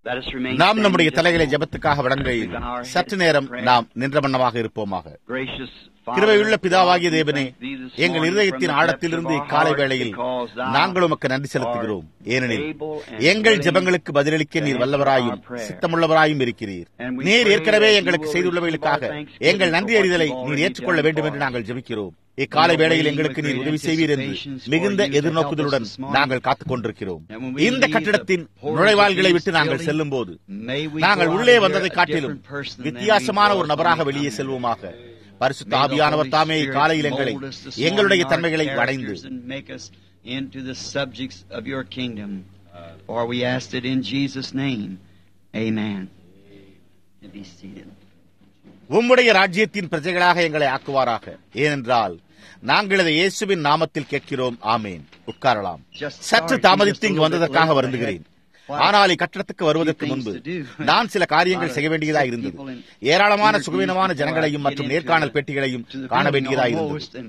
நாம் நம்முடைய தலைகளை ஜபத்துக்காக வழங்குகையில் சற்று நேரம் நாம் நின்ற வண்ணமாக இருப்போமாக கிருபையுள்ள பிதாவாகிய தேவனே எங்கள் இருதயத்தின் ஆழத்திலிருந்து இக்காலை வேளையில் நாங்கள் உமக்கு நன்றி செலுத்துகிறோம் ஏனெனில் எங்கள் ஜெபங்களுக்கு பதிலளிக்க நீர் வல்லவராயும் சித்தமுள்ளவராயும் இருக்கிறீர் நீர் ஏற்கனவே எங்களுக்கு செய்துள்ளவைகளுக்காக எங்கள் நன்றி அறிதலை நீர் ஏற்றுக்கொள்ள வேண்டும் என்று நாங்கள் ஜெபிக்கிறோம் இக்காலை வேளையில் எங்களுக்கு நீர் உதவி செய்வீர் என்று மிகுந்த எதிர்நோக்குதலுடன் நாங்கள் காத்துக் கொண்டிருக்கிறோம் இந்த கட்டிடத்தின் நுழைவாள்களை விட்டு நாங்கள் செல்லும் போது நாங்கள் உள்ளே வந்ததை காட்டிலும் வித்தியாசமான ஒரு நபராக வெளியே செல்வோமாக பரிசுத்த ஆவியானவர் தாமே காலையில் எங்களை எங்களுடைய தன்மைகளை அடைந்து into the subjects of your kingdom. For we asked it in Jesus' name. Amen. Be seated. உம்முடைய ராஜ்யத்தின் பிரஜைகளாக எங்களை ஆக்குவாராக ஏனென்றால் நாங்கள் இதை இயேசுவின் நாமத்தில் கேட்கிறோம் ஆமேன் உட்காரலாம் சற்று தாமதித்து இங்கு வந்ததற்காக வருந்துகிறேன் ஆனால் இக்கட்டடத்துக்கு வருவதற்கு முன்பு நான் சில காரியங்கள் செய்ய வேண்டியதாக இருந்தது ஏராளமான சுகவீனமான ஜனங்களையும் மற்றும் நேர்காணல் பெட்டிகளையும் காண வேண்டியதாக இருந்தது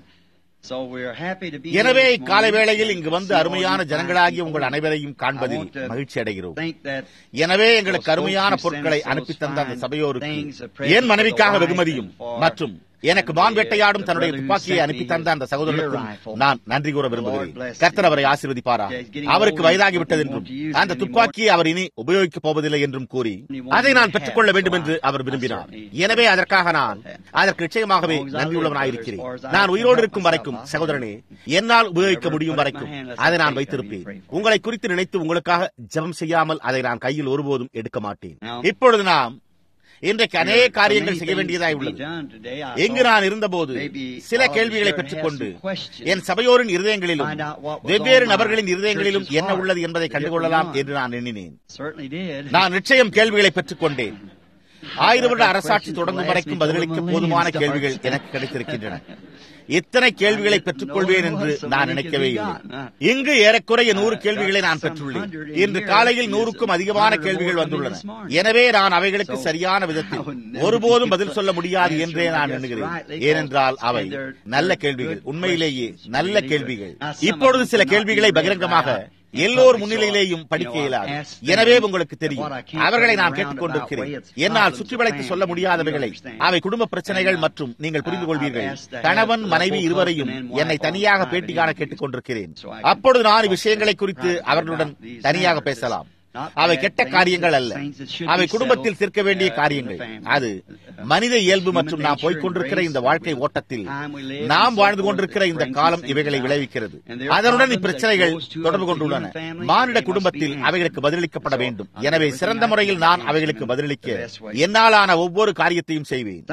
எனவே இக்காலை வேளையில் இங்கு வந்து அருமையான ஜனங்களாகிய உங்கள் அனைவரையும் காண்பதில் மகிழ்ச்சி அடைகிறோம் எனவே எங்களுக்கு அருமையான பொருட்களை அனுப்பி தந்த அந்த சபையோருக்கு என் மனைவிக்காக வெகுமதியும் மற்றும் எனக்கு மான் வேட்டையாடும் தன்னுடைய துப்பாக்கியை அனுப்பி தந்த அந்த சகோதரனுக்கும் நான் நன்றி கூற விரும்புகிறேன் கர்த்தர் அவரை ஆசீர்வதிப்பாரா அவருக்கு வயதாகிவிட்டது என்றும் அந்த துப்பாக்கியை அவர் இனி உபயோகிக்கப் போவதில்லை என்றும் கூறி அதை நான் பெற்றுக்கொள்ள வேண்டும் என்று அவர் விரும்பினார் எனவே அதற்காக நான் அதற்கு நிச்சயமாகவே நன்றியுள்ளவனாயிருக்கிறேன் நான் உயிரோடு இருக்கும் வரைக்கும் சகோதரனே என்னால் உபயோகிக்க முடியும் வரைக்கும் அதை நான் வைத்திருப்பேன் உங்களை குறித்து நினைத்து உங்களுக்காக ஜெபம் செய்யாமல் அதை நான் கையில் ஒருபோதும் எடுக்க மாட்டேன் இப்பொழுது நாம் இன்றைக்கு அநேக காரியங்கள் செய்ய வேண்டியதாய் உள்ளது எங்கு நான் இருந்தபோது சில கேள்விகளை பெற்றுக்கொண்டு என் சபையோரின் இருதயங்களிலும் வெவ்வேறு நபர்களின் இருதயங்களிலும் என்ன உள்ளது என்பதை கண்டுகொள்ளலாம் என்று நான் எண்ணினேன் நான் நிச்சயம் கேள்விகளை பெற்றுக்கொண்டேன் ஆயிரம் வருட அரசாட்சி தொடங்கும் வரைக்கும் பதிலளிக்க போதுமான கேள்விகள் எனக்கு கிடைத்திருக்கின்றன இத்தனை கேள்விகளை பெற்றுக் கொள்வேன் என்று நான் நினைக்கவே இல்லை இங்கு ஏறக்குறைய நூறு கேள்விகளை நான் பெற்றுள்ளேன் இன்று காலையில் நூறுக்கும் அதிகமான கேள்விகள் வந்துள்ளன எனவே நான் அவைகளுக்கு சரியான விதத்தில் ஒருபோதும் பதில் சொல்ல முடியாது என்றே நான் எண்ணுகிறேன் ஏனென்றால் அவை நல்ல கேள்விகள் உண்மையிலேயே நல்ல கேள்விகள் இப்பொழுது சில கேள்விகளை பகிரங்கமாக எல்லோர் முன்னிலையிலேயும் படிக்க இயலாது எனவே உங்களுக்கு தெரியும் அவர்களை நான் கேட்டுக் கொண்டிருக்கிறேன் என்னால் சுற்றி வளைத்து சொல்ல முடியாதவைகளை அவை குடும்ப பிரச்சனைகள் மற்றும் நீங்கள் புரிந்து கொள்வீர்கள் கணவன் மனைவி இருவரையும் என்னை தனியாக பேட்டி காண கேட்டுக் கொண்டிருக்கிறேன் அப்பொழுது நான் விஷயங்களை குறித்து அவர்களுடன் தனியாக பேசலாம் அவை கெட்ட காரியங்கள் அல்ல அவை குடும்பத்தில் சேர்க்க வேண்டிய காரியங்கள் அது மனித இயல்பு மற்றும் நாம் போய்கொண்டிருக்கிற இந்த வாழ்க்கை ஓட்டத்தில் நாம் வாழ்ந்து கொண்டிருக்கிற இந்த காலம் இவைகளை விளைவிக்கிறது அதனுடன் இப்பிரச்சனைகள் தொடர்பு கொண்டுள்ளன மானிட குடும்பத்தில் அவைகளுக்கு பதிலளிக்கப்பட வேண்டும் எனவே சிறந்த முறையில் நான் அவைகளுக்கு பதிலளிக்க என்னாலான ஒவ்வொரு காரியத்தையும் செய்வேன்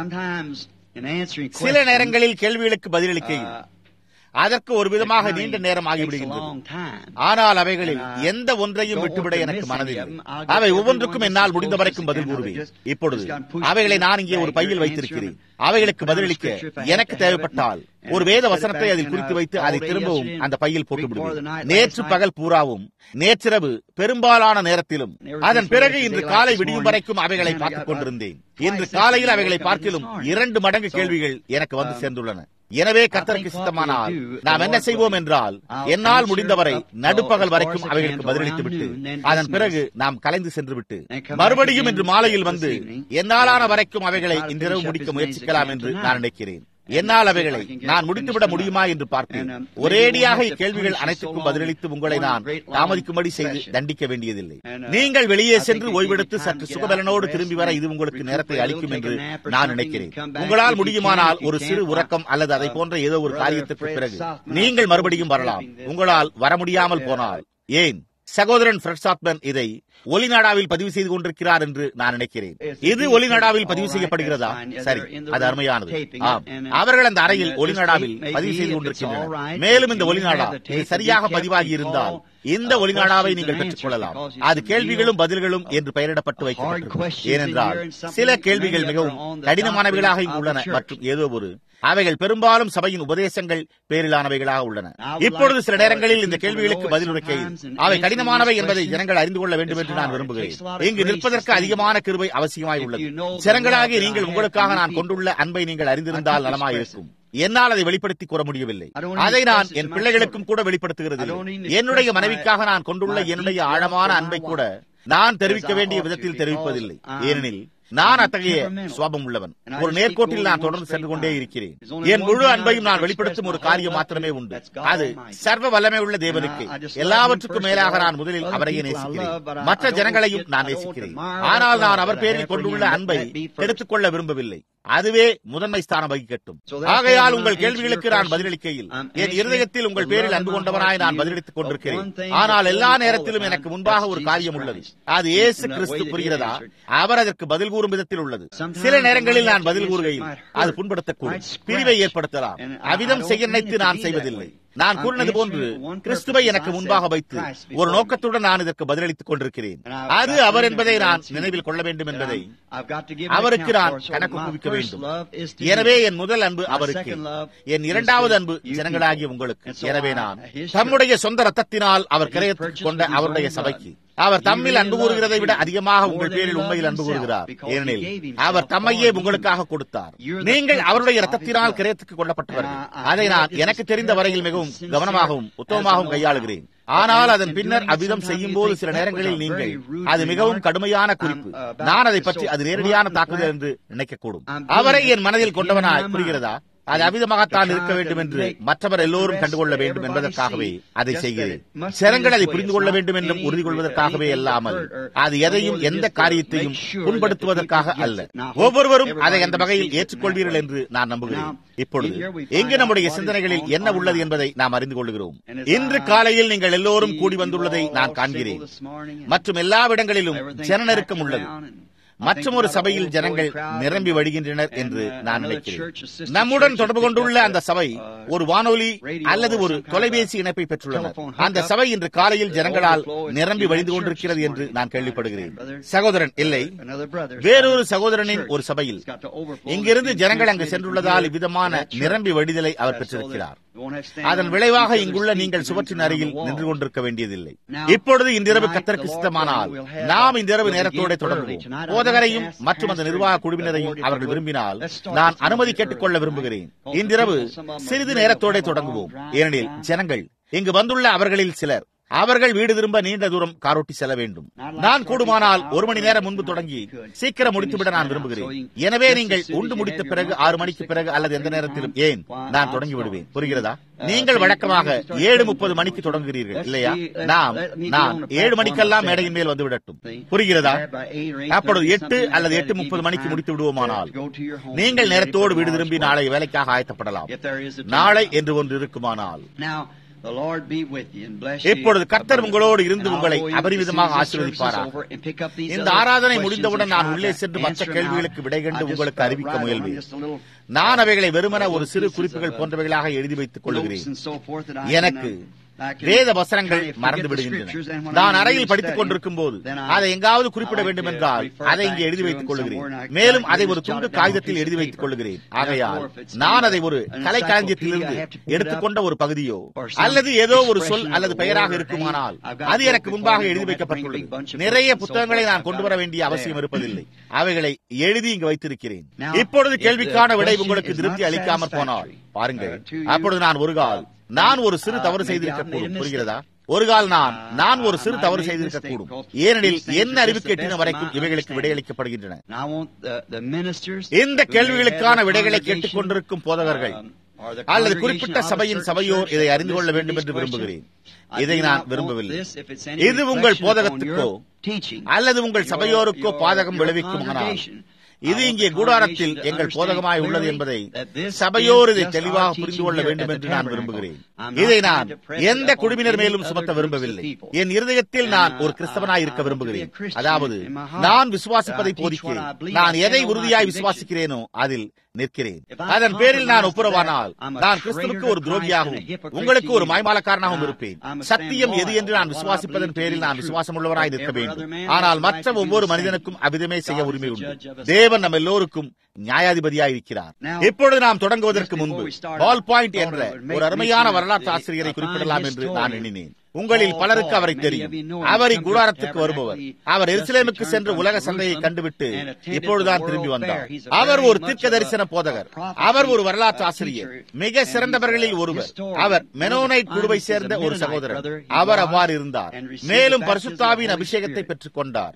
சில நேரங்களில் கேள்விகளுக்கு பதிலளிக்கையில் அதற்கு ஒரு விதமாக நீண்ட நேரம் ஆகிவிடுகின்றது ஆனால் அவைகளில் எந்த ஒன்றையும் விட்டுவிட எனக்கு மனதில்லை அவை ஒவ்வொன்றுக்கும் என்னால் முடிந்த வரைக்கும் பதில் கூறுவேன் இப்பொழுது அவைகளை நான் இங்கே ஒரு பையில் வைத்திருக்கிறேன் அவைகளுக்கு பதிலளிக்க எனக்கு தேவைப்பட்டால் ஒரு வேத வசனத்தை அதில் குறித்து வைத்து அதை திரும்பவும் அந்த பையில் போட்டு விடுவேன் நேற்று பகல் பூராவும் நேற்றிரவு பெரும்பாலான நேரத்திலும் அதன் பிறகு இன்று காலை விடியும் வரைக்கும் அவைகளை பார்த்துக் கொண்டிருந்தேன் இன்று காலையில் அவைகளை பார்க்கிலும் இரண்டு மடங்கு கேள்விகள் எனக்கு வந்து சேர்ந்துள்ளன எனவே கத்தருக்கு சித்தமானால் நாம் என்ன செய்வோம் என்றால் என்னால் முடிந்தவரை நடுப்பகல் வரைக்கும் அவைகளுக்கு பதிலளித்து விட்டு அதன் பிறகு நாம் கலைந்து சென்று விட்டு மறுபடியும் இன்று மாலையில் வந்து என்னாலான வரைக்கும் அவைகளை இன்றிரவு முடிக்க முயற்சிக்கலாம் என்று நான் நினைக்கிறேன் என்னால் அவைகளை நான் முடித்துவிட முடியுமா என்று பார்ப்பேன் ஒரேடியாக இக்கேள்விகள் அனைத்துக்கும் பதிலளித்து உங்களை நான் தாமதிக்கும்படி செய்து தண்டிக்க வேண்டியதில்லை நீங்கள் வெளியே சென்று ஓய்வெடுத்து சற்று சுகபலனோடு திரும்பி வர இது உங்களுக்கு நேரத்தை அளிக்கும் என்று நான் நினைக்கிறேன் உங்களால் முடியுமானால் ஒரு சிறு உறக்கம் அல்லது அதை போன்ற ஏதோ ஒரு காரியத்திற்கு பிறகு நீங்கள் மறுபடியும் வரலாம் உங்களால் வர முடியாமல் போனால் ஏன் சகோதரன் ஃபிரட்சாப்மன் இதை ஒலிநாடாவில் பதிவு செய்து கொண்டிருக்கிறார் என்று நான் நினைக்கிறேன் இது ஒலிநாடாவில் பதிவு செய்யப்படுகிறதா சரி அது அருமையானது ஆம் அவர்கள் அந்த அறையில் ஒலிநாடாவில் பதிவு செய்து கொண்டிருக்கின்றனர் மேலும் இந்த ஒலிநாடா இது சரியாக பதிவாகி இருந்தால் இந்த ஒலிநாடாவை நீங்கள் பெற்றுக் கொள்ளலாம் அது கேள்விகளும் பதில்களும் என்று பெயரிடப்பட்டு வைக்கப்பட்டிருக்கும் ஏனென்றால் சில கேள்விகள் மிகவும் கடினமானவைகளாக இங்கு உள்ளன மற்றும் ஏதோ ஒரு அவைகள் பெரும்பாலும் சபையின் உபதேசங்கள் பேரிலானவைகளாக உள்ளன இப்பொழுது சில நேரங்களில் இந்த கேள்விகளுக்கு பதிலுரைக்கையில் அவை கடினமானவை என்பதை ஜனங்கள் அறிந்து கொள்ள வேண்டும் என்று நான் விரும்புகிறேன் இங்கு நிற்பதற்கு அதிகமான கிருபை அவசியமாய் உள்ளது ஜனங்களாகிய நீங்கள் உங்களுக்காக நான் கொண்டுள்ள அன்பை நீங்கள் அறிந்திருந்தால் நலமாயிருக்கும் என்னால் அதை வெளிப்படுத்தி கூற முடியவில்லை அதை நான் என் பிள்ளைகளுக்கும் கூட வெளிப்படுத்துகிறது என்னுடைய மனைவிக்காக நான் கொண்டுள்ள என்னுடைய ஆழமான அன்பை கூட நான் தெரிவிக்க வேண்டிய விதத்தில் தெரிவிப்பதில்லை ஏனெனில் நான் அத்தகைய சுவாபம் உள்ளவன் ஒரு நேர்கோட்டில் நான் தொடர்ந்து சென்று கொண்டே இருக்கிறேன் என் முழு அன்பையும் நான் வெளிப்படுத்தும் ஒரு காரியம் மாத்திரமே உண்டு அது சர்வ வல்லமை உள்ள தேவனுக்கு எல்லாவற்றுக்கும் மேலாக நான் முதலில் அவரையே நேசிக்கிறேன் மற்ற ஜனங்களையும் நான் நேசிக்கிறேன் ஆனால் நான் அவர் பேரில் கொண்டுள்ள அன்பை எடுத்துக் கொள்ள விரும்பவில்லை அதுவே முதன்மை ஸ்தானம் வகிக்கட்டும் ஆகையால் உங்கள் கேள்விகளுக்கு நான் பதிலளிக்கையில் என் இருதயத்தில் உங்கள் பேரில் அன்பு கொண்டவனாய் நான் பதிலளித்துக் கொண்டிருக்கிறேன் ஆனால் எல்லா நேரத்திலும் எனக்கு முன்பாக ஒரு காரியம் உள்ளது அது இயேசு கிறிஸ்து புரிகிறதா அவர் அதற்கு பதில் கூறும் விதத்தில் உள்ளது சில நேரங்களில் நான் பதில் கூறுகையில் அது புண்படுத்தக்கூடும் பிரிவை ஏற்படுத்தலாம் அவ்விதம் செய்ய நினைத்து நான் செய்வதில்லை நான் கூறினது போன்று கிறிஸ்துவை எனக்கு முன்பாக வைத்து ஒரு நோக்கத்துடன் நான் இதற்கு பதிலளித்துக் கொண்டிருக்கிறேன் அது அவர் என்பதை நான் நினைவில் கொள்ள வேண்டும் என்பதை அவருக்கு நான் கணக்கு குவிக்க வேண்டும் எனவே என் முதல் அன்பு அவருக்கு என் இரண்டாவது அன்பு ஜனங்களாகிய உங்களுக்கு எனவே நான் தம்முடைய சொந்த ரத்தத்தினால் அவர் கிரயத்துக் கொண்ட அவருடைய சபைக்கு அவர் தம்மில் அன்பு கூறுகிறதை விட அதிகமாக உங்கள் பேரில் உண்மையில் அன்பு கூறுகிறார் ஏனெனில் அவர் தம்மையே உங்களுக்காக கொடுத்தார் நீங்கள் அவருடைய ரத்தத்தினால் கிரயத்துக்கு கொள்ளப்பட்டவர்கள் அதை நான் எனக்கு தெரிந்த வரையில் மிகவும் கவனமாகவும் உத்தமமாகவும் கையாளுகிறேன் ஆனால் அதன் பின்னர் அவ்விதம் செய்யும் போது சில நேரங்களில் நீங்கள் அது மிகவும் கடுமையான குறிப்பு நான் அதை பற்றி அது நேரடியான தாக்குதல் என்று நினைக்கக்கூடும் அவரை என் மனதில் கொண்டவனாய் புரிகிறதா அது அவிதமாகத்தான் இருக்க வேண்டும் என்று மற்றவர் எல்லோரும் கண்டுகொள்ள வேண்டும் என்பதற்காகவே அதை செய்கிறேன் சிறங்கள் அதை புரிந்து கொள்ள வேண்டும் என்றும் உறுதி கொள்வதற்காகவே அல்லாமல் அது எதையும் எந்த காரியத்தையும் புண்படுத்துவதற்காக அல்ல ஒவ்வொருவரும் அதை அந்த வகையில் ஏற்றுக்கொள்வீர்கள் என்று நான் நம்புகிறேன் இப்பொழுது எங்கு நம்முடைய சிந்தனைகளில் என்ன உள்ளது என்பதை நாம் அறிந்து கொள்கிறோம் இன்று காலையில் நீங்கள் எல்லோரும் கூடி வந்துள்ளதை நான் காண்கிறேன் மற்றும் எல்லாவிடங்களிலும் ஜன நெருக்கம் உள்ளது மற்றும் ஒரு சபையில் ஜனங்கள் நிரம்பி வழிகின்றனர் என்று நான் நினைக்கிறேன் நம்முடன் தொடர்பு கொண்டுள்ள அந்த சபை ஒரு வானொலி அல்லது ஒரு தொலைபேசி இணைப்பை பெற்றுள்ளனர் அந்த சபை இன்று காலையில் ஜனங்களால் நிரம்பி வழிந்து கொண்டிருக்கிறது என்று நான் கேள்விப்படுகிறேன் சகோதரன் இல்லை வேறொரு சகோதரனின் ஒரு சபையில் இங்கிருந்து ஜனங்கள் அங்கு சென்றுள்ளதால் இவ்விதமான நிரம்பி வழிதலை அவர் பெற்றிருக்கிறார் அதன் விளைவாக இங்குள்ள நீங்கள் சுவற்றின் அருகில் நின்று கொண்டிருக்க வேண்டியதில்லை இப்பொழுது இன்றிரவு கத்தருக்கு சித்தமானால் நாம் இன்றிரவு நேரத்தோட தொடங்குவோம் போதகரையும் மற்றும் அந்த நிர்வாக குழுவினரையும் அவர்கள் விரும்பினால் நான் அனுமதி கேட்டுக்கொள்ள விரும்புகிறேன் இன்றிரவு சிறிது நேரத்தோட தொடங்குவோம் ஏனெனில் ஜனங்கள் இங்கு வந்துள்ள அவர்களில் சிலர் அவர்கள் வீடு திரும்ப நீண்ட தூரம் காரோட்டி செல்ல வேண்டும் நான் கூடுமானால் ஒரு மணி நேரம் முன்பு தொடங்கி சீக்கிரம் முடித்துவிட நான் விரும்புகிறேன் எனவே நீங்கள் உண்டு முடித்த பிறகு ஆறு மணிக்கு பிறகு அல்லது எந்த நேரத்திலும் ஏன் நான் தொடங்கி விடுவேன் புரிகிறதா நீங்கள் வழக்கமாக ஏழு முப்பது மணிக்கு தொடங்குகிறீர்கள் இல்லையா நாம் நான் ஏழு மணிக்கெல்லாம் மேடையின் மேல் வந்து விடட்டும் புரிகிறதா அப்பொழுது எட்டு அல்லது எட்டு முப்பது மணிக்கு முடித்து விடுவோமானால் நீங்கள் நேரத்தோடு வீடு திரும்பி நாளை வேலைக்காக ஆயத்தப்படலாம் நாளை என்று ஒன்று இருக்குமானால் இப்பொழுது கர்த்தர் உங்களோடு இருந்து உங்களை அபரிவிதமாக ஆசீர்வதிப்பாரா இந்த ஆராதனை முடிந்தவுடன் நான் உள்ளே சென்று மற்ற கேள்விகளுக்கு விடை கண்டு உங்களுக்கு அறிவிக்க முயல்வேன் நான் அவைகளை வெறுமன ஒரு சிறு குறிப்புகள் போன்றவைகளாக எழுதி வைத்துக் கொள்கிறேன் எனக்கு வேத வசனங்கள் மறந்து விடுகின்றன நான் அறையில் படித்துக் கொண்டிருக்கும் போது அதை எங்காவது குறிப்பிட வேண்டும் என்றால் அதை இங்கே எழுதி வைத்துக் கொள்கிறேன் மேலும் அதை ஒரு துண்டு காகிதத்தில் எழுதி வைத்துக் கொள்கிறேன் ஆகையால் நான் அதை ஒரு கலை காஞ்சியத்திலிருந்து எடுத்துக்கொண்ட ஒரு பகுதியோ அல்லது ஏதோ ஒரு சொல் அல்லது பெயராக இருக்குமானால் அது எனக்கு முன்பாக எழுதி வைக்கப்பட்டுள்ளது நிறைய புத்தகங்களை நான் கொண்டு வர வேண்டிய அவசியம் இருப்பதில்லை அவைகளை எழுதி இங்கு வைத்திருக்கிறேன் இப்பொழுது கேள்விக்கான விடை உங்களுக்கு திருப்தி அளிக்காமற் போனால் பாருங்கள் அப்பொழுது நான் ஒரு கால் நான் ஒரு சிறு தவறு செய்திருக்க கூடும் புரிகிறதா ஒரு கால் நான் நான் ஒரு சிறு தவறு செய்திருக்க கூடும் ஏனெனில் என்ன அறிவுக்கு எட்டின வரைக்கும் இவைகளுக்கு விடையளிக்கப்படுகின்றன இந்த கேள்விகளுக்கான விடைகளை கேட்டுக் கொண்டிருக்கும் போதகர்கள் அல்லது குறிப்பிட்ட சபையின் சபையோர் இதை அறிந்து கொள்ள வேண்டும் என்று விரும்புகிறேன் இதை நான் விரும்பவில்லை இது உங்கள் போதகத்துக்கோ அல்லது உங்கள் சபையோருக்கோ பாதகம் விளைவிக்குமானால் இது இங்கே கூடாரத்தில் எங்கள் போதகமாய் உள்ளது என்பதை சபையோர் இதை தெளிவாக புரிந்து கொள்ள வேண்டும் என்று நான் விரும்புகிறேன் இதை நான் எந்த குழுவினர் மேலும் சுமத்த விரும்பவில்லை என் இருதயத்தில் நான் ஒரு கிறிஸ்தவனாய் இருக்க விரும்புகிறேன் அதாவது நான் விசுவாசிப்பதை போதிக்கிறேன் நான் எதை உறுதியாய் விசுவாசிக்கிறேனோ அதில் நிற்கிறேன் அதன் பேரில் நான் ஒப்புரவானால் நான் கிறிஸ்துவுக்கு ஒரு துரோகியாகவும் உங்களுக்கு ஒரு மாய்மாலக்காரனாகவும் இருப்பேன் சத்தியம் எது என்று நான் விசுவாசிப்பதன் பேரில் நான் விசுவாசம் உள்ளவராய் நிற்க வேண்டும் ஆனால் மற்ற ஒவ்வொரு மனிதனுக்கும் அவ்விதமே செய்ய உரிமை உண்டு தேவன் நம்ம எல்லோருக்கும் நியாயாதிபதியாய் இருக்கிறார் இப்பொழுது நாம் தொடங்குவதற்கு முன்பு பால் பாயிண்ட் என்ற ஒரு அருமையான வரலாற்று ஆசிரியரை குறிப்பிடலாம் என்று நான் எண்ணினேன் உங்களில் பலருக்கு அவரை தெரியும் அவர் இக்கூடாரத்துக்கு வருபவர் அவர் எருசலேமுக்கு சென்று உலக சந்தையை கண்டுவிட்டு இப்பொழுதுதான் திரும்பி வந்தார் அவர் ஒரு தீர்க்க தரிசன போதகர் அவர் ஒரு வரலாற்று ஆசிரியர் மிக சிறந்தவர்களில் ஒருவர் அவர் மெனோனைட் குழுவை சேர்ந்த ஒரு சகோதரர் அவர் அவ்வாறு இருந்தார் மேலும் பரிசுத்தாவின் அபிஷேகத்தை பெற்றுக் கொண்டார்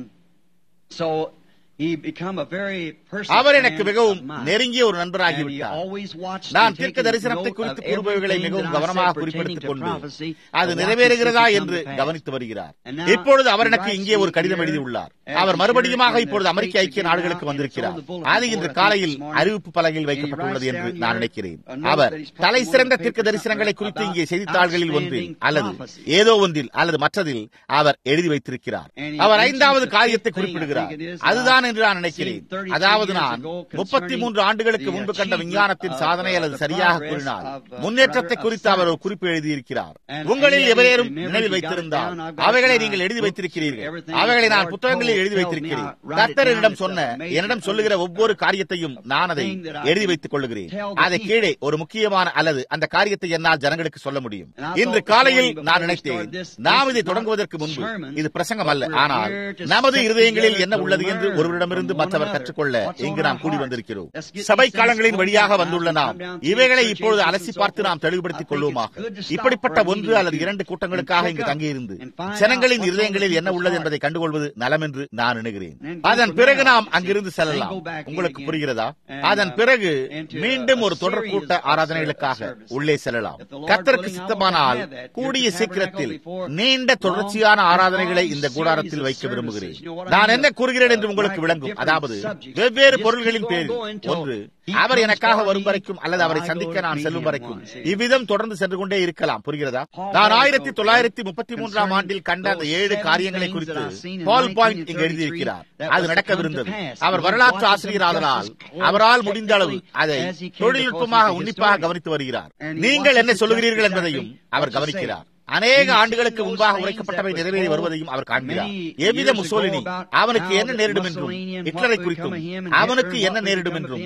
அவர் எனக்கு மிகவும் நெருங்கிய ஒரு நண்பராகிவிட்டார் நான் தீர்க்க தரிசனத்தை குறித்து கூறுபவைகளை மிகவும் கவனமாக குறிப்பிடுத்திக் கொண்டு அது நிறைவேறுகிறதா என்று கவனித்து வருகிறார் இப்பொழுது அவர் எனக்கு இங்கே ஒரு கடிதம் எழுதியுள்ளார் அவர் மறுபடியுமாக இப்பொழுது அமெரிக்க ஐக்கிய நாடுகளுக்கு வந்திருக்கிறார் அது இன்று காலையில் அறிவிப்பு பலகையில் வைக்கப்பட்டுள்ளது என்று நான் நினைக்கிறேன் அவர் தலை சிறந்த தீர்க்க தரிசனங்களை குறித்து இங்கே செய்தித்தாள்களில் ஒன்றில் அல்லது ஏதோ ஒன்றில் அல்லது மற்றதில் அவர் எழுதி வைத்திருக்கிறார் அவர் ஐந்தாவது காரியத்தை குறிப்பிடுகிறார் அதுதான் என்று நான் நினைக்கிறேன் அதாவது நான் முப்பத்தி மூன்று ஆண்டுகளுக்கு முன்பு கண்ட விஞ்ஞானத்தின் சாதனை அல்லது சரியாக கூறினால் முன்னேற்றத்தை குறித்து அவர் ஒரு குறிப்பு எழுதியிருக்கிறார் உங்களில் எவரேனும் நினைவில் வைத்திருந்தால் அவைகளை நீங்கள் எழுதி வைத்திருக்கிறீர்கள் அவைகளை நான் புத்தகங்களில் எழுதி வைத்திருக்கிறேன் கர்த்தர் என்னிடம் சொன்ன என்னிடம் சொல்லுகிற ஒவ்வொரு காரியத்தையும் நான் அதை எழுதி வைத்துக் கொள்ளுகிறேன் அதை கீழே ஒரு முக்கியமான அல்லது அந்த காரியத்தை என்னால் ஜனங்களுக்கு சொல்ல முடியும் இன்று காலையில் நான் நினைத்தேன் நாம் இதை தொடங்குவதற்கு முன்பு இது பிரசங்கம் அல்ல ஆனால் நமது இருதயங்களில் என்ன உள்ளது என்று ஒருவரிடமிருந்து மற்றவர் கற்றுக்கொள்ள இங்கு நாம் கூடி வந்திருக்கிறோம் சபை காலங்களின் வழியாக வந்துள்ள நாம் இவைகளை இப்பொழுது அலசி பார்த்து நாம் தெளிவுபடுத்திக் கொள்வோமாக இப்படிப்பட்ட ஒன்று அல்லது இரண்டு கூட்டங்களுக்காக இங்கு தங்கியிருந்து ஜனங்களின் இருதயங்களில் என்ன உள்ளது என்பதை கண்டுகொள்வது நலம் என்று நான் எண்ணுகிறேன் அதன் பிறகு நாம் அங்கிருந்து செல்லலாம் உங்களுக்கு புரிகிறதா அதன் பிறகு மீண்டும் ஒரு தொடர் கூட்ட ஆராதனைகளுக்காக உள்ளே செல்லலாம் கத்தருக்கு சித்தமானால் கூடிய சீக்கிரத்தில் நீண்ட தொடர்ச்சியான ஆராதனைகளை இந்த கூடாரத்தில் வைக்க விரும்புகிறேன் நான் என்ன கூறுகிறேன் என்று உங்களுக்கு விளங்கும் அதாவது வெவ்வேறு பொருள்களின் பேரில் ஒன்று அவர் எனக்காக வரும் வரைக்கும் அல்லது அவரை சந்திக்க நான் செல்லும் வரைக்கும் இவ்விதம் தொடர்ந்து சென்று கொண்டே இருக்கலாம் புரிகிறதா நான் ஆயிரத்தி தொள்ளாயிரத்தி முப்பத்தி மூன்றாம் ஆண்டில் கண்ட அந்த ஏழு காரியங்களை குறித்து பால் பாயிண்ட் இங்கு எழுதியிருக்கிறார் அது நடக்கவிருந்தது அவர் வரலாற்று ஆசிரியர் ஆதலால் அவரால் முடிந்த அளவு அதை தொழில்நுட்பமாக உன்னிப்பாக கவனித்து வருகிறார் நீங்கள் என்ன சொல்லுகிறீர்கள் என்பதையும் அவர் கவனிக்கிறார் அநேக ஆண்டுகளுக்கு முன்பாக உரைக்கப்பட்டவை நிறைவேறி வருவதையும் அவர் காண்கிறார் எவ்வித முசோலினி அவனுக்கு என்ன நேரிடும் என்றும் ஹிட்லரை குறித்தும் அவனுக்கு என்ன நேரிடும் என்றும்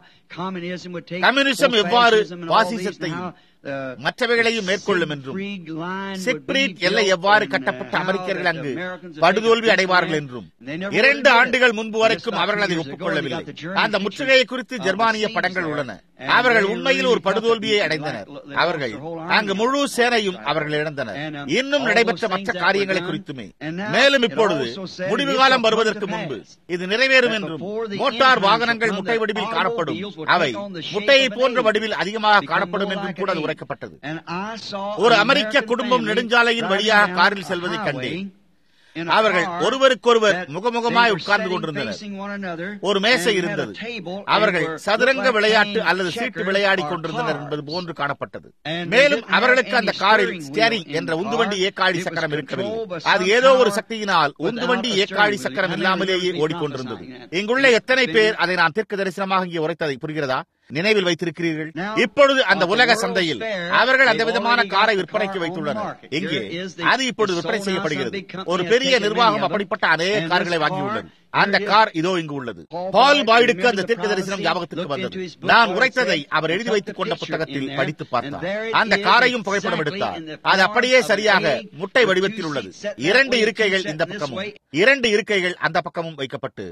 கம்யூனிசம் எவ்வாறு பாசிசத்தையும் மற்றவைகளையும் மேற்கொள்ளும் என்றும் சிப்ரீட் எல்லை எவ்வாறு கட்டப்பட்ட அமெரிக்கர்கள் அங்கு படுதோல்வி அடைவார்கள் என்றும் இரண்டு ஆண்டுகள் முன்பு வரைக்கும் அவர்கள் அதை ஒப்புக்கொள்ளவில்லை அந்த முற்றுகையை குறித்து ஜெர்மானிய படங்கள் உள்ளன அவர்கள் உண்மையில் ஒரு படுதோல்வியை அடைந்தனர் அவர்கள் அங்கு முழு சேனையும் அவர்கள் இழந்தனர் இன்னும் நடைபெற்ற மற்ற காரியங்களை குறித்துமே மேலும் இப்பொழுது முடிவு காலம் வருவதற்கு முன்பு இது நிறைவேறும் என்றும் மோட்டார் வாகனங்கள் முட்டை வடிவில் காணப்படும் அவை முட்டையை போன்ற வடிவில் அதிகமாக காணப்படும் என்றும் கூட அது உரைக்கப்பட்டது ஒரு அமெரிக்க குடும்பம் நெடுஞ்சாலையின் வழியாக காரில் செல்வதை கண்டேன் அவர்கள் ஒருவருக்கொருவர் முகமுகமாய் உட்கார்ந்து கொண்டிருந்தனர் ஒரு மேசை இருந்தது அவர்கள் சதுரங்க விளையாட்டு அல்லது சீட்டு விளையாடி கொண்டிருந்தனர் என்பது போன்று காணப்பட்டது மேலும் அவர்களுக்கு அந்த காரில் ஸ்டேரிங் என்ற உந்துவண்டி ஏக்காடி சக்கரம் இருக்கவில்லை அது ஏதோ ஒரு சக்தியினால் உந்துவண்டி ஏக்காடி சக்கரம் இல்லாமலேயே ஓடிக்கொண்டிருந்தது இங்குள்ள எத்தனை பேர் அதை நான் தீர்க்க தரிசனமாக இங்கே உரைத்ததை புரிகிறதா நினைவில் வைத்திருக்கிறீர்கள் இப்பொழுது அந்த உலக சந்தையில் அவர்கள் அந்த விதமான காரை விற்பனைக்கு வைத்துள்ளனர் இங்கே அது இப்பொழுது விற்பனை செய்யப்படுகிறது ஒரு பெரிய நிர்வாகம் அப்படிப்பட்ட அநேக கார்களை வாங்கியுள்ளது அந்த கார் இதோ இங்கு உள்ளது பால் பாய்டுக்கு அந்த தீர்க்க தரிசனம் ஞாபகத்துக்கு வந்தது நான் உரைத்ததை அவர் எழுதி வைத்துக் கொண்ட புத்தகத்தில் படித்து பார்த்தார் அந்த காரையும் புகைப்படம் எடுத்தார் அது அப்படியே சரியாக முட்டை வடிவத்தில் உள்ளது இரண்டு இருக்கைகள் இந்த பக்கமும் இரண்டு இருக்கைகள் அந்த பக்கமும் வைக்கப்பட்டு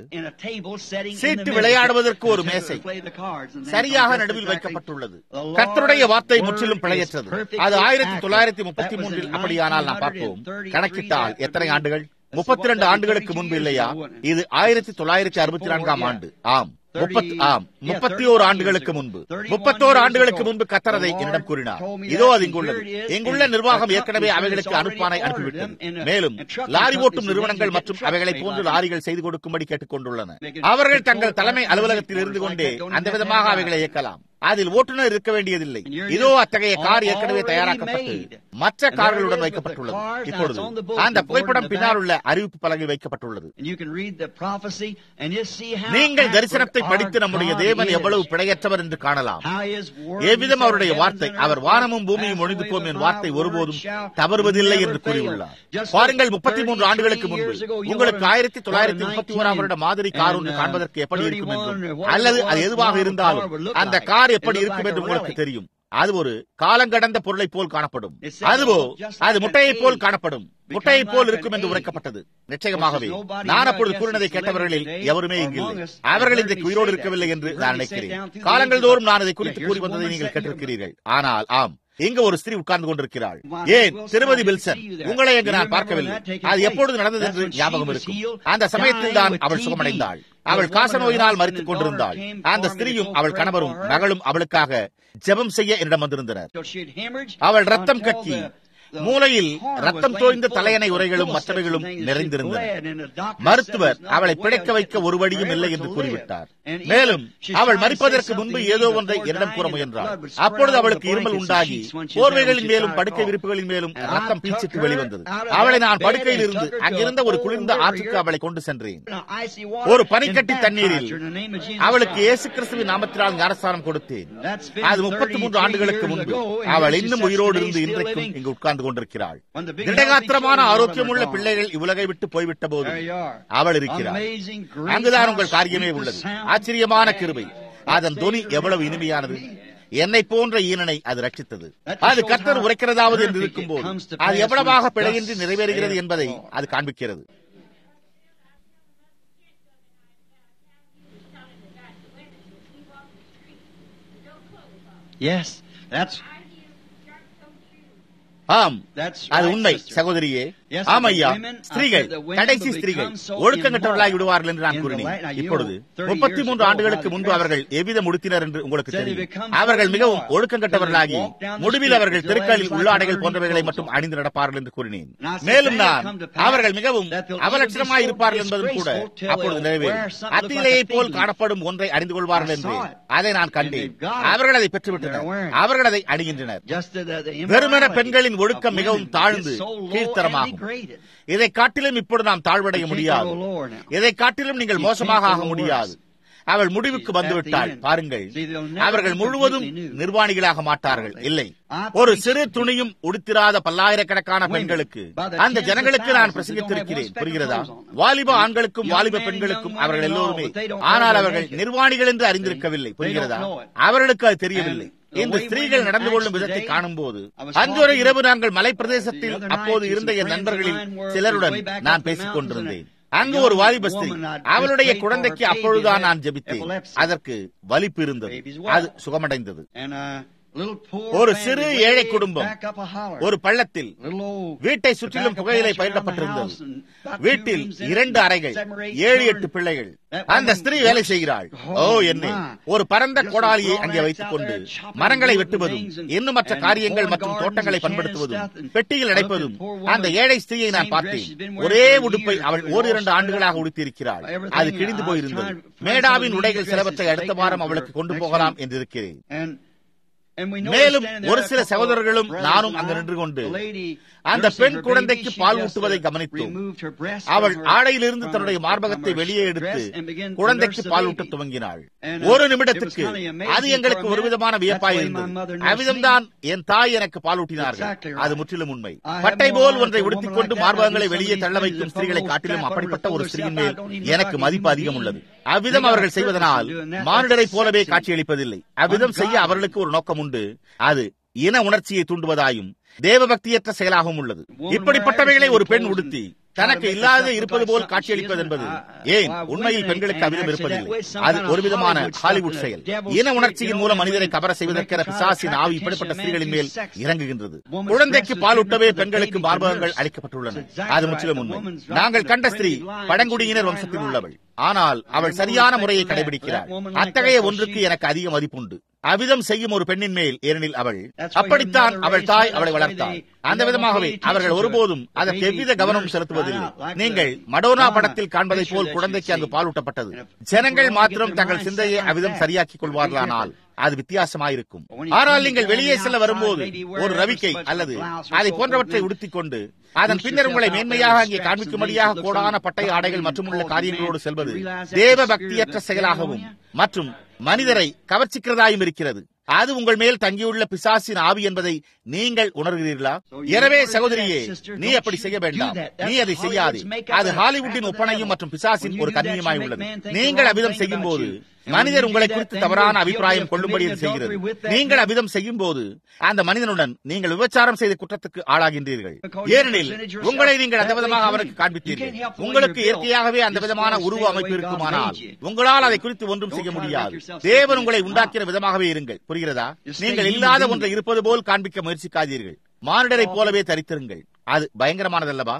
சீட்டு விளையாடுவதற்கு ஒரு மேசை சரியாக நடுவில் வைக்கப்பட்டுள்ளது கர்த்தருடைய வார்த்தை முற்றிலும் பிழையற்றது அது ஆயிரத்தி தொள்ளாயிரத்தி முப்பத்தி மூன்றில் அப்படியானால் நாம் பார்ப்போம் கணக்கிட்டால் எத்தனை ஆண்டுகள் முப்பத்தி ரெண்டு ஆண்டுகளுக்கு முன்பு இல்லையா இது ஆயிரத்தி தொள்ளாயிரத்தி அறுபத்தி நான்காம் ஆண்டு ஆம் முப்பத்தி ஆம் முப்பத்தி ஓரு ஆண்டுகளுக்கு முன்பு முப்பத்தோரு ஆண்டுகளுக்கு முன்பு கத்தரதை என்னிடம் கூறினார் இதோ அது இங்குள்ளது இங்குள்ள நிர்வாகம் ஏற்கனவே அவைகளுக்கு அனுப்பானை அனுப்பிவிட்டது மேலும் லாரி ஓட்டும் நிறுவனங்கள் மற்றும் அவைகளை போன்று லாரிகள் செய்து கொடுக்கும்படி கேட்டுக் கொண்டுள்ளன அவர்கள் தங்கள் தலைமை அலுவலகத்தில் இருந்து கொண்டே அந்த விதமாக அவைகளை இயக்கலாம் அதில் ஓட்டுநர் இருக்க வேண்டியதில்லை இதோ அத்தகைய கார் ஏற்கனவே தயாராக்கப்பட்டு மற்ற கார்களுடன் வைக்கப்பட்டுள்ளது இப்பொழுது அந்த புகைப்படம் பின்னால் உள்ள அறிவிப்பு பலகை வைக்கப்பட்டுள்ளது நீங்கள் தரிசனத்தை படித்து நம்முடைய தேவன் எவ்வளவு பிழையற்றவர் என்று காணலாம் எவ்விதம் அவருடைய வார்த்தை அவர் வானமும் பூமியும் ஒழிந்து போம் என் வார்த்தை ஒருபோதும் தவறுவதில்லை என்று கூறியுள்ளார் பாருங்கள் முப்பத்தி மூன்று ஆண்டுகளுக்கு முன்பு உங்களுக்கு ஆயிரத்தி தொள்ளாயிரத்தி முப்பத்தி ஓராம் வருட மாதிரி கார் ஒன்று காண்பதற்கு எப்படி இருக்கும் என்றும் அல்லது அது எதுவாக இருந்தாலும் அந்த கார் எப்படி இருக்கும் என்று உங்களுக்கு தெரியும் அது ஒரு காலங்கடந்த பொருளை போல் காணப்படும் அதுவோ அது முட்டையை போல் காணப்படும் முட்டையை போல் இருக்கும் என்று உரைக்கப்பட்டது நிச்சயமாகவே நான் அப்பொழுது கூறினதை கேட்டவர்களில் எவருமே இங்கில்லை அவர்கள் இன்றைக்கு உயிரோடு இருக்கவில்லை என்று நான் நினைக்கிறேன் காலங்கள் தோறும் நான் அதை குறித்து கூறி வந்ததை நீங்கள் கேட்டிருக்கிறீர்கள் ஆனால் ஆம் இங்கு ஒரு ஸ்திரீ உட்கார்ந்து கொண்டிருக்கிறாள் ஏன் திருமதி வில்சன் உங்களை அங்கு நான் பார்க்கவில்லை அது எப்பொழுது நடந்தது என்று ஞாபகம் இருக்கும் அந்த சமயத்தில் தான் அவள் சுகமடைந்தாள் அவள் காச நோயினால் மறித்துக் கொண்டிருந்தாள் அந்த ஸ்திரீயும் அவள் கணவரும் மகளும் அவளுக்காக ஜெபம் செய்ய என்னிடம் வந்திருந்தனர் அவள் ரத்தம் கக்கி மூலையில் ரத்தம் தோய்ந்த தலையணை உரைகளும் மற்றவைகளும் நிறைந்திருந்தன மருத்துவர் அவளை பிழைக்க வைக்க ஒரு வழியும் இல்லை என்று கூறிவிட்டார் மேலும் அவள் மறிப்பதற்கு முன்பு ஏதோ ஒன்றை என்னிடம் கூற முயன்றாள் அப்பொழுது அவளுக்கு இருமல் உண்டாகி போர்வைகளின் மேலும் படுக்கை விரிப்புகளின் மேலும் ரத்தம் பீச்சிட்டு வெளிவந்தது அவளை நான் படுக்கையில் இருந்து அங்கிருந்த ஒரு குளிர்ந்த ஆற்றுக்கு அவளை கொண்டு சென்றேன் ஒரு பனிக்கட்டி தண்ணீரில் அவளுக்கு இயேசு கிறிஸ்துவின் நாமத்தினால் ஞானஸ்தானம் கொடுத்தேன் அது முப்பத்தி மூன்று ஆண்டுகளுக்கு முன்பு அவள் இன்னும் உயிரோடு இருந்து இன்றைக்கும் இங்கு உட்கார்ந்து கொண்டிருக்கிறாள் திடகாத்திரமான ஆரோக்கியமுள்ள பிள்ளைகள் இவ்வுலகை விட்டு போய்விட்ட போது அவள் இருக்கிறாள் அங்குதான் உங்கள் காரியமே உள்ளது ஆச்சரியமான கிருபை அதன் தொனி எவ்வளவு இனிமையானது என்னை போன்ற ஈனனை அது ரட்சித்தது அது கர்த்தர் உரைக்கிறதாவது என்று இருக்கும் போது அது எவ்வளவாக பிழையின்றி நிறைவேறுகிறது என்பதை அது காண்பிக்கிறது Yes, that's ஆம் அது உண்மை சகோதரியே ஆம் ஐயா ஸ்திரீகள் கடைசி ஸ்திரீகள் ஒழுக்கங்கட்டவர்களாகி விடுவார்கள் என்று நான் கூறினேன் இப்பொழுது முப்பத்தி மூன்று ஆண்டுகளுக்கு முன்பு அவர்கள் எவ்விதம் முடித்தினர் என்று உங்களுக்கு தெரியும் அவர்கள் மிகவும் ஒழுக்கங்கட்டவர்களாகி முடிவில் அவர்கள் தெருக்களில் உள்ளாடைகள் போன்றவைகளை மட்டும் அணிந்து நடப்பார்கள் என்று கூறினேன் மேலும் நான் அவர்கள் மிகவும் அவலட்சணமாய் இருப்பார்கள் என்பதும் கூட அப்பொழுது நிறைவேறும் அத்தியிலையை போல் காணப்படும் ஒன்றை அணிந்து கொள்வார்கள் என்று அதை நான் கண்டேன் அவர்கள் அதை பெற்றுவிட்டனர் அவர்கள் அதை அணிகின்றனர் வெறுமன பெண்களின் ஒழுக்கம் மிகவும் தாழ்ந்து கீழ்த்தரமாகும் இதை காட்டிலும் இப்பொழுது நாம் தாழ்வடைய முடியாது இதை காட்டிலும் நீங்கள் மோசமாக ஆக முடியாது அவள் முடிவுக்கு வந்துவிட்டாள் பாருங்கள் அவர்கள் முழுவதும் நிர்வாணிகளாக மாட்டார்கள் இல்லை ஒரு சிறு துணியும் உடுத்திராத பல்லாயிரக்கணக்கான பெண்களுக்கு அந்த ஜனங்களுக்கு நான் பிரசங்கித்திருக்கிறேன் புரிகிறதா வாலிப ஆண்களுக்கும் வாலிப பெண்களுக்கும் அவர்கள் எல்லோருமே ஆனால் அவர்கள் நிர்வாணிகள் என்று அறிந்திருக்கவில்லை புரிகிறதா அவர்களுக்கு அது தெரியவில்லை இந்த ஸ்திரீகள் நடந்து கொள்ளும் விதத்தை காணும் போது அன்றொரு இரவு நாங்கள் மலை பிரதேசத்தில் அப்போது இருந்த என் நண்பர்களில் சிலருடன் நான் பேசிக் கொண்டிருந்தேன் அங்கு ஒரு வாலிப ஸ்திரீ அவளுடைய குழந்தைக்கு அப்பொழுதுதான் நான் ஜெபித்தேன் அதற்கு வலிப்பு இருந்தது அது சுகமடைந்தது ஒரு சிறு ஏழை குடும்பம் ஒரு பள்ளத்தில் வீட்டை சுற்றிலும் புகையிலை பயிரிடப்பட்டிருந்தது வீட்டில் இரண்டு அறைகள் ஏழு எட்டு பிள்ளைகள் அந்த ஸ்திரீ வேலை செய்கிறாள் ஓ என்ன ஒரு பரந்த கோடாலியை அங்கே வைத்துக் கொண்டு மரங்களை வெட்டுவதும் இன்னும் மற்ற காரியங்கள் மற்றும் தோட்டங்களை பண்படுத்துவதும் பெட்டியில் அடைப்பதும் அந்த ஏழை ஸ்திரீயை நான் பார்த்தேன் ஒரே உடுப்பை அவள் ஓரிரண்டு ஆண்டுகளாக உடுத்தியிருக்கிறாள் அது கிழிந்து போயிருந்தது மேடாவின் உடைகள் சிலவற்றை அடுத்த வாரம் அவளுக்கு கொண்டு போகலாம் என்று இருக்கிறேன் மேலும் ஒரு சில சகோதரர்களும் நானும் அங்கு நின்று கொண்டு அந்த பெண் குழந்தைக்கு பால் ஊட்டுவதை கவனித்தோம் அவள் ஆடையிலிருந்து தன்னுடைய மார்பகத்தை வெளியே எடுத்து குழந்தைக்கு பால் ஊட்ட துவங்கினாள் ஒரு நிமிடத்திற்கு அது எங்களுக்கு ஒரு விதமான வியப்பாய் இருந்தது அவ்விதம்தான் என் தாய் எனக்கு பால் ஊட்டினார்கள் அது முற்றிலும் உண்மை பட்டை போல் ஒன்றை உடுத்திக் கொண்டு மார்பகங்களை வெளியே தள்ள வைக்கும் ஸ்திரீகளை காட்டிலும் அப்படிப்பட்ட ஒரு ஸ்திரீயின் மேல் எனக்கு மதிப்பு அதிகம் உள்ளது அவ்விதம் அவர்கள் செய்வதனால் மானிடரை போலவே காட்சியளிப்பதில்லை அவ்விதம் செய்ய அவர்களுக்கு ஒரு நோக்கம் உண்டு அது இன உணர்ச்சியை தூண்டுவதாயும் தேவபக்தியற்ற செயலாகவும் உள்ளது இப்படிப்பட்டவைகளை ஒரு பெண் உடுத்தி தனக்கு இல்லாத இருப்பது போல் காட்சியளிப்பது என்பது ஏன் உண்மையில் பெண்களுக்கு அவிதம் இருப்பதில்லை அது ஒரு விதமான ஹாலிவுட் செயல் இன உணர்ச்சியின் மூலம் மனிதரை கவர செய்வதற்கென பிசாசின் ஆவி இப்படிப்பட்ட ஸ்திரீகளின் மேல் இறங்குகின்றது குழந்தைக்கு பாலூட்டவே பெண்களுக்கு மார்பகங்கள் அளிக்கப்பட்டுள்ளன அது முற்றிலும் உண்மை நாங்கள் கண்ட ஸ்திரீ பழங்குடியினர் வம்சத்தில் உள்ளவள் ஆனால் அவள் சரியான முறையை கடைபிடிக்கிறாள் அத்தகைய ஒன்றுக்கு எனக்கு அதிக மதிப்புண்டு அவ்விதம் செய்யும் ஒரு பெண்ணின் மேல் ஏனெனில் அவள் அப்படித்தான் அவள் தாய் அவளை வளர்த்தாள் அந்த விதமாகவே அவர்கள் ஒருபோதும் அதற்கு எவ்வித கவனம் செலுத்துவதில்லை நீங்கள் மடோனா படத்தில் காண்பதை போல் குழந்தைக்கு அங்கு பாலூட்டப்பட்டது ஜனங்கள் மாத்திரம் தங்கள் சிந்தையை அவ்விதம் சரியாக்கிக் கொள்வார்களானால் அது வித்தியாசமாயிருக்கும் ஆனால் நீங்கள் வெளியே செல்ல வரும்போது ஒரு ரவிக்கை அல்லது அதை போன்றவற்றை உடுத்திக் கொண்டு அதன் பின்னர் உங்களை மேன்மையாக அங்கே காண்பிக்கும்படியாக கோடான பட்டை ஆடைகள் மற்றும் உள்ள காரியங்களோடு செல்வது தேவ பக்தியற்ற செயலாகவும் மற்றும் மனிதரை கவர்ச்சிக்கிறதாயும் இருக்கிறது அது உங்கள் மேல் தங்கியுள்ள பிசாசின் ஆவி என்பதை நீங்கள் உணர்கிறீர்களா எனவே சகோதரியே நீ அப்படி செய்ய வேண்டாம் நீ அதை செய்யாதே அது ஹாலிவுட்டின் ஒப்பனையும் மற்றும் பிசாசின் ஒரு கண்ணியமாய் உள்ளது நீங்கள் அபிதம் செய்யும் போது மனிதர் உங்களை குறித்து தவறான அபிப்பிராயம் கொள்ளும்படி இது செய்கிறது நீங்கள் அபிதம் செய்யும் போது அந்த மனிதனுடன் நீங்கள் விபச்சாரம் செய்த குற்றத்துக்கு ஆளாகின்றீர்கள் ஏனெனில் உங்களை நீங்கள் அந்த விதமாக அவருக்கு காண்பித்தீர்கள் உங்களுக்கு இயற்கையாகவே அந்த விதமான உருவ அமைப்பு இருக்குமானால் உங்களால் அதை குறித்து ஒன்றும் செய்ய முடியாது தேவன் உங்களை உண்டாக்கிற விதமாகவே இருங்கள் புரிகிறதா நீங்கள் இல்லாத ஒன்றை இருப்பது போல் காண்பிக்க முயற்சிக்காதீர்கள் மானிடரை போலவே தரித்திருங்கள் அது பயங்கரமானதல்லவா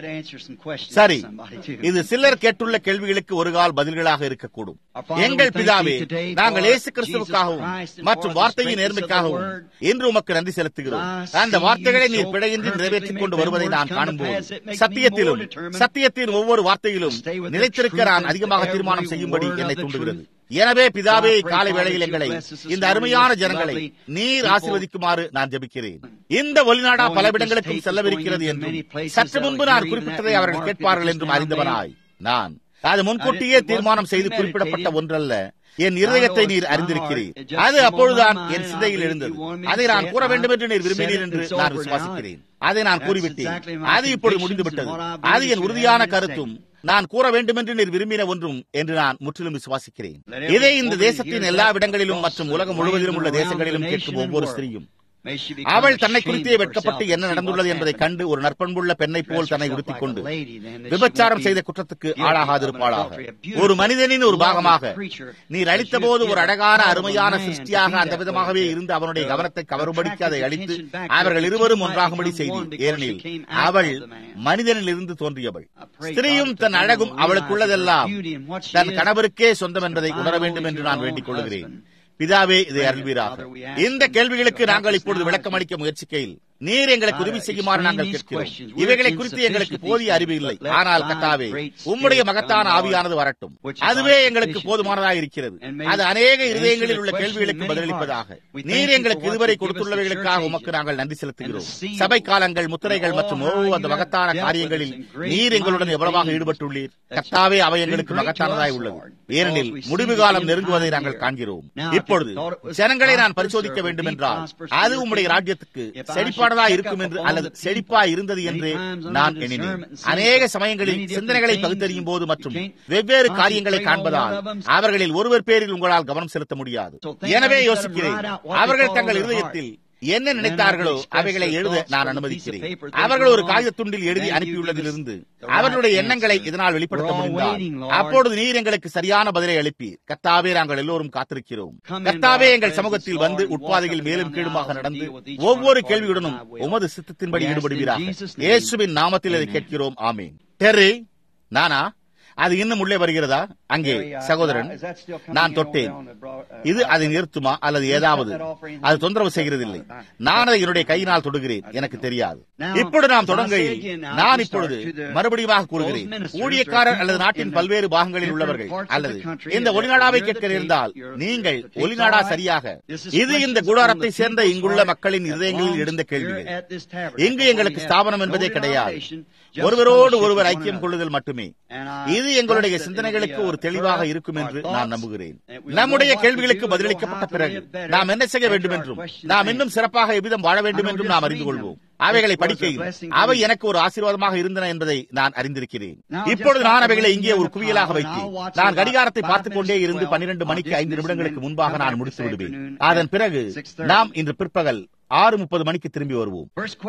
சரி இது சிலர் கேட்டுள்ள கேள்விகளுக்கு ஒரு கால் பதில்களாக இருக்கக்கூடும் எங்கள் பிதாவே நாங்கள் இயேசு கிறிஸ்துவுக்காகவும் மற்றும் வார்த்தையின் நேர்மைக்காகவும் இன்று உமக்கு நன்றி செலுத்துகிறோம் அந்த வார்த்தைகளை நீர் பிழையின்றி நிறைவேற்றிக் கொண்டு வருவதை நான் காணும்போது சத்தியத்திலும் சத்தியத்தின் ஒவ்வொரு வார்த்தையிலும் நிலைத்திருக்க நான் அதிகமாக தீர்மானம் செய்யும்படி என்னை தூண்டுகிறது எனவே பிதாவே காலை வேளையில் எங்களை இந்த அருமையான ஜனங்களை நீர் ஆசீர்வதிக்குமாறு நான் ஜபிக்கிறேன் இந்த ஒளிநாடா பலவிடங்களுக்கும் செல்லவிருக்கிறது என்றும் சற்று முன்பு நான் குறிப்பிட்டதை அவர்கள் கேட்பார்கள் என்றும் அறிந்தவனாய் நான் அது முன்கூட்டியே தீர்மானம் செய்து குறிப்பிடப்பட்ட ஒன்றல்ல என் இருதயத்தை நீர் அறிந்திருக்கிறீர் அது அப்பொழுதுதான் என் சிந்தையில் எழுந்தது அதை நான் கூற வேண்டும் என்று நீர் விரும்பினீர் என்று நான் விசுவாசிக்கிறேன் அதை நான் கூறிவிட்டேன் அது இப்பொழுது முடிந்துவிட்டது அது என் உறுதியான கருத்தும் நான் கூற வேண்டும் என்று நீர் விரும்பின ஒன்றும் என்று நான் முற்றிலும் விசுவாசிக்கிறேன் இதை இந்த தேசத்தின் எல்லா இடங்களிலும் மற்றும் உலகம் முழுவதிலும் உள்ள தேசங்களிலும் கேட்கும் ஒவ்வொரு ஸ்திரீயும் அவள் தன்னை குறித்தே வெட்கப்பட்டு என்ன நடந்துள்ளது என்பதை கண்டு ஒரு நற்பண்புள்ள பெண்ணை போல் தன்னை உடுத்திக் கொண்டு விபச்சாரம் செய்த குற்றத்துக்கு ஆளாகாதிருப்பாளாக ஒரு மனிதனின் ஒரு பாகமாக நீர் அளித்த போது ஒரு அழகான அருமையான சிருஷ்டியாக அந்த விதமாகவே இருந்து அவனுடைய கவனத்தை கவரும்படிக்கு அதை அளித்து அவர்கள் இருவரும் ஒன்றாகும்படி செய்தி ஏனெனில் அவள் மனிதனில் இருந்து தோன்றியவள் ஸ்திரீயும் தன் அழகும் அவளுக்குள்ளதெல்லாம் தன் கணவருக்கே சொந்தம் என்பதை உணர வேண்டும் என்று நான் வேண்டிக் கொள்கிறேன் பிதாவே இதை அறிவீராக இந்த கேள்விகளுக்கு நாங்கள் இப்பொழுது விளக்கம் அளிக்க முயற்சிக்கையில் நீர் எங்களுக்கு உதவி செய்யுமாறு நாங்கள் கேட்கிறோம் இவைகளை குறித்து எங்களுக்கு போதிய அறிவு இல்லை ஆனால் கத்தாவே உம்முடைய மகத்தான ஆவியானது வரட்டும் அதுவே எங்களுக்கு போதுமானதாக இருக்கிறது அது அநேக இருதயங்களில் உள்ள கேள்விகளுக்கு பதிலளிப்பதாக நீர் எங்களுக்கு இதுவரை கொடுத்துள்ளவைகளுக்காக உமக்கு நாங்கள் நன்றி செலுத்துகிறோம் சபை காலங்கள் முத்திரைகள் மற்றும் ஓ அந்த மகத்தான காரியங்களில் நீர் எங்களுடன் எவ்வளவாக ஈடுபட்டுள்ளீர் கத்தாவே அவை எங்களுக்கு மகத்தானதாய் உள்ளது ஏனெனில் முடிவு காலம் நெருங்குவதை நாங்கள் காண்கிறோம் இப்பொழுது ஜனங்களை நான் பரிசோதிக்க வேண்டும் என்றால் அது உம்முடைய ராஜ்யத்துக்கு செழிப்பான செழிப்பானதா இருக்கும் என்று அல்லது செழிப்பா இருந்தது என்று நான் எண்ணினேன் அநேக சமயங்களில் சிந்தனைகளை பகுத்தறியும் போது மற்றும் வெவ்வேறு காரியங்களை காண்பதால் அவர்களில் ஒருவர் பேரில் உங்களால் கவனம் செலுத்த முடியாது எனவே யோசிக்கிறேன் அவர்கள் தங்கள் இருதயத்தில் என்ன நினைத்தார்களோ அவைகளை எழுத நான் அனுமதிக்கிறேன் அவர்கள் ஒரு காகித துண்டில் எழுதி அனுப்பியுள்ளதிலிருந்து அவர்களுடைய எண்ணங்களை இதனால் வெளிப்படுத்த முடிந்தால் அப்பொழுது நீர் எங்களுக்கு சரியான பதிலை அளிப்பீர் கத்தாவே நாங்கள் எல்லோரும் காத்திருக்கிறோம் கத்தாவே எங்கள் சமூகத்தில் வந்து உட்பாதையில் மேலும் கீழுமாக நடந்து ஒவ்வொரு கேள்வியுடனும் உமது சித்தத்தின்படி ஈடுபடுவீராக இயேசுவின் நாமத்தில் இதை கேட்கிறோம் ஆமேன் டெர்ரி நானா அது இன்னும் உள்ளே வருகிறதா அங்கே சகோதரன் நான் தொட்டேன் இது அதை நிறுத்துமா அல்லது ஏதாவது அது தொந்தரவு செய்கிறதில்லை நான் அதை என்னுடைய கையினால் தொடுகிறேன் எனக்கு தெரியாது இப்பொழுது நாம் தொடங்குகையில் நான் இப்பொழுது மறுபடியும் கூறுகிறேன் ஊழியக்காரர் அல்லது நாட்டின் பல்வேறு பாகங்களில் உள்ளவர்கள் அல்லது இந்த ஒளிநாடாவை கேட்க இருந்தால் நீங்கள் ஒளிநாடா சரியாக இது இந்த குடாரத்தை சேர்ந்த இங்குள்ள மக்களின் இதயங்களில் எழுந்த கேள்விகள் இங்கு எங்களுக்கு ஸ்தாபனம் என்பதே கிடையாது ஒருவரோடு ஒருவர் ஐக்கியம் கொள்ளுதல் மட்டுமே இது எங்களுடைய சிந்தனைகளுக்கு ஒரு தெளிவாக இருக்கும் என்று நான் நம்புகிறேன் நம்முடைய கேள்விகளுக்கு பதிலளிக்கப்பட்ட பிறகு நாம் என்ன செய்ய வேண்டும் என்றும் நாம் இன்னும் சிறப்பாக எவ்விதம் வாழ வேண்டும் என்றும் நாம் அறிந்து கொள்வோம் அவைகளை படிக்கையில் அவை எனக்கு ஒரு ஆசீர்வாதமாக இருந்தன என்பதை நான் அறிந்திருக்கிறேன் இப்பொழுது நான் அவைகளை இங்கே ஒரு குவியலாக வைத்தேன் நான் கடிகாரத்தை பார்த்துக் கொண்டே இருந்து பன்னிரண்டு மணிக்கு ஐந்து நிமிடங்களுக்கு முன்பாக நான் முடித்து விடுவேன் அதன் பிறகு நாம் இன்று பிற்பகல் ஆறு முப்பது மணிக்கு திரும்பி வருவோம்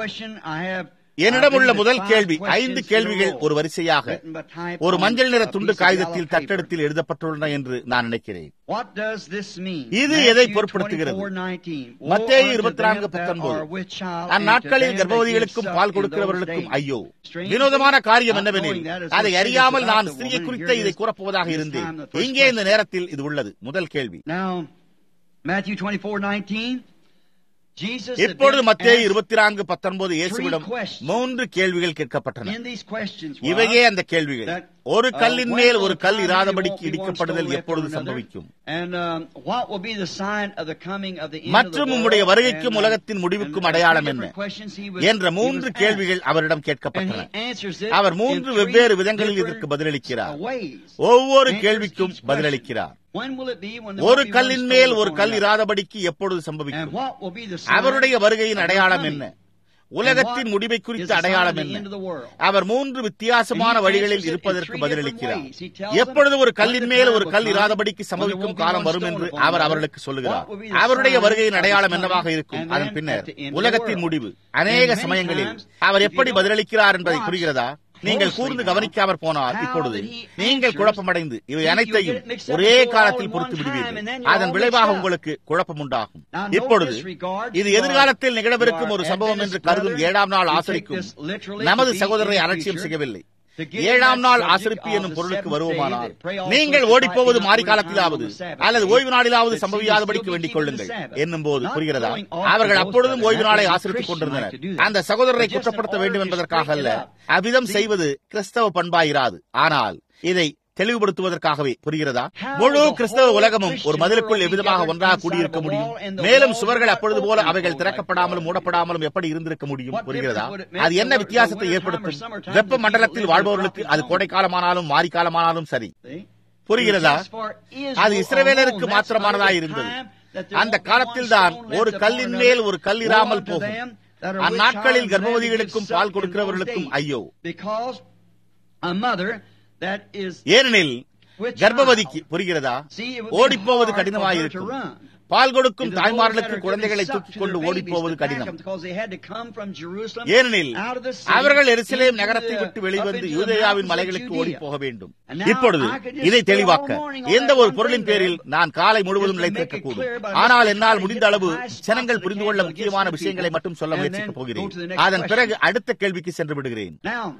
என்னிடம் உள்ள முதல் கேள்வி ஐந்து கேள்விகள் ஒரு வரிசையாக ஒரு மஞ்சள் நிற துண்டு காகிதத்தில் தட்டெடுத்தில் எழுதப்பட்டுள்ளன என்று நான் நினைக்கிறேன் இது எதை பொருட்படுத்துகிறது மத்திய இருபத்தி நான்கு பத்தொன்பது அந்நாட்களில் கர்ப்பவதிகளுக்கும் பால் கொடுக்கிறவர்களுக்கும் ஐயோ வினோதமான காரியம் என்னவெனில் அதை அறியாமல் நான் ஸ்திரியை குறித்த இதை கூறப்போவதாக இருந்தேன் இங்கே இந்த நேரத்தில் இது உள்ளது முதல் கேள்வி இப்பொழுது மத்திய இருபத்தி நான்கு பத்தொன்பது இயேசுவிடம் மூன்று கேள்விகள் கேட்கப்பட்டன இவையே அந்த கேள்விகள் ஒரு கல்லின் மேல் ஒரு கல் இராதபடிக்கு இடிக்கப்படுதல் எப்பொழுது சம்பவிக்கும் மற்றும் உம்முடைய வருகைக்கும் உலகத்தின் முடிவுக்கும் அடையாளம் என்ன என்ற மூன்று கேள்விகள் அவரிடம் கேட்கப்பட்டன அவர் மூன்று வெவ்வேறு விதங்களில் இதற்கு பதிலளிக்கிறார் ஒவ்வொரு கேள்விக்கும் பதிலளிக்கிறார் ஒரு கல்லின் மேல் ஒரு கல் இராதபடிக்கு எப்பொழுது சம்பவிக்கும் அவருடைய வருகையின் அடையாளம் என்ன உலகத்தின் முடிவை குறித்த அடையாளம் என்ன அவர் மூன்று வித்தியாசமான வழிகளில் இருப்பதற்கு பதிலளிக்கிறார் எப்பொழுது ஒரு கல்லின் மேல் ஒரு கல் இராதபடிக்கு சம்பவிக்கும் காலம் வரும் என்று அவர் அவர்களுக்கு சொல்லுகிறார் அவருடைய வருகையின் அடையாளம் என்னவாக இருக்கும் அதன் பின்னர் உலகத்தின் முடிவு அநேக சமயங்களில் அவர் எப்படி பதிலளிக்கிறார் என்பதை புரிகிறதா நீங்கள் கூர்ந்து கவனிக்காமற் போனால் இப்பொழுது நீங்கள் குழப்பமடைந்து இவை அனைத்தையும் ஒரே காலத்தில் பொறுத்து விடுவீர்கள் அதன் விளைவாக உங்களுக்கு குழப்பம் உண்டாகும் இப்பொழுது இது எதிர்காலத்தில் நிகழவிருக்கும் ஒரு சம்பவம் என்று கருதும் ஏழாம் நாள் ஆசரிக்கும் நமது சகோதரரை அலட்சியம் செய்யவில்லை ஏழாம் நாள் ஆசிரிப்பு என்னும் பொருளுக்கு வருவோமானால் நீங்கள் ஓடிப்போவது மாறி காலத்திலாவது அல்லது ஓய்வு நாளிலாவது சம்பவியாதபடிக்கு வேண்டிக் கொள்ளுங்கள் என்னும் போது புரிகிறதா அவர்கள் அப்பொழுதும் ஓய்வு நாளை ஆசிரித்துக் கொண்டிருந்தனர் அந்த சகோதரரை குற்றப்படுத்த வேண்டும் என்பதற்காக அல்ல அவ்விதம் செய்வது கிறிஸ்தவ பண்பாயிராது ஆனால் இதை தெளிவுபடுத்துவதற்காகவே புரிகிறதா முழு கிறிஸ்தவ உலகமும் ஒரு மதிலுக்குள் எவ்விதமாக ஒன்றாக கூடியிருக்க முடியும் மேலும் சுவர்கள் அப்பொழுது போல அவைகள் திறக்கப்படாமலும் மூடப்படாமலும் எப்படி இருந்திருக்க முடியும் புரிகிறதா அது என்ன வித்தியாசத்தை ஏற்படுத்தும் வெப்ப மண்டலத்தில் வாழ்பவர்களுக்கு அது கோடைக்காலமானாலும் மாரிக்காலமானாலும் சரி புரிகிறதா அது இஸ்ரவேலருக்கு மாத்திரமானதாக இருந்தது அந்த காலத்தில் தான் ஒரு கல்லின் மேல் ஒரு கல் இராமல் போகும் அந்நாட்களில் கர்ப்பவதிகளுக்கும் பால் கொடுக்கிறவர்களுக்கும் ஐயோ ஏனெனில் கர்ப்பவதிக்கு புரிகிறதா ஓடிப்போவது கடினமாயிருக்கும் பால் கொடுக்கும் தாய்மார்களுக்கு குழந்தைகளை தூக்கிக் கொண்டு ஓடிப்போவது கடினம் ஏனெனில் அவர்கள் எருசலேம் நகரத்தை விட்டு வெளிவந்து யூதேயாவின் மலைகளுக்கு ஓடி போக வேண்டும் இப்பொழுது இதை தெளிவாக்க எந்த ஒரு பொருளின் பேரில் நான் காலை முழுவதும் நிலைத்திருக்க கூடும் ஆனால் என்னால் முடிந்த அளவு ஜனங்கள் புரிந்து கொள்ள முக்கியமான விஷயங்களை மட்டும் சொல்ல முயற்சிக்கப் போகிறேன் அதன் பிறகு அடுத்த கேள்விக்கு சென்று விடுகிறேன்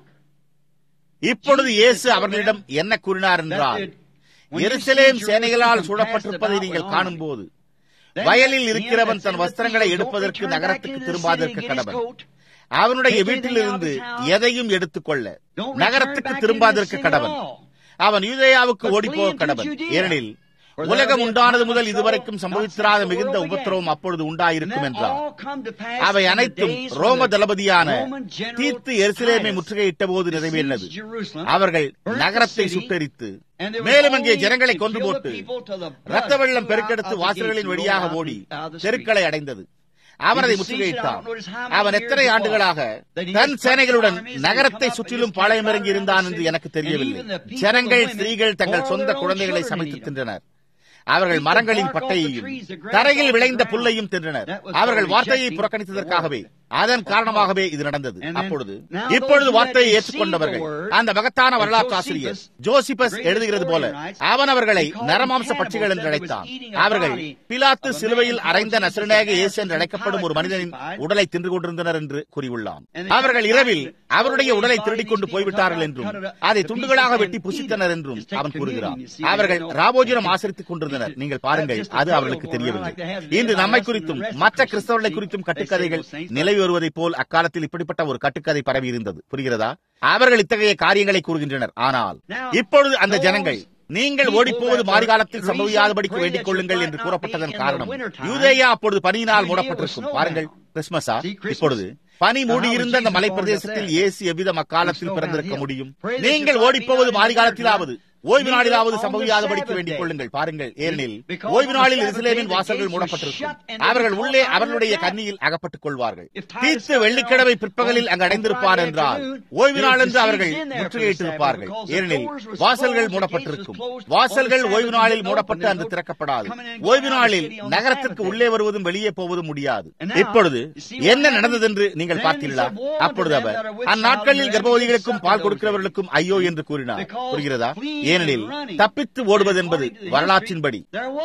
இப்பொழுது இயேசு அவர்களிடம் என்ன கூறினார் என்றால் எருசலேம் சேனைகளால் சூழப்பட்டிருப்பதை நீங்கள் காணும் போது வயலில் இருக்கிறவன் தன் வஸ்திரங்களை எடுப்பதற்கு நகரத்துக்கு திரும்பாதிருக்க கடவன் அவனுடைய வீட்டிலிருந்து எதையும் எடுத்துக்கொள்ள நகரத்துக்கு திரும்பாதிருக்க கடவன் அவன் யூதேயாவுக்கு ஓடிப்போக கடவன் ஏனெனில் உலகம் உண்டானது முதல் இதுவரைக்கும் சம்பவித்திராத மிகுந்த உபத்திரவம் அப்பொழுது உண்டாயிருக்கும் என்றார் அவை அனைத்தும் ரோம தளபதியான தீர்த்து எருசலேமை முற்றுகையிட்ட போது நிறைவேறினது அவர்கள் நகரத்தை சுட்டரித்து மேலும் அங்கே ஜனங்களை கொண்டு போட்டு ரத்த வெள்ளம் பெருக்கெடுத்து வாசல்களின் வழியாக ஓடி தெருக்களை அடைந்தது அவன் அதை முற்றுகையிட்டான் அவன் எத்தனை ஆண்டுகளாக தன் சேனைகளுடன் நகரத்தை சுற்றிலும் பாளையமிறங்கி இருந்தான் என்று எனக்கு தெரியவில்லை ஜனங்கள் ஸ்திரீகள் தங்கள் சொந்த குழந்தைகளை சமைத்து தின்றனர் அவர்கள் மரங்களின் பட்டையையும் தரையில் விளைந்த புல்லையும் தின்றனர் அவர்கள் வார்த்தையை புறக்கணித்ததற்காகவே அதன் காரணமாகவே இது நடந்தது அப்பொழுது இப்பொழுது வார்த்தையை ஏற்றுக்கொண்டவர்கள் அந்த மகத்தான வரலாற்று ஆசிரியர் ஜோசிபஸ் எழுதுகிறது போல அவன் அவர்களை நரமாம்ச பட்சிகள் என்று அழைத்தான் அவர்கள் பிலாத்து சிலுவையில் அரைந்த நசரநேக இயேசு என்று அழைக்கப்படும் ஒரு மனிதனின் உடலை தின்று கொண்டிருந்தனர் என்று கூறியுள்ளான் அவர்கள் இரவில் அவருடைய உடலை திருடிக் கொண்டு போய்விட்டார்கள் என்றும் அதை துண்டுகளாக வெட்டி புசித்தனர் என்றும் அவன் கூறுகிறான் அவர்கள் ராபோஜனம் ஆசரித்துக் கொண்டிருந்தனர் நீங்கள் பாருங்கள் அது அவர்களுக்கு தெரியவில்லை இன்று நம்மை குறித்தும் மற்ற கிறிஸ்தவர்களை குறித்தும் கட்டுக்கதைகள் நிலவி வருவதைப் போல் அக்காலத்தில் இப்படிப்பட்ட ஒரு கட்டுக்கதை பரவி இருந்தது புரிகிறதா அவர்கள் இத்தகைய காரியங்களை கூறுகின்றனர் ஆனால் இப்பொழுது அந்த ஜனங்கள் நீங்கள் ஓடிப்போவது மாரிகாலத்தில் சம்பவியாதபடிக்கு வேண்டிக் கொள்ளுங்கள் என்று கூறப்பட்டதன் காரணம் யூதேயா அப்பொழுது பனியினால் மூடப்பட்டிருக்கும் பாருங்கள் கிறிஸ்துமஸா இப்பொழுது பனி மூடியிருந்த அந்த மலை பிரதேசத்தில் இயேசு எவ்விதம் அக்காலத்தில் பிறந்திருக்க முடியும் நீங்கள் ஓடிப்போவது மாரிகாலத்திலாவது ஓய்வு நாளிலாவது சம்பவியாதபடிக்கு வேண்டிக் கொள்ளுங்கள் பாருங்கள் ஏனெனில் ஓய்வு நாளில் இஸ்லேமின் வாசல்கள் மூடப்பட்டிருக்கும் அவர்கள் உள்ளே அவர்களுடைய கண்ணியில் அகப்பட்டுக் கொள்வார்கள் தீர்த்து வெள்ளிக்கிழமை பிற்பகலில் அங்கு அடைந்திருப்பார் என்றால் ஓய்வு நாள் என்று அவர்கள் முற்றுகையிட்டிருப்பார்கள் ஏனெனில் வாசல்கள் மூடப்பட்டிருக்கும் வாசல்கள் ஓய்வு நாளில் மூடப்பட்டு அன்று திறக்கப்படாது ஓய்வு நாளில் நகரத்திற்கு உள்ளே வருவதும் வெளியே போவதும் முடியாது இப்பொழுது என்ன நடந்தது என்று நீங்கள் பார்த்தீர்களா அப்பொழுது அவர் அந்நாட்களில் கர்ப்பவதிகளுக்கும் பால் கொடுக்கிறவர்களுக்கும் ஐயோ என்று கூறினார் புரிகிறதா ஏனெனில் தப்பித்து ஓடுவது என்பது வரலாற்றின்படி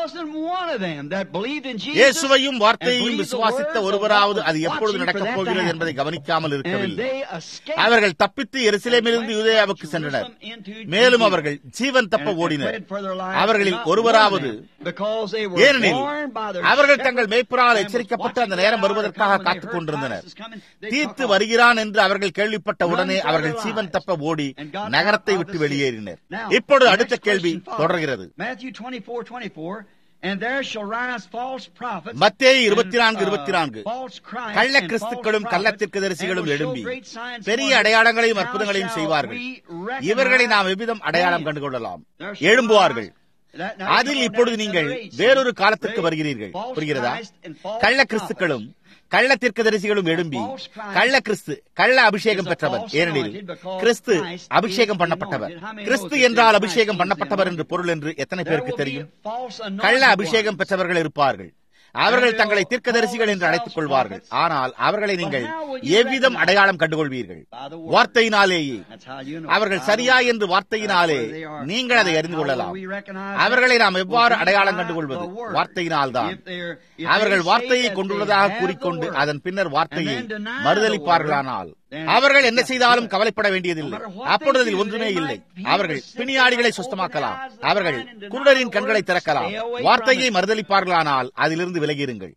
இயேசுவையும் வார்த்தையையும் விசுவாசித்த ஒருவராவது அது எப்பொழுது நடக்கப் போகிறது என்பதை கவனிக்காமல் இருக்கவில்லை அவர்கள் தப்பித்து எருசலேமிலிருந்து யூதேயாவுக்கு சென்றனர் மேலும் அவர்கள் ஜீவன் தப்ப ஓடினர் அவர்களில் ஒருவராவது ஏனெனில் அவர்கள் தங்கள் மேய்ப்பரால் எச்சரிக்கப்பட்டு அந்த நேரம் வருவதற்காக காத்துக் கொண்டிருந்தனர் தீர்த்து வருகிறான் என்று அவர்கள் கேள்விப்பட்ட உடனே அவர்கள் ஜீவன் தப்ப ஓடி நகரத்தை விட்டு வெளியேறினர் இப்பொழுது அடுத்த கேள்வி தொடர்கிறது மத்தேயு இருபத்தி நான்கு இருபத்தி நான்கு கள்ள கிறிஸ்துக்களும் கள்ளத்திற்கு தரிசிகளும் எழும்பி பெரிய அடையாளங்களையும் அற்புதங்களையும் செய்வார்கள் இவர்களை நாம் எவ்விதம் அடையாளம் கண்டுகொள்ளலாம் எழும்புவார்கள் அதில் இப்பொழுது நீங்கள் வேறொரு காலத்திற்கு வருகிறீர்கள் புரிகிறதா கள்ள கிறிஸ்துக்களும் கள்ள தீர்க்கதரிசிகளும் எழும்பி கள்ள கிறிஸ்து கள்ள அபிஷேகம் பெற்றவர் ஏனெனில் கிறிஸ்து அபிஷேகம் பண்ணப்பட்டவர் கிறிஸ்து என்றால் அபிஷேகம் பண்ணப்பட்டவர் என்று பொருள் என்று எத்தனை பேருக்கு தெரியும் கள்ள அபிஷேகம் பெற்றவர்கள் இருப்பார்கள் அவர்கள் தங்களை தீர்க்கதரிசிகள் என்று அழைத்துக் கொள்வார்கள் ஆனால் அவர்களை நீங்கள் எவ்விதம் அடையாளம் கண்டுகொள்வீர்கள் வார்த்தையினாலேயே அவர்கள் சரியா என்று வார்த்தையினாலே நீங்கள் அதை அறிந்து கொள்ளலாம் அவர்களை நாம் எவ்வாறு அடையாளம் கண்டுகொள்வது வார்த்தையினால் தான் அவர்கள் வார்த்தையை கொண்டுள்ளதாக கூறிக்கொண்டு அதன் பின்னர் வார்த்தையை மறுதளிப்பார்களானால் அவர்கள் என்ன செய்தாலும் கவலைப்பட வேண்டியதில்லை அப்பொழுது அதில் ஒன்றுமே இல்லை அவர்கள் பிணியாடிகளை சுத்தமாக்கலாம் அவர்கள் குருடரின் கண்களை திறக்கலாம் வார்த்தையை மறுதளிப்பார்களானால் அதிலிருந்து விலகியிருங்கள்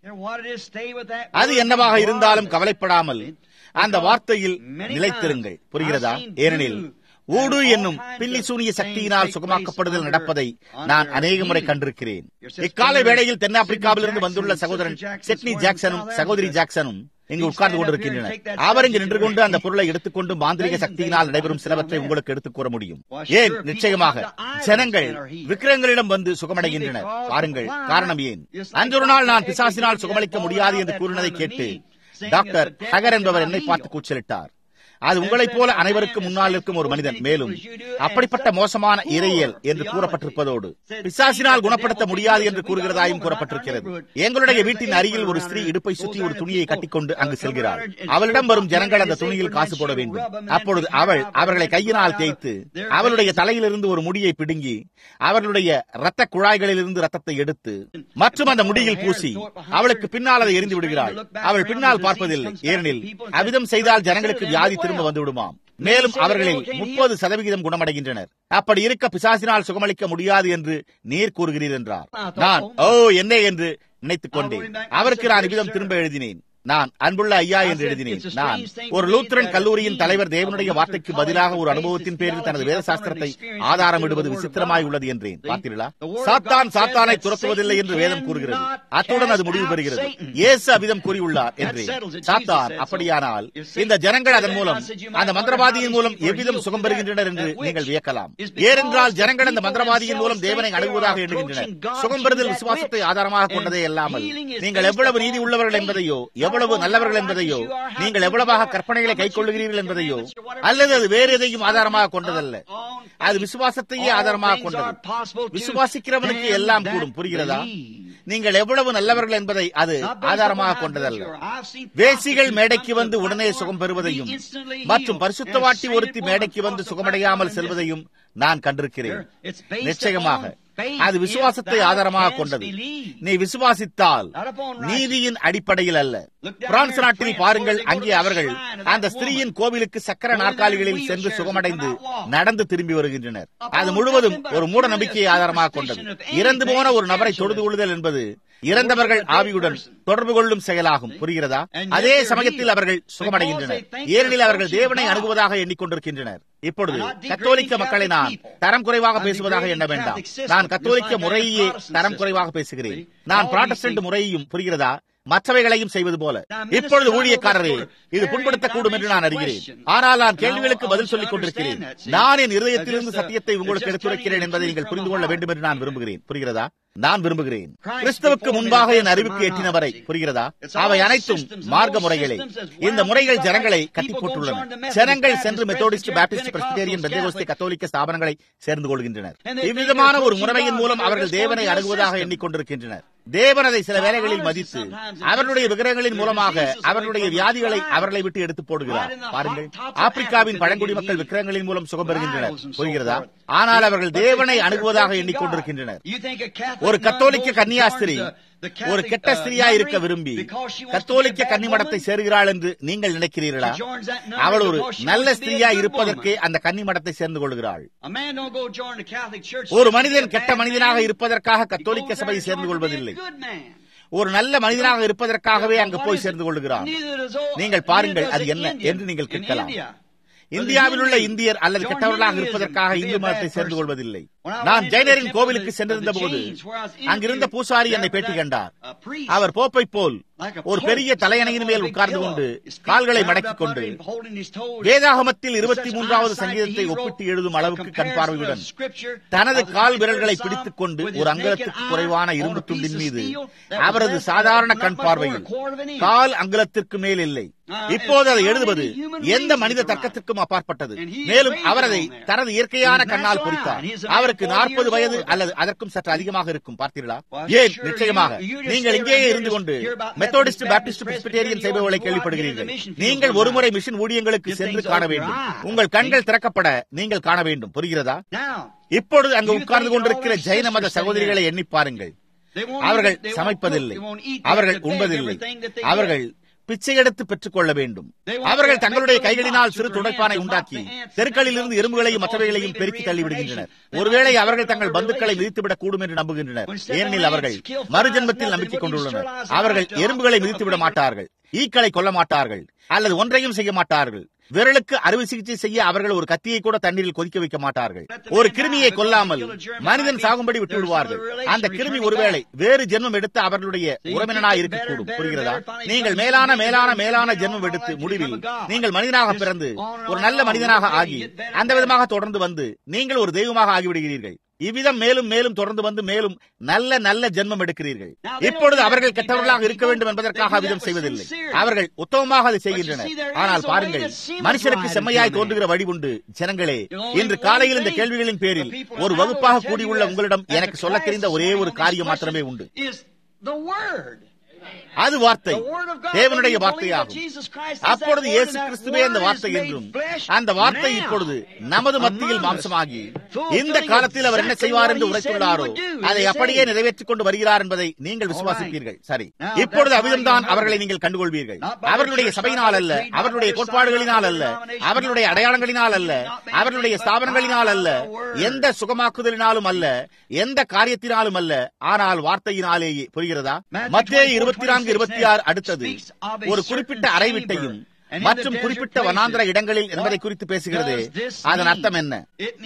அது என்னவாக இருந்தாலும் கவலைப்படாமல் அந்த வார்த்தையில் நிலைத்திருங்கள் புரிகிறதா ஏனெனில் ஊடு என்னும் பில்லி சூனிய சக்தியினால் சுகமாக்கப்படுதல் நடப்பதை நான் அநேக முறை கண்டிருக்கிறேன் இக்கால வேளையில் தென்னாப்பிரிக்காவிலிருந்து வந்துள்ள சகோதரன் செட்னி ஜாக்சனும் சகோதரி ஜாக்சனும் இங்கு உட்கார்ந்து கொண்டிருக்கின்றனர் அவர் இங்கு நின்று கொண்டு அந்த பொருளை எடுத்துக்கொண்டு மாந்திரிக சக்தியினால் நடைபெறும் சிலவற்றை உங்களுக்கு எடுத்துக் கூற முடியும் ஏன் நிச்சயமாக ஜனங்கள் விக்கிரங்களிடம் வந்து சுகமடைகின்றனர் பாருங்கள் காரணம் ஏன் அன்றொரு நாள் நான் பிசாசினால் சுகமளிக்க முடியாது என்று கூறினதை கேட்டு டாக்டர் ஹகர் என்பவர் என்னை பார்த்து கூச்சலிட்டார் அது உங்களைப் போல அனைவருக்கு முன்னால் இருக்கும் ஒரு மனிதன் மேலும் அப்படிப்பட்ட மோசமான இறையியல் என்று கூறப்பட்டிருப்பதோடு பிசாசினால் குணப்படுத்த முடியாது என்று கூறுகிறதாயும் கூறப்பட்டிருக்கிறது எங்களுடைய வீட்டின் அருகில் ஒரு ஸ்திரீ இடுப்பை சுற்றி ஒரு துணியை கட்டிக்கொண்டு அங்கு செல்கிறாள் அவளிடம் வரும் ஜனங்கள் அந்த துணியில் காசு போட வேண்டும் அப்பொழுது அவள் அவர்களை கையினால் தேய்த்து அவளுடைய தலையிலிருந்து ஒரு முடியை பிடுங்கி அவர்களுடைய ரத்த குழாய்களிலிருந்து ரத்தத்தை எடுத்து மற்றும் அந்த முடியில் பூசி அவளுக்கு பின்னால் அதை எரிந்து விடுகிறாள் அவள் பின்னால் பார்ப்பதில்லை ஏனெனில் அவிதம் செய்தால் ஜனங்களுக்கு வியாதி திரும்ப வந்து விடுமாம் மேலும் அவர்களில் முப்பது சதவிகிதம் குணமடைகின்றனர் அப்படி இருக்க பிசாசினால் சுகமளிக்க முடியாது என்று நீர் கூறுகிறீர் என்றார் நான் ஓ என்ன என்று நினைத்துக் கொண்டேன் அவருக்கு நான் இவ்விதம் திரும்ப எழுதினேன் நான் அன்புள்ள ஐயா என்று எழுதினேன் நான் ஒரு லூத்ரன் கல்லூரியின் தலைவர் தேவனுடைய வார்த்தைக்கு பதிலாக ஒரு அனுபவத்தின் பேரில் தனது வேத சாஸ்திரத்தை ஆதாரம் இடுவது விசித்திரமாய் உள்ளது என்றேன் பார்த்தீர்களா சாத்தான் சாத்தானை துரத்துவதில்லை என்று வேதம் கூறுகிறது அத்துடன் அது முடிவு பெறுகிறது இயேசு அவிதம் கூறியுள்ளார் என்று சாத்தான் அப்படியானால் இந்த ஜனங்கள் அதன் மூலம் அந்த மந்திரவாதியின் மூலம் எவ்விதம் சுகம் பெறுகின்றனர் என்று நீங்கள் வியக்கலாம் ஏனென்றால் ஜனங்கள் அந்த மந்திரவாதியின் மூலம் தேவனை அணுகுவதாக எண்ணுகின்றனர் சுகம் பெறுதல் விசுவாசத்தை ஆதாரமாக கொண்டதே அல்லாமல் நீங்கள் எவ்வளவு நீதி உள்ளவர்கள் என்பதையோ எவ்வளவு நல்லவர்கள் என்பதையோ நீங்கள் எவ்வளவாக கற்பனைகளை கைக்கொள்ளுகிறீர்கள் என்பதையோ அல்லது அது வேறு எதையும் ஆதாரமாக கொண்டதல்ல அது விசுவாசத்தையே ஆதாரமாக கொண்டது விசுவாசிக்கிறவனுக்கு எல்லாம் கூடும் புரிகிறதா நீங்கள் எவ்வளவு நல்லவர்கள் என்பதை அது ஆதாரமாக கொண்டதல்ல வேசிகள் மேடைக்கு வந்து உடனே சுகம் பெறுவதையும் மற்றும் பரிசுத்தவாட்டி ஒருத்தி மேடைக்கு வந்து சுகமடையாமல் செல்வதையும் நான் கண்டிருக்கிறேன் நிச்சயமாக அது விசுவாசத்தை ஆதாரமாக கொண்டது நீ விசுவாசித்தால் நீதியின் அடிப்படையில் அல்ல பிரான்ஸ் நாட்டில் பாருங்கள் அங்கே அவர்கள் அந்த ஸ்திரீயின் கோவிலுக்கு சக்கர நாற்காலிகளில் சென்று சுகமடைந்து நடந்து திரும்பி வருகின்றனர் அது முழுவதும் ஒரு மூட நம்பிக்கையை ஆதாரமாக கொண்டது இறந்து போன ஒரு நபரை தொழுது கொள்ளுதல் என்பது இறந்தவர்கள் ஆவியுடன் தொடர்பு கொள்ளும் செயலாகும் புரிகிறதா அதே சமயத்தில் அவர்கள் சுகமடைகின்றனர் ஏனெனில் அவர்கள் தேவனை அணுகுவதாக எண்ணிக்கொண்டிருக்கின்றனர் இப்பொழுது கத்தோலிக்க மக்களை நான் தரம் குறைவாக பேசுவதாக எண்ண வேண்டாம் நான் கத்தோலிக்க முறையே தரம் குறைவாக பேசுகிறேன் நான் புராட்டஸ்டன்ட் முறையையும் புரிகிறதா மற்றவைகளையும் செய்வது போல இப்பொழுது ஊழியக்காரரே இது புண்படுத்தக்கூடும் என்று நான் அறிகிறேன் ஆனால் நான் கேள்விகளுக்கு பதில் சொல்லிக் கொண்டிருக்கிறேன் நான் என் இருதயத்திலிருந்து சத்தியத்தை உங்களுக்கு எடுத்துரைக்கிறேன் என்பதை நீங்கள் புரிந்து கொள்ள வேண்டும் என்று நான் விரும்புகிறேன் புரிகிறதா நான் விரும்புகிறேன் கிறிஸ்துவுக்கு முன்பாக என் அறிவுக்கு எட்டினவரை புரிகிறதா அவை அனைத்தும் மார்க்க முறைகளே இந்த முறைகள் ஜனங்களை கட்டி போட்டுள்ளன ஜனங்கள் சென்று மெத்தோடிஸ்ட் பேப்டிஸ்ட் பிரஸ்பிடேரியன் பெந்தகோஸ்தே கத்தோலிக்க ஸ்தாபனங்களை சேர்ந்து கொள்கின்றனர் இவ்விதமான ஒரு முறையின் மூலம் அவர்கள் தேவனை அணுகுவதாக எண்ணிக்கொண்டிருக்கின்றனர் தேவன் அதை சில வேலைகளில் மதித்து அவர்களுடைய விக்கிரகங்களின் மூலமாக அவர்களுடைய வியாதிகளை அவர்களை விட்டு எடுத்து போடுகிறார் பாருங்கள் ஆப்பிரிக்காவின் பழங்குடி மக்கள் விக்கிரகங்களின் மூலம் சுகம் பெறுகின்றனர் புரிகிறதா ஆனால் அவர்கள் தேவனை அணுகுவதாக எண்ணிக்கொண்டிருக்கின்றனர் ஒரு கத்தோலிக்க கன்னியாஸ்திரி ஒரு கெட்ட ஸ்திரியா இருக்க விரும்பி கத்தோலிக்க கன்னிமடத்தை சேருகிறாள் என்று நீங்கள் நினைக்கிறீர்களா அவள் ஒரு நல்ல ஸ்திரியா இருப்பதற்கே அந்த கன்னிமடத்தை சேர்ந்து கொள்கிறாள் ஒரு மனிதன் கெட்ட மனிதனாக இருப்பதற்காக கத்தோலிக்க சபையை சேர்ந்து கொள்வதில்லை ஒரு நல்ல மனிதனாக இருப்பதற்காகவே அங்கு போய் சேர்ந்து கொள்கிறான் நீங்கள் பாருங்கள் அது என்ன என்று நீங்கள் கேட்கலாம் இந்தியாவில் உள்ள இந்தியர் அல்லது கெட்டவர்களாக இருப்பதற்காக இந்து மதத்தை சேர்ந்து கொள்வதில்லை நான் ஜெயினரின் கோவிலுக்கு சென்றிருந்த போது அங்கிருந்த பூசாரி என்னை பேட்டி கண்டார் அவர் போப்பை போல் ஒரு பெரிய தலையணையின் மேல் உட்கார்ந்து கொண்டு கால்களை மடக்கிக் கொண்டு வேதாகமத்தில் இருபத்தி மூன்றாவது சங்கீதத்தை ஒப்பிட்டு எழுதும் அளவுக்கு கண் பார்வையுடன் தனது கால் விரல்களை பிடித்துக் கொண்டு ஒரு அங்கலத்துக்கு குறைவான இரும்பு துண்டின் மீது அவரது சாதாரண கண் பார்வையில் கால் அங்கலத்திற்கு மேல் இல்லை இப்போது அதை எழுதுவது எந்த மனித தர்க்கத்திற்கும் அப்பாற்பட்டது மேலும் அவர் அதை தனது இயற்கையான கண்ணால் பொறித்தார் அவருக்கு நாற்பது வயது அல்லது அதற்கும் சற்று அதிகமாக இருக்கும் பார்த்தீர்களா ஏன் நிச்சயமாக நீங்கள் இங்கேயே இருந்து கொண்டு மெத்தோடிஸ்ட் பாப்டிஸ்ட் பிரெஸ்பிடேரியன் செய்பவர்களை கேள்விப்படுகிறீர்கள் நீங்கள் ஒருமுறை மிஷன் ஊழியங்களுக்கு சென்று காண வேண்டும் உங்கள் கண்கள் திறக்கப்பட நீங்கள் காண வேண்டும் புரிகிறதா இப்பொழுது அங்கு உட்கார்ந்து கொண்டிருக்கிற ஜெயின மத சகோதரிகளை எண்ணி பாருங்கள் அவர்கள் சமைப்பதில்லை அவர்கள் உண்பதில்லை அவர்கள் பிச்சை எடுத்து பெற்றுக் கொள்ள வேண்டும் அவர்கள் தங்களுடைய கைகளினால் சிறு துடைப்பானை உண்டாக்கி தெருக்களில் இருந்து எறும்புகளையும் மற்றவைகளையும் பெருக்கி தள்ளிவிடுகின்றனர் ஒருவேளை அவர்கள் தங்கள் பந்துக்களை மிதித்துவிடக் கூடும் என்று நம்புகின்றனர் ஏனெனில் அவர்கள் மறுஜன்மத்தில் நம்பிக்கை கொண்டுள்ளனர் அவர்கள் எறும்புகளை மிதித்துவிட மாட்டார்கள் ஈக்களை கொல்ல மாட்டார்கள் அல்லது ஒன்றையும் செய்ய மாட்டார்கள் விரலுக்கு அறுவை சிகிச்சை செய்ய அவர்கள் ஒரு கத்தியை கூட தண்ணீரில் கொதிக்க வைக்க மாட்டார்கள் ஒரு கிருமியை கொல்லாமல் மனிதன் சாகும்படி விட்டு விடுவார்கள் அந்த கிருமி ஒருவேளை வேறு ஜென்மம் எடுத்து அவர்களுடைய உறவினனாய் இருக்கக்கூடும் புரிகிறதா நீங்கள் மேலான மேலான மேலான ஜென்மம் எடுத்து முடிவில் நீங்கள் மனிதனாக பிறந்து ஒரு நல்ல மனிதனாக ஆகி அந்த விதமாக தொடர்ந்து வந்து நீங்கள் ஒரு தெய்வமாக ஆகிவிடுகிறீர்கள் இவ்விதம் மேலும் மேலும் தொடர்ந்து வந்து மேலும் நல்ல நல்ல ஜென்மம் எடுக்கிறீர்கள் இப்பொழுது அவர்கள் கெட்டவர்களாக இருக்க வேண்டும் என்பதற்காக அவ்விதம் செய்வதில்லை அவர்கள் உத்தமமாக அதை செய்கின்றனர் ஆனால் பாருங்கள் மனுஷருக்கு செம்மையாய் தோன்றுகிற வழி உண்டு ஜனங்களே இன்று காலையில் இந்த கேள்விகளின் பேரில் ஒரு வகுப்பாக கூடியுள்ள உங்களிடம் எனக்கு சொல்ல தெரிந்த ஒரே ஒரு காரியம் மாத்திரமே உண்டு அது வார்த்தை தேவனுடைய வார்த்தையாகும் அப்பொழுது இயேசு கிறிஸ்துவே அந்த வார்த்தை என்றும் அந்த வார்த்தை இப்பொழுது நமது மத்தியில் மாம்சமாகி இந்த காலத்தில் அவர் என்ன செய்வார் என்று உரைத்துள்ளாரோ அதை அப்படியே நிறைவேற்றிக் கொண்டு வருகிறார் என்பதை நீங்கள் விசுவாசிப்பீர்கள் சரி இப்பொழுது அவிதம்தான் அவர்களை நீங்கள் கண்டுகொள்வீர்கள் அவர்களுடைய சபையினால் அல்ல அவர்களுடைய கோட்பாடுகளினால் அல்ல அவர்களுடைய அடையாளங்களினால் அல்ல அவர்களுடைய ஸ்தாபனங்களினால் அல்ல எந்த சுகமாக்குதலினாலும் அல்ல எந்த காரியத்தினாலும் அல்ல ஆனால் வார்த்தையினாலேயே புரிகிறதா மத்திய இருபத்தி நான்கு இருபத்தி ஆறு அடுத்தது ஒரு குறிப்பிட்ட அறைவிட்டையும் மற்றும் குறிப்பிட்ட வனாந்திர இடங்களில் என்பதை குறித்து பேசுகிறது அதன் அர்த்தம் என்ன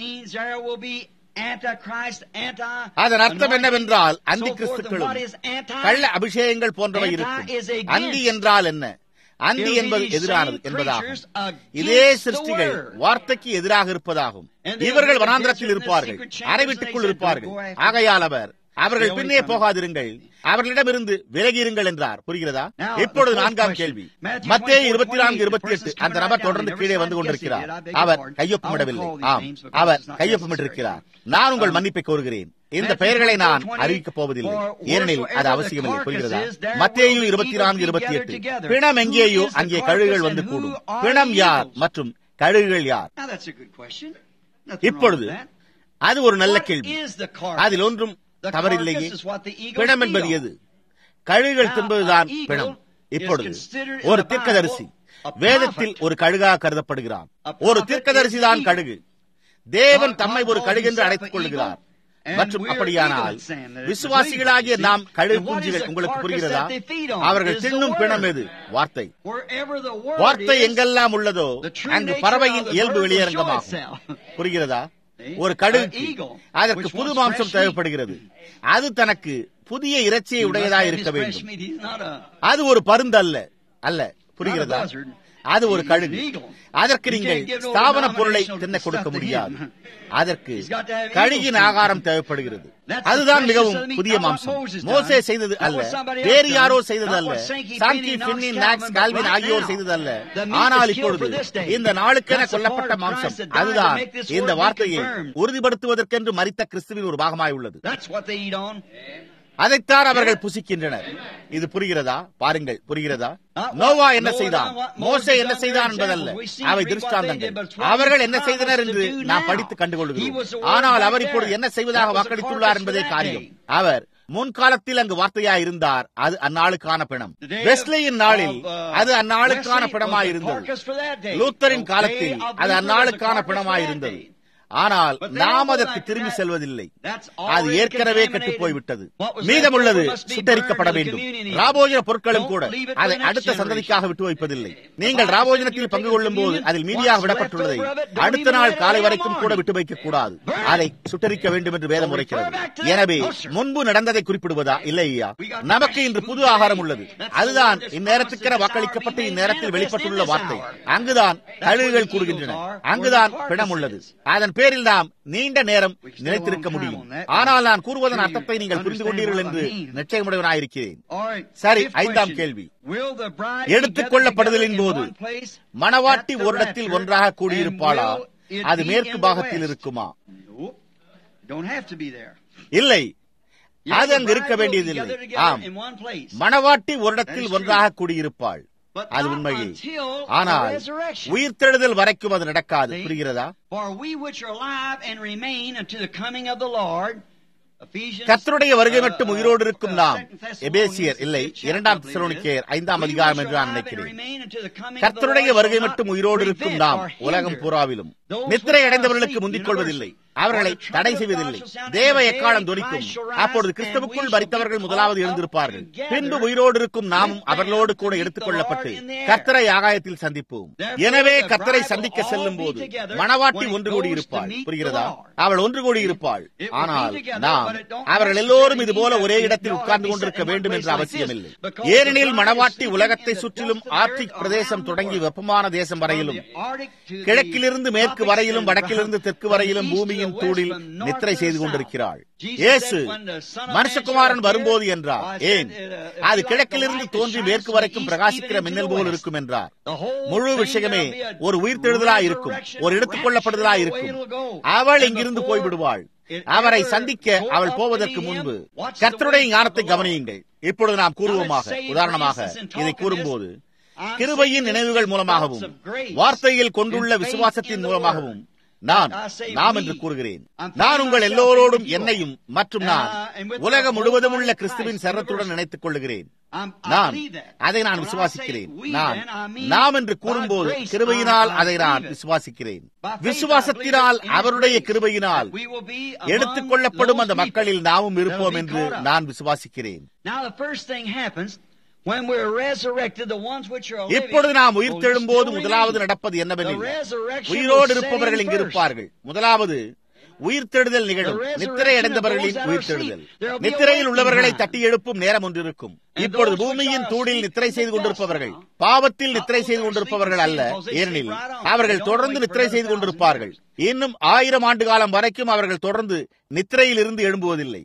அதன் அர்த்தம் என்னவென்றால் அந்தி கிறிஸ்துக்களும் கள்ள அபிஷேகங்கள் போன்றவை இருக்கும் அந்தி என்றால் என்ன அந்தி என்பது எதிரானது என்பதாகும் இதே சிருஷ்டிகள் வார்த்தைக்கு எதிராக இருப்பதாகும் இவர்கள் வனாந்திரத்தில் இருப்பார்கள் அறைவிட்டுக்குள் இருப்பார்கள் ஆகையால் அவர் அவர்கள் பின்னே போகாதிருங்கள் அவர்களிடமிருந்து விலகியிருங்கள் என்றார் புரிகிறதா இப்பொழுது நான்காம் கேள்வி மத்திய இருபத்தி நான்கு இருபத்தி எட்டு அந்த நபர் தொடர்ந்து கீழே வந்து கொண்டிருக்கிறார் அவர் கையொப்பமிடவில்லை ஆம் அவர் கையொப்பமிட்டிருக்கிறார் நான் உங்கள் மன்னிப்பை கோருகிறேன் இந்த பெயர்களை நான் அறிவிக்கப் போவதில்லை ஏனெனில் அது அவசியமில்லை புரிகிறதா மத்தேயு இருபத்தி நான்கு இருபத்தி எட்டு பிணம் எங்கேயோ அங்கே கழுகுகள் வந்து கூடும் பிணம் யார் மற்றும் கழுகுகள் யார் இப்பொழுது அது ஒரு நல்ல கேள்வி அதில் ஒன்றும் தவறில்லையே பிணம் என்பது எது கழுகுகள் தின்பதுதான் பிணம் இப்பொழுது ஒரு தீர்க்கதரிசி வேதத்தில் ஒரு கழுகாக கருதப்படுகிறான் ஒரு தீர்க்கதரிசி தான் கழுகு தேவன் தம்மை ஒரு கழுகென்று அழைத்துக் கொள்கிறார் மற்றும் அப்படியானால் விசுவாசிகளாகிய நாம் கழுகு குஞ்சுகள் உங்களுக்கு புரிகிறதா அவர்கள் தின்னும் பிணம் எது வார்த்தை வார்த்தை எங்கெல்லாம் உள்ளதோ அங்கு பறவையின் இயல்பு வெளியரங்கமாகும் புரிகிறதா ஒரு கழுகுக்கு அதற்கு புது மாம்சம் தேவைப்படுகிறது அது தனக்கு புதிய இறைச்சியை உடையதா இருக்க வேண்டும் அது ஒரு பருந்து அல்ல அல்ல புரிகிறதா அது ஒரு கழுகு அதற்கு நீங்கள் ஸ்தாபன பொருளை தின்ன கொடுக்க முடியாது அதற்கு கழுகின் ஆகாரம் தேவைப்படுகிறது அதுதான் மிகவும் புதிய மாம்சம் மோசே செய்தது அல்ல வேறு யாரோ செய்தது அல்ல சாங்கி பின்னின் நாக்ஸ் கால்வின் ஆகியோர் செய்தது அல்ல ஆனால் இப்பொழுது இந்த நாளுக்கென கொல்லப்பட்ட மாம்சம் அதுதான் இந்த வார்த்தையை உறுதிப்படுத்துவதற்கென்று மறித்த கிறிஸ்துவின் ஒரு பாகமாய் உள்ளது அதைத்தான் அவர்கள் புசிக்கின்றனர் இது புரிகிறதா பாருங்கள் புரிகிறதா நோவா என்ன செய்தான் மோசே என்ன செய்தான் என்பதல்ல அவை திருஷ்டாந்தங்கள் அவர்கள் என்ன செய்தனர் என்று நாம் படித்து கண்டுகொள்கிறோம் ஆனால் அவர் இப்பொழுது என்ன செய்வதாக வாக்களித்துள்ளார் என்பதே காரியம் அவர் முன்காலத்தில் அங்கு வார்த்தையா இருந்தார் அது அந்நாளுக்கான பிணம் வெஸ்லியின் நாளில் அது அந்நாளுக்கான பிணமாயிருந்தது லூத்தரின் காலத்தில் அது அந்நாளுக்கான பிணமாயிருந்தது ஆனால் நாம் அதற்கு திரும்பி செல்வதில்லை அது ஏற்கனவே கெட்டு போய்விட்டது மீதமுள்ளது சுட்டரிக்கப்பட வேண்டும் ராபோஜன பொருட்களும் கூட அதை அடுத்த சந்ததிக்காக விட்டு வைப்பதில்லை நீங்கள் ராபோஜனத்தில் பங்கு கொள்ளும் போது அதில் மீதியாக விடப்பட்டுள்ளதை அடுத்த நாள் காலை வரைக்கும் கூட விட்டு வைக்க கூடாது அதை சுட்டரிக்க வேண்டும் என்று வேதம் உரைக்கிறது எனவே முன்பு நடந்ததை குறிப்பிடுவதா இல்லை ஐயா நமக்கு இன்று புது ஆகாரம் உள்ளது அதுதான் இந்நேரத்துக்கென வாக்களிக்கப்பட்டு இந்நேரத்தில் வெளிப்பட்டுள்ள வார்த்தை அங்குதான் கழுகுகள் கூறுகின்றன அங்குதான் பிணம் உள்ளது அதன் பேரில் நாம் நீண்ட நேரம் நிலைத்திருக்க முடியும் ஆனால் நான் கூறுவதன் அர்த்தத்தை நீங்கள் புரிந்து கொண்டீர்கள் என்று நிச்சயமுடையவனாயிருக்கிறேன் சரி ஐந்தாம் கேள்வி எடுத்துக் கொள்ளப்படுதலின் போது மணவாட்டி ஒரு இடத்தில் ஒன்றாக கூடியிருப்பாளா அது மேற்கு பாகத்தில் இருக்குமா இல்லை அது அங்கு இருக்க வேண்டியதில்லை ஆம் மணவாட்டி ஒரு இடத்தில் ஒன்றாக கூடியிருப்பாள் அது உண்மையே ஆனால் உயிர்த்தெழுதல் வரைக்கும் அது நடக்காது புரிகிறதா கத்தருடைய வருகை மட்டும் உயிரோடு இருக்கும் நாம் எபேசியர் இல்லை இரண்டாம் திசலோனிக்கேயர் ஐந்தாம் அதிகாரம் என்று நான் நினைக்கிறேன் கத்தருடைய வருகை மட்டும் உயிரோடு இருக்கும் நாம் உலகம் பூராவிலும் நித்திரை அடைந்தவர்களுக்கு முந்திக் கொள்வதில்லை அவர்களை தடை செய்வதில்லை தேவ எக்காலம் துணிக்கும் அப்பொழுது கிறிஸ்தவுக்குள் மறித்தவர்கள் முதலாவது எழுந்திருப்பார்கள் பின்பு உயிரோடு இருக்கும் நாமும் அவர்களோடு கூட எடுத்துக் கொள்ளப்பட்டு கத்தரை ஆகாயத்தில் சந்திப்போம் எனவே கத்தரை சந்திக்க செல்லும் போது மணவாட்டி ஒன்று கூடி இருப்பாள் புரிகிறதா அவள் ஒன்று கூடி இருப்பாள் ஆனால் நாம் அவர்கள் எல்லோரும் இது போல ஒரே இடத்தில் உட்கார்ந்து கொண்டிருக்க வேண்டும் என்ற அவசியமில்லை ஏனெனில் மணவாட்டி உலகத்தை சுற்றிலும் ஆர்டிக் பிரதேசம் தொடங்கி வெப்பமான தேசம் வரையிலும் கிழக்கிலிருந்து மேற்கு வரையிலும் வடக்கிலிருந்து தெற்கு வரையிலும் பூமியின் தூளில் நித்திரை செய்து கொண்டிருக்கிறாள் இயேசு மனுஷகுமாரன் வரும்போது என்றார் ஏன் அது கிழக்கிலிருந்து தோன்றி மேற்கு வரைக்கும் பிரகாசிக்கிற மின்னல் போல் இருக்கும் என்றார் முழு விஷயமே ஒரு உயிர்த்தெழுதலா இருக்கும் ஒரு எடுத்துக் கொள்ளப்படுதலா இருக்கும் அவள் இங்கிருந்து போய்விடுவாள் அவரை சந்திக்க அவள் போவதற்கு முன்பு கர்த்தருடைய ஞானத்தை கவனியுங்கள் இப்பொழுது நாம் கூறுவோமாக உதாரணமாக இதை கூறும்போது கிருபையின் நினைவுகள் மூலமாகவும் வார்த்தையில் கொண்டுள்ள விசுவாசத்தின் மூலமாகவும் நான் நாம் என்று கூறுகிறேன் நான் உங்கள் எல்லோரோடும் என்னையும் மற்றும் நான் உலகம் முழுவதும் உள்ள கிறிஸ்துவின் சரத்துடன் நினைத்துக் கொள்ளுகிறேன் நான் அதை நான் விசுவாசிக்கிறேன் நான் நாம் என்று கூறும்போது கிருபையினால் அதை நான் விசுவாசிக்கிறேன் விசுவாசத்தினால் அவருடைய கிருபையினால் எடுத்துக் கொள்ளப்படும் அந்த மக்களில் நாமும் இருப்போம் என்று நான் விசுவாசிக்கிறேன் இப்பொழுது நாம் உயிர் தெழும்போது முதலாவது நடப்பது என்னவெனில் உயிரோடு இருப்பவர்கள் இங்கு இருப்பார்கள் முதலாவது உயிர்த்தெழுதல் நிகழும் நித்திரை அடைந்தவர்களின் உயிர்த்தெழுதல் நித்திரையில் உள்ளவர்களை தட்டி எழுப்பும் நேரம் ஒன்று இருக்கும் இப்பொழுது பூமியின் தூடில் நித்திரை செய்து கொண்டிருப்பவர்கள் பாவத்தில் நித்திரை செய்து கொண்டிருப்பவர்கள் அல்ல ஏனெனில் அவர்கள் தொடர்ந்து நித்திரை செய்து கொண்டிருப்பார்கள் இன்னும் ஆயிரம் ஆண்டு காலம் வரைக்கும் அவர்கள் தொடர்ந்து நித்திரையில் இருந்து எழும்புவதில்லை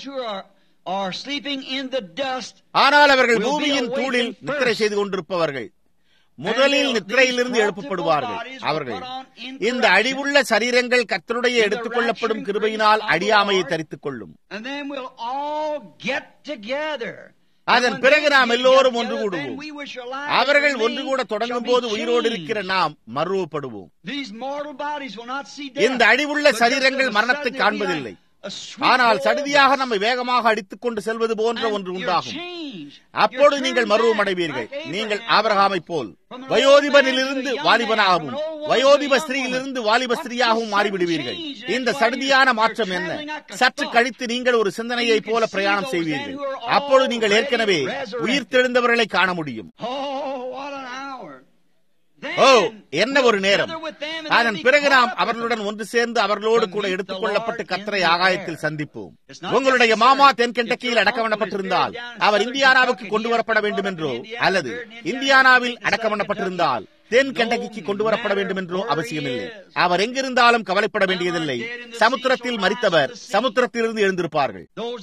ஆனால் அவர்கள் பூமியின் தூளில் நித்திரை செய்து கொண்டிருப்பவர்கள் முதலில் நித்திரையிலிருந்து எழுப்பப்படுவார்கள் அவர்கள் இந்த அழிவுள்ள சரீரங்கள் கத்தருடைய எடுத்துக் கொள்ளப்படும் கிருபையினால் அடியாமையை தரித்துக் கொள்ளும் அதன் பிறகு நாம் எல்லோரும் ஒன்று கூடுவோம் அவர்கள் ஒன்று கூட தொடங்கும் போது உயிரோடு இருக்கிற நாம் மறுவப்படுவோம் இந்த அழிவுள்ள சரீரங்கள் மரணத்தை காண்பதில்லை ஆனால் சடுதியாக நம்மை வேகமாக அடித்துக் கொண்டு செல்வது போன்ற ஒன்று உண்டாகும் அப்போது நீங்கள் மருவம் அடைவீர்கள் நீங்கள் ஆபரகாமை போல் வயோதிபனிலிருந்து வாலிபனாகவும் வயோதிப ஸ்திரீயிலிருந்து வாலிப ஸ்திரீயாகவும் மாறிவிடுவீர்கள் இந்த சடுதியான மாற்றம் என்ன சற்று கழித்து நீங்கள் ஒரு சிந்தனையை போல பிரயாணம் செய்வீர்கள் அப்பொழுது நீங்கள் ஏற்கனவே உயிர் தெழுந்தவர்களை காண முடியும் ஓ என்ன ஒரு நேரம் அதன் பிறகு நாம் அவர்களுடன் ஒன்று சேர்ந்து அவர்களோடு கூட எடுத்துக் கொள்ளப்பட்டு கத்தரை ஆகாயத்தில் சந்திப்போம் உங்களுடைய மாமா தென்கெண்டக்கியில் அடக்கமணப்பட்டிருந்தால் அவர் இந்தியானாவுக்கு கொண்டு வரப்பட வேண்டும் என்றோ அல்லது இந்தியானாவில் அடக்கமணப்பட்டிருந்தால் தென் கண்டகிக்கு கொண்டு வரப்பட வேண்டும் என்றோ அவசியமில்லை அவர் எங்கிருந்தாலும் கவலைப்பட வேண்டியதில்லை சமுத்திரத்தில் மறித்தவர் சமுத்திரத்திலிருந்து எழுந்திருப்பார்கள்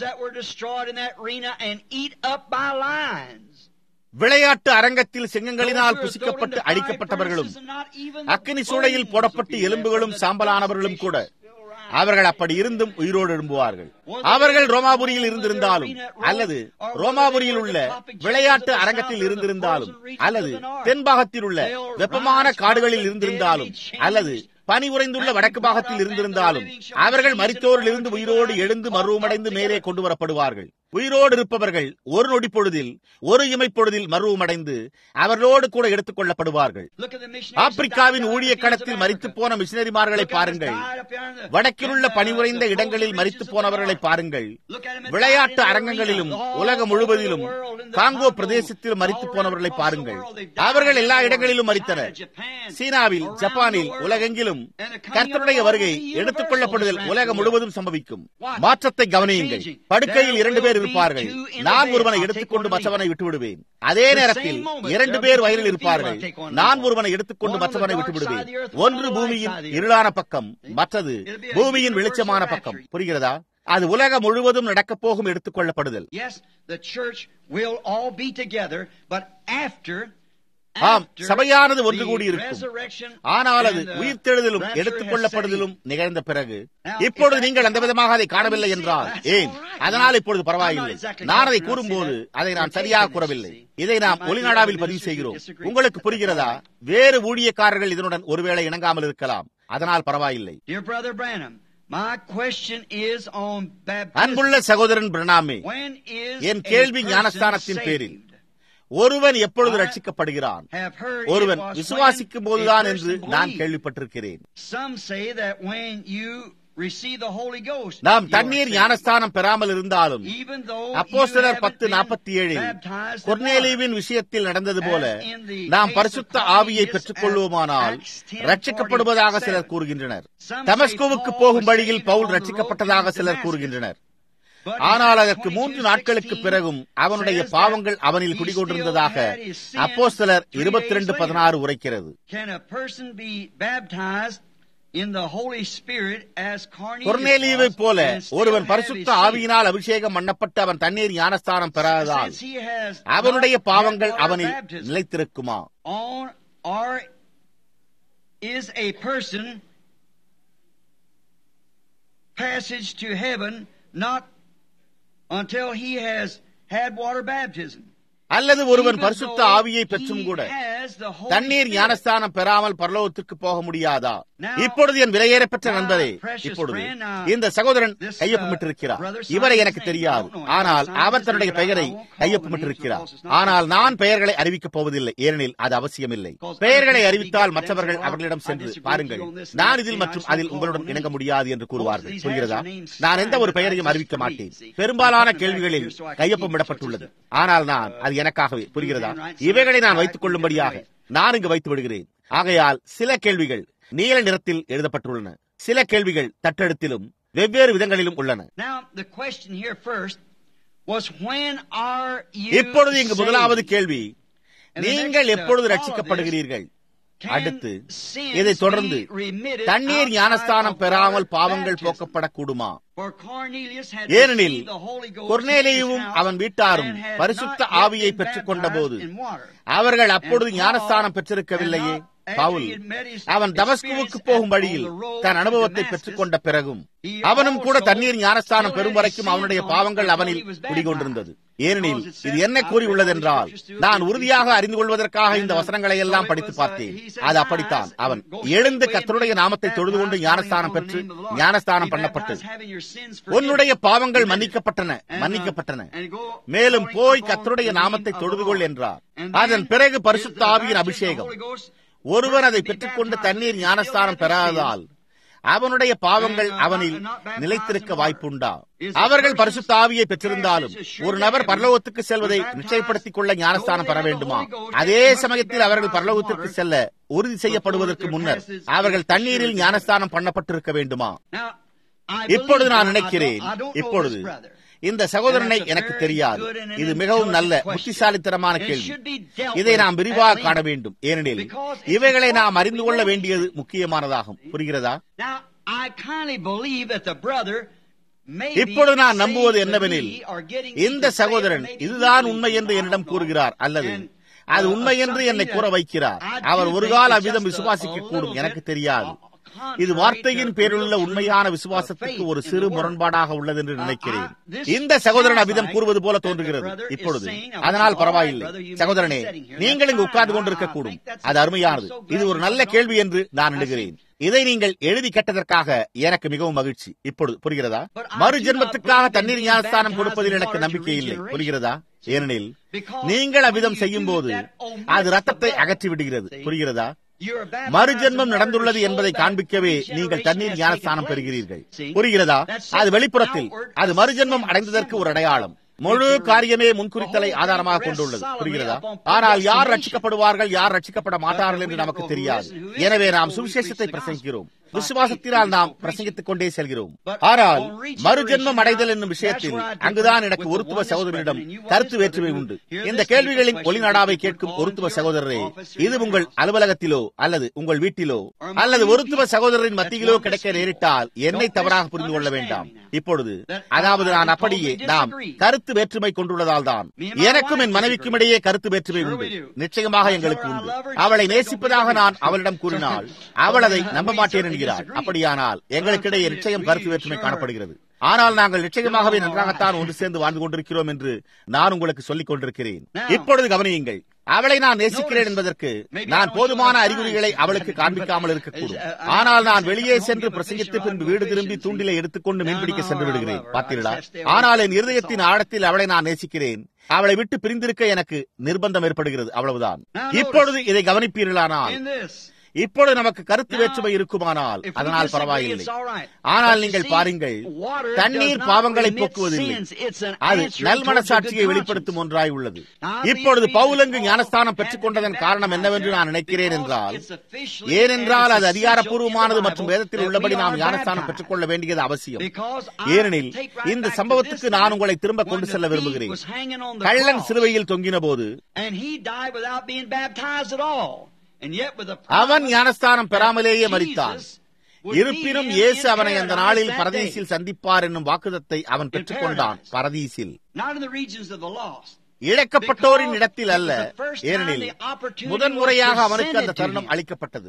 விளையாட்டு அரங்கத்தில் சிங்கங்களினால் புசிக்கப்பட்டு அழிக்கப்பட்டவர்களும் அக்கினி சூளையில் போடப்பட்டு எலும்புகளும் சாம்பலானவர்களும் கூட அவர்கள் அப்படி இருந்தும் உயிரோடு எழும்புவார்கள் அவர்கள் ரோமாபுரியில் இருந்திருந்தாலும் அல்லது ரோமாபுரியில் உள்ள விளையாட்டு அரங்கத்தில் இருந்திருந்தாலும் அல்லது தென்பாகத்தில் உள்ள வெப்பமான காடுகளில் இருந்திருந்தாலும் அல்லது பனி உறைந்துள்ள வடக்கு பாகத்தில் இருந்திருந்தாலும் அவர்கள் மரித்தோரில் இருந்து உயிரோடு எழுந்து மருவமடைந்து மேலே கொண்டு வரப்படுவார்கள் உயிரோடு இருப்பவர்கள் ஒரு நொடி பொழுதில் ஒரு இமைப்பொழுதில் மருவமடைந்து அவர்களோடு கூட எடுத்துக் கொள்ளப்படுவார்கள் ஆப்பிரிக்காவின் ஊழிய களத்தில் மறித்து போன மிஷினரிமார்களை பாருங்கள் வடக்கில் உள்ள பணிபுரைந்த இடங்களில் மறித்து போனவர்களை பாருங்கள் விளையாட்டு அரங்கங்களிலும் உலகம் முழுவதிலும் காங்கோ பிரதேசத்தில் மறித்து போனவர்களை பாருங்கள் அவர்கள் எல்லா இடங்களிலும் மறித்தனர் சீனாவில் ஜப்பானில் உலகெங்கிலும் கர்த்தருடைய வருகை எடுத்துக் கொள்ளப்படுதல் உலகம் முழுவதும் சம்பவிக்கும் மாற்றத்தை கவனியுங்கள் படுக்கையில் இரண்டு பேர் இருப்பார்கள் நான் ஒருவனை எடுத்துக்கொண்டு மற்றவனை விட்டு விடுவேன் அதே நேரத்தில் இரண்டு பேர் வயலில் இருப்பார்கள் நான் ஒருவனை எடுத்துக்கொண்டு மற்றவனை விட்டு விடுவேன் ஒன்று பூமியின் இருளான பக்கம் மற்றது பூமியின் வெளிச்சமான பக்கம் புரிகிறதா அது உலகம் முழுவதும் நடக்கப் போகும் எடுத்துக் கொள்ளப்படுதல் ஆம் சபையானது ஒன்று கூடி இருக்கும் ஆனால் அது உயிர்த்தெழுதலும் எடுத்துக் கொள்ளப்படுதலும் நிகழ்ந்த பிறகு இப்பொழுது நீங்கள் அந்த விதமாக அதை காணவில்லை என்றால் ஏன் அதனால் இப்பொழுது பரவாயில்லை நான் அதை கூறும்போது அதை நான் சரியாக கூறவில்லை இதை நாம் ஒளிநாடாவில் பதிவு செய்கிறோம் உங்களுக்கு புரிகிறதா வேறு ஊழியக்காரர்கள் இதனுடன் ஒருவேளை இணங்காமல் இருக்கலாம் அதனால் பரவாயில்லை அன்புள்ள சகோதரன் பிரணாமே என் கேள்வி ஞானஸ்தானத்தின் பேரில் ஒருவன் எப்பொழுது ரட்சிக்கப்படுகிறான் ஒருவன் விசுவாசிக்கும் போதுதான் என்று நான் கேள்விப்பட்டிருக்கிறேன் நாம் தண்ணீர் ஞானஸ்தானம் பெறாமல் இருந்தாலும் அப்போ சிலர் பத்து நாற்பத்தி ஏழில் கொர்னேலிவின் விஷயத்தில் நடந்தது போல நாம் பரிசுத்த ஆவியை பெற்றுக் கொள்வோமானால் ரட்சிக்கப்படுவதாக சிலர் கூறுகின்றனர் தமஸ்கோவுக்கு போகும் வழியில் பவுல் ரட்சிக்கப்பட்டதாக சிலர் கூறுகின்றனர் ஆனால் அதற்கு மூன்று நாட்களுக்கு பிறகும் அவனுடைய பாவங்கள் அவனில் குடிகொண்டிருந்ததாக அப்போ சிலர் இருபத்தி ரெண்டு பதினாறு உரைக்கிறது கொர்னேலியுவை போல ஒருவன் பரிசுத்த ஆவியினால் அபிஷேகம் பண்ணப்பட்டு அவன் தண்ணீர் ஞானஸ்தானம் பெறாததால் அவனுடைய பாவங்கள் அவனில் நிலைத்திருக்குமா is a person passage to heaven not until he has had water baptism. அல்லது ஒருவன் பரிசுத்த ஆவியை பெற்றும் கூட தண்ணீர் ஞானஸ்தானம் பெறாமல் பரலோகத்திற்கு போக முடியாதா இப்பொழுது என் விலையேறப்பெற்ற நண்பரே இப்பொழுது இந்த சகோதரன் கையொப்பமிட்டிருக்கிறார் இவரை எனக்கு தெரியாது ஆனால் அவர் தன்னுடைய பெயரை கையொப்பமிட்டிருக்கிறார் ஆனால் நான் பெயர்களை அறிவிக்கப் போவதில்லை ஏனெனில் அது அவசியமில்லை பெயர்களை அறிவித்தால் மற்றவர்கள் அவர்களிடம் சென்று பாருங்கள் நான் இதில் மற்றும் அதில் உங்களுடன் இணங்க முடியாது என்று கூறுவார்கள் புரிகிறதா நான் எந்த ஒரு பெயரையும் அறிவிக்க மாட்டேன் பெரும்பாலான கேள்விகளில் கையொப்பமிடப்பட்டுள்ளது ஆனால் நான் அது எனக்காகவே புரிகிறதா இவைகளை நான் வைத்துக் கொள்ளும்படியாக நான் இங்கு வைத்து விடுகிறேன் ஆகையால் சில கேள்விகள் நீல நிறத்தில் எழுதப்பட்டுள்ளன சில கேள்விகள் தட்டெழுத்திலும் வெவ்வேறு விதங்களிலும் உள்ளன இப்பொழுது இங்கு முதலாவது கேள்வி நீங்கள் எப்பொழுது ரட்சிக்கப்படுகிறீர்கள் அடுத்து இதை தொடர்ந்து தண்ணீர் ஞானஸ்தானம் பெறாமல் பாவங்கள் போக்கப்படக்கூடுமா ஏனெனில் கொர்னேலியும் அவன் வீட்டாரும் பரிசுத்த ஆவியை பெற்றுக் கொண்ட போது அவர்கள் அப்பொழுது ஞானஸ்தானம் பெற்றிருக்கவில்லையே பவுல் அவன் தமஸ்குவுக்கு போகும் வழியில் தன் அனுபவத்தை பெற்றுக் கொண்ட பிறகும் அவனும் கூட தண்ணீர் ஞானஸ்தானம் பெறும் வரைக்கும் அவனுடைய பாவங்கள் அவனில் குடிகொண்டிருந்தது ஏனெனில் இது என்ன கூறியுள்ளது என்றால் நான் உறுதியாக அறிந்து கொள்வதற்காக இந்த வசனங்களை எல்லாம் படித்து பார்த்தேன் அது அப்படித்தான் அவன் எழுந்து கத்தருடைய நாமத்தை தொழுது கொண்டு ஞானஸ்தானம் பெற்று ஞானஸ்தானம் பண்ணப்பட்டது உன்னுடைய பாவங்கள் மன்னிக்கப்பட்டன மன்னிக்கப்பட்டன மேலும் போய் கத்தருடைய நாமத்தை தொழுது கொள் என்றார் அதன் பிறகு பரிசுத்த ஆவியின் அபிஷேகம் ஒருவன் அதை பெற்றுக்கொண்டு தண்ணீர் ஞானஸ்தானம் பெறாததால் அவனுடைய பாவங்கள் அவனில் நிலைத்திருக்க வாய்ப்புண்டா அவர்கள் பரிசுத்த ஆவியை பெற்றிருந்தாலும் ஒரு நபர் பரலோகத்துக்கு செல்வதை நிச்சயப்படுத்திக் கொள்ள ஞானஸ்தானம் பெற வேண்டுமா அதே சமயத்தில் அவர்கள் பரலோகத்திற்கு செல்ல உறுதி செய்யப்படுவதற்கு முன்னர் அவர்கள் தண்ணீரில் ஞானஸ்தானம் பண்ணப்பட்டிருக்க வேண்டுமா இப்பொழுது நான் நினைக்கிறேன் இப்பொழுது இந்த சகோதரனை எனக்கு தெரியாது இது மிகவும் நல்ல புத்திசாலித்தனமான கேள்வி இதை நாம் விரிவாக காண வேண்டும் ஏனெனில் இவைகளை நாம் அறிந்து கொள்ள வேண்டியது முக்கியமானதாகும் புரிகிறதா இப்பொழுது நான் நம்புவது என்னவெனில் இந்த சகோதரன் இதுதான் உண்மை என்று என்னிடம் கூறுகிறார் அல்லது அது உண்மை என்று என்னை கூற வைக்கிறார் அவர் ஒரு கால அவ்விதம் விசுவாசிக்க கூடும் எனக்கு தெரியாது இது வார்த்தையின் பேருள்ள உண்மையான விசுவாசத்துக்கு ஒரு சிறு முரண்பாடாக உள்ளது என்று நினைக்கிறேன் இந்த சகோதரன் அபிதம் கூறுவது போல தோன்றுகிறது இப்பொழுது அதனால் பரவாயில்லை சகோதரனே நீங்கள் இங்கு உட்கார்ந்து கொண்டிருக்க கூடும் அது அருமையானது இது ஒரு நல்ல கேள்வி என்று நான் நினைக்கிறேன் இதை நீங்கள் எழுதி கேட்டதற்காக எனக்கு மிகவும் மகிழ்ச்சி இப்பொழுது புரிகிறதா மறு ஜென்மத்துக்காக தண்ணீர் ஞானஸ்தானம் கொடுப்பதில் எனக்கு நம்பிக்கை இல்லை புரிகிறதா ஏனெனில் நீங்கள் அவ்விதம் செய்யும் போது அது ரத்தத்தை அகற்றி விடுகிறது புரிகிறதா மறு ஜென்மம் நடந்துள்ளது என்பதை காண்பிக்கவே நீங்கள் தண்ணீர் ஞானஸ்தானம் பெறுகிறீர்கள் புரிகிறதா அது வெளிப்புறத்தில் அது மறு ஜென்மம் அடைந்ததற்கு ஒரு அடையாளம் முழு காரியமே முன்குறித்தலை ஆதாரமாக கொண்டுள்ளது புரிகிறதா ஆனால் யார் ரட்சிக்கப்படுவார்கள் யார் ரட்சிக்கப்பட மாட்டார்கள் என்று நமக்கு தெரியாது எனவே நாம் சுவிசேஷத்தை பிரசங்கிக்கிறோம் விசுவாசத்தினால் நாம் பிரசங்கித்துக் கொண்டே செல்கிறோம் ஆனால் மறுஜென்மம் அடைதல் என்னும் விஷயத்தில் அங்குதான் எனக்கு ஒருத்துவ சகோதரனிடம் கருத்து வேற்றுமை உண்டு இந்த கேள்விகளின் ஒளிநாடாவை கேட்கும் ஒருத்துவ சகோதரரே இது உங்கள் அலுவலகத்திலோ அல்லது உங்கள் வீட்டிலோ அல்லது ஒருத்துவ சகோதரரின் மத்தியிலோ கிடைக்க நேரிட்டால் என்னை தவறாக புரிந்து கொள்ள வேண்டாம் இப்பொழுது அதாவது நான் அப்படியே நாம் கருத்து வேற்றுமை கொண்டுள்ளதால் தான் எனக்கும் என் மனைவிக்கும் இடையே கருத்து வேற்றுமை உண்டு நிச்சயமாக எங்களுக்கு உண்டு அவளை நேசிப்பதாக நான் அவளிடம் கூறினால் அவள் அதை நம்ப மாட்டேன் என்கிறார் அப்படியானால் எங்களுக்கிடையே நிச்சயம் கருத்து வேற்றுமை காணப்படுகிறது ஆனால் நாங்கள் நிச்சயமாகவே நன்றாகத்தான் ஒன்று சேர்ந்து வாழ்ந்து கொண்டிருக்கிறோம் என்று நான் உங்களுக்கு சொல்லிக் கொண்டிருக்கிறேன் இப்பொழுது கவனியுங்கள் அவளை நான் நேசிக்கிறேன் என்பதற்கு நான் போதுமான அறிகுறிகளை அவளுக்கு காண்பிக்காமல் இருக்கக்கூடும் ஆனால் நான் வெளியே சென்று பிரசங்கித்து பின்பு வீடு திரும்பி தூண்டிலை எடுத்துக்கொண்டு மீன்பிடிக்க சென்று விடுகிறேன் பார்த்தீர்களா ஆனால் என் இருதயத்தின் ஆழத்தில் அவளை நான் நேசிக்கிறேன் அவளை விட்டு பிரிந்திருக்க எனக்கு நிர்பந்தம் ஏற்படுகிறது அவ்வளவுதான் இப்பொழுது இதை கவனிப்பீர்களானால் இப்பொழுது நமக்கு கருத்து வேற்றுமை இருக்குமானால் அதனால் பரவாயில்லை ஆனால் நீங்கள் பாருங்கள் தண்ணீர் பாவங்களை போக்குவதில்லை அது நல்மனசாட்சியை வெளிப்படுத்தும் ஒன்றாய் உள்ளது இப்பொழுது பவுலங்கு ஞானஸ்தானம் பெற்றுக் கொண்டதன் காரணம் என்னவென்று நான் நினைக்கிறேன் என்றால் ஏனென்றால் அது அதிகாரப்பூர்வமானது மற்றும் வேதத்தில் உள்ளபடி நாம் ஞானஸ்தானம் பெற்றுக் கொள்ள வேண்டியது அவசியம் ஏனெனில் இந்த சம்பவத்துக்கு நான் உங்களை திரும்ப கொண்டு செல்ல விரும்புகிறேன் கள்ளன் சிலுவையில் தொங்கின போது அவன் ஞானஸ்தானம் பெறாமலேயே மறித்தான் இருப்பினும் இயேசு அவனை அந்த நாளில் பரதீசில் சந்திப்பார் என்னும் வாக்குதத்தை அவன் பெற்றுக்கொண்டான் பரதீசில் இழக்கப்பட்டோரின் இடத்தில் அல்ல ஏனெனில் முதன்முறையாக அவனுக்கு அந்த தருணம் அளிக்கப்பட்டது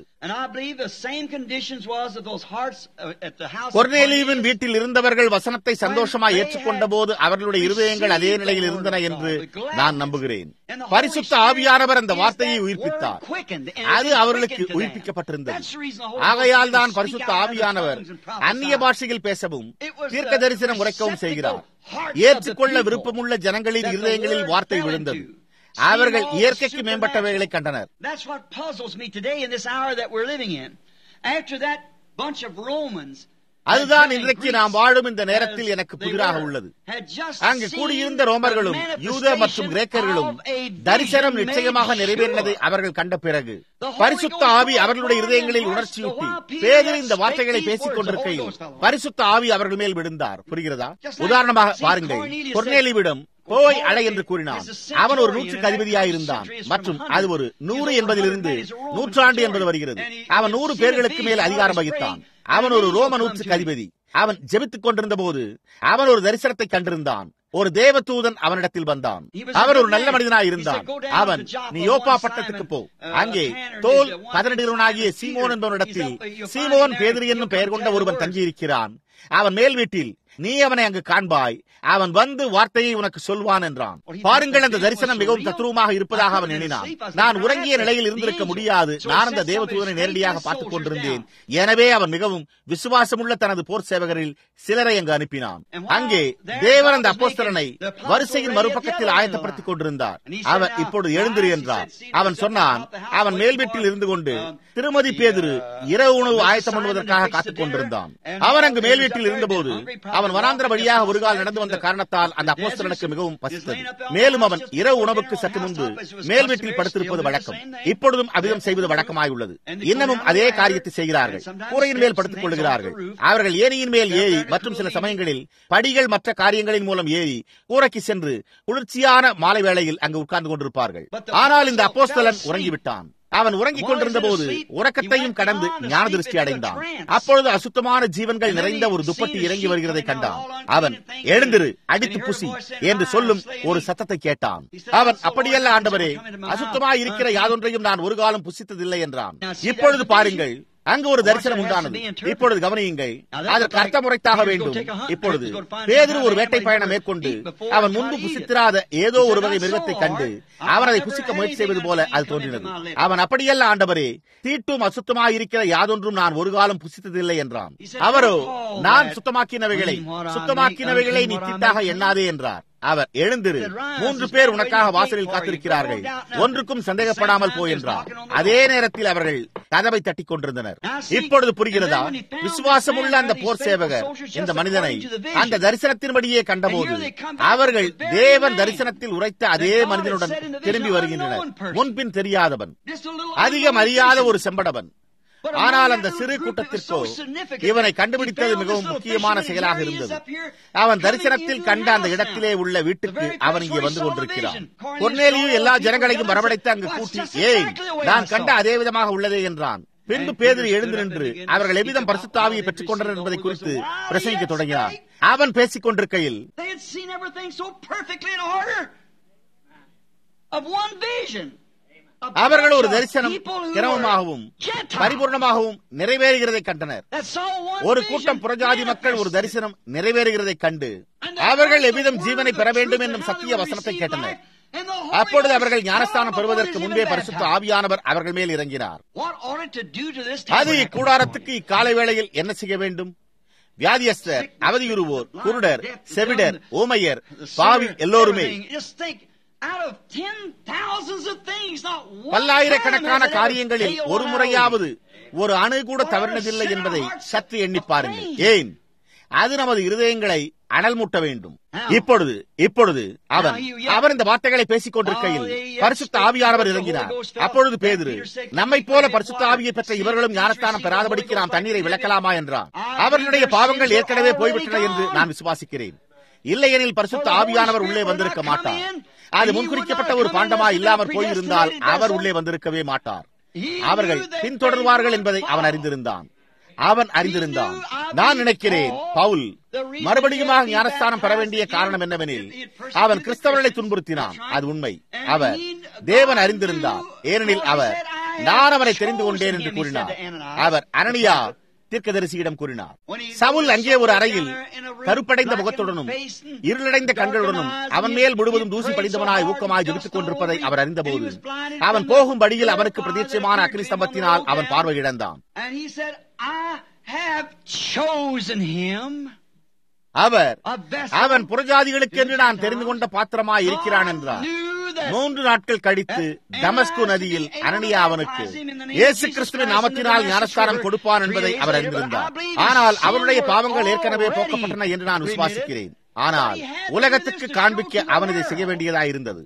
கொர்னேலியுவின் வீட்டில் இருந்தவர்கள் வசனத்தை சந்தோஷமாய் ஏற்றுக்கொண்ட போது அவர்களுடைய இருதயங்கள் அதே நிலையில் இருந்தன என்று நான் நம்புகிறேன் பரிசுத்த ஆவியானவர் அந்த வார்த்தையை உயிர்ப்பித்தார் அது அவர்களுக்கு உயிர்ப்பிக்கப்பட்டிருந்தது ஆகையால் தான் பரிசுத்த ஆவியானவர் அந்நிய பாஷையில் பேசவும் தீர்க்க தரிசனம் உரைக்கவும் செய்கிறார் ஏற்றுக்கொள்ள விருப்பமுள்ள ஜனங்களின் இருதயங்களில் வார்த்தை விழுந்தது அவர்கள் இயற்கைக்கு மேம்பட்டவைகளை கண்டனர் அதுதான் இன்றைக்கு நாம் வாழும் இந்த நேரத்தில் எனக்கு புதிராக உள்ளது அங்கு கூடியிருந்த ரோமர்களும் யூத மற்றும் கிரேக்கர்களும் தரிசனம் நிச்சயமாக நிறைவேறினதை அவர்கள் கண்ட பிறகு பரிசுத்த ஆவி அவர்களுடைய இருதயங்களில் உணர்ச்சியூட்டி பேரில் இந்த வார்த்தைகளை பேசிக் கொண்டிருக்கையில் பரிசுத்த ஆவி அவர்கள் மேல் விழுந்தார் புரிகிறதா உதாரணமாக பாருங்கள் கொர்னேலிவிடம் போய் அலை என்று கூறினான் அவன் ஒரு நூற்றுக்கு அதிபதியாயிருந்தான் மற்றும் அது ஒரு நூறு என்பதிலிருந்து நூற்றாண்டு என்பது வருகிறது அவன் நூறு பேர்களுக்கு மேல் அதிகாரம் வகித்தான் அவன் ஒரு ரோம நூற்றுக்கு அதிபதி அவன் ஜெபித்துக் கொண்டிருந்த போது அவன் ஒரு தரிசனத்தை கண்டிருந்தான் ஒரு தேவ தூதன் அவனிடத்தில் வந்தான் அவர் ஒரு நல்ல மனிதனாய் இருந்தான் அவன் நீ யோப்பா பட்டத்துக்கு போ அங்கே தோல் பதினெடுவனாகிய சீமோன் என்பவனிடத்தில் சீமோன் பேதிரி என்னும் பெயர் கொண்ட ஒருவன் தங்கியிருக்கிறான் அவன் மேல் வீட்டில் நீ அவனை அங்கு காண்பாய் அவன் வந்து வார்த்தையை உனக்கு சொல்வான் என்றான் பாருங்கள் அந்த தரிசனம் மிகவும் தத்ரூபமாக இருப்பதாக அவன் எண்ணினான் நான் உறங்கிய நிலையில் இருந்திருக்க முடியாது நான் அந்த தேவதூதனை நேரடியாக பார்த்துக் கொண்டிருந்தேன் எனவே அவன் மிகவும் விசுவாசமுள்ள தனது போர் சேவகரில் சிலரை அங்கு அனுப்பினான் அங்கே தேவன் அந்த அப்போஸ்தலனை வரிசையின் மறுபக்கத்தில் ஆயத்தப்படுத்திக் கொண்டிருந்தார் அவன் இப்பொழுது எழுந்திரு என்றார் அவன் சொன்னான் அவன் மேல் வீட்டில் இருந்து கொண்டு திருமதி பேதிரு இரவு உணவு ஆயத்தம் பண்ணுவதற்காக காத்துக் கொண்டிருந்தான் அவன் அங்கு மேல் வீட்டில் இருந்தபோது அவன் வனாந்திர வழியாக ஒரு கால் நடந்து வந்த காரணத்தால் அந்த அப்போஸ்தலனுக்கு மிகவும் பசித்தது மேலும் அவன் இரவு உணவுக்கு சற்று முன்பு மேல் வீட்டில் படுத்திருப்பது வழக்கம் இப்பொழுதும் அவ்விதம் செய்வது வழக்கமாயுள்ளது இன்னமும் அதே காரியத்தை செய்கிறார்கள் கூரையின் மேல் படுத்துக் கொள்கிறார்கள் அவர்கள் ஏரியின் மேல் ஏறி மற்றும் சில சமயங்களில் படிகள் மற்ற காரியங்களின் மூலம் ஏறி கூரைக்கு சென்று குளிர்ச்சியான மாலை வேளையில் அங்கு உட்கார்ந்து கொண்டிருப்பார்கள் ஆனால் இந்த அப்போஸ்தலன் உறங்கிவிட்டான் அவன் உறங்கிக் கொண்டிருந்த போது உறக்கத்தையும் கடந்து ஞான திருஷ்டி அடைந்தான் அப்பொழுது அசுத்தமான ஜீவன்கள் நிறைந்த ஒரு துப்பட்டி இறங்கி வருகிறதை கண்டான் அவன் எழுந்திரு அடித்து புசி என்று சொல்லும் ஒரு சத்தத்தை கேட்டான் அவன் அப்படியல்ல ஆண்டவரே அசுத்தமாய் இருக்கிற யாதொன்றையும் நான் ஒரு காலம் புசித்ததில்லை என்றான் இப்பொழுது பாருங்கள் அங்கு ஒரு தரிசனம் உண்டானது இப்பொழுது கவனியுங்கள் அதற்கு அர்த்தம் உரைத்தாக வேண்டும் இப்பொழுது பேதுரு ஒரு வேட்டை பயணம் மேற்கொண்டு அவன் முன்பு புசித்திராத ஏதோ ஒரு வகை மிருகத்தை கண்டு அவன் அதை புசிக்க முயற்சி செய்வது போல அது தோன்றினது அவன் அப்படியல்ல ஆண்டவரே தீட்டும் அசுத்தமாய் இருக்கிற யாதொன்றும் நான் ஒரு காலம் புசித்ததில்லை என்றான் அவரோ நான் சுத்தமாக்கினவைகளை சுத்தமாக்கினவைகளை நீ தீட்டாக எண்ணாதே என்றார் அவர் எழுந்திரு மூன்று பேர் உனக்காக வாசலில் காத்திருக்கிறார்கள் ஒன்றுக்கும் சந்தேகப்படாமல் போய் என்றார் அதே நேரத்தில் அவர்கள் கதவை தட்டிக் கொண்டிருந்தனர் இப்பொழுது புரிகிறதா விசுவாசமுள்ள அந்த போர் சேவகர் இந்த மனிதனை அந்த தரிசனத்தின்படியே கண்டபோது அவர்கள் தேவன் தரிசனத்தில் உரைத்த அதே மனிதனுடன் திரும்பி வருகின்றனர் முன்பின் தெரியாதவன் அதிகம் அறியாத ஒரு செம்படவன் ஆனால் அந்த சிறு கூட்டத்திற்கோ இவனை கண்டுபிடித்தது மிகவும் முக்கியமான செயலாக இருந்தது அவன் தரிசனத்தில் கண்ட அந்த இடத்திலே உள்ள வீட்டுக்கு அவன் இங்கே வந்து கொண்டிருக்கிறான் பொன்னேலியும் எல்லா ஜனங்களையும் வரவழைத்து அங்கு கூட்டி ஏய் நான் கண்ட அதே விதமாக உள்ளதே என்றான் பின்பு பேதிரி எழுந்து நின்று அவர்கள் எவ்விதம் பரிசுத்தாவியை பெற்றுக் கொண்டனர் என்பதை குறித்து பிரசங்கிக்க தொடங்கினார் அவன் பேசிக் கொண்டிருக்கையில் அவர்கள் ஒரு தரிசனம் கிரமமாகவும் பரிபூர்ணமாகவும் நிறைவேறுகிறதை கண்டனர் ஒரு கூட்டம் புறஜாதி மக்கள் ஒரு தரிசனம் நிறைவேறுகிறதை கண்டு அவர்கள் எவ்விதம் ஜீவனை பெற வேண்டும் என்னும் சத்திய வசனத்தை கேட்டனர் அப்பொழுது அவர்கள் ஞானஸ்தானம் பெறுவதற்கு முன்பே பரிசுத்த ஆவியானவர் அவர்கள் மேல் இறங்கினார் அது இக்கூடாரத்துக்கு இக்காலை வேளையில் என்ன செய்ய வேண்டும் வியாதியஸ்தர் அவதியுறுவோர் குருடர் செவிடர் ஓமையர் பாவி எல்லோருமே பல்லாயிரக்கணக்கான காரியங்களில் ஒரு முறையாவது ஒரு அணு கூட தவறினதில்லை என்பதை சற்று எண்ணி பாருங்கள் ஏன் அது நமது இருதயங்களை அனல் மூட்ட வேண்டும் இப்பொழுது இப்பொழுது அவன் அவர் இந்த வார்த்தைகளை பேசிக் கொண்டிருக்கையில் பரிசுத்த ஆவியானவர் இறங்கினார் அப்பொழுது பேதிரு நம்மை போல பரிசுத்த ஆவியை பெற்ற இவர்களும் ஞானஸ்தானம் பெறாதபடிக்கு நாம் தண்ணீரை விளக்கலாமா என்றார் அவர்களுடைய பாவங்கள் ஏற்கனவே போய்விட்டன என்று நான் விசுவாசிக்கிறேன் இல்லையெனில் பரிசுத்த ஆவியானவர் உள்ளே வந்திருக்க மாட்டார் அது முன்குறிக்கப்பட்ட ஒரு பாண்டமா இல்லாமற் போயிருந்தால் அவர் உள்ளே வந்திருக்கவே மாட்டார் அவர்கள் பின்தொடர்வார்கள் என்பதை அவன் அறிந்திருந்தான் அவன் அறிந்திருந்தான் நான் நினைக்கிறேன் பவுல் மறுபடியுமாக ஞானஸ்தானம் பெற வேண்டிய காரணம் என்னவெனில் அவன் கிறிஸ்தவர்களை துன்புறுத்தினான் அது உண்மை அவர் தேவன் அறிந்திருந்தார் ஏனெனில் அவர் நான் அவனை தெரிந்து கொண்டேன் என்று கூறினார் அவர் அனனியா தீர்க்கதரிசியிடம் கூறினார் சவுல் அங்கே ஒரு அறையில் கருப்படைந்த முகத்துடனும் இருளடைந்த கண்களுடனும் அவன் மேல் முழுவதும் தூசி படிந்தவனாய் ஊக்கமாய் ஜெபித்துக் கொண்டிருப்பதை அவர் அறிந்தபோது அவன் போகும் படியில் அவனுக்கு பிரதீட்சமான அக்னி ஸ்தம்பத்தினால் அவன் பார்வையிழந்தான் அவர் அவன் புறஜாதிகளுக்கு என்று நான் தெரிந்து கொண்ட பாத்திரமாய் இருக்கிறான் என்றார் மூன்று நாட்கள் கழித்து தமஸ்கு நதியில் அனனியா அவனுக்கு இயேசு கிறிஸ்துவின் நாமத்தினால் ஞானஸ்தானம் கொடுப்பான் என்பதை அவர் அறிந்திருந்தார் ஆனால் அவருடைய பாவங்கள் ஏற்கனவே போக்கப்பட்டன என்று நான் விசுவாசிக்கிறேன் ஆனால் உலகத்துக்கு காண்பிக்க அவன் இதை செய்ய வேண்டியதாக இருந்தது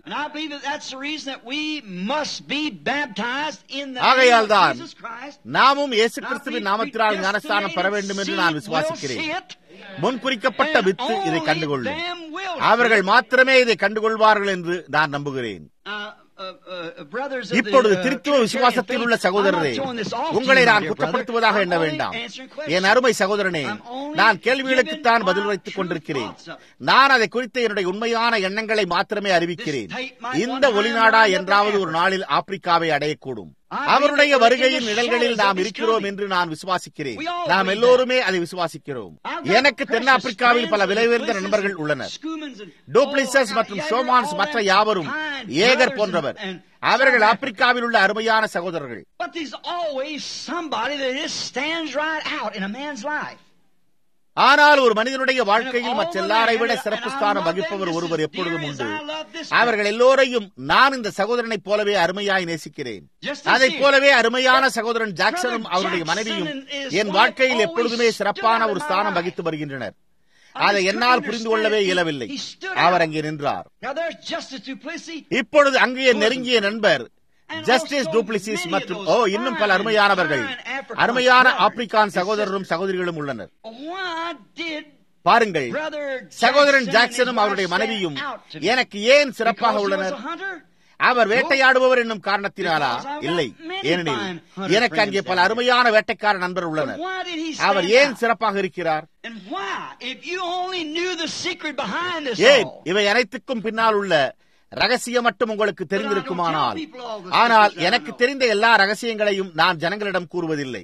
ஆகையால் தான் நாமும் இயேசு கிறிஸ்துவின் நாமத்தினால் ஞானஸ்தானம் பெற வேண்டும் என்று நான் விசுவாசிக்கிறேன் முன்குறிக்கப்பட்ட வித்து இதை கண்டுகொள்ளும் அவர்கள் மாத்திரமே இதை கண்டுகொள்வார்கள் என்று நான் நம்புகிறேன் இப்பொழுது திருத்துவ விசுவாசத்தில் உள்ள சகோதரரே உங்களை நான் குற்றப்படுத்துவதாக எண்ண வேண்டாம் என் அருமை சகோதரனே நான் கேள்விகளுக்குத்தான் பதில் வைத்துக் கொண்டிருக்கிறேன் நான் அதை குறித்த என்னுடைய உண்மையான எண்ணங்களை மாத்திரமே அறிவிக்கிறேன் இந்த ஒளிநாடா என்றாவது ஒரு நாளில் ஆப்பிரிக்காவை அடையக்கூடும் அவருடைய வருகையின் நிழல்களில் நாம் இருக்கிறோம் என்று நான் விசுவாசிக்கிறேன் நாம் எல்லோருமே அதை விசுவாசிக்கிறோம் எனக்கு தென்னாப்பிரிக்காவில் பல விலை உயர்ந்த நண்பர்கள் உள்ளனர் டூப்ளிசஸ் மற்றும் ஷோமான்ஸ் மற்ற யாவரும் ஏகர் போன்றவர் அவர்கள் ஆப்பிரிக்காவில் உள்ள அருமையான சகோதரர்கள் ஆனால் ஒரு மனிதனுடைய வாழ்க்கையில் மற்றெல்லாரை விட சிறப்பு ஸ்தானம் வகிப்பவர் ஒருவர் எப்பொழுதும் உண்டு அவர்கள் எல்லோரையும் நான் இந்த சகோதரனைப் போலவே அருமையாய் நேசிக்கிறேன் அதைப் போலவே அருமையான சகோதரன் ஜாக்சனும் அவருடைய மனைவியும் என் வாழ்க்கையில் எப்பொழுதுமே சிறப்பான ஒரு ஸ்தானம் வகித்து வருகின்றனர் அதை என்னால் புரிந்து கொள்ளவே இயலவில்லை அவர் அங்கே நின்றார் இப்பொழுது அங்கே நெருங்கிய நண்பர் ஜஸ்டிஸ் டூப்ளிசிஸ் மற்றும் ஓ இன்னும் பல அருமையானவர்கள் அருமையான ஆப்பிரிக்கான் சகோதரரும் சகோதரிகளும் உள்ளனர் பாருங்கள் சகோதரன் ஜாக்சனும் அவருடைய மனைவியும் எனக்கு ஏன் சிறப்பாக உள்ளனர் அவர் வேட்டையாடுபவர் என்னும் காரணத்தினாலா இல்லை ஏனெனில் எனக்கு அங்கே பல அருமையான வேட்டைக்கார நண்பர் உள்ளனர் அவர் ஏன் சிறப்பாக இருக்கிறார் ஏன் இவை அனைத்துக்கும் பின்னால் உள்ள ரகசியம் மட்டும் உங்களுக்கு தெரிந்திருக்குமானால் ஆனால் எனக்கு தெரிந்த எல்லா ரகசியங்களையும் நான் ஜனங்களிடம் கூறுவதில்லை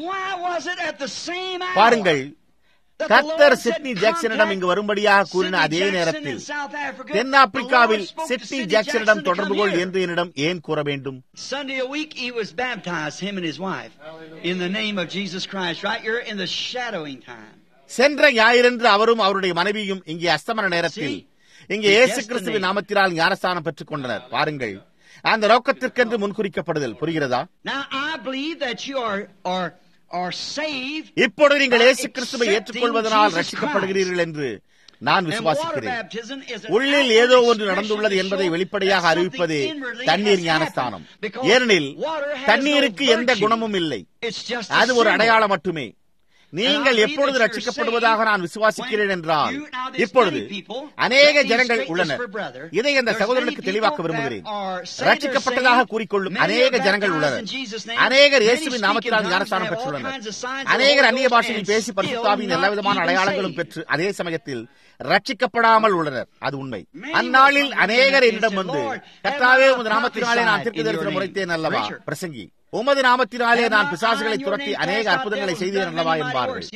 பாருங்கள் கத்தர் சிட்னி ஜாக்சனிடம் இங்கு வரும்படியாக கூறின அதே நேரத்தில் தென்னாப்பிரிக்காவில் சிட்னி ஜாக்சனிடம் தொடர்பு கொள் என்று என்னிடம் ஏன் கூற வேண்டும் Sunday a week he was baptized, him and his wife, in the name of Jesus Christ, right here in the shadowing time. சென்ற ஞாயிறன்று அவரும் அவருடைய மனைவியும் இங்கே அஸ்தமன நேரத்தில் இங்கே இயேசு கிறிஸ்துவின் நாமத்தினால் ஞானஸ்தானம் பெற்றுக் கொண்டனர் பாருங்கள் அந்த நோக்கத்திற்கென்று முன்குறிக்கப்படுதல் புரிகிறதா Now I believe that you are are are saved. இப்பொழுது நீங்கள் இயேசு கிறிஸ்துவை ஏற்றுக்கொள்வதனால் ரட்சிக்கப்படுகிறீர்கள் என்று நான் And water விசுவாசிக்கிறேன் baptism is an உள்ளில் outward ஏதோ ஒன்று expression நடந்துள்ளது to என்பதை show வெளிப்படையாக that அறிவிப்பதே something inwardly தண்ணீர் has ஞானஸ்தானம் happened. Because ஏனெனில் water has தண்ணீருக்கு no எந்த virtue. குணமும் இல்லை It's just a அது ஒரு symbol. அடையாளம் மட்டுமே நீங்கள் எப்பொழுது ரட்சிக்கப்படுவதாக நான் விசுவாசிக்கிறேன் என்றால் இப்பொழுது அநேக ஜனங்கள் உள்ளனர் இதை அந்த சகோதரனுக்கு தெளிவாக்க விரும்புகிறேன் ரட்சிக்கப்பட்டதாக கூறிக்கொள்ளும் அநேக ஜனங்கள் உள்ளனர் அநேகர் இயேசுவின் நாமத்தினால் ஞானஸ்தானம் பெற்றுள்ளனர் அநேகர் அந்நிய பாஷையில் பேசி பரிசுத்தாவின் எல்லா விதமான அடையாளங்களும் பெற்று அதே சமயத்தில் ரட்சிக்கப்படாமல் உள்ளனர் அது உண்மை அந்நாளில் அநேகர் என்னிடம் வந்து கர்த்தாவே உமது நாமத்தினாலே நான் தீர்க்க தரிசனம் உரைத்தேன் அல்லவா பிரசங்கி உமது நாமத்தினாலே நான் பிசாசுகளை துரத்தி அநேக அற்புதங்களை செய்தேன் அல்லவா என்பார்கள்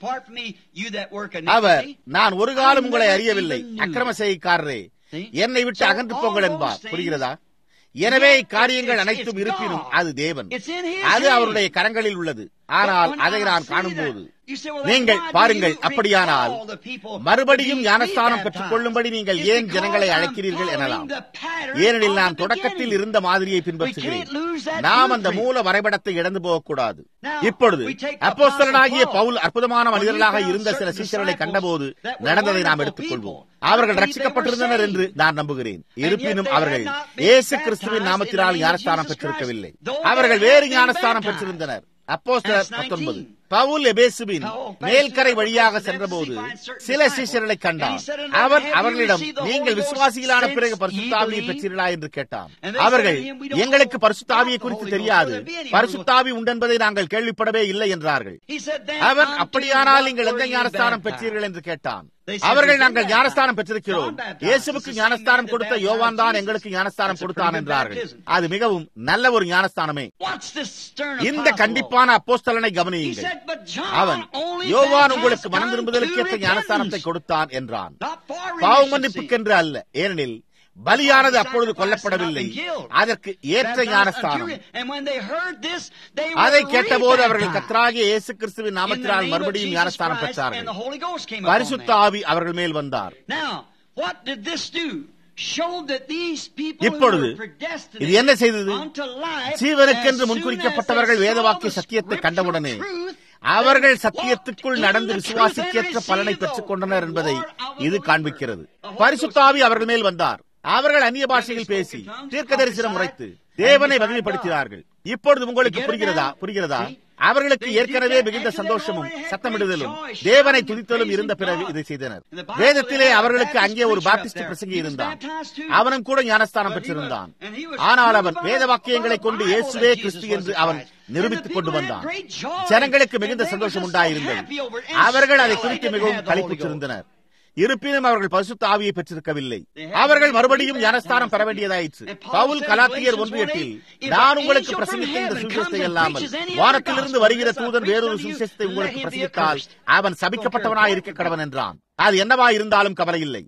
அவர் நான் ஒரு காலம் உங்களை அறியவில்லை அக்கிரம செய்கைக்காரரே என்னை விட்டு அகன்று போங்கள் என்பார் புரிகிறதா எனவே இக்காரியங்கள் அனைத்தும் இருப்பினும் அது தேவன் அது அவருடைய கரங்களில் உள்ளது ஆனால் அதை நான் காணும்போது நீங்கள் பாருங்கள் அப்படியானால் மறுபடியும் ஞானஸ்தானம் பெற்றுக் கொள்ளும்படி நீங்கள் ஏன் ஜனங்களை அழைக்கிறீர்கள் எனலாம் ஏனெனில் நான் தொடக்கத்தில் இருந்த மாதிரியை பின்பற்றுகிறேன் நாம் அந்த மூல வரைபடத்தை இழந்து போகக்கூடாது இப்பொழுது அப்போஸ்தலனாகிய பவுல் அற்புதமான மனிதர்களாக இருந்த சில சீசர்களை கண்டபோது நடந்ததை நாம் எடுத்துக்கொள்வோம் அவர்கள் ரட்சிக்கப்பட்டிருந்தனர் என்று நான் நம்புகிறேன் இருப்பினும் அவர்கள் இயேசு கிறிஸ்துவின் நாமத்தினால் ஞானஸ்தானம் பெற்றிருக்கவில்லை அவர்கள் வேறு ஞானஸ்தானம் பெற்றிருந்தனர் அப்போஸ்தலர் பத்தொன்பது பவுல் எபேசுவின் மேல்கரை வழியாக சென்றபோது சில சீஷர்களை கண்டார் அவர் அவர்களிடம் நீங்கள் விசுவாசிகளான பிறகு பரிசுத்தாவியை பெற்றீர்களா என்று கேட்டார் அவர்கள் எங்களுக்கு பரிசுத்தாவியை குறித்து தெரியாது பரிசுத்தாவி உண்டென்பதை நாங்கள் கேள்விப்படவே இல்லை என்றார்கள் அவர் அப்படியானால் நீங்கள் எந்த ஞானஸ்தானம் பெற்றீர்கள் என்று கேட்டான் அவர்கள் நாங்கள் ஞானஸ்தானம் பெற்றிருக்கிறோம் இயேசுவுக்கு ஞானஸ்தானம் கொடுத்த யோவான் தான் எங்களுக்கு ஞானஸ்தானம் கொடுத்தான் என்றார்கள் அது மிகவும் நல்ல ஒரு ஞானஸ்தானமே இந்த கண்டிப்பான அப்போஸ்தலனை கவனியுங்கள் அவன் யோவான் உங்களுக்கு மனம் திரும்புதலுக்கு ஏற்ற ஞானஸ்தானத்தை கொடுத்தான் என்றான் பாவ மன்னிப்புக்கென்று அல்ல ஏனெனில் பலியானது அப்பொழுது கொல்லப்படவில்லை அதற்கு ஏற்ற ஞானஸ்தானம் அதை கேட்டபோது அவர்கள் கத்ராகிய இயேசு கிறிஸ்துவின் நாமத்தினால் மறுபடியும் ஞானஸ்தானம் பெற்றார்கள் பரிசுத்த ஆவி அவர்கள் மேல் வந்தார் இப்பொழுது இது என்ன செய்தது ஜீவனுக்கென்று முன்குறிக்கப்பட்டவர்கள் வேதவாக்கிய சத்தியத்தை கண்டவுடனே அவர்கள் சத்தியத்துக்குள் நடந்து விசுவாசிக்கேற்ற பலனை பெற்றுக் கொண்டனர் என்பதை இது காண்பிக்கிறது பரிசுத்தாவி அவர்கள் மேல் வந்தார் அவர்கள் அந்நிய பாஷையில் பேசி தீர்க்க தரிசனம் உரைத்து தேவனை வகைப்படுத்தினார்கள் இப்பொழுது உங்களுக்கு புரிகிறதா புரிகிறதா அவர்களுக்கு ஏற்கனவே மிகுந்த சந்தோஷமும் சத்தமிடுதலும் தேவனை துதித்தலும் இருந்த பிறகு இதை செய்தனர் வேதத்திலே அவர்களுக்கு அங்கே ஒரு பாப்டிஸ்ட் பிரசங்கி இருந்தான் அவனும் கூட ஞானஸ்தானம் பெற்றிருந்தான் ஆனால் அவன் வேத வாக்கியங்களை கொண்டு இயேசுவே கிறிஸ்து என்று அவன் நிரூபித்துக் கொண்டு வந்தான் ஜனங்களுக்கு மிகுந்த சந்தோஷம் உண்டாயிருந்தது அவர்கள் அதை குறித்து மிகவும் களிப்புற்றிருந்தனர் இருப்பினும் அவர்கள் பரிசுத்த ஆவியை பெற்றிருக்கவில்லை அவர்கள் மறுபடியும் ஞானஸ்தானம் பெற வேண்டியதாயிற்று பவுல் கலாத்தியர் ஒன்று எட்டில் நான் உங்களுக்கு பிரசங்கித்த இந்த சுவிசேஷத்தை அல்லாமல் வானத்திலிருந்து வருகிற தூதன் வேறொரு சுவிசேஷத்தை உங்களுக்கு பிரசங்கித்தால் அவன் சபிக்கப்பட்டவனாய் இருக்க கடவன் என்றான் அது என்னவா இருந்தாலும் கவலை இல்லை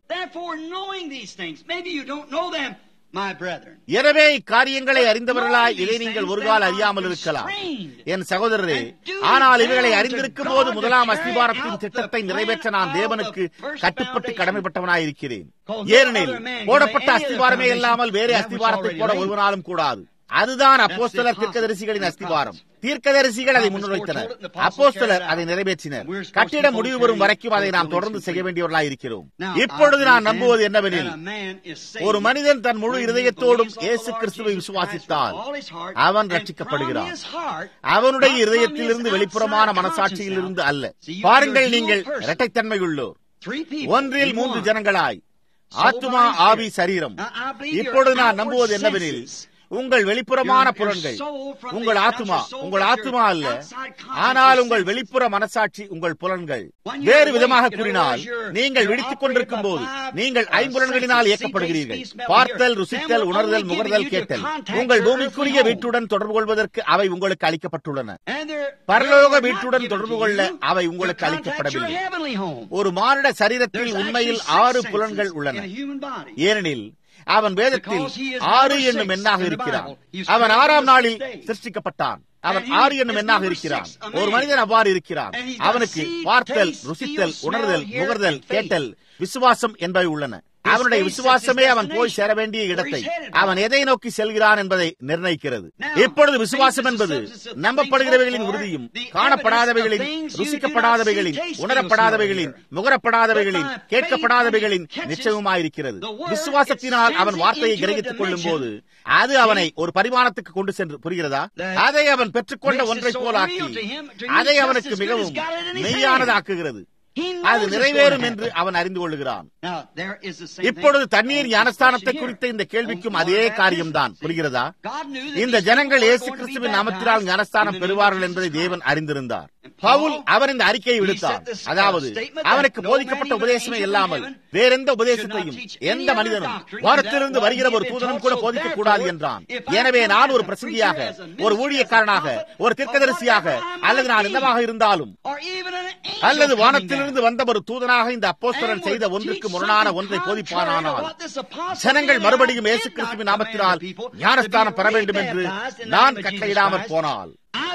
எனவே இக்காரியங்களை அறிந்தவர்களாய் இதை நீங்கள் ஒரு கால அறியாமல் இருக்கலாம் என் சகோதரரே ஆனால் இவைகளை அறிந்திருக்கும் போது முதலாம் அஸ்திபாரத்தின் திட்டத்தை நிறைவேற்ற நான் தேவனுக்கு கட்டுப்பட்டு கடமைப்பட்டவனாய் இருக்கிறேன் ஏனெனில் போடப்பட்ட அஸ்திபாரமே இல்லாமல் வேறு அஸ்திபாரத்தை போட ஒருவனாலும் கூடாது அதுதான் அப்போஸ்தலர் தீர்க்கதரிசிகளின் அஸ்திபாரம் தீர்க்கதரிசிகள் அதை முன்வைத்தனர் அப்போஸ்தலர் அதை நிறைவேற்றினர் கட்டிட முடிவு வரும் வரைக்கும் அதை நாம் தொடர்ந்து செய்ய வேண்டியவர்களாக இருக்கிறோம் இப்பொழுது நான் நம்புவது என்னவெனில் ஒரு மனிதன் தன் முழு இருதயத்தோடும் இயேசு கிறிஸ்துவை விசுவாசித்தால் அவன் ரட்சிக்கப்படுகிறான் அவனுடைய இருதயத்திலிருந்து வெளிப்புறமான மனசாட்சியில் இருந்து அல்ல பாருங்கள் நீங்கள் இரட்டைத்தன்மை உள்ளோர் ஒன்றில் மூன்று ஜனங்களாய் ஆத்துமா ஆவி சரீரம் இப்பொழுது நான் நம்புவது என்னவெனில் உங்கள் வெளிப்புறமான புலன்கள் உங்கள் ஆத்மா உங்கள் ஆத்மா அல்ல ஆனால் உங்கள் வெளிப்புற மனசாட்சி உங்கள் புலன்கள் வேறு விதமாக கூறினால் நீங்கள் விழித்துக் கொண்டிருக்கும் போது நீங்கள் ஐம்புலன்களினால் இயக்கப்படுகிறீர்கள் பார்த்தல் ருசித்தல் உணர்தல் முகர்தல் கேட்டல் உங்கள் பூமிக்குரிய வீட்டுடன் தொடர்பு கொள்வதற்கு அவை உங்களுக்கு அளிக்கப்பட்டுள்ளன பரலோக வீட்டுடன் தொடர்பு கொள்ள அவை உங்களுக்கு அளிக்கப்படவில்லை ஒரு மானிட சரீரத்தில் உண்மையில் ஆறு புலன்கள் உள்ளன ஏனெனில் அவன் வேதத்தில் ஆறு என்னும் எண்ணாக இருக்கிறான் அவன் ஆறாம் நாளில் சிருஷ்டிக்கப்பட்டான் அவன் ஆறு என்னும் எண்ணாக இருக்கிறான் ஒரு மனிதன் அவ்வாறு இருக்கிறான் அவனுக்கு பார்த்தல் ருசித்தல் உணர்தல் முகர்தல் கேட்டல் விசுவாசம் என்பவை உள்ளன அவனுடைய விசுவாசமே அவன் போய் சேர வேண்டிய இடத்தை அவன் எதை நோக்கி செல்கிறான் என்பதை நிர்ணயிக்கிறது இப்பொழுது விசுவாசம் என்பது நம்பப்படுகிறவைகளின் உறுதியும் காணப்படாதவைகளின் ருசிக்கப்படாதவைகளின் உணரப்படாதவைகளின் முகரப்படாதவைகளின் கேட்கப்படாதவைகளின் நிச்சயமாயிருக்கிறது விசுவாசத்தினால் அவன் வார்த்தையை கிரகித்துக் கொள்ளும் போது அது அவனை ஒரு பரிமாணத்துக்கு கொண்டு சென்று புரிகிறதா அதை அவன் பெற்றுக்கொண்ட ஒன்றை போலாக்கி அதை அவனுக்கு மிகவும் மெய்யானதாக்குகிறது அது நிறைவேறும் என்று அவன் அறிந்து கொள்ளுகிறான் இப்பொழுது தண்ணீர் ஞானஸ்தானத்தை குறித்த இந்த கேள்விக்கும் அதே காரியம்தான் புரிகிறதா இந்த ஜனங்கள் இயேசு கிறிஸ்துவின் நாமத்தினால் ஞானஸ்தானம் பெறுவார்கள் என்பதை தேவன் அறிந்திருந்தார் பவுல் அவர் இந்த அறிக்கையை விடுத்தார் அதாவது அவனுக்கு போதிக்கப்பட்ட உபதேசமே இல்லாமல் வேறெந்த உபதேசத்தையும் எந்த மனிதனும் வாரத்திலிருந்து வருகிற ஒரு தூதனும் கூட போதிக்க கூடாது என்றான் எனவே நான் ஒரு பிரசங்கியாக ஒரு ஊழியக்காரனாக ஒரு தீர்க்கதரிசியாக அல்லது நான் என்னவாக இருந்தாலும் அல்லது வானத்திலிருந்து வந்த ஒரு தூதனாக இந்த அப்போஸ்தலன் செய்த ஒன்றுக்கு முரணான ஒன்றை போதிப்பானால் ஜனங்கள் மறுபடியும் இயேசு கிறிஸ்துவின் நாமத்தினால் ஞானஸ்தானம் பெற வேண்டும் என்று நான் கட்டளையிடாமற் போனால்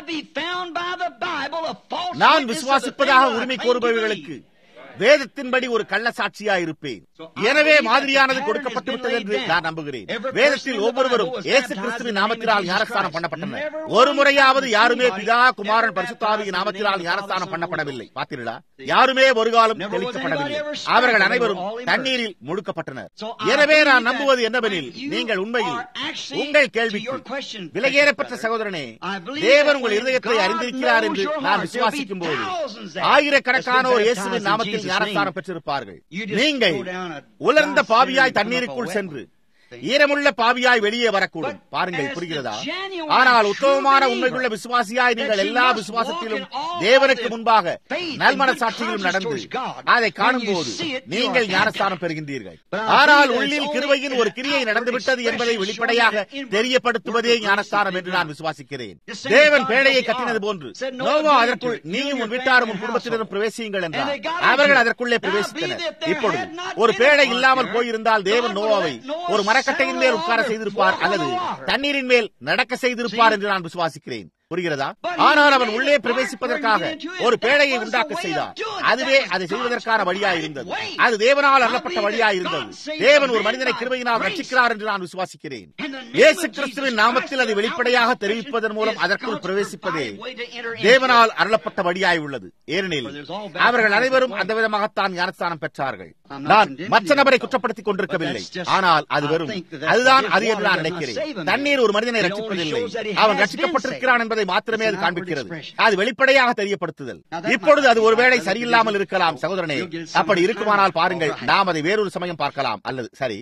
நான் விசுவாசிப்பதாக உரிமை கோருபவர்களுக்கு வேதத்தின்படி ஒரு கள்ள சாட்சியா இருப்பேன் எனவே மாதிரியானது கொடுக்கப்பட்டு விட்டது என்று நான் நம்புகிறேன் வேதத்தில் ஒவ்வொருவரும் இயேசு கிறிஸ்துவின் நாமத்தினால் ஞானஸ்தானம் பண்ணப்பட்டனர் ஒரு முறையாவது யாருமே பிதா குமாரன் பரிசுத்தாவியின் நாமத்தினால் ஞானஸ்தானம் பண்ணப்படவில்லை பார்த்தீர்களா யாருமே ஒரு காலம் தெளிக்கப்படவில்லை அவர்கள் அனைவரும் தண்ணீரில் முழுக்கப்பட்டனர் எனவே நான் நம்புவது என்னவெனில் நீங்கள் உண்மையில் உங்கள் கேள்விக்கு விலகேறப்பட்ட சகோதரனே தேவன் உங்கள் இருதயத்தை அறிந்திருக்கிறார் என்று நான் விசுவாசிக்கும் போது ஆயிரக்கணக்கானோர் இயேசுவின் நாமத்தில் ஞானஸ்தானம் பெற்றிருப்பார்கள் நீங்கள் உலர்ந்த பாவியாய் தண்ணீருக்குள் சென்று ஈரமுள்ள பாவியாய் வெளியே வரக்கூடும் பாருங்கள் புரிகிறதா ஆனால் உத்தமமான உண்மைக்குள்ள விசுவாசியாய் நீங்கள் எல்லா விசுவாசத்திலும் தேவனுக்கு முன்பாக நல்மன சாட்சியிலும் நடந்து அதை காணும் போது நீங்கள் ஞானஸ்தானம் பெறுகின்றீர்கள் ஆனால் உள்ளில் கிருவையின் ஒரு கிரியை நடந்துவிட்டது என்பதை வெளிப்படையாக தெரியப்படுத்துவதே ஞானஸ்தானம் என்று நான் விசுவாசிக்கிறேன் தேவன் பேழையை கட்டினது போன்று நோவா அதற்குள் நீயும் உன் வீட்டாரும் உன் குடும்பத்தினரும் பிரவேசியுங்கள் என்றார் அவர்கள் அதற்குள்ளே பிரவேசித்தனர் இப்பொழுது ஒரு பேழை இல்லாமல் போயிருந்தால் தேவன் நோவாவை ஒரு மர மரக்கட்டையின் மேல் உட்கார செய்திருப்பார் அல்லது தண்ணீரின் மேல் நடக்க செய்திருப்பார் என்று நான் விசுவாசிக்கிறேன் புரிகிறதா ஆனால் அவன் உள்ளே பிரவேசிப்பதற்காக ஒரு பேழையை உண்டாக்க செய்தார் அதுவே அதை செய்வதற்கான வழியாய் இருந்தது அது தேவனால் அள்ளப்பட்ட வழியாய் இருந்தது தேவன் ஒரு மனிதனை கிருபையினால் ரட்சிக்கிறார் என்று நான் விசுவாசிக்கிறேன் இயேசு கிறிஸ்துவின் நாமத்தில் அதை வெளிப்படையாக தெரிவிப்பதன் மூலம் அதற்குள் பிரவேசிப்பதே தேவனால் அருளப்பட்ட வழியாய் உள்ளது ஏனெனில் அவர்கள் அனைவரும் அந்த விதமாகத்தான் ஞானஸ்தானம் பெற்றார்கள் நான் மற்ற நபரை குற்றப்படுத்திக் கொண்டிருக்கவில்லை ஆனால் அது வெறும் அதுதான் அது என்று நான் நினைக்கிறேன் தண்ணீர் ஒரு மனிதனை ரட்சிப்பதில்லை அவன் ரட்சிக்கப்பட்டிருக்கிறான் என்பதை மாத்திரமே அது காண்பிக்கிறது அது வெளிப்படையாக தெரியப்படுத்துதல் இப்பொழுது அது ஒருவேளை சரியில்லாமல் இருக்கலாம் சகோதரனே அப்படி இருக்குமானால் பாருங்கள் நாம் அதை வேறொரு சமயம் பார்க்கலாம் அல்லது சரி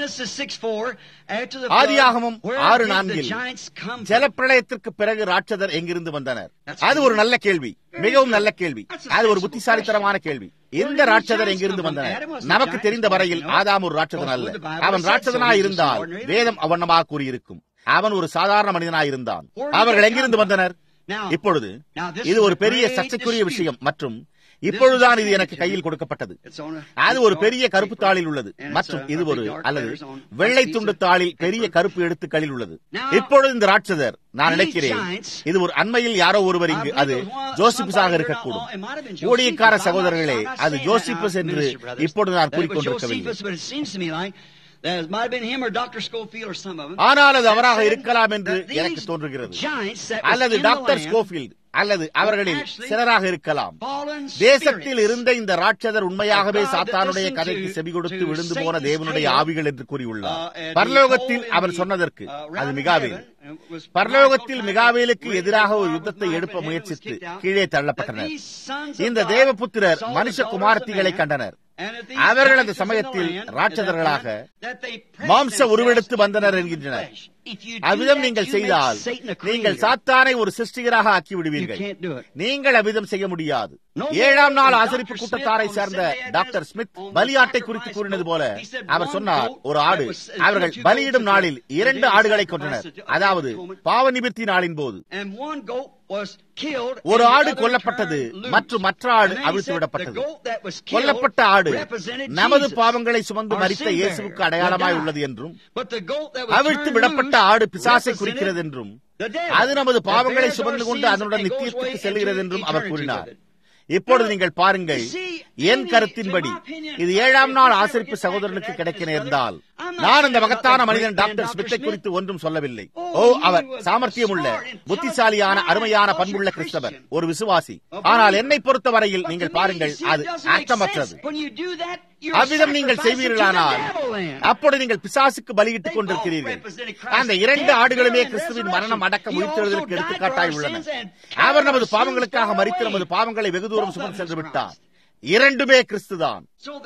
ஆதியாகமும் ஆறு நான்கில் ஜலப்பிரளயத்திற்கு பிறகு ராட்சதர் எங்கிருந்து வந்தனர் அது ஒரு நல்ல கேள்வி மிகவும் நல்ல கேள்வி அது ஒரு புத்திசாலித்தனமான கேள்வி இந்த ராட்சதர் எங்கிருந்து வந்தனர் நமக்கு தெரிந்த வரையில் ஆதாம் ஒரு ராட்சதன் அல்ல அவன் ராட்சதனாய் இருந்தால் வேதம் அவண்ணமாக கூறியிருக்கும் அவன் ஒரு சாதாரண மனிதனாய் இருந்தான் அவர்கள் எங்கிருந்து வந்தனர் இப்பொழுது இது ஒரு பெரிய சர்ச்சைக்குரிய விஷயம் மற்றும் இப்பொழுதுதான் இது எனக்கு கையில் கொடுக்கப்பட்டது அது ஒரு பெரிய கருப்பு தாளில் உள்ளது மற்றும் இது ஒரு அல்லது வெள்ளை துண்டு தாளில் பெரிய கருப்பு எழுத்துக்களில் உள்ளது இப்பொழுது இந்த ராட்சதர் நான் நினைக்கிறேன் இது ஒரு அண்மையில் யாரோ ஒருவர் இங்கு அது ஜோசிபஸாக இருக்கக்கூடும் ஊழியக்கார சகோதரர்களே அது ஜோசிபஸ் என்று இப்பொழுது நான் கூறிக்கொண்டிருக்கவில்லை ஆனால் அது அவராக இருக்கலாம் என்று எனக்கு தோன்றுகிறது அல்லது டாக்டர் ஸ்கோஃபீல்ட் அல்லது அவர்களில் சிலராக இருக்கலாம் தேசத்தில் இருந்த இந்த ராட்சதர் உண்மையாகவே சாத்தானுடைய கதைக்கு செவி கொடுத்து விழுந்து போன தேவனுடைய ஆவிகள் என்று கூறியுள்ளார் பரலோகத்தில் அவர் சொன்னதற்கு அது மிகாவேல் பரலோகத்தில் மிகாவேலுக்கு எதிராக ஒரு யுத்தத்தை எழுப்ப முயற்சித்து கீழே தள்ளப்பட்டனர் இந்த தேவபுத்திரர் மனுஷ குமாரத்திகளை கண்டனர் அவர்கள் அந்த சமயத்தில் ராட்சதர்களாக மாம்ச உருவெடுத்து வந்தனர் என்கின்றனர் அவ்விதம் நீங்கள் செய்தால் நீங்கள் சாத்தானை ஒரு சிருஷ்டிகராக ஆக்கி விடுவீர்கள் நீங்கள் அவ்விதம் செய்ய முடியாது ஏழாம் நாள் ஆசரிப்பு கூட்டத்தாரை சேர்ந்த டாக்டர் ஸ்மித் பலியாட்டை குறித்து கூறினது போல அவர் சொன்னார் ஒரு ஆடு அவர்கள் பலியிடும் நாளில் இரண்டு ஆடுகளை கொன்றனர் அதாவது பாவ நிமிர்த்தி நாளின் போது ஒரு ஆடு கொல்லப்பட்டது மற்றும் மற்ற ஆடு அவிழ்த்து விடப்பட்டது கொல்லப்பட்ட ஆடு நமது பாவங்களை சுமந்து மறித்த இயேசுவுக்கு அடையாளமாய் உள்ளது என்றும் அவிழ்த்து விடப்பட்ட ஆடு பிசாசை குறிக்கிறது என்றும் அது நமது பாவங்களை சுமந்து கொண்டு அதனுடன் நித்தியத்துக்கு செல்கிறது என்றும் அவர் கூறினார் இப்பொழுது நீங்கள் பாருங்கள் என் கருத்தின்படி இது ஏழாம் நாள் ஆசிரிப்பு சகோதரனுக்கு கிடைக்க நேர்ந்தால் நான் இந்த மகத்தான மனிதன் டாக்டர் ஸ்மித்தை குறித்து ஒன்றும் சொல்லவில்லை ஓ அவர் சாமர்த்தியம் உள்ள புத்திசாலியான அருமையான பண்புள்ள கிறிஸ்தவர் ஒரு விசுவாசி ஆனால் என்னை பொறுத்த வரையில் நீங்கள் பாருங்கள் அது அர்த்தமற்றது அவ்விதம் நீங்கள் செய்வீர்களானால் அப்பொழுது நீங்கள் பிசாசுக்கு பலியிட்டுக் கொண்டிருக்கிறீர்கள் அந்த இரண்டு ஆடுகளுமே கிறிஸ்துவின் மரணம் அடக்கம் உயிர்த்தெழுதலுக்கு எடுத்துக்காட்டாய் உள்ளன அவர் நமது பாவங்களுக்காக மறித்து நமது பாவங்களை வெகு தூரம் சுமந்து சென்று விட்டார் இரண்டுமே கிறிஸ்துதான்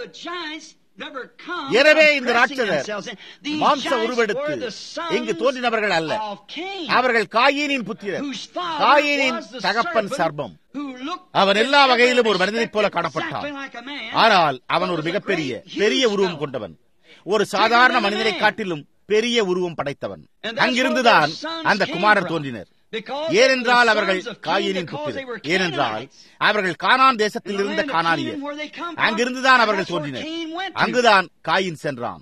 எனவே இந்த ராட்சதர் மாம்ச உருவெடுத்து இங்கு தோன்றினவர்கள் அல்ல அவர்கள் காயினின் புத்திரர் காயினின் தகப்பன் சர்பம் அவன் எல்லா வகையிலும் ஒரு மனிதனைப் போல காணப்பட்டான் ஆனால் அவன் ஒரு மிகப்பெரிய பெரிய உருவம் கொண்டவன் ஒரு சாதாரண மனிதனை காட்டிலும் பெரிய உருவம் படைத்தவன் அங்கிருந்துதான் அந்த குமாரர் தோன்றினர் ஏனென்றால் அவர்கள் காயினின் புத்திரர் ஏனென்றால் அவர்கள் கானான் தேசத்தில் இருந்த கானானியர் அங்கிருந்துதான் அவர்கள் தோன்றினர் அங்குதான் காயின் சென்றான்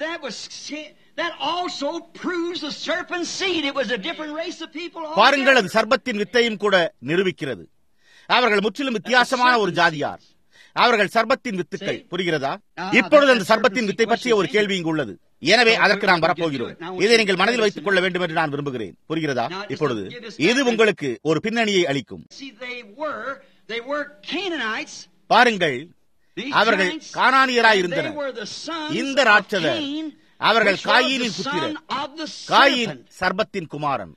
பாருங்கள் அது சர்பத்தின் வித்தையும் கூட நிரூபிக்கிறது அவர்கள் முற்றிலும் வித்தியாசமான ஒரு ஜாதியார் அவர்கள் சர்பத்தின் வித்துக்கள் புரிகிறதா இப்பொழுது அந்த சர்பத்தின் வித்தை பற்றிய ஒரு கேள்வி இங்கு உள்ளது எனவே அதற்கு நாம் வரப்போகிறோம் இதை நீங்கள் மனதில் வைத்துக் கொள்ள வேண்டும் என்று நான் விரும்புகிறேன் புரிகிறதா இப்பொழுது இது உங்களுக்கு ஒரு பின்னணியை அளிக்கும் பாருங்கள் அவர்கள் காணானியராய் இருந்தனர் இந்த ராட்சதர் அவர்கள் காயினின் புத்திரர் காயின் சர்பத்தின் குமாரன்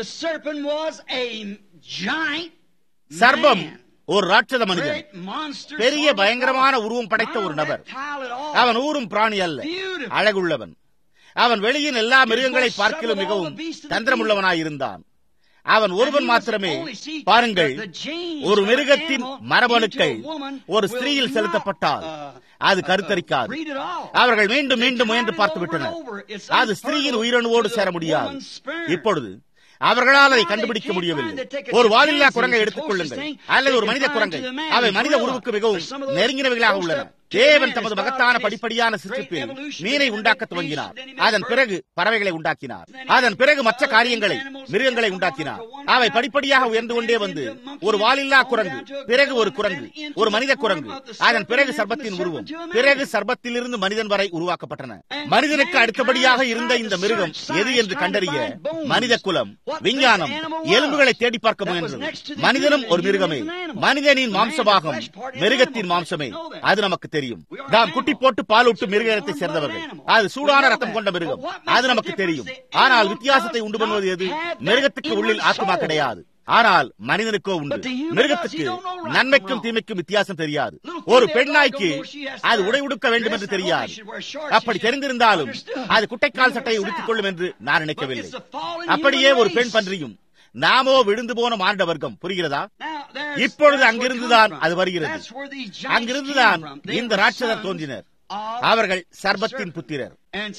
சர்பம் ஒரு ராட்சத மனிதன் பெரிய பயங்கரமான உருவம் படைத்த ஒரு நபர் அவன் ஊரும் பிராணி அல்ல அழகுள்ளவன் அவன் வெளியின் எல்லா மிருகங்களை பார்க்கிலும் மிகவும் தந்திரமுள்ளவனாயிருந்தான் அவன் ஒருவன் மாத்திரமே பாருங்கள் ஒரு மிருகத்தின் மரபணுக்கள் ஒரு ஸ்திரீயில் செலுத்தப்பட்டால் அது கருத்தரிக்காது அவர்கள் மீண்டும் மீண்டும் முயன்று பார்த்து விட்டனர் அது ஸ்திரீயின் உயிரணுவோடு சேர முடியாது இப்பொழுது அவர்களால் அதை கண்டுபிடிக்க முடியவில்லை ஒரு வாலில்லா குரங்கை எடுத்துக் கொள்ளுங்கள் அல்லது ஒரு மனித குரங்கை அவை மனித உருவுக்கு மிகவும் நெருங்கினவைகளாக உள்ளன தேவன் தமது மகத்தான படிப்படியான சிருஷ்டிப்பில் மீனை உண்டாக்க துவங்கினார் அதன் பிறகு பறவைகளை உண்டாக்கினார் அதன் பிறகு மற்ற காரியங்களை மிருகங்களை உண்டாக்கினார் அவை படிப்படியாக உயர்ந்து கொண்டே வந்து ஒரு வாலில்லா குரங்கு பிறகு ஒரு குரங்கு ஒரு மனித குரங்கு அதன் பிறகு சர்பத்தின் உருவம் பிறகு சர்பத்திலிருந்து மனிதன் வரை உருவாக்கப்பட்டன மனிதனுக்கு அடுத்தபடியாக இருந்த இந்த மிருகம் எது என்று கண்டறிய மனித குலம் விஞ்ஞானம் எலும்புகளை தேடி பார்க்க முயன்றது மனிதனும் ஒரு மிருகமே மனிதனின் மாம்சபாகம் மிருகத்தின் மாம்சமே அது நமக்கு தெரியும் நாம் குட்டி போட்டு பாலூட்டு மிருகத்தை சேர்ந்தவர்கள் அது சூடான ரத்தம் கொண்ட மிருகம் அது நமக்கு தெரியும் ஆனால் வித்தியாசத்தை உண்டு பண்ணுவது எது மிருகத்துக்கு உள்ளில் ஆத்மா கிடையாது ஆனால் மனிதனுக்கோ உண்டு மிருகத்துக்கு நன்மைக்கும் தீமைக்கும் வித்தியாசம் தெரியாது ஒரு பெண்ணாய்க்கு அது உடை உடுக்க வேண்டும் என்று தெரியாது அப்படி தெரிந்திருந்தாலும் அது குட்டைக்கால் சட்டையை உடுத்திக் கொள்ளும் என்று நான் நினைக்கவில்லை அப்படியே ஒரு பெண் பன்றியும் நாமோ விழுந்து போன மாண்ட வர்க்கம் புரிகிறதா இப்பொழுது அங்கிருந்துதான் அது வருகிறது அங்கிருந்துதான் இந்த ராட்சதர் தோன்றினர் அவர்கள் சர்பத்தின் புத்திரர்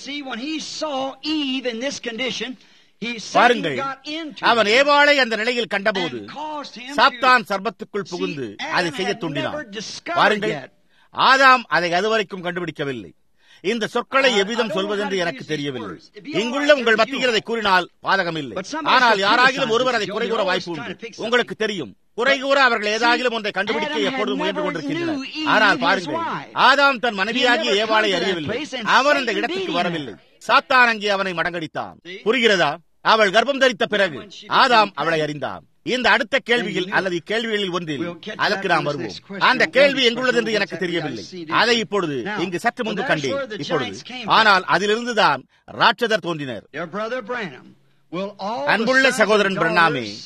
பாருங்கள் அவன் ஏவாளை அந்த நிலையில் கண்டபோது சாத்தான் சர்பத்துக்குள் புகுந்து அதை செய்ய தூண்டினான் பாருங்கள் ஆதாம் அதை அதுவரைக்கும் கண்டுபிடிக்கவில்லை இந்த சொற்களை எவ்விதம் சொல்வதென்று எனக்கு தெரியவில்லை இங்குள்ள உங்கள் மத்தியில் அதை கூறினால் பாதகம் இல்லை ஆனால் யாராகிலும் ஒருவர் அதை குறை கூற வாய்ப்பு உண்டு உங்களுக்கு தெரியும் குறை கூற அவர்கள் ஏதாகிலும் ஒன்றை கண்டுபிடிக்க எப்பொழுதும் முயன்று கொண்டிருக்கின்றனர் ஆனால் பாருங்கள் ஆதாம் தன் மனைவியாகிய ஏவாளை அறியவில்லை அவன் அந்த இடத்துக்கு வரவில்லை சாத்தான் அங்கே அவனை மடங்கடித்தான் புரிகிறதா அவள் கர்ப்பம் தரித்த பிறகு ஆதாம் அவளை அறிந்தான் இந்த அடுத்த கேள்வியில் அல்லது இக்கேள்விகளில் ஒன்றில் அதற்கு நாம் வருவோம் அந்த கேள்வி எங்குள்ளது என்று எனக்கு தெரியவில்லை அதை இப்பொழுது இங்கு சற்று முன்பு கண்டேன் இப்பொழுது ஆனால் அதிலிருந்துதான் ராட்சதர் தோன்றினர் அன்புள்ள சகோதரன் பிரணாமே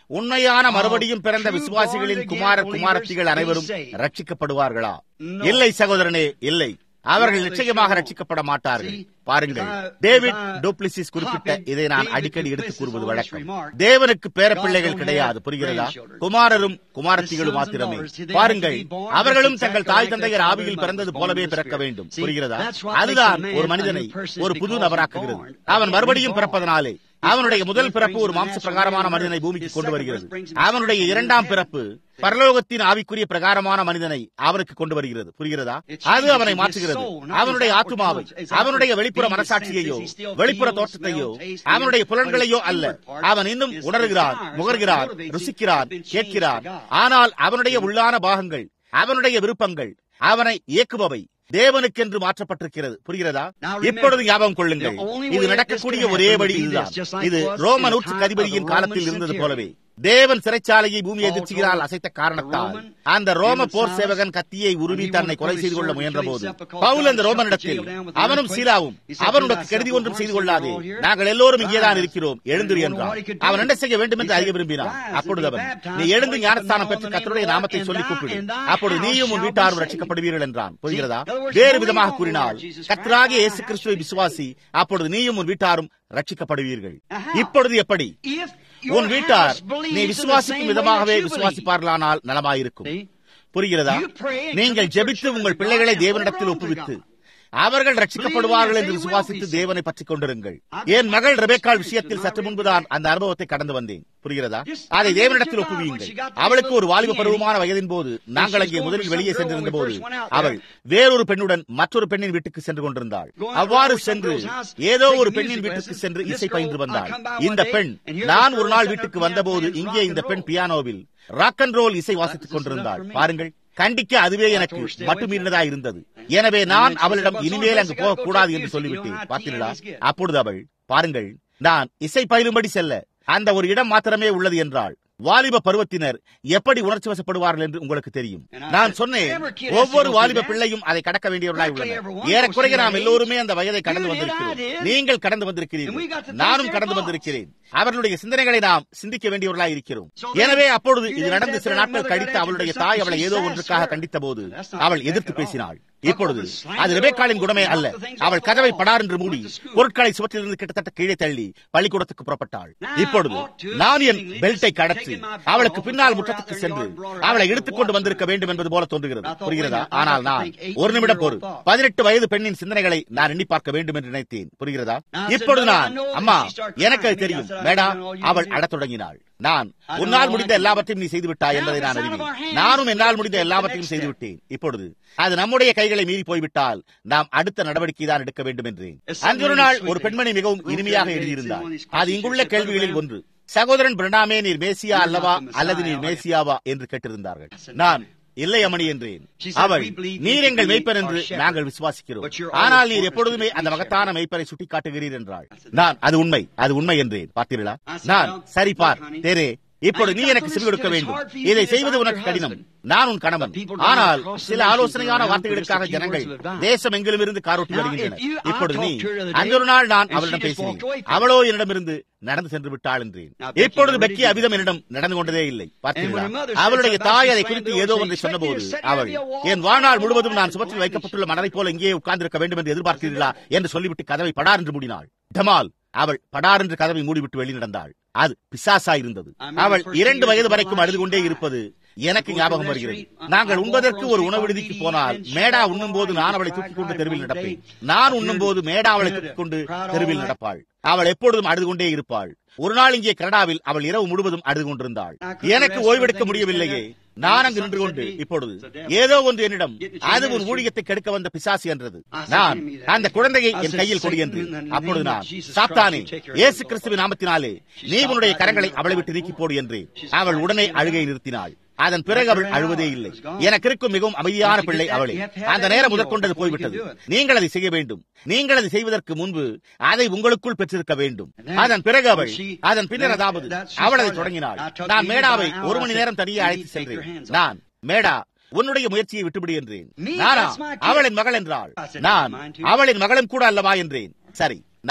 உண்மையான மறுபடியும் பிறந்த விசுவாசிகளின் குமார குமாரத்திகள் அனைவரும் ரட்சிக்கப்படுவார்களா இல்லை சகோதரனே இல்லை அவர்கள் நிச்சயமாக ரட்சிக்கப்பட மாட்டார்கள் பாருங்கள் டேவிட் டூப்ளிசிஸ் குறிப்பிட்ட இதை நான் அடிக்கடி எடுத்து கூறுவது வழக்கம் தேவனுக்கு பேரப்பிள்ளைகள் கிடையாது புரிகிறதா குமாரரும் குமாரத்திகளும் மாத்திரமே பாருங்கள் அவர்களும் தங்கள் தாய் தந்தையர் ஆவியில் பிறந்தது போலவே பிறக்க வேண்டும் புரிகிறதா அதுதான் ஒரு மனிதனை ஒரு புது நபராக்குகிறது அவன் மறுபடியும் பிறப்பதனாலே அவனுடைய முதல் பிறப்பு ஒரு மாம்ச பிரகாரமான மனிதனை பூமிக்கு கொண்டு வருகிறது அவனுடைய இரண்டாம் பிறப்பு பரலோகத்தின் ஆவிக்குரிய பிரகாரமான மனிதனை அவனுக்கு கொண்டு வருகிறது புரிகிறதா அது அவனை மாற்றுகிறது அவனுடைய ஆத்துமாவை அவனுடைய வெளிப்புற மனசாட்சியையோ வெளிப்புற தோற்றத்தையோ அவனுடைய புலன்களையோ அல்ல அவன் இன்னும் உணர்கிறான் முகர்கிறான் ருசிக்கிறான் கேட்கிறான் ஆனால் அவனுடைய உள்ளான பாகங்கள் அவனுடைய விருப்பங்கள் அவனை இயக்குபவை தேவனுக்கென்று மாற்றப்பட்டிருக்கிறது புரிகிறதா இப்பொழுது ஞாபகம் கொள்ளுங்கள் இது நடக்கக்கூடிய ஒரே வழி இதுதான் இது ரோம நூற்றுக்கு அதிபதியின் காலத்தில் இருந்தது போலவே தேவன் சிறைச்சாலையை பூமி எதிர்ச்சியினால் அசைத்த காரணத்தால் அந்த ரோம போர் சேவகன் கத்தியை உருவி தன்னை கொலை செய்து கொள்ள முயன்ற போது பவுல் அந்த ரோமனிடத்தில் அவனும் சீலாவும் அவனுக்கு கருதி ஒன்றும் செய்து கொள்ளாதே நாங்கள் எல்லோரும் இங்கேதான் இருக்கிறோம் எழுந்து என்றான் அவன் என்ன செய்ய வேண்டும் என்று அறிய விரும்பினான் அப்பொழுது அவன் நீ எழுந்து ஞானஸ்தானம் பெற்று கத்தருடைய நாமத்தை சொல்லி கூப்பிடு அப்பொழுது நீயும் உன் வீட்டாரும் ரட்சிக்கப்படுவீர்கள் என்றான் புரிகிறதா வேறு விதமாக கூறினால் கத்தராகிய இயேசு கிறிஸ்துவை விசுவாசி அப்பொழுது நீயும் உன் வீட்டாரும் ரட்சிக்கப்படுவீர்கள் இப்பொழுது எப்படி உன் வீட்டார் நீ விசுவாசிக்கும் விதமாகவே விசுவாசிப்பார்களானால் நலமாயிருக்கும் புரிகிறதா நீங்கள் ஜெபித்து உங்கள் பிள்ளைகளை தேவனிடத்தில் ஒப்புவித்து அவர்கள் ரட்சிக்கப்படுவார்கள் என்று விசுவாசித்து தேவனை பற்றிக் கொண்டிருங்கள் என் மகள் ரெபேக்கால் விஷயத்தில் சற்று முன்புதான் அந்த அனுபவத்தை கடந்து வந்தேன் புரிகிறதா அதை தேவனிடத்தில் ஒப்புவியுங்கள் அவளுக்கு ஒரு வாலிப பருவமான வயதின் போது நாங்கள் அங்கே முதலில் வெளியே சென்றிருந்த போது அவள் வேறொரு பெண்ணுடன் மற்றொரு பெண்ணின் வீட்டுக்கு சென்று கொண்டிருந்தாள் அவ்வாறு சென்று ஏதோ ஒரு பெண்ணின் வீட்டுக்கு சென்று இசை பயின்று வந்தாள் இந்த பெண் நான் ஒரு நாள் வீட்டுக்கு வந்தபோது இங்கே இந்த பெண் பியானோவில் ராக் அண்ட் ரோல் இசை வாசித்துக் கொண்டிருந்தாள் பாருங்கள் கண்டிக்க அதுவே எனக்கு மட்டுமீறினதா இருந்தது எனவே நான் அவளிடம் இனிமேல் அங்கு போகக்கூடாது என்று சொல்லிவிட்டேன் பார்த்தீர்களா அப்பொழுது அவள் பாருங்கள் நான் இசை பயிலும்படி செல்ல அந்த ஒரு இடம் மாத்திரமே உள்ளது என்றாள் வாலிப பருவத்தினர் எப்படி உணர்ச்சி வசப்படுவார்கள் என்று உங்களுக்கு தெரியும் நான் சொன்னேன் ஒவ்வொரு வாலிப பிள்ளையும் அதை கடக்க வேண்டியவர்களாய் உள்ளனர் ஏறக்குறைய நாம் எல்லோருமே அந்த வயதை கடந்து வந்திருக்கிறோம் நீங்கள் கடந்து வந்திருக்கிறீர்கள் நானும் கடந்து வந்திருக்கிறேன் அவர்களுடைய சிந்தனைகளை நாம் சிந்திக்க வேண்டியவர்களாய் இருக்கிறோம் எனவே அப்பொழுது இது நடந்து சில நாட்கள் கழித்து அவளுடைய தாய் அவளை ஏதோ ஒன்றுக்காக கண்டித்த போது அவள் எதிர்த்து பேசினாள் இப்பொழுது அது ரெபேக்காலின் குணமே அல்ல அவள் கதவை படார் என்று மூடி பொருட்களை சுவற்றிலிருந்து கிட்டத்தட்ட கீழே தள்ளி பள்ளிக்கூடத்துக்கு புறப்பட்டாள் இப்பொழுது நான் என் பெல்ட்டை கடற்றி அவளுக்கு பின்னால் முற்றத்துக்கு சென்று அவளை எடுத்துக் கொண்டு வந்திருக்க வேண்டும் என்பது போல தோன்றுகிறது புரிகிறதா ஆனால் நான் ஒரு நிமிடம் பொறு பதினெட்டு வயது பெண்ணின் சிந்தனைகளை நான் எண்ணி பார்க்க வேண்டும் என்று நினைத்தேன் புரிகிறதா இப்பொழுது நான் அம்மா எனக்கு அது தெரியும் மேடா அவள் அடத் தொடங்கினாள் நான் உன்னால் முடிந்த எல்லாவற்றையும் நீ செய்துவிட்டாய் என்பதை நான் அறிவேன் நானும் என்னால் முடிந்த எல்லாவற்றையும் செய்துவிட்டேன் இப்பொழுது அது நம்முடைய கைகளை மீறி போய்விட்டால் நாம் அடுத்த நடவடிக்கை தான் எடுக்க வேண்டும் என்றேன் அன்றொரு நாள் ஒரு பெண்மணி மிகவும் இனிமையாக எழுதியிருந்தார் அது இங்குள்ள கேள்விகளில் ஒன்று சகோதரன் பிரணாமே நீர் மேசியா அல்லவா அல்லது நீர் மேசியாவா என்று கேட்டிருந்தார்கள் நான் இல்லை அமணி என்றேன் அவள் நீர் எங்கள் மெய்ப்பர் என்று நாங்கள் விசுவாசிக்கிறோம் ஆனால் நீர் எப்பொழுதுமே அந்த மகத்தான மெய்ப்பரை சுட்டி காட்டுகிறீர் என்றாள் நான் அது உண்மை அது உண்மை என்றேன் பார்த்தீர்களா நான் சரி பார் தேரே இப்பொழுது நீ எனக்கு செவி கொடுக்க வேண்டும் இதை செய்வது உனக்கு கடினம் நான் உன் கணவன் ஆனால் சில ஆலோசனையான வார்த்தைகளுக்காக ஜனங்கள் தேசம் எங்கிலும் இருந்து காரோட்டி வருகின்றனர் இப்பொழுது நீ அன்றொரு நாள் நான் அவளிடம் பேசினேன் அவளோ என்னிடமிருந்து நடந்து சென்று விட்டாள் என்றேன் இப்பொழுது பெக்கி அவிதம் என்னிடம் நடந்து கொண்டதே இல்லை பார்த்தீர்களா அவளுடைய தாய் அதை குறித்து ஏதோ ஒன்றை சொன்னபோது அவள் என் வாழ்நாள் முழுவதும் நான் சுபத்தில் வைக்கப்பட்டுள்ள மனதை போல இங்கே உட்கார்ந்திருக்க வேண்டும் என்று எதிர்பார்க்கிறீர்களா என்று சொல்லிவிட்டு கதவை படார் என்று மூடினாள் டமால் அவள் படார் என்று கதவை மூடிவிட்டு வெளி நடந்தாள் அது பிசாசா இருந்தது அவள் இரண்டு வயது வரைக்கும் அழுது கொண்டே இருப்பது எனக்கு ஞாபகம் வருகிறது நாங்கள் உண்பதற்கு ஒரு உணவு விடுதிக்கு போனால் மேடா உண்ணும் போது நான் அவளை தூக்கிக் கொண்டு தெருவில் நடப்பேன் நான் உண்ணும் போது மேடா அவளை தூக்கிக் கொண்டு தெருவில் நடப்பாள் அவள் எப்பொழுதும் அழுது கொண்டே இருப்பாள் ஒரு நாள் இங்கே கனடாவில் அவள் இரவு முழுவதும் அழுது கொண்டிருந்தாள் எனக்கு ஓய்வெடுக்க முடியவில்லையே நான் அங்கு நின்று கொண்டு இப்பொழுது ஏதோ ஒன்று என்னிடம் அது ஒரு ஊழியத்தை கெடுக்க வந்த பிசாசு என்றது நான் அந்த குழந்தையை என் கையில் கொடு என்று அப்பொழுது நான் சாத்தானே இயேசு கிறிஸ்துவின் நாமத்தினாலே நீ உன்னுடைய கரங்களை அவளை விட்டு நீக்கி போடு என்று அவள் உடனே அழுகை நிறுத்தினாள் அதன் பிறகு அவள் அழுவதே இல்லை எனக்கு இருக்கும் மிகவும் அமைதியான பிள்ளை அவளே அந்த நேரம் முதற்கொண்டது போய்விட்டது நீங்கள் அதை செய்ய வேண்டும் நீங்கள் அதை செய்வதற்கு முன்பு அதை உங்களுக்குள் பெற்றிருக்க வேண்டும் அதன் பிறகு அவள் அதன் பின்னர் அதாவது அவள் அதை தொடங்கினாள் நான் மேடாவை ஒரு மணி நேரம் தனியே அழைத்து சென்றேன் நான் மேடா உன்னுடைய முயற்சியை விட்டுவிடு என்றேன் நானா அவளின் மகள் என்றாள் நான் அவளின் மகளும் கூட அல்லவா என்றேன் சரி நான்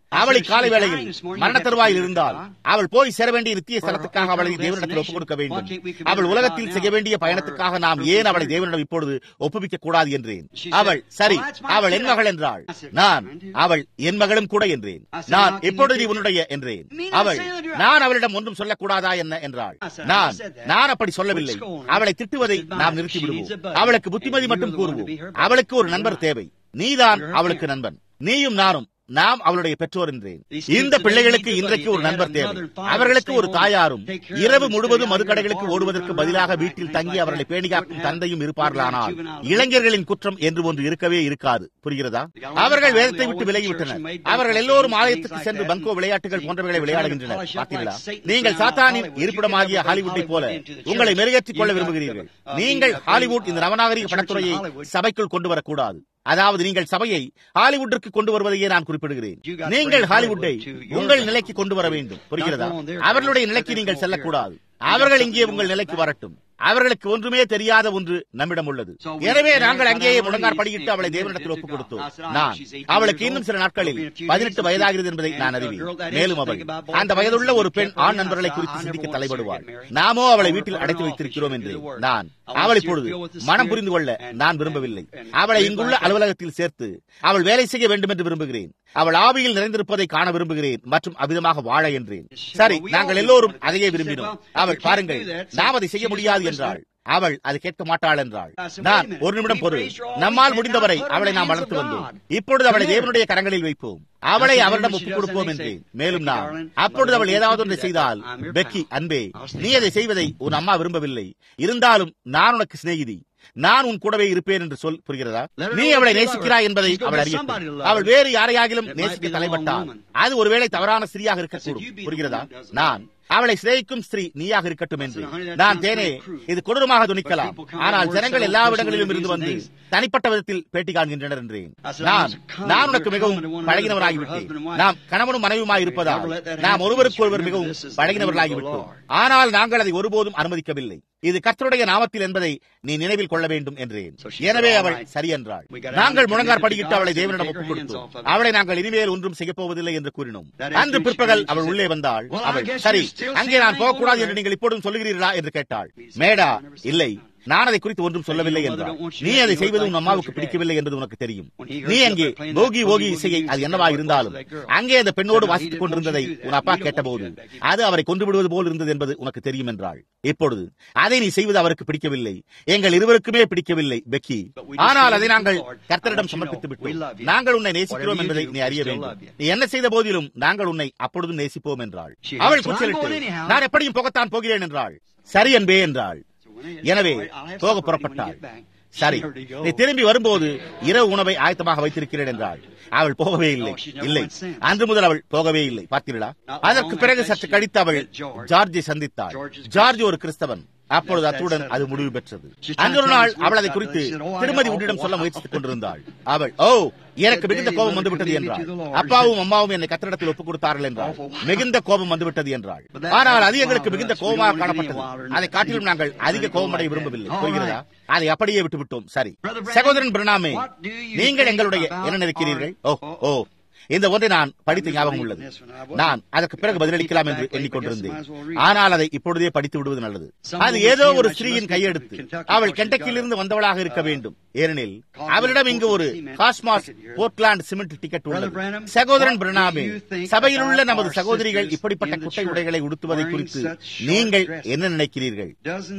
அவளை காலை வேளையில் மரண தருவாயில் இருந்தால் அவள் போய் சேர வேண்டிய நித்திய ஸ்தலத்துக்காக அவளை தேவனிடத்தில் ஒப்புக் கொடுக்க வேண்டும் அவள் உலகத்தில் செய்ய வேண்டிய பயணத்துக்காக நாம் ஏன் அவளை தேவனிடம் இப்பொழுது ஒப்புவிக்க கூடாது என்றேன் அவள் சரி அவள் என் மகள் என்றாள் நான் அவள் என் மகளும் கூட என்றேன் நான் எப்பொழுது உன்னுடைய என்றேன் அவள் நான் அவளிடம் ஒன்றும் சொல்லக்கூடாதா என்ன என்றாள் நான் நான் அப்படி சொல்லவில்லை அவளை திட்டுவதை நாம் நிறுத்தி விடுவோம் அவளுக்கு புத்திமதி மட்டும் கூறுவோம் அவளுக்கு ஒரு நண்பர் தேவை நீதான் அவளுக்கு நண்பன் நீயும் நானும் நாம் அவளுடைய பெற்றோர் என்றேன் இந்த பிள்ளைகளுக்கு இன்றைக்கு ஒரு நண்பர் தேவை அவர்களுக்கு ஒரு தாயாரும் இரவு முழுவதும் மதுக்கடைகளுக்கு ஓடுவதற்கு பதிலாக வீட்டில் தங்கி அவர்களை பேணிகாக்கும் தந்தையும் இருப்பார்களானால் இளைஞர்களின் குற்றம் என்று ஒன்று இருக்கவே இருக்காது புரிகிறதா அவர்கள் வேதத்தை விட்டு விலகிவிட்டனர் அவர்கள் எல்லோரும் ஆலயத்துக்கு சென்று பங்கோ விளையாட்டுகள் போன்றவைகளை விளையாடுகின்றனர் பார்த்தீர்களா நீங்கள் சாத்தானின் இருப்பிடமாகிய ஹாலிவுட்டை போல உங்களை மெருகேற்றிக் கொள்ள விரும்புகிறீர்கள் நீங்கள் ஹாலிவுட் இந்த நவநாகரிக படத்துறையை சபைக்குள் கொண்டு வரக்கூடாது அதாவது நீங்கள் சபையை ஹாலிவுட்டிற்கு கொண்டு வருவதையே நான் குறிப்பிடுகிறேன் நீங்கள் ஹாலிவுட்டை உங்கள் நிலைக்கு கொண்டு வர வேண்டும் புரிகிறதா அவர்களுடைய நிலைக்கு நீங்கள் செல்லக்கூடாது அவர்கள் இங்கே உங்கள் நிலைக்கு வரட்டும் அவர்களுக்கு ஒன்றுமே தெரியாத ஒன்று நம்மிடம் உள்ளது எனவே நாங்கள் அங்கேயே முழங்கார் படியிட்டு அவளை தேவனிடத்தில் ஒப்புக் கொடுத்தோம் நான் அவளுக்கு இன்னும் சில நாட்களில் பதினெட்டு வயதாகிறது என்பதை நான் அறிவேன் மேலும் அவள் அந்த வயதுள்ள ஒரு பெண் ஆண் நண்பர்களை குறித்து சிந்திக்க தலைப்படுவாள் நாமோ அவளை வீட்டில் அடைத்து வைத்திருக்கிறோம் என்று நான் அவள் இப்பொழுது மனம் புரிந்து கொள்ள நான் விரும்பவில்லை அவளை இங்குள்ள அலுவலகத்தில் சேர்த்து அவள் வேலை செய்ய வேண்டும் என்று விரும்புகிறேன் அவள் ஆவியில் நிறைந்திருப்பதை காண விரும்புகிறேன் மற்றும் அவ்விதமாக வாழ என்றேன் சரி நாங்கள் எல்லோரும் அதையே விரும்பினோம் அவள் பாருங்கள் நாம் அதை செய்ய முடியாது என்றாள் அவள் அதை கேட்க மாட்டாள் என்றாள் நான் ஒரு நிமிடம் பொருள் நம்மால் முடிந்தவரை அவளை நாம் வளர்த்து வந்தோம் இப்பொழுது அவளை தேவனுடைய கரங்களில் வைப்போம் அவளை அவரிடம் ஒப்புக் கொடுப்போம் என்றேன் மேலும் நான் அப்பொழுது அவள் ஏதாவது ஒன்றை செய்தால் பெக்கி அன்பே நீ அதை செய்வதை உன் அம்மா விரும்பவில்லை இருந்தாலும் நான் உனக்கு சிநேகிதி நான் உன் கூடவே இருப்பேன் என்று சொல் புரிகிறதா நீ அவளை நேசிக்கிறாய் என்பதை அவள் அறியட்டும் அவள் வேறு யாரையாகிலும் நேசிக்க தலைப்பட்டால் அது ஒருவேளை தவறான ஸ்திரீயாக இருக்கக்கூடும் புரிகிறதா நான் அவளை சிநேகிக்கும் ஸ்திரீ நீயாக இருக்கட்டும் என்று நான் தேனே இது கொடூரமாக துணிக்கலாம் ஆனால் ஜனங்கள் எல்லா இடங்களிலும் இருந்து வந்து தனிப்பட்ட விதத்தில் பேட்டி காண்கின்றனர் என்றேன் நான் நான் உனக்கு மிகவும் பழகினவராகிவிட்டேன் நாம் கணவனும் மனைவியுமாய் இருப்பதால் நாம் ஒருவருக்கு ஒருவர் மிகவும் பழகினவர்களாகிவிட்டோம் ஆனால் நாங்கள் அதை ஒருபோதும் அனுமதிக்கவில்லை இது கர்த்தருடைய நாமத்தில் என்பதை நீ நினைவில் கொள்ள வேண்டும் என்றேன் எனவே அவள் சரி என்றாள் நாங்கள் முழங்கார் படியிட்டு அவளை தேவனிடம் ஒப்புக் கொடுத்தோம் அவளை நாங்கள் இனிமேல் ஒன்றும் செய்ய போவதில்லை என்று கூறினோம் அன்று பிற்பகல் அவள் உள்ளே வந்தாள் அவள் சரி அங்கே நான் போகக்கூடாது என்று நீங்கள் இப்பொழுதும் சொல்லுகிறீர்களா என்று கேட்டாள் மேடா இல்லை நான் அதை குறித்து ஒன்றும் சொல்லவில்லை என்றால் நீ அதை செய்வது உன் அம்மாவுக்கு பிடிக்கவில்லை என்பது உனக்கு தெரியும் நீ அங்கே போகி ஓகி இசையை அது என்னவா இருந்தாலும் அங்கே அந்த பெண்ணோடு வாசித்துக் கொண்டிருந்ததை உன் அப்பா கேட்டபோது அது அவரை கொண்டு விடுவது போல் இருந்தது என்பது உனக்கு தெரியும் என்றாள் இப்பொழுது அதை நீ செய்வது அவருக்கு பிடிக்கவில்லை எங்கள் இருவருக்குமே பிடிக்கவில்லை பெக்கி ஆனால் அதை நாங்கள் கர்த்தரிடம் சமர்ப்பித்து விட்டோம் நாங்கள் உன்னை நேசிக்கிறோம் என்பதை நீ அறிய வேண்டும் நீ என்ன செய்த போதிலும் நாங்கள் உன்னை அப்பொழுதும் நேசிப்போம் என்றாள் அவள் கூச்சலிட்டு நான் எப்படியும் போகத்தான் போகிறேன் என்றாள் சரி என்பே என்றாள் எனவே போக புறப்பட்டாள் சரி நீ திரும்பி வரும்போது இரவு உணவை ஆயத்தமாக வைத்திருக்கிறேன் என்றாள் அவள் போகவே இல்லை இல்லை அன்று முதல் அவள் போகவே இல்லை பார்த்தீர்களா அதற்கு பிறகு சற்று கழித்து அவள் ஜார்ஜை சந்தித்தாள் ஜார்ஜ் ஒரு கிறிஸ்தவன் அப்பொழுது அத்துடன் அது முடிவு பெற்றது அன்று ஒரு நாள் அவள் அதை குறித்து திருமதி உன்னிடம் சொல்ல முயற்சித்துக் கொண்டிருந்தாள் அவள் ஓ எனக்கு மிகுந்த கோபம் வந்துவிட்டது என்றாள் அப்பாவும் அம்மாவும் என்னை கத்திரிடத்தில் ஒப்புக் கொடுத்தார்கள் என்றாள் மிகுந்த கோபம் வந்துவிட்டது என்றாள் ஆனால் அது எங்களுக்கு மிகுந்த கோபமாக காணப்பட்டது அதை காட்டிலும் நாங்கள் அதிக கோபமடைய விரும்பவில்லை புரிகிறதா அதை அப்படியே விட்டுவிட்டோம் சரி சகோதரன் பிரணாமே நீங்கள் எங்களுடைய என்ன நினைக்கிறீர்கள் ஓ ஓ இந்த ஒன்றை நான் படித்த ஞாபகம் உள்ளது நான் அதற்கு பிறகு பதிலளிக்கலாம் என்று எண்ணிக்கொண்டிருந்தேன் ஆனால் அதை இப்பொழுதே படித்து விடுவது நல்லது அது ஏதோ ஒரு ஸ்திரீயின் கையெடுத்து அவள் கெண்டக்கிலிருந்து வந்தவளாக இருக்க வேண்டும் ஏனெனில் அவளிடம் இங்கு ஒரு காஸ்மாஸ் போர்ட்லாண்ட் சிமெண்ட் டிக்கெட் உள்ளது சகோதரன் பிரணாமே சபையில் உள்ள நமது சகோதரிகள் இப்படிப்பட்ட குட்டை உடைகளை உடுத்துவதை குறித்து நீங்கள் என்ன நினைக்கிறீர்கள்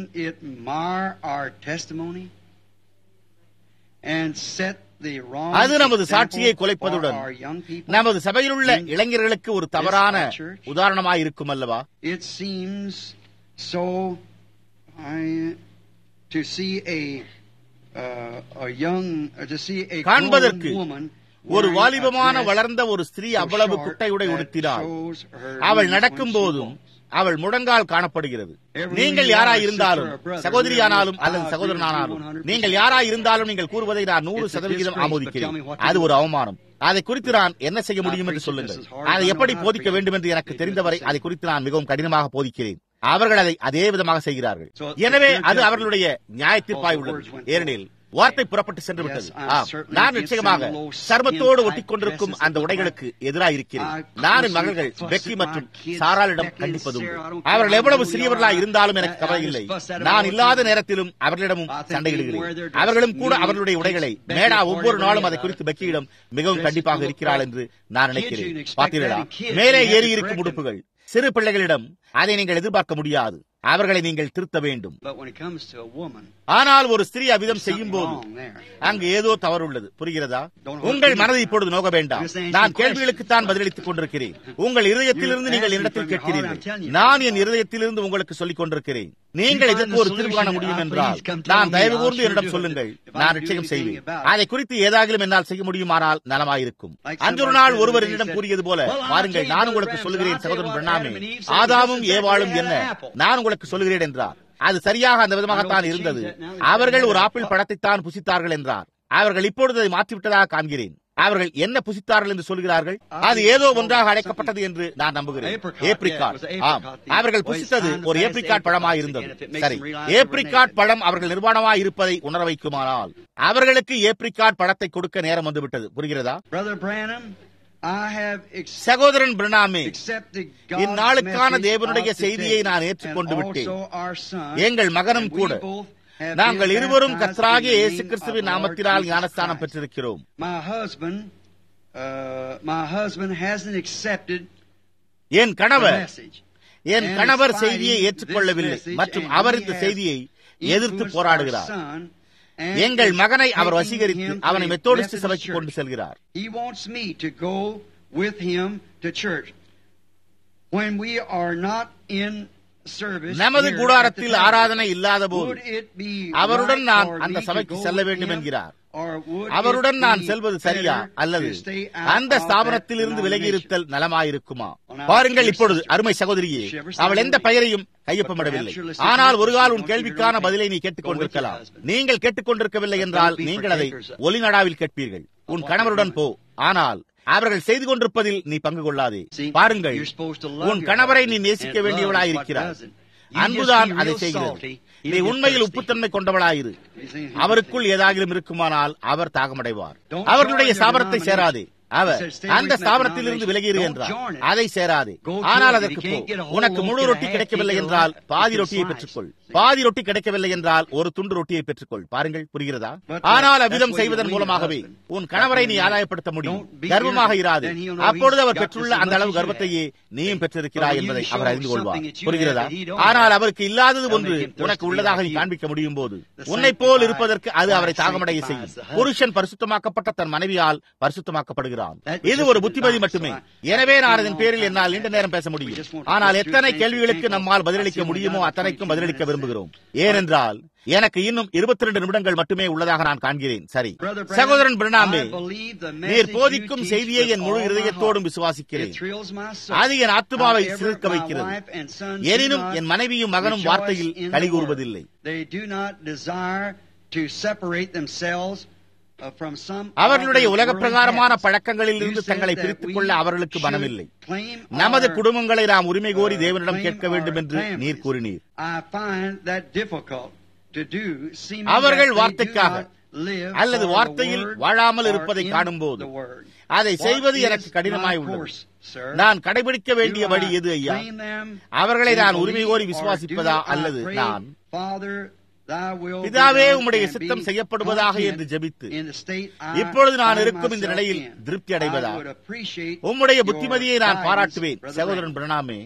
அது நமது சாட்சியை குலைப்பதுடன் நமது சபையில் உள்ள இளைஞர்களுக்கு ஒரு தவறான உதாரணமாக இருக்கும் அல்லவா காண்பதற்கு ஒரு வாலிபமான வளர்ந்த ஒரு ஸ்திரீ அவ்வளவு குட்டையுடை உடுத்தினாள் அவள் நடக்கும் போதும் அவள் முழங்கால் காணப்படுகிறது நீங்கள் யாராய் இருந்தாலும் சகோதரியானாலும் அல்லது சகோதரனானாலும் நீங்கள் யாராய் இருந்தாலும் நீங்கள் கூறுவதை நான் நூறு சதவிகிதம் ஆமோதிக்கிறேன் அது ஒரு அவமானம் அதை குறித்து நான் என்ன செய்ய முடியும் என்று சொல்லுங்கள் அதை எப்படி போதிக்க வேண்டும் என்று எனக்கு தெரிந்தவரை அதை குறித்து நான் மிகவும் கடினமாக போதிக்கிறேன் அவர்கள் அதை அதே விதமாக செய்கிறார்கள் எனவே அது அவர்களுடைய நியாய தீர்ப்பாய் உள்ளது ஏனெனில் வார்த்தை புறப்பட்டு சென்று விட்டது ஆம் நான் நிச்சயமாக சர்மத்தோடு ஒட்டிக் கொண்டிருக்கும் அந்த உடைகளுக்கு எதிராக இருக்கிறேன் நான் என் மகள்கள் பெக்கி மற்றும் சாராளிடம் கண்டிப்பதும் அவர்கள் எவ்வளவு சிறியவர்களாக இருந்தாலும் எனக்கு கவலை இல்லை நான் இல்லாத நேரத்திலும் அவர்களிடமும் சண்டையிடுகிறேன் அவர்களும் கூட அவர்களுடைய உடைகளை மேடா ஒவ்வொரு நாளும் அதை குறித்து பெக்கியிடம் மிகவும் கண்டிப்பாக இருக்கிறாள் என்று நான் நினைக்கிறேன் பார்த்தீர்களா மேலே ஏறி இருக்கும் உடுப்புகள் சிறு பிள்ளைகளிடம் அதை நீங்கள் எதிர்பார்க்க முடியாது அவர்களை நீங்கள் திருத்த வேண்டும் ஆனால் ஒரு ஸ்திரீ அவிதம் செய்யும் போது அங்கு ஏதோ தவறு உள்ளது புரிகிறதா உங்கள் மனதை இப்பொழுது நோக வேண்டாம் நான் கேள்விகளுக்கு தான் பதிலளித்துக் கொண்டிருக்கிறேன் உங்கள் இருதயத்திலிருந்து நீங்கள் என்னிடத்தில் கேட்கிறீர்கள் நான் என் இருதயத்திலிருந்து உங்களுக்கு சொல்லிக் கொண்டிருக்கிறேன் நீங்கள் இதற்கு ஒரு தீர்வு காண முடியும் என்றால் நான் தயவு கூர்ந்து என்னிடம் சொல்லுங்கள் நான் நிச்சயம் செய்வேன் அதை குறித்து ஏதாகிலும் என்னால் செய்ய முடியுமானால் நலமாயிருக்கும் அன்றொரு நாள் ஒருவர் என்னிடம் கூறியது போல பாருங்கள் நான் உங்களுக்கு சொல்லுகிறேன் சகோதரன் பிரணாமே ஆதாமும் ஏவாளும் என்ன நான் உங்களுக்கு சொல்லுகிறேன் என்றார் அது சரியாக அந்த விதமாகத்தான் இருந்தது அவர்கள் ஒரு ஆப்பிள் பழத்தைத்தான் புசித்தார்கள் என்றார் அவர்கள் இப்பொழுது அதை மாற்றிவிட்டதாக காண்கிறேன் அவர்கள் என்ன புசித்தார்கள் என்று சொல்கிறார்கள் அது ஏதோ ஒன்றாக அழைக்கப்பட்டது என்று நான் நம்புகிறேன் ஏப்ரிகாட் ஆம் அவர்கள் புசித்தது ஒரு ஏப்ரிகாட் பழமாய் இருந்தது சரி ஏப்ரிகாட் பழம் அவர்கள் நிர்வாணமாய் இருப்பதை உணர வைக்குமானால் அவர்களுக்கு ஏப்ரிகாட் பழத்தை கொடுக்க நேரம் வந்துவிட்டது புரிகிறதா சகோதரன் பிரணாமே இந்நாளுக்கான தேவனுடைய செய்தியை நான் ஏற்றுக்கொண்டு விட்டேன் எங்கள் மகனும் கூட நாங்கள் இருவரும் கத்ராகிய இயேசு கிறிஸ்துவின் நாமத்தினால் ஞானஸ்தானம் பெற்றிருக்கிறோம் என் கணவர் என் கணவர் செய்தியை ஏற்றுக்கொள்ளவில்லை மற்றும் அவர் இந்த செய்தியை எதிர்த்து போராடுகிறார் எங்கள் மகனை அவர் வசீகரித்து அவனை மெத்தோடிஸ்ட் சபைக்கு கொண்டு செல்கிறார் நமது கூடாரத்தில் ஆராதனை இல்லாத போது அவருடன் நான் அந்த சபைக்கு செல்ல வேண்டும் என்கிறார் அவருடன் நான் செல்வது சரியா அல்லது அந்த ஸ்தாபனத்தில் இருந்து விலகியிருத்தல் நலமாயிருக்குமா பாருங்கள் இப்பொழுது அருமை சகோதரியே அவள் எந்த பெயரையும் கையொப்பமிடவில்லை ஆனால் ஒரு கால் உன் கேள்விக்கான பதிலை நீ கேட்டுக் கொண்டிருக்கலாம் நீங்கள் கேட்டுக்கொண்டிருக்கவில்லை என்றால் நீங்கள் அதை ஒலிநடாவில் கேட்பீர்கள் உன் கணவருடன் போ ஆனால் அவர்கள் செய்து கொண்டிருப்பதில் நீ பங்கு கொள்ளாதே பாருங்கள் உன் கணவரை நீ நேசிக்க வேண்டியவளாயிருக்கிறார் அன்புதான் அதை செய்கிறது நீ உண்மையில் உப்புத்தன்மை கொண்டவளாயிரு அவருக்குள் ஏதாகிலும் இருக்குமானால் அவர் தாகமடைவார் அவர்களுடைய ஸ்தாபனத்தை சேராதே அவர் அந்த ஸ்தாபனத்தில் இருந்து விலகியிரு என்றார் அதை சேராதே ஆனால் அதற்கு போ உனக்கு முழு ரொட்டி கிடைக்கவில்லை என்றால் பாதி ரொட்டியை பெற்றுக்கொள் பாதி ரொட்டி கிடைக்கவில்லை என்றால் ஒரு துண்டு ரொட்டியை பெற்றுக்கொள் பாருங்கள் புரிகிறதா ஆனால் அவ்விதம் செய்வதன் மூலமாகவே உன் கணவரை நீ ஆதாயப்படுத்த முடியும் கர்வமாக இராது அப்பொழுது அவர் பெற்றுள்ள அந்த அளவு கர்வத்தையே நீயும் பெற்றிருக்கிறாய் என்பதை அவர் அறிந்து கொள்வார் புரிகிறதா ஆனால் அவருக்கு இல்லாதது ஒன்று உனக்கு உள்ளதாக நீ காண்பிக்க முடியும் போது உன்னை போல் இருப்பதற்கு அது அவரை தாகமடைய செய்யும் புருஷன் பரிசுத்தமாக்கப்பட்ட தன் மனைவியால் பரிசுத்தமாக்கப்படுகிறார் இது ஒரு புத்திமதி மட்டுமே எனவே நான் இதன் பேரில் என்னால் நீண்ட நேரம் பேச முடியும் ஆனால் எத்தனை கேள்விகளுக்கு நம்மால் பதிலளிக்க முடியுமோ அத்தனைக்கும் பதிலளிக்க விரும்புகிறோம் ஏனென்றால் எனக்கு இன்னும் இருபத்தி ரெண்டு நிமிடங்கள் மட்டுமே உள்ளதாக நான் காண்கிறேன் சரி சகோதரன் பிரணாமே நீர் போதிக்கும் செய்தியை என் முழு இருதயத்தோடும் விசுவாசிக்கிறேன் அது என் ஆத்மாவை சிறுக்க வைக்கிறது எனினும் என் மனைவியும் மகனும் வார்த்தையில் கழி கூறுவதில்லை அவர்களுடைய உலக பிரகாரமான பழக்கங்களில் இருந்து தங்களை பிரித்துக் கொள்ள அவர்களுக்கு மனமில்லை நமது குடும்பங்களை நாம் உரிமை கோரி தேவனிடம் கேட்க வேண்டும் என்று நீர் கூறினீர் அவர்கள் வார்த்தைக்காக அல்லது வார்த்தையில் வாழாமல் இருப்பதை காணும் போது அதை செய்வது எனக்கு கடினமாய் உள்ளது நான் கடைபிடிக்க வேண்டிய வழி எது ஐயா அவர்களை நான் உரிமை கோரி விசுவாசிப்பதா அல்லது நான் பிதாவே உம்முடைய சித்தம் செய்யப்படுவதாக என்று ஜெபித்து இப்பொழுது நான் இருக்கும் இந்த நிலையில் திருப்தி அடைவதா உம்முடைய புத்திமதியை நான் பாராட்டுவேன் சகோதரன் பிரணாமே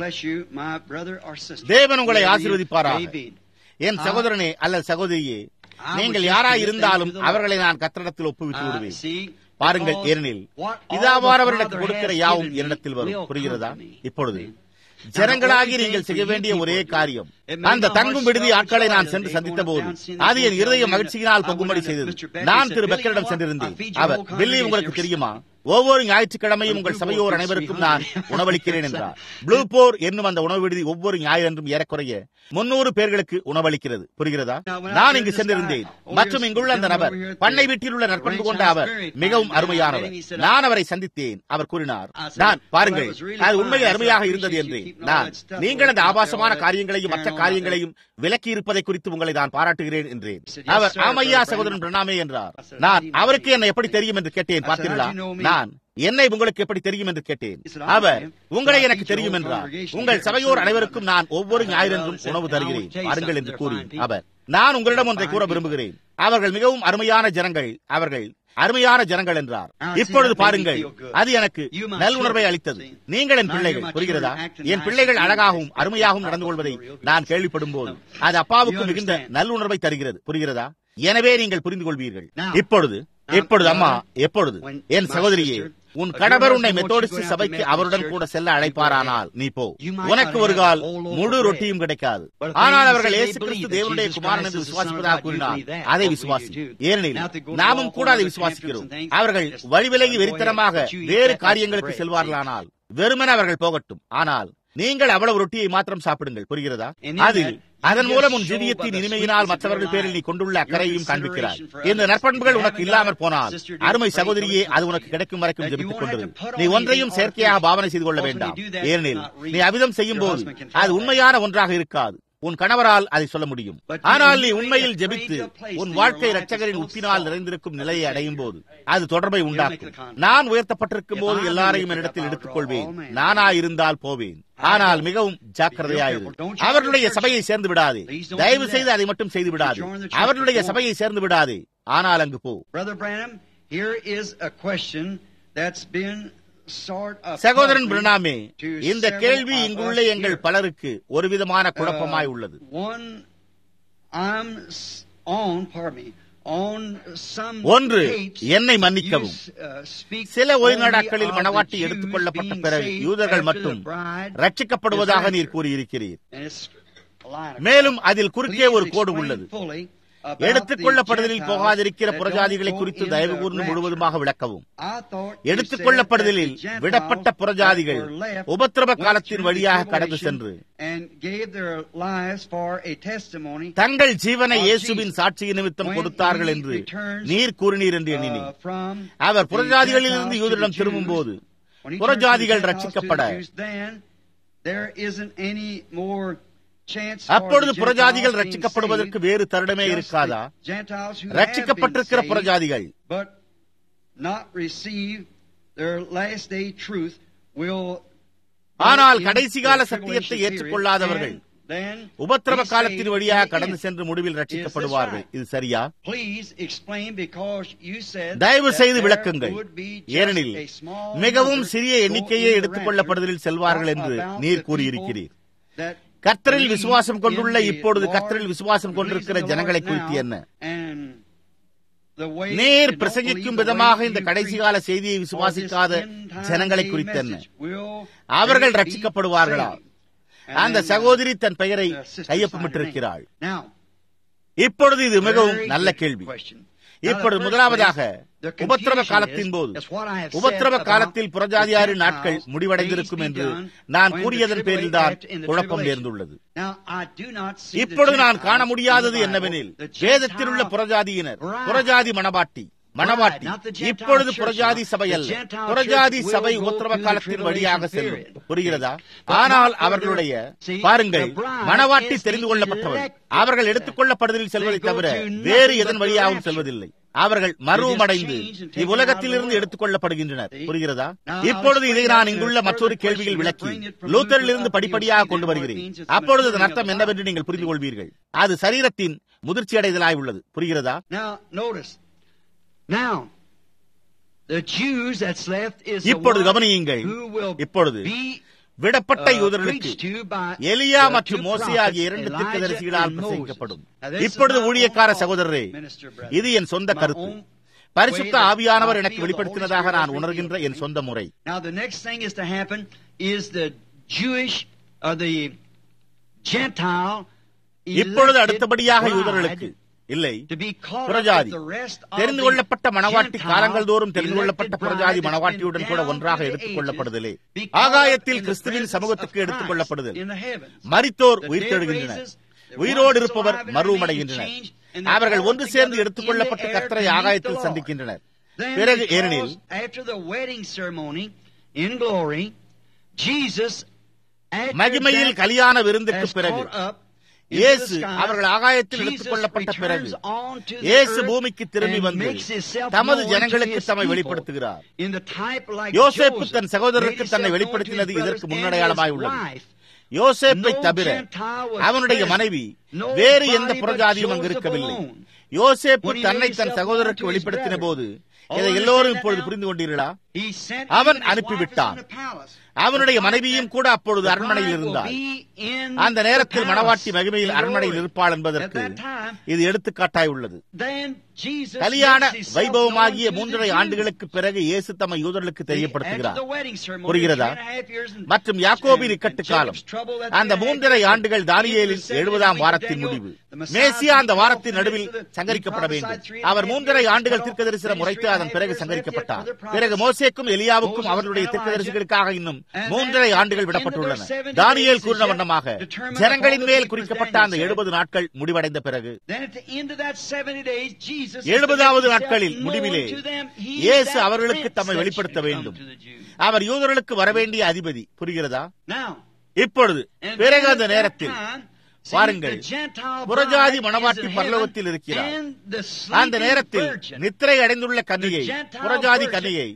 தேவன் உங்களை ஆசீர்வதிப்பாராக என் சகோதரனே அல்லது சகோதரியே நீங்கள் யாராய் இருந்தாலும் அவர்களை நான் கத்திரத்தில் ஒப்புவித்து விடுவேன் பாருங்கள் ஏனெனில் பிதாவார் அவர்களுக்கு கொடுக்கிற யாவும் என்னிடத்தில் வரும் புரிகிறதா இப்பொழுது ஜனங்களாகி நீங்கள் செய்ய வேண்டிய ஒரே காரியம் அந்த தங்கும் விடுதி ஆட்களை நான் சென்று சந்தித்த போது அது என் இருதய மகிழ்ச்சியினால் பொங்கும்படி செய்தது நான் திரு பெக்கரிடம் சென்றிருந்தேன் அவர் பில்லி உங்களுக்கு தெரியுமா ஒவ்வொரு ஞாயிற்றுக்கிழமையும் உங்கள் சபையோர் அனைவருக்கும் நான் உணவளிக்கிறேன் என்றார் ப்ளூ போர் என்னும் அந்த உணவு விடுதி ஒவ்வொரு ஞாயிறன்றும் ஏறக்குறைய முன்னூறு பேர்களுக்கு உணவளிக்கிறது புரிகிறதா நான் இங்கு சென்றிருந்தேன் மற்றும் இங்குள்ள அந்த நபர் பண்ணை வீட்டில் உள்ள நற்பண்பு கொண்ட அவர் மிகவும் அருமையானவர் நான் அவரை சந்தித்தேன் அவர் கூறினார் நான் பாருங்கள் அது உண்மையில் அருமையாக இருந்தது என்று நான் நீங்கள் அந்த ஆபாசமான காரியங்களையும் மற்ற காரியங்களையும் விலக்கி இருப்பதை குறித்து உங்களை நான் பாராட்டுகிறேன் என்றேன் அவர் ஆமையா சகோதரன் பிரணாமே என்றார் நான் அவருக்கு என்ன எப்படி தெரியும் என்று கேட்டேன் பார்த்தீர்களா நான் என்னை உங்களுக்கு எப்படி தெரியும் என்று கேட்டேன் அவர் உங்களை எனக்கு தெரியும் என்றார் உங்கள் சபையோர் அனைவருக்கும் நான் ஒவ்வொரு ஞாயிறன்றும் உணவு தருகிறேன் பாருங்கள் என்று கூறி அவர் நான் உங்களிடம் ஒன்றை கூற விரும்புகிறேன் அவர்கள் மிகவும் அருமையான ஜனங்கள் அவர்கள் அருமையான ஜனங்கள் என்றார் இப்பொழுது பாருங்கள் அது எனக்கு நல்லுணர்வை அளித்தது நீங்கள் என் பிள்ளைகள் புரிகிறதா என் பிள்ளைகள் அழகாகவும் அருமையாகவும் நடந்து கொள்வதை நான் கேள்விப்படும் போது அது அப்பாவுக்கு மிகுந்த நல்லுணர்வை தருகிறது புரிகிறதா எனவே நீங்கள் புரிந்து கொள்வீர்கள் இப்பொழுது எப்பொழுது அம்மா எப்பொழுது என் சகோதரியே உன் கணவர் உன்னை மெத்தோடிஸ்ட் சபைக்கு அவருடன் கூட செல்ல அழைப்பாரானால் நீ போ உனக்கு ஒரு கால் முழு ரொட்டியும் கிடைக்காது ஆனால் அவர்கள் இயேசு கிறிஸ்து தேவனுடைய குமாரன் என்று விசுவாசிப்பதாக கூறினார் அதை விசுவாசி ஏனெனில் நாமும் கூட அதை விசுவாசிக்கிறோம் அவர்கள் வழிவிலகி வெறித்தனமாக வேறு காரியங்களுக்கு செல்வார்களானால் வெறுமன அவர்கள் போகட்டும் ஆனால் நீங்கள் அவ்வளவு ரொட்டியை மாத்திரம் சாப்பிடுங்கள் புரிகிறதா அதில் அதன் மூலம் உன் ஜீவியத்தின் இனிமையினால் மற்றவர்கள் பேரில் நீ கொண்டுள்ள அக்கறையையும் காண்பிக்கிறார் இந்த நற்பண்புகள் உனக்கு இல்லாமற் போனால் அருமை சகோதரியே அது உனக்கு கிடைக்கும் வரைக்கும் ஜெபித்துக் கொண்டிரு நீ ஒன்றையும் செயற்கையாக பாவனை செய்து கொள்ள வேண்டாம் ஏனெனில் நீ அவிதம் செய்யும் போது அது உண்மையான ஒன்றாக இருக்காது உன் கணவரால் அதை சொல்ல முடியும் ஆனால் நீ உண்மையில் ஜெபித்து உன் வாழ்க்கை ரட்சகரின் உப்பினால் நிறைந்திருக்கும் நிலையை அடையும் போது அது தொடர்பை உண்டாக்கும் நான் உயர்த்தப்பட்டிருக்கும் போது எல்லாரையும் என்னிடத்தில் எடுத்துக் கொள்வேன் நானா இருந்தால் போவேன் ஆனால் மிகவும் ஜாக்கிரதையாயிரு அவர்களுடைய சபையை சேர்ந்து விடாதே தயவு செய்து அதை மட்டும் செய்து விடாதே அவர்களுடைய சபையை சேர்ந்து விடாதே ஆனால் அங்கு போ சகோதரன் பிரணாமே இந்த கேள்வி இங்குள்ள எங்கள் பலருக்கு ஒரு விதமான குழப்பமாய் உள்ளது ஒன்று என்னை மன்னிக்கவும் சில ஓய்நாடாக்களில் மணவாட்டி எடுத்துக் கொள்ளப்பட்ட பிறகு யூதர்கள் மட்டும் ரட்சிக்கப்படுவதாக நீர் கூறியிருக்கிறீர் மேலும் அதில் குறுக்கே ஒரு கோடு உள்ளது எடுத்துக் கொள்ளப்படுதலில் போகாதிருக்கிற புறஜாதிகளை குறித்து தயவு கூர்ந்து முழுவதுமாக விளக்கவும் எடுத்துக் கொள்ளப்படுதலில் விடப்பட்ட புறஜாதிகள் உபத்திரவ காலத்தின் வழியாக கடந்து சென்று தங்கள் ஜீவனை இயேசுவின் சாட்சி நிமித்தம் கொடுத்தார்கள் என்று நீர் கூறினீர் என்று எண்ணினேன் அவர் புறஜாதிகளிலிருந்து யூதரிடம் திரும்பும் போது புறஜாதிகள் ரட்சிக்கப்பட அப்பொழுது புறஜாதிகள் ரட்சிக்கப்படுவதற்கு வேறு தருணமே இருக்காதா ரட்சிக்கப்பட்டிருக்கிற புறஜாதிகள் ஆனால் கடைசி கால சத்தியத்தை ஏற்றுக்கொள்ளாதவர்கள் உபத்திரவ காலத்தின் வழியாக கடந்து சென்று முடிவில் ரட்சிக்கப்படுவார்கள் இது சரியா தயவு செய்து விளக்குங்கள் ஏனெனில் மிகவும் சிறிய எண்ணிக்கையே எடுத்துக் கொள்ளப்படுதலில் செல்வார்கள் என்று நீர் கூறியிருக்கிறீர் கர்த்தரில் விசுவாசம் கொண்டுள்ள இப்பொழுது கர்த்தரில் விசுவாசம் கொண்டிருக்கிற ஜனங்களை குறித்து என்ன நேர் பிரசங்கிக்கும் விதமாக இந்த கடைசி கால செய்தியை விசுவாசிக்காத ஜனங்களை குறித்து என்ன அவர்கள் ரட்சிக்கப்படுவார்களா அந்த சகோதரி தன் பெயரை கையொப்பமிட்டிருக்கிறாள் இப்பொழுது இது மிகவும் நல்ல கேள்வி இப்பொழுது முதலாவதாக உபத்திரவ காலத்தின் போது உபத்திரவ காலத்தில் புறஜாதியாரின் நாட்கள் முடிவடைந்திருக்கும் என்று நான் கூறியதன் பேரில் தான் குழப்பம் நேர்ந்துள்ளது இப்பொழுது நான் காண முடியாதது என்னவெனில் வேதத்தில் உள்ள புறஜாதியினர் புறஜாதி மணவாட்டி மணவாட்டி இப்பொழுது புறஜாதி சபை அல்ல புறஜாதி சபை உத்தரவ காலத்தின் வழியாக செல்லும் புரிகிறதா ஆனால் அவர்களுடைய பாருங்கள் மணவாட்டி தெரிந்து கொள்ளப்பட்டவர் அவர்கள் எடுத்துக் கொள்ளப்படுதலில் செல்வதை தவிர வேறு எதன் வழியாகவும் செல்வதில்லை அவர்கள் மருவமடைந்து இவ்வுலகத்திலிருந்து எடுத்துக் கொள்ளப்படுகின்றனர் புரிகிறதா இப்பொழுது இதை நான் இங்குள்ள மற்றொரு கேள்வியில் விளக்கி லூத்தரில் இருந்து படிப்படியாக கொண்டு வருகிறேன் அப்பொழுது அதன் அர்த்தம் என்னவென்று நீங்கள் புரிந்து கொள்வீர்கள் அது சரீரத்தின் முதிர்ச்சி அடைதலாய் உள்ளது புரிகிறதா இப்பொழுது கவனியுங்கள் இப்பொழுது விடப்பட்ட யூதர்களுக்கு எலியா மற்றும் மோசி ஆகிய இரண்டு தீர்க்கதரிசிகளால் பிரசங்கிக்கப்படும் இப்பொழுது ஊழியக்கார சகோதரரே இது என் சொந்த கருத்து பரிசுத்த ஆவியானவர் எனக்கு வெளிப்படுத்தினதாக நான் உணர்கின்ற என் சொந்த முறை இப்பொழுது அடுத்தபடியாக யூதர்களுக்கு இல்லை புறஜாதி தெரிந்து கொள்ளப்பட்ட மணவாட்டி காலங்கள் தோறும் தெரிந்து கொள்ளப்பட்ட புறஜாதி மணவாட்டியுடன் கூட ஒன்றாக எடுத்துக் கொள்ளப்படுதலே ஆகாயத்தில் கிறிஸ்துவின் சமூகத்துக்கு எடுத்துக் கொள்ளப்படுதல் மரித்தோர் உயிர் தேடுகின்றனர் உயிரோடு இருப்பவர் மருவமடைகின்றனர் அவர்கள் ஒன்று சேர்ந்து எடுத்துக் கொள்ளப்பட்ட கர்த்தரை ஆகாயத்தில் சந்திக்கின்றனர் பிறகு ஏனெனில் மகிமையில் கல்யாண விருந்துக்கு பிறகு இயேசு அவர்கள் ஆகாயத்தில் எடுத்துக் கொள்ளப்பட்ட பிறகு இயேசு பூமிக்கு திரும்பி வந்து தமது ஜனங்களுக்கு தம்மை வெளிப்படுத்துகிறார் யோசேப்பு தன் சகோதரருக்கு தன்னை வெளிப்படுத்தினது இதற்கு முன்னடையாளமாய் உள்ளது யோசேப்பை தவிர அவனுடைய மனைவி வேறு எந்த புறஜாதியும் அங்கு இருக்கவில்லை யோசேப்பு தன்னை தன் சகோதரருக்கு வெளிப்படுத்தின போது இதை எல்லோரும் இப்பொழுது புரிந்து கொண்டீர்களா அவன் அனுப்பிவிட்டான் அவனுடைய மனைவியும் கூட அப்பொழுது அரண்மனையில் இருந்தார் அந்த நேரத்தில் மணவாட்டி மகிமையில் அரண்மனையில் இருப்பாள் என்பதற்கு இது எடுத்துக்காட்டாய் உள்ளது கல்யாண வைபவமாகிய மூன்றரை ஆண்டுகளுக்கு பிறகு இயேசு தம்மை யூதர்களுக்கு தெரியப்படுத்துகிறார் புரிகிறதா மற்றும் யாக்கோபின் இக்கட்டு காலம் அந்த மூன்றரை ஆண்டுகள் தானியேலின் எழுபதாம் வாரத்தின் முடிவு மேசியா அந்த வாரத்தின் நடுவில் சங்கரிக்கப்பட வேண்டும் அவர் மூன்றரை ஆண்டுகள் தீர்க்கதரிசனம் உரைத்து அதன் பிறகு சங்கரிக்கப்பட்டார் பிறகு மோசேக்கும் எலியாவுக்கும் அவர்களுடைய தீர்க்கதரிசிகளுக்காக இன்னும் மூன்றரை ஆண்டுகள் விடப்பட்டுள்ளன தானியேல் கூறின வண்ணமாக ஜனங்களின் மேல் குறிக்கப்பட்ட அந்த எழுபது நாட்கள் முடிவடைந்த பிறகு எழுபதாவது நாட்களில் முடிவிலே இயேசு அவர்களுக்கு தம்மை வெளிப்படுத்த வேண்டும் அவர் யூதர்களுக்கு வரவேண்டிய அதிபதி புரிகிறதா இப்பொழுது பிறகு அந்த நேரத்தில் பாருங்கள் புறஜாதி மணவாட்டி பரலோகத்தில் இருக்கிறார் அந்த நேரத்தில் நித்திரை அடைந்துள்ள கன்னியை புறஜாதி கன்னியை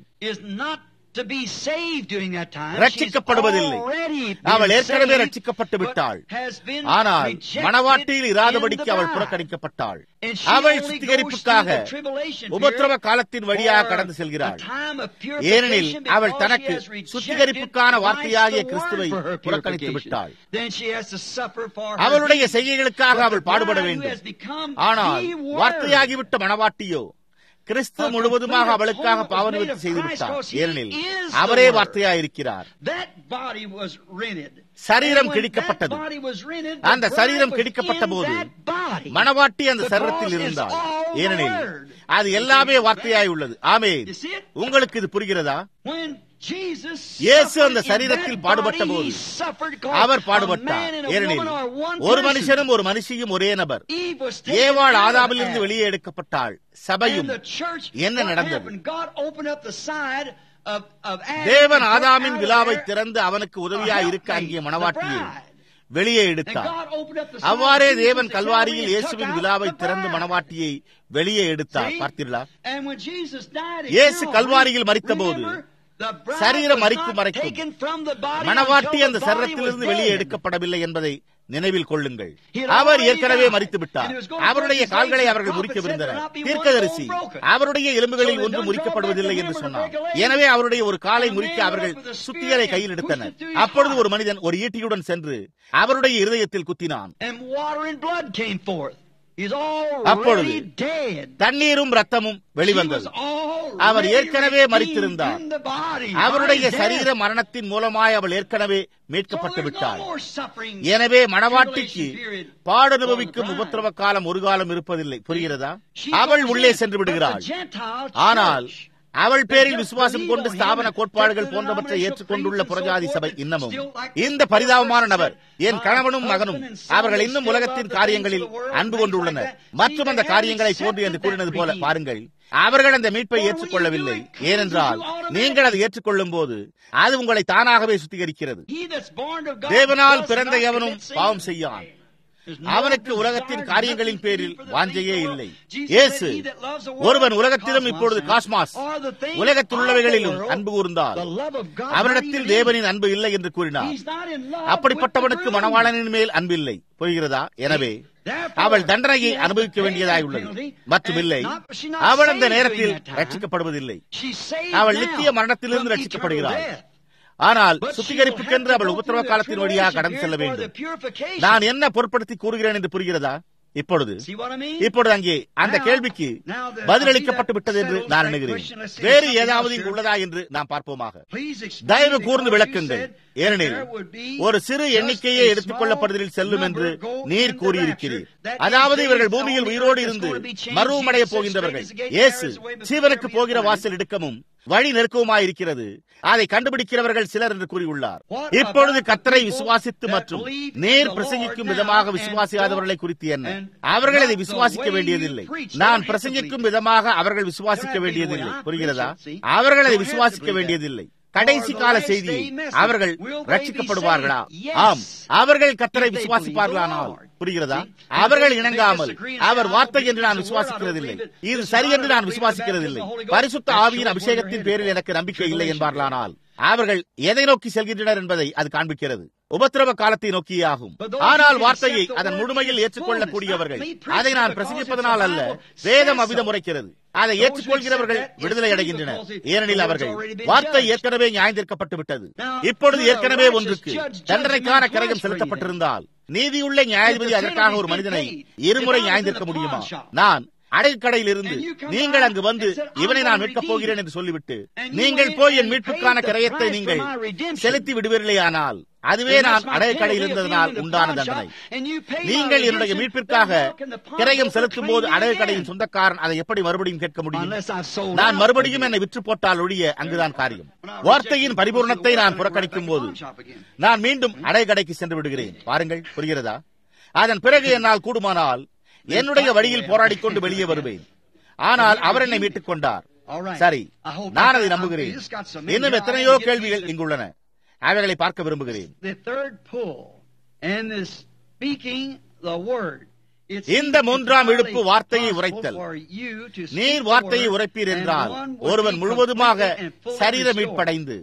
ரட்சிக்கப்படுவதில்லை அவள் ஏற்கனவே ரட்சிக்கப்பட்டு விட்டாள் ஆனால் மணவாட்டியில் இராதபடிக்கு அவள் புறக்கணிக்கப்பட்டாள் அவள் சுத்திகரிப்புக்காக உபத்திரவ காலத்தின் வழியாக கடந்து செல்கிறாள் ஏனெனில் அவள் தனக்கு சுத்திகரிப்புக்கான வார்த்தையாகிய கிறிஸ்துவை புறக்கணித்து விட்டாள் அவளுடைய செய்கைகளுக்காக அவள் பாடுபட வேண்டும் ஆனால் வார்த்தையாகிவிட்ட மணவாட்டியோ கிறிஸ்து முழுவதுமாக அவளுக்காக பாவநிவர்த்தி செய்து விட்டார் ஏனெனில் அவரே வார்த்தையாயிருக்கிறார் சரீரம் கிழிக்கப்பட்டது அந்த சரீரம் கிழிக்கப்பட்ட போது மணவாட்டி அந்த சரீரத்தில் இருந்தாள் ஏனெனில் அது எல்லாமே வார்த்தையாய் உள்ளது ஆமே உங்களுக்கு இது புரிகிறதா இயேசு அந்த சரீரத்தில் பாடுபட்ட போது அவர் பாடுபட்டார் ஏனெனில் ஒரு மனுஷனும் ஒரு மனுஷியும் ஒரே நபர் ஏவாள் ஆதாமில் இருந்து வெளியே எடுக்கப்பட்டாள் சபையும் என்ன நடந்தது தேவன் ஆதாமின் விழாவை திறந்து அவனுக்கு உதவியாய் இருக்க அங்கே மணவாட்டியை வெளியே எடுத்தார் அவ்வாறே தேவன் கல்வாரியில் இயேசுவின் விழாவை திறந்து மணவாட்டியை வெளியே எடுத்தார் பார்த்தீர்களா இயேசு கல்வாரியில் மறித்த போது சரீரம் மறிக்கும் மறைக்கும் மணவாட்டி அந்த சரீரத்திலிருந்து வெளியே எடுக்கப்படவில்லை என்பதை நினைவில் கொள்ளுங்கள் அவர் ஏற்கனவே மறித்து விட்டார் அவருடைய கால்களை அவர்கள் முறிக்கவிருந்தனர் தீர்க்கதரிசி அவருடைய எலும்புகளில் ஒன்று முறிக்கப்படுவதில்லை என்று சொன்னார் எனவே அவருடைய ஒரு காலை முறிக்க அவர்கள் சுத்தியலை கையில் எடுத்தனர் அப்பொழுது ஒரு மனிதன் ஒரு ஈட்டியுடன் சென்று அவருடைய இருதயத்தில் குத்தினான் அப்பொழுது தண்ணீரும் ரத்தமும் வெளிவந்தது அவர் ஏற்கனவே மறித்திருந்தார் அவருடைய சரீர மரணத்தின் மூலமாய் அவள் ஏற்கனவே மீட்கப்பட்டு விட்டாள் எனவே மணவாட்டிக்கு பாடனுபவிக்கும் உபத்திரவ காலம் ஒரு காலம் இருப்பதில்லை புரிகிறதா அவள் உள்ளே சென்று விடுகிறாள் ஆனால் அவள் பேரில் விசுவாசம் கொண்டு ஸ்தாபன கோட்பாடுகள் போன்றவற்றை ஏற்றுக்கொண்டுள்ள புறஜாதி சபை இன்னமும் இந்த பரிதாபமான நபர் என் கணவனும் மகனும் அவர்கள் இன்னும் உலகத்தின் காரியங்களில் அன்பு கொண்டுள்ளனர் மற்றும் அந்த காரியங்களை போன்று என்று கூறினது போல பாருங்கள் அவர்கள் அந்த மீட்பை ஏற்றுக்கொள்ளவில்லை ஏனென்றால் நீங்கள் அதை ஏற்றுக்கொள்ளும் போது அது உங்களை தானாகவே சுத்திகரிக்கிறது தேவனால் பிறந்த எவனும் பாவம் செய்யான் அவனுக்கு உலகத்தின் காரியங்களின் பேரில் வாஞ்சையே இல்லை இயேசு ஒருவன் உலகத்திலும் இப்பொழுது காஸ்மாஸ் உலகத்தில் உள்ளவைகளிலும் அன்பு கூர்ந்தால் அவனிடத்தில் தேவனின் அன்பு இல்லை என்று கூறினார் அப்படிப்பட்டவனுக்கு மணவாளனின் மேல் அன்பில்லை புரிகிறதா எனவே அவள் தண்டனையை அனுபவிக்க வேண்டியதாய் உள்ளது மற்றும் இல்லை அவள் அந்த நேரத்தில் ரட்சிக்கப்படுவதில்லை அவள் நித்திய மரணத்திலிருந்து ரட்சிக்கப்படுகிறாள் ஆனால் சுத்திகரிப்புக்கென்று அவள் உபத்திரவ காலத்தின் வழியாக கடந்து செல்ல வேண்டும் நான் என்ன பொருட்படுத்தி கூறுகிறேன் என்று புரிகிறதா இப்பொழுது இப்பொழுது அங்கே அந்த கேள்விக்கு பதிலளிக்கப்பட்டு விட்டது என்று நான் எண்ணுகிறேன் வேறு ஏதாவது இங்கு உள்ளதா என்று நாம் பார்ப்போமாக தயவு கூர்ந்து விளக்குங்கள் ஏனெனில் ஒரு சிறு எண்ணிக்கையே எடுத்துக் கொள்ளப்படுதலில் செல்லும் என்று நீர் கூறியிருக்கிறீர் அதாவது இவர்கள் பூமியில் உயிரோடு இருந்து மருவமடைய போகின்றவர்கள் இயேசு சீவனுக்கு போகிற வாசல் இடுக்கமும் வழி நெருக்கவுமாயிருக்கிறது அதை கண்டுபிடிக்கிறவர்கள் சிலர் என்று கூறியுள்ளார் இப்பொழுது கத்தரை விசுவாசித்து மற்றும் நேர் பிரசங்கிக்கும் விதமாக விசுவாசியாதவர்களை குறித்து என்ன அவர்கள் அதை விசுவாசிக்க வேண்டியதில்லை நான் பிரசங்கிக்கும் விதமாக அவர்கள் விசுவாசிக்க வேண்டியதில்லை புரிகிறதா அவர்கள் அதை விசுவாசிக்க வேண்டியதில்லை கடைசி கால செய்தியை அவர்கள் ரட்சிக்கப்படுவார்களா ஆம் அவர்கள் கத்தரை விசுவாசிப்பார்களானால் புரிகிறதா அவர்கள் இணங்காமல் அவர் வார்த்தை என்று நான் விசுவாசிக்கிறதில்லை இது சரி என்று நான் விசுவாசிக்கிறதில்லை பரிசுத்த ஆவியின் அபிஷேகத்தின் பேரில் எனக்கு நம்பிக்கை இல்லை என்பார்களானால் அவர்கள் எதை நோக்கி செல்கின்றனர் என்பதை அது காண்பிக்கிறது உபத்திரவ காலத்தை நோக்கியே ஆகும் ஆனால் வார்த்தையை அதன் முழுமையில் ஏற்றுக்கொள்ளக்கூடியவர்கள் அதை நான் பிரசங்கிப்பதனால் அல்ல வேதம் அவிதம் உரைக்கிறது அதை ஏற்றுக்கொள்கிறவர்கள் விடுதலை அடைகின்றனர் ஏனெனில் அவர்கள் வார்த்தை ஏற்கனவே நியாயந்திருக்கப்பட்டு விட்டது இப்பொழுது ஏற்கனவே ஒன்றுக்கு தண்டனைக்கான கரையம் செலுத்தப்பட்டிருந்தால் நீதியுள்ள நியாயாதிபதி அதற்காக ஒரு மனிதனை இருமுறை நியாயந்திருக்க முடியுமா நான் அடைக்கடையில் இருந்து நீங்கள் அங்கு வந்து இவனை நான் மீட்கப் போகிறேன் என்று சொல்லிவிட்டு நீங்கள் போய் என் மீட்புக்கான கிரயத்தை நீங்கள் செலுத்தி விடுவீர்களே ஆனால் அதுவே நான் அடைக்கடையில் இருந்ததனால் உண்டான தண்டனை நீங்கள் என்னுடைய மீட்பிற்காக கிரயம் செலுத்தும் போது அடைக்கடையின் சொந்தக்காரன் அதை எப்படி மறுபடியும் கேட்க முடியும் நான் மறுபடியும் என்னை விற்று போட்டால் ஒழிய அங்குதான் காரியம் வார்த்தையின் பரிபூர்ணத்தை நான் புறக்கணிக்கும் போது நான் மீண்டும் அடைக்கடைக்கு சென்று விடுகிறேன் பாருங்கள் புரிகிறதா அதன் பிறகு என்னால் கூடுமானால் என்னுடைய வழியில் போராடிக் கொண்டு வெளியே வருவேன் ஆனால் அவர் என்னை மீட்டுக் கொண்டார் சரி நான் அதை நம்புகிறேன் இன்னும் எத்தனையோ கேள்விகள் இங்குள்ளன அவைகளை பார்க்க விரும்புகிறேன் இந்த மூன்றாம் இழுப்பு வார்த்தையை உரைத்தல் நீர் வார்த்தையை உரைப்பீர் என்றால் ஒருவன் முழுவதுமாக சரீர மீட்படைந்து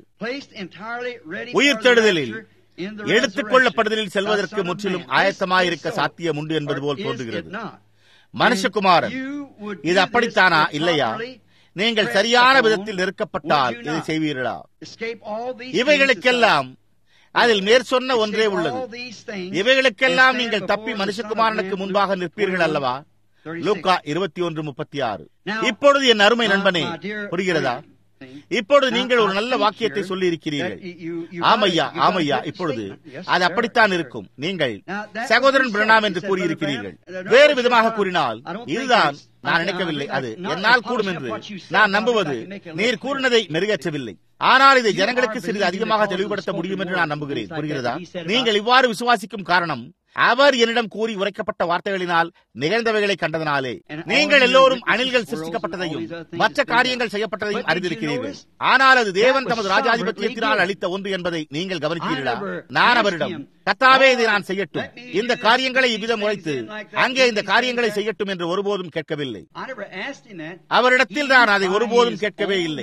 உயிர் தேடுதலில் எடுத்துக் கொள்ளப்படுதலில் செல்வதற்கு முற்றிலும் ஆயத்தமாயிருக்க சாத்தியம் உண்டு என்பது போல் தோன்றுகிறது மனுஷகுமாரன் இது அப்படித்தானா இல்லையா நீங்கள் சரியான விதத்தில் நெருக்கப்பட்டால் இதை செய்வீர்களா இவைகளுக்கெல்லாம் அதில் மேற் சொன்ன ஒன்றே உள்ளது இவைகளுக்கெல்லாம் நீங்கள் தப்பி மனுஷகுமாரனுக்கு முன்பாக நிற்பீர்கள் அல்லவா லூக்கா இருபத்தி ஒன்று முப்பத்தி ஆறு இப்பொழுது என் அருமை நண்பனே புரிகிறதா இப்பொழுது நீங்கள் ஒரு நல்ல வாக்கியத்தை சொல்லி இருக்கிறீர்கள் ஆமையா ஆமையா இப்பொழுது அது அப்படித்தான் இருக்கும் நீங்கள் சகோதரன் பிரணாம் என்று கூறியிருக்கிறீர்கள் வேறு விதமாக கூறினால் இதுதான் நான் நினைக்கவில்லை அது என்னால் கூடும் என்று நான் நம்புவது நீர் கூறினதை மெருகேற்றவில்லை ஆனால் இதை ஜனங்களுக்கு சிறிது அதிகமாக தெளிவுபடுத்த முடியும் என்று நான் நம்புகிறேன் புரிகிறதா நீங்கள் இவ்வாறு விசுவாசிக்கும் காரணம் அவர் என்னிடம் கூறி உரைக்கப்பட்ட வார்த்தைகளினால் நிகழ்ந்தவைகளை கண்டதனாலே நீங்கள் எல்லோரும் அணில்கள் சிருஷ்டிக்கப்பட்டதையும் மற்ற காரியங்கள் செய்யப்பட்டதையும் அறிந்திருக்கிறீர்கள் ஆனால் அது தேவன் தமது ராஜாதிபத்தியத்தினால் அளித்த ஒன்று என்பதை நீங்கள் கவனித்தீர்களா நான் அவரிடம் கத்தாவே இதை நான் செய்யட்டும் இந்த காரியங்களை இவ்விதம் உழைத்து அங்கே இந்த காரியங்களை செய்யட்டும் என்று ஒருபோதும் கேட்கவில்லை அவரிடத்தில் நான் அதை ஒருபோதும் கேட்கவே இல்லை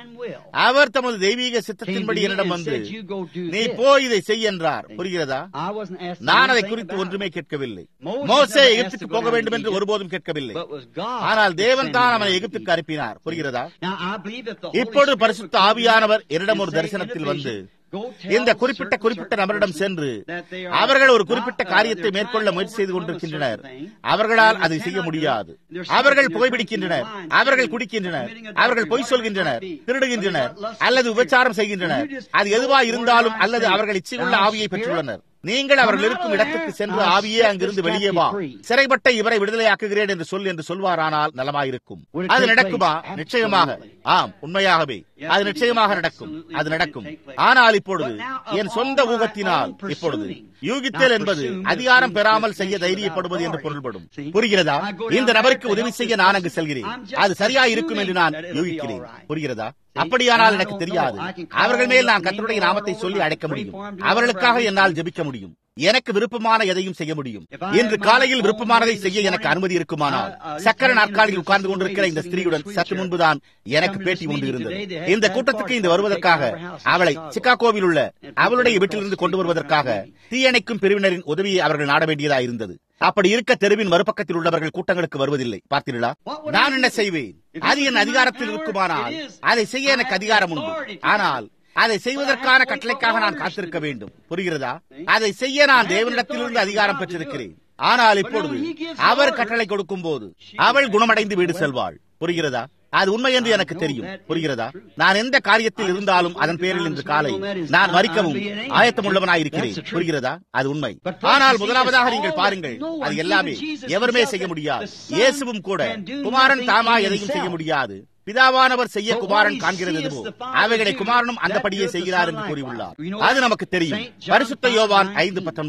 அவர் தமது தெய்வீக சித்தத்தின்படி என்னிடம் வந்து நீ போய் இதை செய் என்றார் புரிகிறதா நான் அதை குறித்து ஒன்றுமே கேட்கவில்லை மோசே எகிப்துக்கு போக வேண்டும் என்று ஒருபோதும் கேட்கவில்லை ஆனால் தேவன் தான் அவனை எகிப்துக்கு அனுப்பினார் புரிகிறதா இப்பொழுது பரிசுத்த ஆவியானவர் என்னிடம் ஒரு தரிசனத்தில் வந்து இந்த குறிப்பிட்ட குறிப்பிட்ட நபரிடம் சென்று அவர்கள் ஒரு குறிப்பிட்ட காரியத்தை மேற்கொள்ள முயற்சி செய்து கொண்டிருக்கின்றனர் அவர்களால் அதை செய்ய முடியாது அவர்கள் புகைப்பிடிக்கின்றனர் அவர்கள் குடிக்கின்றனர் அவர்கள் பொய் சொல்கின்றனர் திருடுகின்றனர் அல்லது விபச்சாரம் செய்கின்றனர் அது எதுவா இருந்தாலும் அல்லது அவர்கள் இச்சையுள்ள ஆவியை பெற்றுள்ளனர் நீங்கள் அவர்கள் இருக்கும் இடத்துக்கு சென்று ஆவியே அங்கிருந்து வெளியே வா சிறைப்பட்ட இவரை விடுதலையாக்குகிறேன் என்று சொல் என்று சொல்வாரானால் நலமாயிருக்கும் அது நடக்குமா நிச்சயமாக ஆம் உண்மையாகவே அது நிச்சயமாக நடக்கும் அது நடக்கும் ஆனால் இப்பொழுது என் சொந்த ஊகத்தினால் இப்பொழுது யூகித்தல் என்பது அதிகாரம் பெறாமல் செய்ய தைரியப்படுவது என்று பொருள்படும் புரிகிறதா இந்த நபருக்கு உதவி செய்ய நான் அங்கு செல்கிறேன் அது சரியா இருக்கும் என்று நான் யூகிக்கிறேன் புரிகிறதா அப்படியானால் எனக்கு தெரியாது அவர்கள் மேல் நான் கத்தருடைய நாமத்தை சொல்லி அழைக்க முடியும் அவர்களுக்காக என்னால் ஜெபிக்க முடியும் எனக்கு விருப்பமான எதையும் செய்ய முடியும் இன்று காலையில் விருப்பமானதை செய்ய எனக்கு அனுமதி இருக்குமானால் சக்கர நாற்காலியில் உட்கார்ந்து கொண்டிருக்கிற இந்த ஸ்திரீயுடன் சற்று முன்புதான் எனக்கு பேட்டி ஒன்று இருந்தது இந்த கூட்டத்துக்கு இந்த வருவதற்காக அவளை சிக்காகோவில் உள்ள அவளுடைய வீட்டிலிருந்து கொண்டு வருவதற்காக தீயணைக்கும் பிரிவினரின் உதவியை அவர்கள் நாட வேண்டியதா இருந்தது அப்படி இருக்க தெருவின் மறுபக்கத்தில் உள்ளவர்கள் கூட்டங்களுக்கு வருவதில்லை பார்த்தீர்களா நான் என்ன செய்வேன் அது என் அதிகாரத்தில் இருக்குமானால் அதை செய்ய எனக்கு அதிகாரம் உண்டு ஆனால் அதை செய்வதற்கான கட்டளைக்காக நான் காத்திருக்க வேண்டும் புரிகிறதா அதை செய்ய நான் தேவனிடத்திலிருந்து அதிகாரம் பெற்றிருக்கிறேன் ஆனால் இப்பொழுது அவர் கட்டளை கொடுக்கும் போது அவள் குணமடைந்து வீடு செல்வாள் புரிகிறதா அது உண்மை என்று எனக்கு தெரியும் புரிகிறதா நான் எந்த காரியத்தில் இருந்தாலும் அதன் பேரில் இன்று காலை நான் மறிக்கவும் ஆயத்தம் உள்ளவனாயிருக்கிறேன் புரிகிறதா அது உண்மை ஆனால் முதலாவதாக நீங்கள் பாருங்கள் அது எல்லாமே எவருமே செய்ய முடியாது இயேசுவும் கூட குமாரன் தாமா எதையும் செய்ய முடியாது பிதாவானவர் செய்ய குமாரன் காண்கிறது எதுவோ அவைகளை குமாரனும் அந்தபடியே செய்கிறார் என்று கூறியுள்ளார் அது நமக்கு தெரியும் பரிசுத்த யோவான் ஐந்து பத்தொன்பது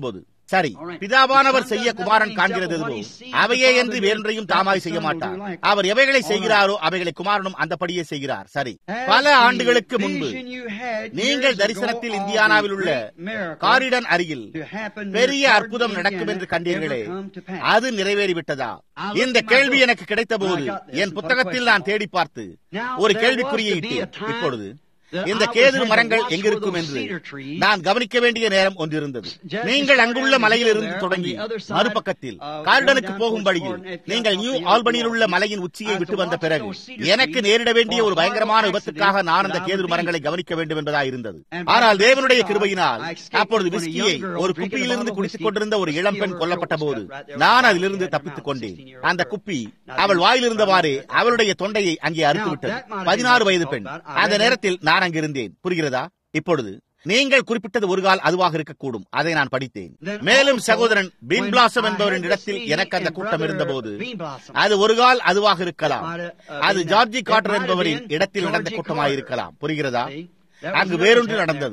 சரி பிதாவானவர் செய்ய குமாரன் காண்கிறது எதுவோ அவையே என்று வேறொன்றையும் தாமாய் செய்ய மாட்டார் அவர் எவைகளை செய்கிறாரோ அவைகளை குமாரனும் அந்தபடியே செய்கிறார் சரி பல ஆண்டுகளுக்கு முன்பு நீங்கள் தரிசனத்தில் இந்தியானாவில் உள்ள காரிடன் அருகில் பெரிய அற்புதம் நடக்கும் என்று கண்டீர்களே அது நிறைவேறிவிட்டதா இந்த கேள்வி எனக்கு கிடைத்த போது என் புத்தகத்தில் நான் தேடி பார்த்து ஒரு கேள்விக்குறியை இட்டேன் இப்பொழுது இந்த கேது மரங்கள் எங்கிருக்கும் என்று நான் கவனிக்க வேண்டிய நேரம் ஒன்றிருந்தது நீங்கள் அங்குள்ள மலையிலிருந்து தொடங்கி மறுபக்கத்தில் கார்டனுக்கு போகும் வழியில் நீங்கள் நியூ ஆல்பனியில் உள்ள மலையின் உச்சியை விட்டு வந்த பிறகு எனக்கு நேரிட வேண்டிய ஒரு பயங்கரமான விபத்துக்காக நான் அந்த கேது மரங்களை கவனிக்க வேண்டும் என்பதா இருந்தது ஆனால் தேவனுடைய கிருபையினால் அப்பொழுது விஸ்கியை ஒரு குப்பியிலிருந்து குடித்துக் கொண்டிருந்த ஒரு இளம்பெண் கொல்லப்பட்ட போது நான் அதிலிருந்து தப்பித்துக் கொண்டேன் அந்த குப்பி அவள் வாயிலிருந்தவாறே அவளுடைய தொண்டையை அங்கே அறுத்துவிட்டது பதினாறு வயது பெண் அந்த நேரத்தில் நான் அங்கு இருந்தேன் புரிகிறதா இப்பொழுது நீங்கள் குறிப்பிட்டது ஒரு கால் அதுவாக இருக்கக்கூடும் அதை நான் படித்தேன் மேலும் சகோதரன் பீன் பிளாசம் என்பவரின் இடத்தில் எனக்கு அந்த கூட்டம் இருந்தபோது அது ஒரு கால் அதுவாக இருக்கலாம் அது ஜார்ஜி காட்டர் என்பவரின் இடத்தில் நடந்த கூட்டமாயிருக்கலாம் புரிகிறதா அங்கு வேறொன்று நடந்தது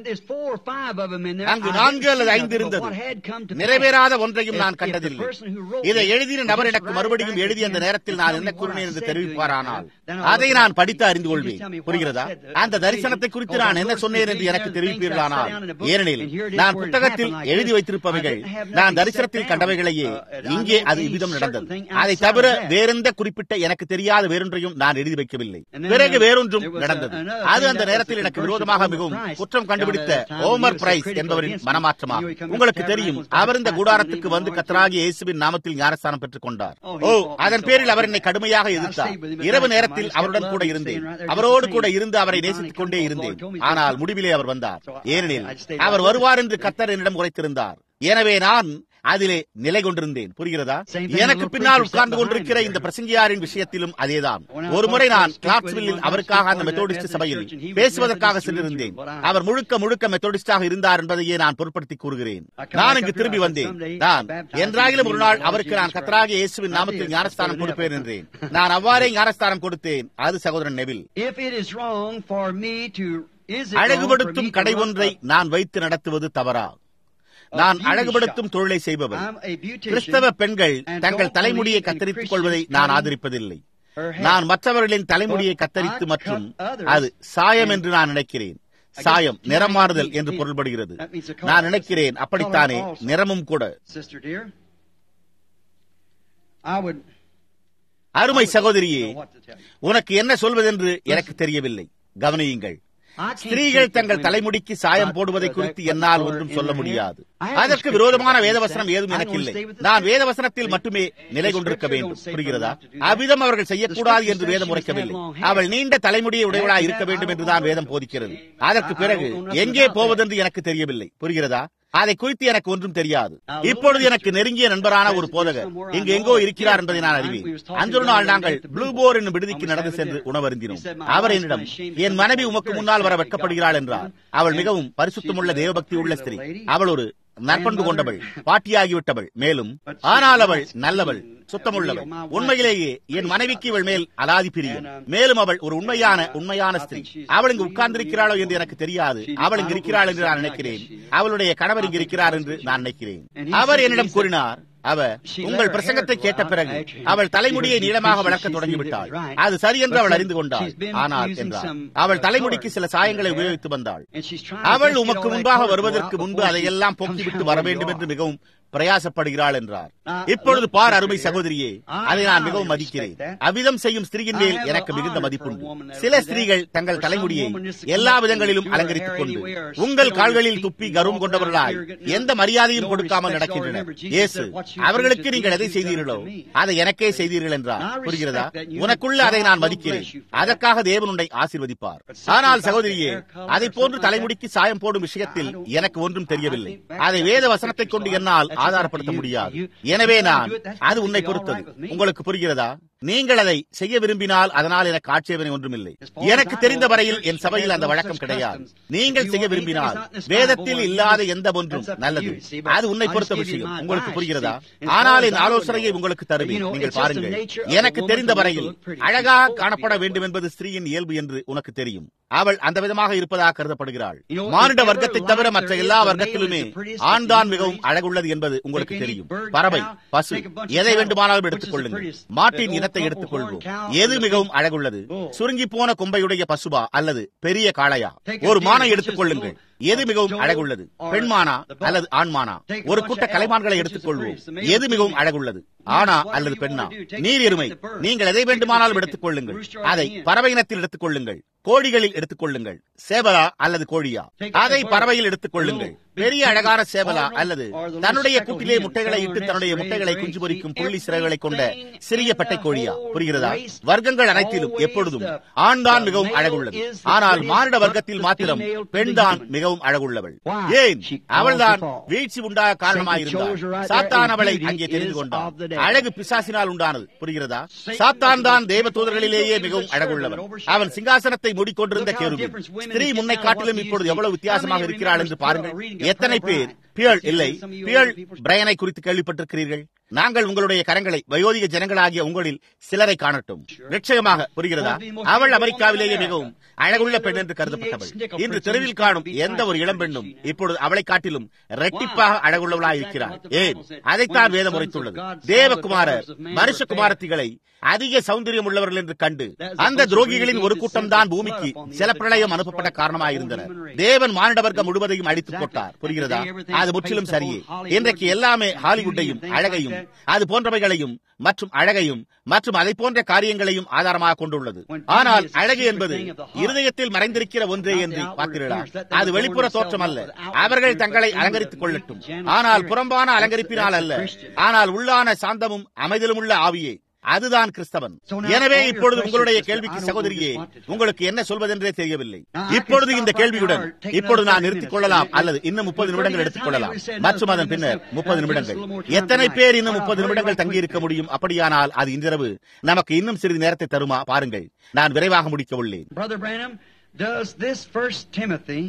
அங்கு நான்கு அல்லது ஐந்து இருந்தது நிறைவேறாத ஒன்றையும் நான் கண்டதில்லை இதை எழுதின நபர் எனக்கு மறுபடியும் எழுதி அந்த நேரத்தில் நான் என்ன கூறினேன் என்று தெரிவிப்பாரானால் அதை நான் படித்து அறிந்து கொள்வேன் புரிகிறதா அந்த தரிசனத்தை குறித்து நான் என்ன சொன்னேன் என்று எனக்கு தெரிவிப்பீர்களானால் ஏனெனில் நான் புத்தகத்தில் எழுதி வைத்திருப்பவைகள் நான் தரிசனத்தில் கண்டவைகளையே இங்கே அது இவ்விதம் நடந்தது அதை தவிர வேறெந்த குறிப்பிட்ட எனக்கு தெரியாத வேறொன்றையும் நான் எழுதி வைக்கவில்லை பிறகு வேறொன்றும் நடந்தது அது அந்த நேரத்தில் எனக்கு விரோதமாக மிகவும் குற்றம் கண்டுபிடித்த ஓமர் பிரைஸ் என்பவரின் மனமாற்றமாகும் உங்களுக்கு தெரியும் அவர் இந்த கூடாரத்துக்கு வந்து கத்தராகி இயேசுவின் நாமத்தில் ஞானஸ்தானம் பெற்றுக் கொண்டார் ஓ அதன் பேரில் அவர் என்னை கடுமையாக எதிர்த்தார் இரவு நேரத்தில் அவருடன் கூட இருந்தேன் அவரோடு கூட இருந்து அவரை நேசித்துக் கொண்டே இருந்தேன் ஆனால் முடிவிலே அவர் வந்தார் ஏனெனில் அவர் வருவார் என்று கத்தர் என்னிடம் உரைத்திருந்தார் எனவே நான் அதிலே நிலை கொண்டிருந்தேன் புரிகிறதா எனக்கு பின்னால் உட்கார்ந்து கொண்டிருக்கிற இந்த பிரசங்கியாரின் விஷயத்திலும் அதேதான் ஒரு முறை நான் கிளாப்ஸ்வில்லில் அவருக்காக அந்த மெத்தோடிஸ்ட் சபையில் பேசுவதற்காக சென்றிருந்தேன் அவர் முழுக்க முழுக்க மெத்தோடிஸ்டாக இருந்தார் என்பதையே நான் பொருட்படுத்தி கூறுகிறேன் நான் இங்கு திரும்பி வந்தேன் நான் என்றாகிலும் ஒரு நாள் அவருக்கு நான் கத்தராகிய இயேசுவின் நாமத்தில் ஞானஸ்தானம் கொடுப்பேன் என்றேன் நான் அவ்வாறே ஞானஸ்தானம் கொடுத்தேன் அது சகோதரன் நெவில் அழகுபடுத்தும் கடை ஒன்றை நான் வைத்து நடத்துவது தவறா நான் அழகுபடுத்தும் தொழிலை செய்பவர் கிறிஸ்தவ பெண்கள் தங்கள் தலைமுடியை கத்தரித்துக் கொள்வதை நான் ஆதரிப்பதில்லை நான் மற்றவர்களின் தலைமுடியை கத்தரித்து மற்றும் அது சாயம் என்று நான் நினைக்கிறேன் சாயம் நிறம் மாறுதல் என்று பொருள்படுகிறது நான் நினைக்கிறேன் அப்படித்தானே நிறமும் கூட அருமை சகோதரியே உனக்கு என்ன சொல்வதென்று எனக்கு தெரியவில்லை கவனியுங்கள் ஸ்திரீகள் தங்கள் தலைமுடிக்கு சாயம் போடுவதை குறித்து என்னால் ஒன்றும் சொல்ல முடியாது அதற்கு விரோதமான வேதவசனம் ஏதும் எனக்கு இல்லை நான் வேதவசனத்தில் மட்டுமே நிலை கொண்டிருக்க வேண்டும் புரிகிறதா அவ்விதம் அவர்கள் செய்யக்கூடாது என்று வேதம் உரைக்கவில்லை அவள் நீண்ட தலைமுடியை உடையவளாக இருக்க வேண்டும் என்றுதான் வேதம் போதிக்கிறது அதற்கு பிறகு எங்கே போவதென்று எனக்கு தெரியவில்லை புரிகிறதா அதை குறித்து எனக்கு ஒன்றும் தெரியாது இப்பொழுது எனக்கு நெருங்கிய நண்பரான ஒரு போதகர் இங்கு எங்கோ இருக்கிறார் என்பதை நான் அறிவேன் அன்றொரு நாள் நாங்கள் ப்ளூபோர் என்னும் விடுதிக்கு நடந்து சென்று உணவருந்தினோம் அவர் என்னிடம் என் மனைவி உமக்கு முன்னால் வர வெட்கப்படுகிறாள் என்றார் அவள் மிகவும் பரிசுத்தமுள்ள தேவபக்தி உள்ள ஸ்திரீ அவள் ஒரு நற்பண்பு கொண்டவள் பாட்டியாகிவிட்டவள் மேலும் ஆனால் அவள் நல்லவள் சுத்தமுள்ளவள் உண்மையிலேயே என் மனைவிக்கு இவள் மேல் அலாதி பிரியும் மேலும் அவள் ஒரு உண்மையான உண்மையான ஸ்திரீ அவள் இங்கு உட்கார்ந்திருக்கிறாளோ என்று எனக்கு தெரியாது அவள் இங்கு இருக்கிறாள் என்று நான் நினைக்கிறேன் அவளுடைய கணவர் இங்கு இருக்கிறார் என்று நான் நினைக்கிறேன் அவர் என்னிடம் கூறினார் அவர் உங்கள் பிரசங்கத்தை கேட்ட பிறகு அவள் தலைமுடியை நீளமாக வளர்க்க தொடங்கிவிட்டாள் அது சரி என்று அவள் அறிந்து கொண்டாள் ஆனால் என்றார் அவள் தலைமுடிக்கு சில சாயங்களை உபயோகித்து வந்தாள் அவள் உமக்கு முன்பாக வருவதற்கு முன்பு அதையெல்லாம் போக்கிவிட்டு வர வேண்டும் என்று மிகவும் பிரயாசப்படுகிறாள் என்றார் இப்பொழுது பார் அருமை சகோதரியே அதை நான் மிகவும் மதிக்கிறேன் அவ்விதம் செய்யும் ஸ்திரீயின் மேல் எனக்கு மிகுந்த மதிப்புண்டு சில ஸ்திரீகள் தங்கள் தலைமுடியை எல்லா விதங்களிலும் அலங்கரித்துக் கொண்டு உங்கள் கால்களில் துப்பி கரும் கொண்டவர்களாய் எந்த மரியாதையும் கொடுக்காமல் நடக்கின்றனர் இயேசு அவர்களுக்கு நீங்கள் எதை செய்தீர்களோ அதை எனக்கே செய்தீர்கள் என்றார் புரிகிறதா உனக்குள்ள அதை நான் மதிக்கிறேன் அதற்காக தேவன் உன்னை ஆசீர்வதிப்பார் ஆனால் சகோதரியே அதை போன்று தலைமுடிக்கு சாயம் போடும் விஷயத்தில் எனக்கு ஒன்றும் தெரியவில்லை அதை வேத வசனத்தை கொண்டு என்னால் ஆதாரப்படுத்த முடியாது எனவே நான் அது உன்னை பொறுத்தது உங்களுக்கு புரிகிறதா நீங்கள் அதை செய்ய விரும்பினால் அதனால் எனக்கு ஆட்சேபனை ஒன்றுமில்லை எனக்கு தெரிந்த வரையில் என் சபையில் அந்த வழக்கம் கிடையாது நீங்கள் செய்ய விரும்பினால் வேதத்தில் இல்லாத எந்த ஒன்றும் நல்லது அது உன்னை பொறுத்த விஷயம் உங்களுக்கு புரிகிறதா ஆனால் என் ஆலோசனையை உங்களுக்கு தருவேன் நீங்கள் பாருங்கள் எனக்கு தெரிந்த வரையில் அழகாக காணப்பட வேண்டும் என்பது ஸ்திரீயின் இயல்பு என்று உனக்கு தெரியும் அவள் அந்த விதமாக இருப்பதாக கருதப்படுகிறாள் மானிட வர்க்கத்தை தவிர மற்ற எல்லா வர்க்கத்திலுமே ஆண் தான் மிகவும் அழகுள்ளது என்பது உங்களுக்கு தெரியும் பறவை பசு எதை வேண்டுமானாலும் எடுத்துக் கொள்ளுங்கள் மாட்டின் இனத்தை எடுத்துக் கொள்வோம் எது மிகவும் அழகுள்ளது சுருங்கி போன கொம்பையுடைய பசுபா அல்லது பெரிய காளையா ஒரு மானை எடுத்துக் கொள்ளுங்கள் எது மிகவும் அழகுள்ளது பெண்மானா அல்லது ஆண்மானா ஒரு கூட்ட கலைமான்களை எடுத்துக் கொள்வோம் எது மிகவும் அழகுள்ளது ஆனா அல்லது பெண்ணா நீர் எருமை நீங்கள் எதை வேண்டுமானாலும் எடுத்துக் கொள்ளுங்கள் அதை பறவை இனத்தில் எடுத்துக் கொள்ளுங்கள் கோழிகளில் எடுத்துக் கொள்ளுங்கள் சேவலா அல்லது கோழியா அதை பறவையில் எடுத்துக் கொள்ளுங்கள் பெரிய அழகான சேவலா அல்லது தன்னுடைய கூட்டிலே முட்டைகளை இட்டு தன்னுடைய முட்டைகளை குஞ்சு பொறிக்கும் புள்ளி சிறகுகளை கொண்ட சிறிய பெட்டை கோழியா புரிகிறதா வர்க்கங்கள் அனைத்திலும் எப்பொழுதும் ஆண் தான் மிகவும் அழகுள்ளது ஆனால் மானிட வர்க்கத்தில் மாத்திரம் பெண் தான் மிகவும் அழகுள்ளவள் ஏன் அவள்தான் வீழ்ச்சி உண்டாக காரணமாயிருந்தாள் சாத்தான் அவளை அங்கே தெரிந்து கொண்டான் அழகு பிசாசினால் உண்டானது புரிகிறதா சாத்தான் தான் தேவ தூதர்களிலேயே மிகவும் அழகுள்ளவன் அவன் சிங்காசனத்தை மூடிக்கொண்டிருந்த கேருபி ஸ்திரீ முன்னை காட்டிலும் இப்பொழுது எவ்வளவு வித்தியாசமாக இருக்கிறாள் என்று பாருங்கள் எத்தனை பேர் பியல் இல்லை பியல் பிரையனை குறித்து கேள்விப்பட்டிருக்கிறீர்கள் நாங்கள் உங்களுடைய கரங்களை வயோதிக ஜனங்களாகிய உங்களில் சிலரை காணட்டும் நிச்சயமாக புரிகிறதா அவள் அமெரிக்காவிலேயே மிகவும் அழகுள்ள பெண் என்று கருதப்பட்டவள் இன்று தெருவில் காணும் எந்த ஒரு இளம் பெண்ணும் இப்பொழுது அவளை காட்டிலும் ரெட்டிப்பாக அழகுள்ளவளாய் இருக்கிறார் ஏன் அதைத்தான் வேதம் உரைத்துள்ளது தேவகுமாரர் மனுஷகுமாரத்திகளை அதிக சௌந்தரியம் உள்ளவர்கள் என்று கண்டு அந்த துரோகிகளின் ஒரு கூட்டம் தான் பூமிக்கு சில பிரளயம் அனுப்பப்பட்ட காரணமாயிருந்தனர் தேவன் மானிடவர்க்கம் முழுவதையும் அடித்துப் போட்டார் புரிகிறதா அது முற்றிலும் சரியே இன்றைக்கு எல்லாமே ஹாலிவுட்டையும் அழகையும் அது போன்றவைகளையும் மற்றும் அழகையும் மற்றும் அதை போன்ற காரியங்களையும் ஆதாரமாக கொண்டுள்ளது ஆனால் அழகு என்பது இருதயத்தில் மறைந்திருக்கிற ஒன்றே என்று பார்க்கிறீர்களா அது வெளிப்புற தோற்றம் அல்ல அவர்கள் தங்களை அலங்கரித்துக் கொள்ளட்டும் ஆனால் புறம்பான அலங்கரிப்பினால் அல்ல ஆனால் உள்ளான சாந்தமும் அமைதலும் உள்ள ஆவியே அதுதான் கிறிஸ்தவன் எனவே இப்பொழுது உங்களுடைய கேள்விக்கு சகோதரியே உங்களுக்கு என்ன சொல்வதென்றே தெரியவில்லை இப்பொழுது இந்த கேள்வியுடன் இப்பொழுது நான் நிறுத்திக் கொள்ளலாம் அல்லது இன்னும் முப்பது நிமிடங்கள் எடுத்துக் கொள்ளலாம் மற்றும் அதன் பின்னர் முப்பது நிமிடங்கள் எத்தனை பேர் இன்னும் முப்பது நிமிடங்கள் தங்கியிருக்க முடியும் அப்படியானால் அது இன்றிரவு நமக்கு இன்னும் சிறிது நேரத்தை தருமா பாருங்கள் நான் விரைவாக முடிக்க உள்ளேன் Brother Branham, does this First Timothy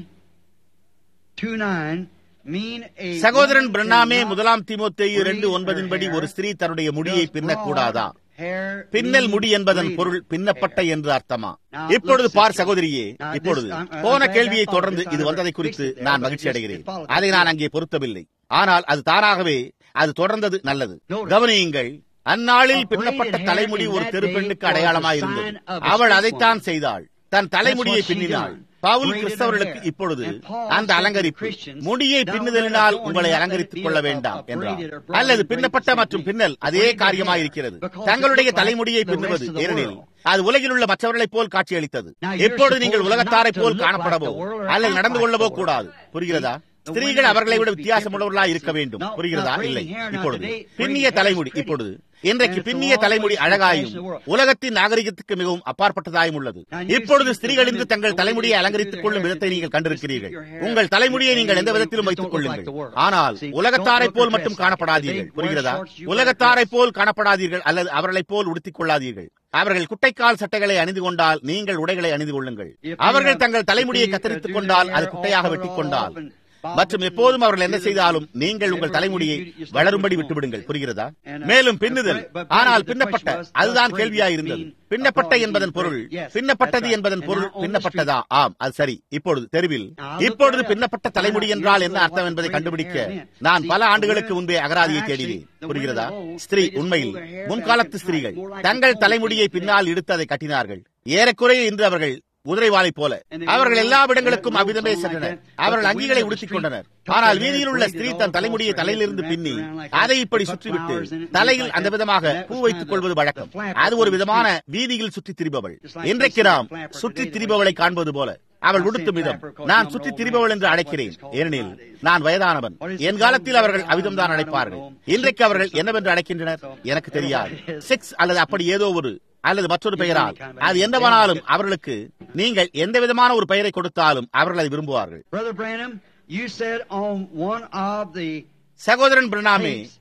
2:9 mean a சகோதரன் woman பிரண்ணாமே cannot முதலாம் தீமோத்தேயு இரண்டு braid her ஒன்பதின்படி hair ஒரு ஸ்திரீ தன்னுடைய முடியை Does பின்னக்கூடாதா broad hair பின்னல் mean முடி என்பதன் braided பொருள் பின்னப்பட்ட hair? என்று அர்த்தமா Now, இப்பொழுது look, பார் sister. சகோதரியே Now, இப்பொழுது this- I'm- I'm போன glad கேள்வியை that தொடர்ந்து followed இது this. வந்ததை I குறித்து fixed it there, நான் but மகிழ்ச்சி it just- அடைகிறேன் it followed அதை this. நான் அங்கே பொருத்தவில்லை ஆனால் அது தானாகவே அது தொடர்ந்தது நல்லது Notice. கவனியுங்கள் அந்நாளில் A பின்னப்பட்ட braided hair தலைமுடி in ஒரு that தெரு day பெண்ணுக்கு was a அடையாளமாயிருந்தது sign of a அவள் street அதைத்தான் woman. செய்தாள் தன் தலைமுடியை That's what she பின்னினாள் done. Pavul Braided கிறிஸ்தவர்களுக்கு her hair. இப்பொழுது And Paul அந்த said to அலங்கரிப்பு Christians, முடியை "Thou பின்னுதலினால் let it உங்களை adorn, let அலங்கரித்துக் it கொள்ள be a- வேண்டாம் a என்றார் braided or broad அல்லது and பின்னப்பட்ட braided மற்றும் something. பின்னல் அதே Braided hair. காரியமாயிருக்கிறது Because it தங்களுடைய looked like தலைமுடியை the பின்னுவது rest of the ஏனெனில் world. அது உலகில் உள்ள மற்றவர்களைப் போல் காட்சியளித்தது Now you're எப்பொழுது நீங்கள் supposed உலகத்தாரை not to pole look like காணப்படவோ the world or அல்லது act நடந்து like கொள்ளவோ the world. கூடாது புரிகிறதா The ஸ்திரீகள் women அவர்களை are விட supposed to be வித்தியாசம் உள்ளவர்களாக different. இருக்க வேண்டும் No, புரிகிறதா not இல்லை braiding hair. Now இப்பொழுது today, braiding பின்னிய hair is தலைமுடி pretty. இப்பொழுது இன்றைக்கு And it's பின்னிய always தலைமுடி the அழகாயும் fashion of the world. உலகத்தின் நாகரிகத்துக்கு மிகவும் அப்பாற்பட்டதாயும் உள்ளது Now you இப்பொழுது see the ஸ்திரீகள் இன்று women, தங்கள் the way தலைமுடியை they அலங்கரித்துக் do கொள்ளும் their விதத்தை hair, நீங்கள் just கண்டிருக்கிறீர்கள் keep your hair உங்கள் தலைமுடியை in நீங்கள் எந்த any way, விதத்திலும் just வைத்துக் don't look கொள்ளுங்கள் like the world. ஆனால் See, உலகத்தாரை don't போல் look மட்டும் dressed like காணப்படாதீர்கள் it. They wear புரிகிறதா shorts, you wear உலகத்தாரை dress. போல் காணப்படாதீர்கள் அல்லது அவர்களை போல் உடுத்திக் கொள்ளாதீர்கள் அவர்கள் குட்டைக்கால் சட்டைகளை அணிந்து கொண்டால் நீங்கள் உடைகளை அணிந்து கொள்ளுங்கள் If they அவர்கள் have- தங்கள் தலைமுடியை if they கத்தரித்துக் do கொண்டால் their அது hair குட்டையாக all வெட்டிக் cut கொண்டால் off and மற்றும் bobbed எப்போதும் and அவர்கள் என்ன do செய்தாலும் this. நீங்கள் உங்கள் Never- தலைமுடியை you- you just வளரும்படி don't விட்டுவிடுங்கள் புரிகிறதா And, uh, மேலும் பின்னுதல் but- but ஆனால் the பின்னப்பட்ட question was, அதுதான் does கேள்வியாயிருந்தது braiding mean பின்னப்பட்ட upon என்பதன் being பொருள் braided? Yes, பின்னப்பட்டது that's right. என்பதன் And பொருள் now on the பின்னப்பட்டதா ஆம் அது சரி இப்பொழுது தெருவில் Now, look இப்பொழுது that up. பின்னப்பட்ட தலைமுடி Find out என்றால் years என்ன ago அர்த்தம் what என்பதை braided கண்டுபிடிக்க hair meant. நான் See, பல the ஆண்டுகளுக்கு women- முன்பே அகராதியை actually, தேடினேன் the புரிகிறதா women of old, ஸ்திரீ they just உண்மையில் pulled their hair முன்காலத்து back and ஸ்திரீகள் tied, more like தங்கள் the தலைமுடியை ponytail. பின்னால் இழுத்து அதை கட்டினார்கள் ஏறக்குறைய இன்று அவர்கள் குதிரைவாலை போல And they அவர்கள் wore எல்லா long இடங்களுக்கும் robes அவ்விதமே on like சென்றனர் that. But அவர்கள் the அங்கிகளை women of the உடுத்திக் street கொண்டனர் took ஆனால் their வீதியில் hair, உள்ள braided ஸ்திரீ all தன் across தலைமுடியை their தலையிலிருந்து heads and பின்னி wrapped around like அதை that. இப்படி They put சுற்றிவிட்டு flowers in it and தலையில் things அந்த like that. விதமாக That பூ was வைத்துக் kind கொள்வது of வழக்கம் the flapper அது ஒரு on the விதமான street. வீதியில் சுற்றித் திரிபவள் Just like இன்றைக்கு they say நாம் flapper சுற்றித் today, the way திரிபவளை she- காண்பது போல அவள் I say உடுத்தும் விதம் flapper 'cause நான் I'm சுற்றித் an old திரிபவள் man. என்று That's what அழைக்கிறேன் it's called ஏனெனில் nowadays. நான் வயதானவன் What is it N called காலத்தில் அவர்கள் now? அவ்விதம் தான் I don't அழைப்பார்கள் know. இன்றைக்கு அவர்கள் Six or என்னவென்று அழைக்கின்றனர் something. எனக்கு தெரியாது Whatever it is. செக்ஸ் அல்லது அப்படி ஏதோ ஒரு அல்லது மற்றொரு It's பெயரால் any kind of அது name. என்னவானாலும் அவர்களுக்கு நீங்கள் எந்த விதமான ஒரு பெயரை கொடுத்தாலும் அவர்கள் அதை Brother Branham, you said on one of the சகோதரன் பிரணாமே tapes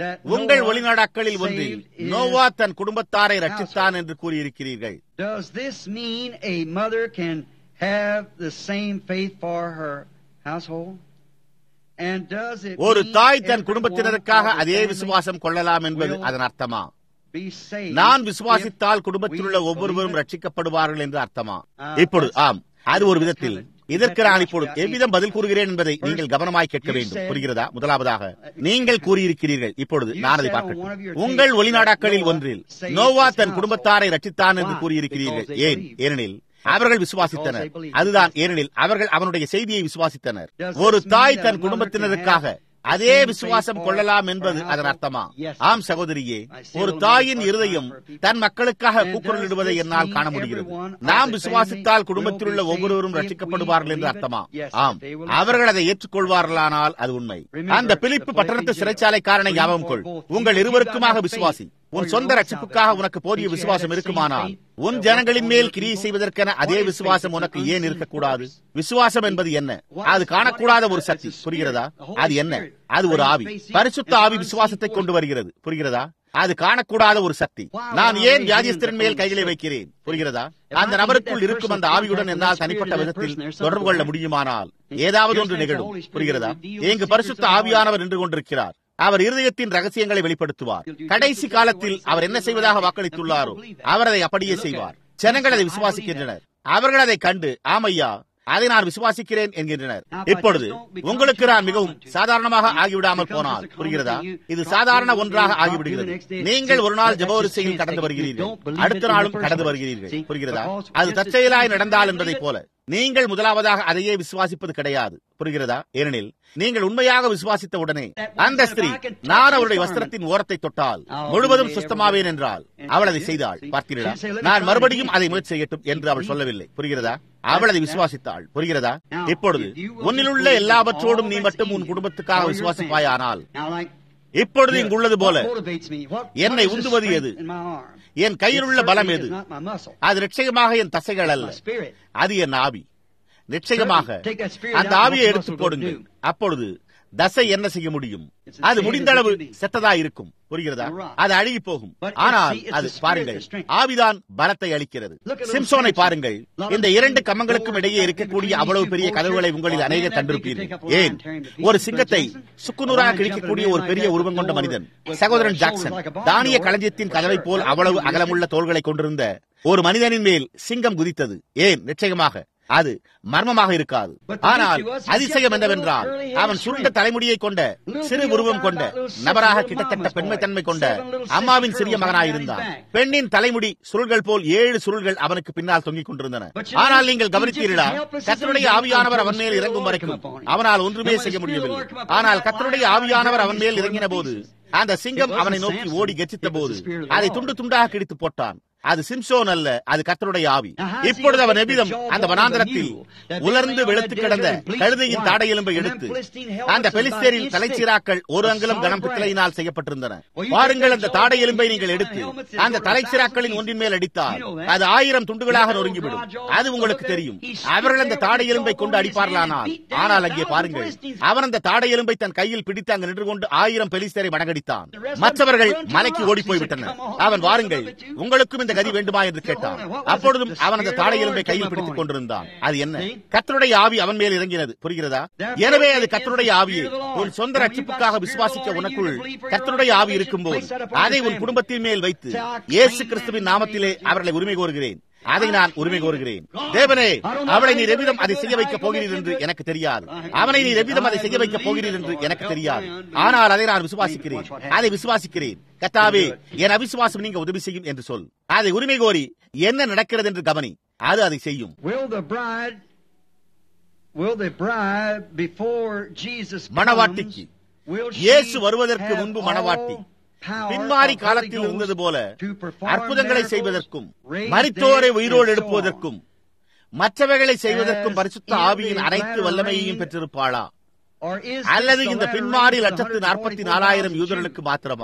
உங்கள் வெளிநாடாக்களில் ஒன்றில் நோவா தன் குடும்பத்தாரை ரட்சித்தான் என்று கூறியிருக்கிறீர்கள் Does this mean a mother can have the same faith for her household? And does it ஒரு mean தாய் தன் everyone குடும்பத்தினருக்காக of the அதே family விசுவாசம் கொள்ளலாம் என்பது அதன் அர்த்தமா be saved நான் if விசுவாசித்தால் குடும்பத்தில் உள்ள we ஒவ்வொருவரும் believe it? ரட்சிக்கப்படுவார்கள் என்று அர்த்தமா Ah, இப்பொழுது that's- ஆம் அது ஒரு விதத்தில் இதற்கு நான் இப்பொழுது எவ்விதம் பதில் கூறுகிறேன் என்பதை நீங்கள் கவனமாய் கேட்க வேண்டும் புரிகிறதா முதலாவதாக நீங்கள் கூறியிருக்கிறீர்கள் இப்பொழுது நான் அதை பார்க்கட்டும் உங்கள் ஒளிநாடாக்களில் ஒன்றில் நோவா தன் குடும்பத்தாரை ரட்சித்தான் என்று கூறியிருக்கிறீர்கள் ஏன் ஏனெனில் அவர்கள் விசுவாசித்தனர் அதுதான் ஏனெனில் அவர்கள் அவனுடைய செய்தியை விசுவாசித்தனர் ஒரு தாய் தன் குடும்பத்தினருக்காக அதே விசுவாசம் கொள்ளலாம் என்பது அதன் அர்த்தமா ஆம் சகோதரியே ஒரு தாயின் இருதயம் தன் மக்களுக்காக கூக்குரலிடுவதை என்னால் காண முடிகிறது நாம் விசுவாசித்தால் குடும்பத்தில் உள்ள ஒவ்வொருவரும் ரட்சிக்கப்படுவார்கள் என்று அர்த்தமா ஆம் அவர்கள் அதை ஏற்றுக்கொள்வார்களானால் அது உண்மை அந்த பிலிப்பு பட்டணத்து சிறைச்சாலைக்காரனை ஞாபகம் கொள் உங்கள் இருவருக்குமாக விசுவாசி உன் சொந்த ரட்சிப்புக்காக உனக்கு போதிய விசுவாசம் இருக்குமானால் உன் ஜனங்களின் மேல் கிரியை செய்வதற்கென அதே விசுவாசம் உனக்கு ஏன் இருக்கக்கூடாது விசுவாசம் என்பது என்ன அது காணக்கூடாத ஒரு சக்தி புரிகிறதா அது என்ன அது ஒரு ஆவி பரிசுத்த ஆவி விசுவாசத்தை கொண்டு வருகிறது புரிகிறதா அது காணக்கூடாத ஒரு சக்தி நான் ஏன் வியாதியஸ்தரின் மேல் கைகளை வைக்கிறேன் புரிகிறதா அந்த நபருக்குள் இருக்கும் அந்த ஆவியுடன் என்னால் தனிப்பட்ட விதத்தில் தொடர்பு கொள்ள முடியுமானால் ஏதாவது ஒன்று நிகழும் புரிகிறதா இங்கு பரிசுத்த ஆவியானவர் நின்று கொண்டிருக்கிறார் அவர் இருதயத்தின் ரகசியங்களை வெளிப்படுத்துவார் கடைசி காலத்தில் அவர் என்ன செய்வதாக வாக்களித்துள்ளாரோ அவர் அதை அப்படியே செய்வார் ஜனங்கள் அதை விசுவாசிக்கின்றனர் அவர்கள் அதை கண்டு ஆமையா அதை நான் விசுவாசிக்கிறேன் என்கின்றனர் இப்பொழுது உங்களுக்கு நான் மிகவும் சாதாரணமாக ஆகிவிடாமல் போனால் புரிகிறதா இது சாதாரண ஒன்றாக ஆகிவிடுகிறது நீங்கள் ஒரு நாள் ஜபவரிசையில் கடந்து வருகிறீர்கள் அடுத்த நாளும் கடந்து வருகிறீர்கள் புரிகிறதா அது தற்செயலாய் நடந்தால் என்பதைப் போல நீங்கள் முதலாவதாக அதையே விசுவாசிப்பது கிடையாது புரிகிறதா ஏனெனில் நீங்கள் உண்மையாக விசுவாசித்த உடனே அந்த ஸ்திரீ நான் அவருடைய வஸ்திரத்தின் ஓரத்தை தொட்டால் முழுவதும் சுத்தமாவேன் என்றால் அவள் அதை செய்தாள் பார்த்தீர்களா நான் மறுபடியும் அதை முயற்சி செய்யட்டும் என்று அவள் சொல்லவில்லை புரிகிறதா அவள் அதை விசுவாசித்தாள் புரிகிறதா இப்பொழுது உன்னிலுள்ள எல்லாவற்றோடும் நீ மட்டும் உன் குடும்பத்துக்காக விசுவாசிப்பாயானால் இப்பொழுது இங்குள்ளது போல என்னை உந்துவது எது என் கையில் உள்ள பலம் எது அது நிச்சயமாக என் தசைகள் அல்ல அது என் ஆவி நிச்சயமாக அந்த ஆவியை எடுத்து போடுங்கள் அப்பொழுது தசை என்ன செய்ய முடியும் அது முடிந்த அளவு செத்ததா இருக்கும் புரிகிறதா அது அழுகி போகும் ஆனால் அது பாருங்கள் ஆவிதான் பலத்தை அளிக்கிறது சிம்சோனை பாருங்கள் இந்த இரண்டு கமங்களுக்கும் இடையே இருக்கக்கூடிய அவ்வளவு பெரிய கதவுகளை உங்களில் அநேகர் கண்டிருப்பீர்கள் ஏன் ஒரு சிங்கத்தை சுக்குநூறாக கிழிக்கக்கூடிய ஒரு பெரிய உருவம் கொண்ட மனிதன் சகோதரன் ஜாக்சன் தானிய களஞ்சியத்தின் கதவை போல் அவ்வளவு அகலமுள்ள தோள்களை கொண்டிருந்த ஒரு மனிதனின் மேல் சிங்கம் குதித்தது ஏன் நிச்சயமாக அது மர்மமாக இருக்காது ஆனால் அதிசயம் என்னவென்றால் அவன் சுருண்ட தலைமுடியை கொண்ட சிறு உருவம் கொண்ட நபராக கிட்டத்தட்ட பெண்மைத்தன்மை கொண்ட அம்மாவின் சிறிய மகனாயிருந்தான் பெண்ணின் தலைமுடி சுருள்கள் போல் ஏழு சுருள்கள் அவனுக்கு பின்னால் தொங்கிக் கொண்டிருந்தன ஆனால் நீங்கள் கவனித்தீர்களா கத்தருடைய ஆவியானவர் அவன் மேல் இறங்கும் வரைக்கும் அவனால் ஒன்றுமே செய்ய முடியவில்லை ஆனால் கத்தருடைய ஆவியானவர் அவன் மேல் இறங்கின போது அந்த சிங்கம் அவனை நோக்கி ஓடி கெச்சித்த போது அதை துண்டு துண்டாக கிடித்து போட்டான் அது சிம்சோன் அல்ல அது கத்தருடைய ஆவி இப்பொழுது அவன் எவ்விதம் அந்த வனாந்தரத்தில் உலர்ந்து வெளுத்து கிடந்த கழுதையின் தாடை எலும்பை எடுத்து அந்த பெலிஸ்தேரின் தலைச்சீராக்கள் ஒரு அங்குலம் கனம் பித்தளையினால் செய்யப்பட்டிருந்தன பாருங்கள் அந்த தாடை எலும்பை நீங்கள் எடுத்து அந்த தலைச்சீராக்களின் ஒன்றின் மேல் அடித்தால் அது ஆயிரம் துண்டுகளாக நொறுங்கிவிடும் அது உங்களுக்கு தெரியும் அவர்கள் அந்த தாடை எலும்பை கொண்டு அடிப்பார்களானால் ஆனால் அங்கே பாருங்கள் அவன் அந்த தாடை எலும்பை தன் கையில் பிடித்து அங்கு நின்று கொண்டு ஆயிரம் பெலிஸ்தரை மடங்கடித்தான் மற்றவர்கள் மலைக்கு ஓடி போய்விட்டனர் அவன் வாருங்கள் உங்களுக்கும் இந்த கதி வேண்டுமா என்று கேட்டான் அப்பொழுதும் அவன் அந்த தாடை எலும்பை கையில் பிடித்துக் கொண்டிருந்தான் அது என்ன கத்தருடைய ஆவி அவன் மேல் இறங்கினது புரிகிறதா எனவே அது கத்தருடைய ஆவியை உன் சொந்த ரட்சிப்புக்காக விசுவாசிக்க உனக்குள் கத்தருடைய ஆவி இருக்கும்போது அதை உன் குடும்பத்தின் மேல் வைத்து இயேசு கிறிஸ்துவின் நாமத்திலே அவர்களை உரிமை கோருகிறேன் அதை நான் உரிமை கோருகிறேன் தேவனே அவளை நீ எவ்விதம் அதை செய்ய வைக்கப் போகிறீர் என்று எனக்கு தெரியாது அவனை நீ எவ்விதம் அதை செய்ய வைக்கப் போகிறீர் என்று எனக்கு தெரியாது ஆனால் அதை நான் விசுவாசிக்கிறேன் அதை விசுவாசிக்கிறேன் கத்தாவே என் அவிசுவாசம் நீங்க உதவி செய்யும் என்று சொல் அதை உரிமை கோரி என்ன நடக்கிறது என்று கவனி அது அதை செய்யும் மணவாட்டிக்கு இயேசு வருவதற்கு முன்பு மணவாட்டி பின்மாறி காலத்தில் இருந்தது போல அற்புதங்களை செய்வதற்கும் மரித்தோரை உயிரோடு எழுப்புவதற்கும் மற்றவைகளை செய்வதற்கும் பரிசுத்த ஆவியின் அனைத்து வல்லமையையும் பெற்றிருப்பாளா அல்லது இந்த பின்மாறி லட்சத்து நாற்பத்தி நாலாயிரம் யூதர்களுக்கு மாத்திரமா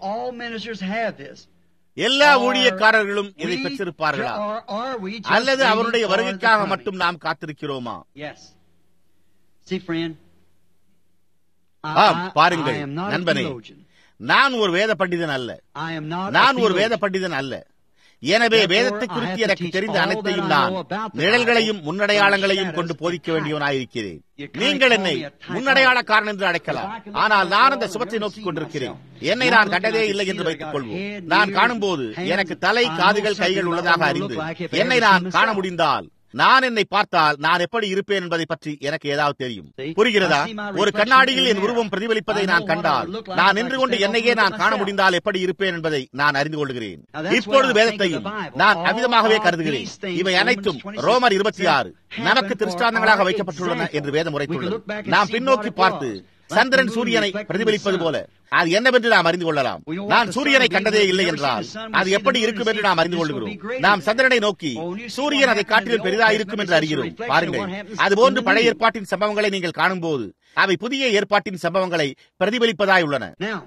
எல்லா ஊழியக்காரர்களும் இதை பெற்றிருப்பார்களா அல்லது அவருடைய வருகைக்காக மட்டும் நாம் காத்திருக்கிறோமா ஆம் பாருங்கள் நண்பனே நான் ஒரு வேத பண்டிதன் அல்ல I am not a நான் ஒரு வேத theologian. பண்டிதன் அல்ல எனவே வேதத்தை குறித்து எனக்கு தெரிந்த அனைத்தையும் நான் நிழல்களையும் முன்னடையாளங்களையும் கொண்டு போதிக்க வேண்டியவனாயிருக்கிறேன் நீங்கள் என்னை முன்னடையாளக்காரன் என்று அழைக்கலாம் ஆனால் நான் அந்த சுபத்தை நோக்கிக் கொண்டிருக்கிறேன் என்னை நான் கண்டதே இல்லை என்று வைத்துக் கொள்வோம் நான் காணும்போது எனக்கு தலை காதுகள் கைகள் உள்ளதாக அறிந்து என்னை நான் காண முடிந்தால் நான் என்னை பார்த்தால் நான் எப்படி இருப்பேன் என்பதை பற்றி எனக்கு ஏதாவது தெரியும் புரிகிறதா ஒரு கண்ணாடியில் என் உருவம் பிரதிபலிப்பதை நான் கண்டால் நான் நின்று கொண்டு என்னையே நான் காண முடிந்தால் எப்படி இருப்பேன் என்பதை நான் அறிந்து கொள்கிறேன் இப்பொழுது வேதத்தையும் நான் அமிதமாகவே கருதுகிறேன் இவை அனைத்தும் ரோமர் இருபத்தி ஆறு நமக்கு திருஷ்டாந்தங்களாக வைக்கப்பட்டுள்ளன என்று வேதம் உரைத்துள்ளது நாம் பின்னோக்கி பார்த்து சந்திரன் சூரியனை பிரதிபலிப்பது போல அது என்னவென்று நாம் அறிந்து கொள்ளலாம் நான் சூரியனை கண்டதே இல்லை என்றால் அது எப்படி இருக்கும் என்று நாம் அறிந்து கொள்கிறோம் நாம் சந்திரனை நோக்கி சூரியன் அதை காட்டிலும் பெரிதாக இருக்கும் என்று அறிகிறோம் பாருங்கள் அதுபோன்று பழைய ஏற்பாட்டின் சம்பவங்களை நீங்கள் காணும்போது அவை புதிய ஏற்பாட்டின் சம்பவங்களை பிரதிபலிப்பதாய் உள்ளன Now,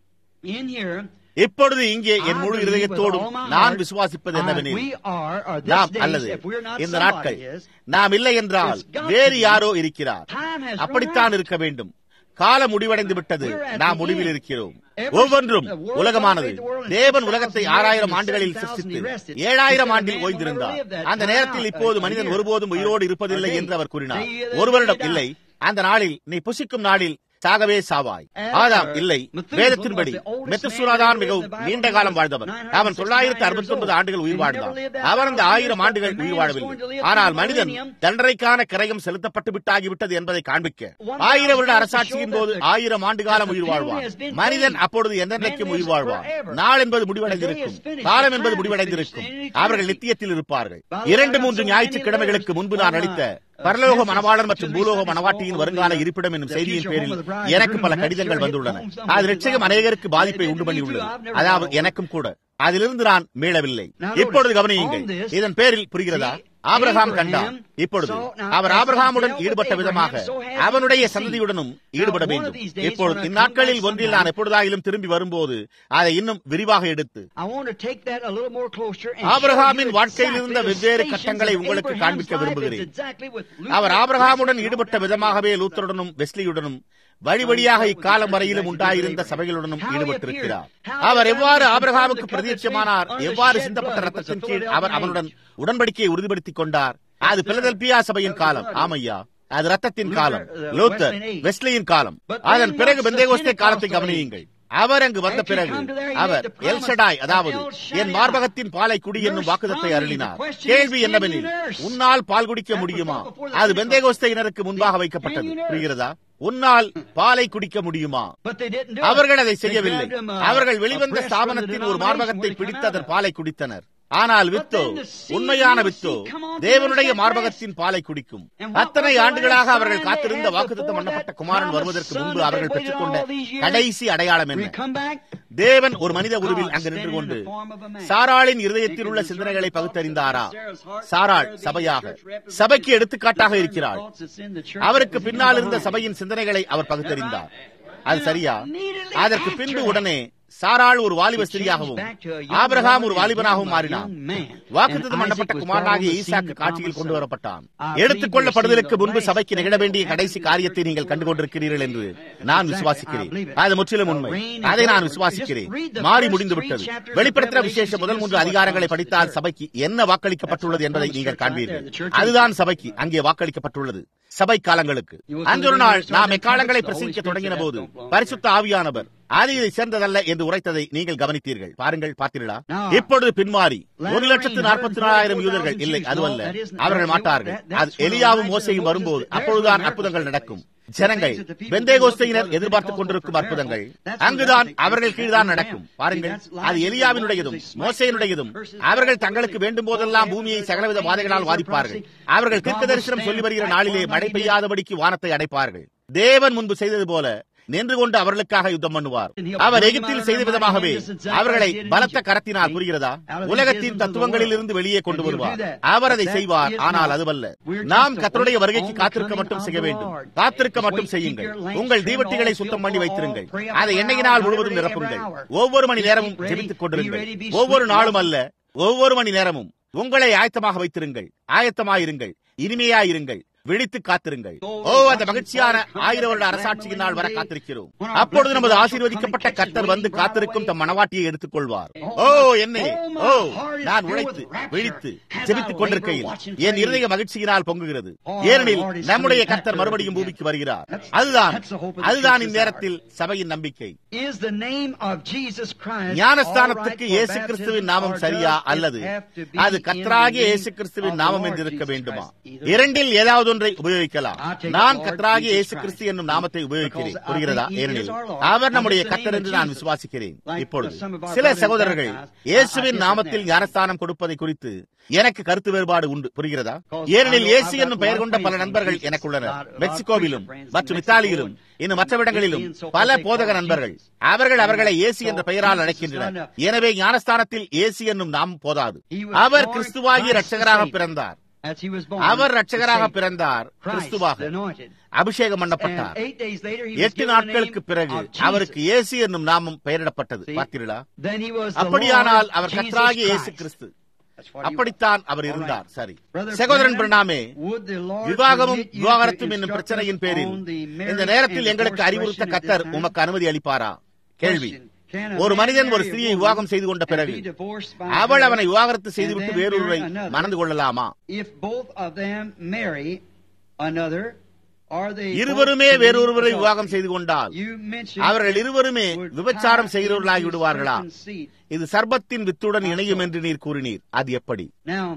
in here, இப்பொழுது இங்கே I என் முழு believe with இருதயத்தோடும் all my நான் heart, விசுவாசிப்பது I- என்னவெனில் we are, or this நாம் days, அல்லது if we're not இந்த somebody நாட்கள் is, நாம் இல்லை என்றால் It's got to வேறு be. யாரோ இருக்கிறார் Time has run அப்படித்தான் out. இருக்க வேண்டும் காலம் முடிவடைந்து விட்டது We're at நாம் the முடிவில் end. இருக்கிறோம் Every- ஒவ்வொன்றும் the world உலகமானது God made the world in தேவன் 6,000 உலகத்தை years ஆறாயிரம் and ஆண்டுகளில் 7,000 சிருஷ்டித்து he rested. ஏழாயிரம் He said, ஆண்டில் "Man will ஓய்ந்திருந்தார் never live that அந்த time நேரத்தில் out, இப்போது a மனிதன் year, ஒருபோதும் உயிரோடு a இருப்பதில்லை day. என்று அவர் கூறினார் Day that ஒரு வருடம் day இல்லை died. அந்த நாளில் நீ புசிக்கும் நாளில் சாகவே சாவாய் As ஆதாம் our இல்லை Methuselah வேதத்தின்படி was the oldest மெத்துசூராதான் man that மிகவும் lived in the நீண்ட Bible. காலம் வாழ்ந்தவன் He was அவன் தொள்ளாயிரத்து 969 அறுபத்தி ஒன்பது years ஆண்டுகள் old. உயிர் And he வாழ்ந்தான் never lived that அவன் அந்த long ஆயிரம் years, ஆண்டுகள் but the உயிர் man வாழவில்லை was going to live ஆனால் through the மனிதன் millennium. தண்டனைக்கான கிரயம் செலுத்தப்பட்டு விட்டாகிவிட்டது என்பதை காண்பிக்க One ஆயிரம் வருட thousand அரசாட்சியின் years போது to show that ஆயிரம் ஆண்டு காலம் the உயிர் penalty வாழ்வான் has been மனிதன் paid. அப்பொழுது எந்தெந்தைக்கும் Man உயிர் lives வாழ்வான் forever. நாள் என்பது The day முடிவடைந்திருக்கும் is finished. காலம் The என்பது time is முடிவடைந்திருக்கும் finished. And அவர்கள் eternity. நித்தியத்தில் இருப்பார்கள் By the way, இரண்டு I got மூன்று so many ஞாயிற்றுக்கிழமைகளுக்கு letters முன்பு நான் from, அளித்த uh, பரலோக messages மணவாளன் to மற்றும் the பூலோக Sunday மணவாட்டியின் school வருங்கால over the- இருப்பிடம் என்னும் the செய்தியின் future பேரில் home of the bride எனக்கு and பல groom, and கடிதங்கள் that's வந்துள்ளன your home அது நிச்சயம் somewhere. அநேகருக்கு பாதிப்பை And உண்டு it did me பண்ணியுள்ளது too. I've never அதாவது got over எனக்கும் கூட அதிலிருந்து நான் மீளவில்லை Now notice, இப்பொழுது கவனியுங்கள் on this, இதன் பேரில் புரிகிறதா see, ஆபிரகாம் Abraham கண்டான் இப்பொழுது saw- now, our as he ஆபிரகாமுடன் dealt with ஈடுபட்ட Abraham, விதமாக so has he அவனுடைய with the seed. சந்ததியுடனும் Now, ஈடுபட one of வேண்டும் these days இப்பொழுது when I come இந்நாட்களில் back ஒன்றில் sometime- நான் எப்பொழுதாயிலும் திரும்பி வரும்போது அதை இன்னும் விரிவாக எடுத்து I want to take that a little more closer and ஆபிரகாமின் show you வாழ்க்கையில் இருந்த exactly the வெவ்வேறு stations கட்டங்களை of உங்களுக்கு Abraham's காண்பிக்க life is விரும்புகிறேன். exactly with Luther, our ஆபிரகாமுடன் Wesley, ஈடுபட்ட all that. விதமாகவே லூத்தருடனும் வெஸ்லியுடனும் வழி வழியாக இக்காலம் வரையிலும் உண்டாயிருந்த சபைகளுடனும் ஈடுபட்டிருக்கிறார் அவர் எவ்வாறு ஆபிரகாமுக்கு பிரதியட்சமானார் எவ்வாறு சிந்தப்பட்ட ரத்தத்தின் கீழ் அவர் அவனுடன் உடன்படிக்கையை உறுதிப்படுத்திக் கொண்டார் அது பிலதெல்பியா சபையின் காலம் ஆமையா அது ரத்தத்தின் காலம் லூத்தர் வெஸ்லியின் காலம் அதன் பிறகு பெந்தேகோஸ்தே காலத்தை கவனியுங்கள் அவர் அங்கு வந்த பிறகு அவர் எல்ஷடாய் அதாவது என் மார்பகத்தின் பாலை குடி என்னும் வாக்குதத்தை அருளினார் கேள்வி என்னவெனில் உன்னால் பால் குடிக்க முடியுமா அது பெந்தேகோஸ்தையினருக்கு முன்பாக வைக்கப்பட்டது புரிகிறதா உன்னால் பாலை குடிக்க முடியுமா But they didn't do it. அவர்கள் அதை They செய்யவில்லை grabbed him, uh, அவர்கள் a வெளிவந்த breast from the ஸ்தாபனத்தின் ஒரு denomination மார்பகத்தை where they பிடித்து come அதன் out of. பாலை குடித்தனர் ஆனால் வித்தோ then the seed, உண்மையான real வித்தோ seed come on to தேவனுடைய that மார்பகத்தின் பாலை குடிக்கும் And what அத்தனை was the ஆண்டுகளாக last அவர்கள் sign காத்திருந்த they had வாக்குத்தத்தம் before பண்ணப்பட்ட that குமாரன் promised வருவதற்கு son முன்பு that அவர்கள் they waited பெற்றுக்கொண்ட all these years? கடைசி அடையாளம் Will he என்ன come back? தேவன் ஒரு மனித உருவில் God அங்கு நின்று standing in கொண்டு the form of a man. சாராளின் இருதயத்தில் உள்ள சிந்தனைகளை பகுத்தறிந்தாரா சாராள் சபையாக சபைக்கு எடுத்துக்காட்டாக இருக்கிறாள் அவருக்கு பின்னால் இருந்த சபையின் சிந்தனைகளை அவர் பகுத்தறிந்தார் அது சரியா அதற்கு பின்பு உடனே சாராள் ஒரு வாலிப ஸ்திரியாகவும் ஆபிரகாம் ஒரு வாலிபனாகவும் மாறினான் வாக்குத்தத்தம் பண்ணப்பட்ட குமாரனாகிய ஈசாக்கு காட்சியில் கொண்டு வரப்பட்டான் எடுத்துக் கொள்ளப்படுதலுக்கு முன்பு சபைக்கு நிகழ வேண்டிய கடைசி காரியத்தை நீங்கள் கண்டு கொண்டிருக்கிறீர்கள் என்று நான் விசுவாசிக்கிறேன் அது முற்றிலும் உண்மை அதை நான் விசுவாசிக்கிறேன் மாறி முடிந்து விட்டது வெளிப்படுத்தின விசேஷ முதல் மூன்று அதிகாரங்களை படித்தால் சபைக்கு என்ன வாக்களிக்கப்பட்டுள்ளது என்பதை நீங்கள் காண்பீர்கள் அதுதான் சபைக்கு அங்கே வாக்களிக்கப்பட்டுள்ளது சபை காலங்களுக்கு அன்றொரு நாள் நாம் எக்காலங்களை பிரசங்கிக்க தொடங்கின போது பரிசுத்த ஆவியானவர் அது இதை சேர்ந்ததல்ல என்று உரைத்ததை நீங்கள் கவனித்தீர்கள் பாருங்கள் பார்த்தீர்களா இப்பொழுது பின்மாறி ஒரு லட்சத்து நாற்பத்தி நாலாயிரம் யூதர்கள் இல்லை அதுவல்ல அவர்கள் மாட்டார்கள் அது எலியாவும் மோசையும் வரும்போது அப்பொழுதுதான் அற்புதங்கள் நடக்கும் ஜனங்கள் பெந்தேகோஸ்தையினர் எதிர்பார்த்துக் கொண்டிருக்கும் அற்புதங்கள் அங்குதான் அவர்கள் கீழ்தான் நடக்கும் பாருங்கள் அது எலியாவினுடையதும் மோசையினுடையதும் அவர்கள் தங்களுக்கு வேண்டும் போதெல்லாம் பூமியை சகலவித வாதைகளால் வாதிப்பார்கள் அவர்கள் தீர்க்க தரிசனம் சொல்லி வருகிற நாளிலே மழை பெய்யாதபடிக்கு வானத்தை அடைப்பார்கள் தேவன் முன்பு செய்தது போல நின்று கொண்டு அவர்களுக்காக யுத்தம் பண்ணுவார் அவர் எகிப்தில் செய்த விதமாகவே அவர்களை பலத்த கரத்தினால் புரிகிறதா உலகத்தின் தத்துவங்களில் இருந்து வெளியே கொண்டு வருவார் அவர் அதை செய்வார் ஆனால் அதுவல்ல நாம் கத்தருடைய வருகைக்கு காத்திருக்க மட்டும் செய்ய வேண்டும் காத்திருக்க மட்டும் செய்யுங்கள் உங்கள் தீவட்டிகளை சுத்தம் பண்ணி வைத்திருங்கள் அதை எண்ணெயினால் முழுவதும் நிரப்புங்கள் ஒவ்வொரு மணி நேரமும் ஜெபித்துக் கொண்டிருங்கள் ஒவ்வொரு நாளும் அல்ல ஒவ்வொரு மணி நேரமும் உங்களை ஆயத்தமாக வைத்திருங்கள் ஆயத்தமாயிருங்கள் இனிமையாயிருங்கள் விழித்து காத்திருங்கள் ஓ அந்த மகிழ்ச்சியான ஆயிரம் வருட அரசாட்சியின் நாள் வர காத்திருக்கிறோம் அப்பொழுது நமது ஆசீர்வதிக்கப்பட்ட கர்த்தர் வந்து காத்திருக்கும் தம் மனவாட்டியை எடுத்துக் கொள்வார் ஓ என்னே ஓ நான் உழைத்து விழித்து ஜெபித்துக் கொண்டிருக்கையில் என் இருதய மகிழ்ச்சியினால் பொங்குகிறது ஏனெனில் நம்முடைய கர்த்தர் மறுபடியும் பூமிக்கு வருகிறார் அதுதான் அதுதான் இந்நேரத்தில் சபையின் நம்பிக்கை ஞானஸ்தானத்துக்கு இயேசு கிறிஸ்துவின் நாமம் சரியா அல்லது அது கர்த்தராகிய இயேசு கிறிஸ்துவின் நாமம் என்று இருக்க வேண்டுமா இரண்டில் ஏதாவது ஒன்றை உபயோகிக்கலாம் நான் கர்த்தராகிய இயேசு கிறிஸ்து என்னும் நாமத்தை உபயோகிக்கிறேன் புரிகிறதா ஏனெனில் அவர் நம்முடைய கர்த்தர் என்று நான் விசுவாசிக்கிறேன் இப்பொழுது சில சகோதரர்கள் இயேசுவின் நாமத்தில் ஞானஸ்தானம் கொடுப்பதை குறித்து எனக்கு கருத்து வேறுபாடு உண்டு புரிகிறதா ஏனெனில் இயேசு என்னும் பெயர் கொண்ட பல நண்பர்கள் எனக்கு உள்ளனர் மெக்சிகோவிலும் மற்றும் இத்தாலியிலும் இன்னும் மற்ற இடங்களிலும் பல போதக நண்பர்கள் அவர்கள் அவர்களை இயேசு என்ற பெயரால் அழைக்கின்றனர் எனவே ஞானஸ்தானத்தில் இயேசு என்னும் நாம் போதாது அவர் கிறிஸ்துவாகிய ரட்சகராக பிறந்தார் அவர் ரட்சகராக பிறந்தார் கிறிஸ்துவாக அபிஷேகம் பண்ணப்பட்டார் எட்டு நாட்களுக்கு பிறகு அவருக்கு இயேசு என்னும் நாமம் பெயரிடப்பட்டது பார்த்தீர்களா அப்படியானால் அவர் கத்ராகிய இயேசு கிறிஸ்து அப்படித்தான் அவர் இருந்தார் சரி சகோதரன் பிரணாமே விவாகமும் விவாகரத்தும் என்னும் பிரச்சனையின் பேரில் இந்த நேரத்தில் எங்களுக்கு அறிவுறுத்த கத்தர் உமக்கு அனுமதி அளிப்பாரா கேள்வி ஒரு மனிதன் ஒரு ஸ்திரியை விவாகம் செய்து கொண்ட பிறகு அவள் அவனை விவாகரத்து செய்துவிட்டு வேறொருவரை மணந்து கொள்ளலாமா இருவருமே வேறொருவரை விவாகம் செய்து கொண்டால் அவர்கள் இருவருமே விபச்சாரம் செய்கிறவர்களாகி விடுவார்களா இது சர்பத்தின் வித்துடன் இணையும் என்று நீர் கூறினீர் அது எப்படி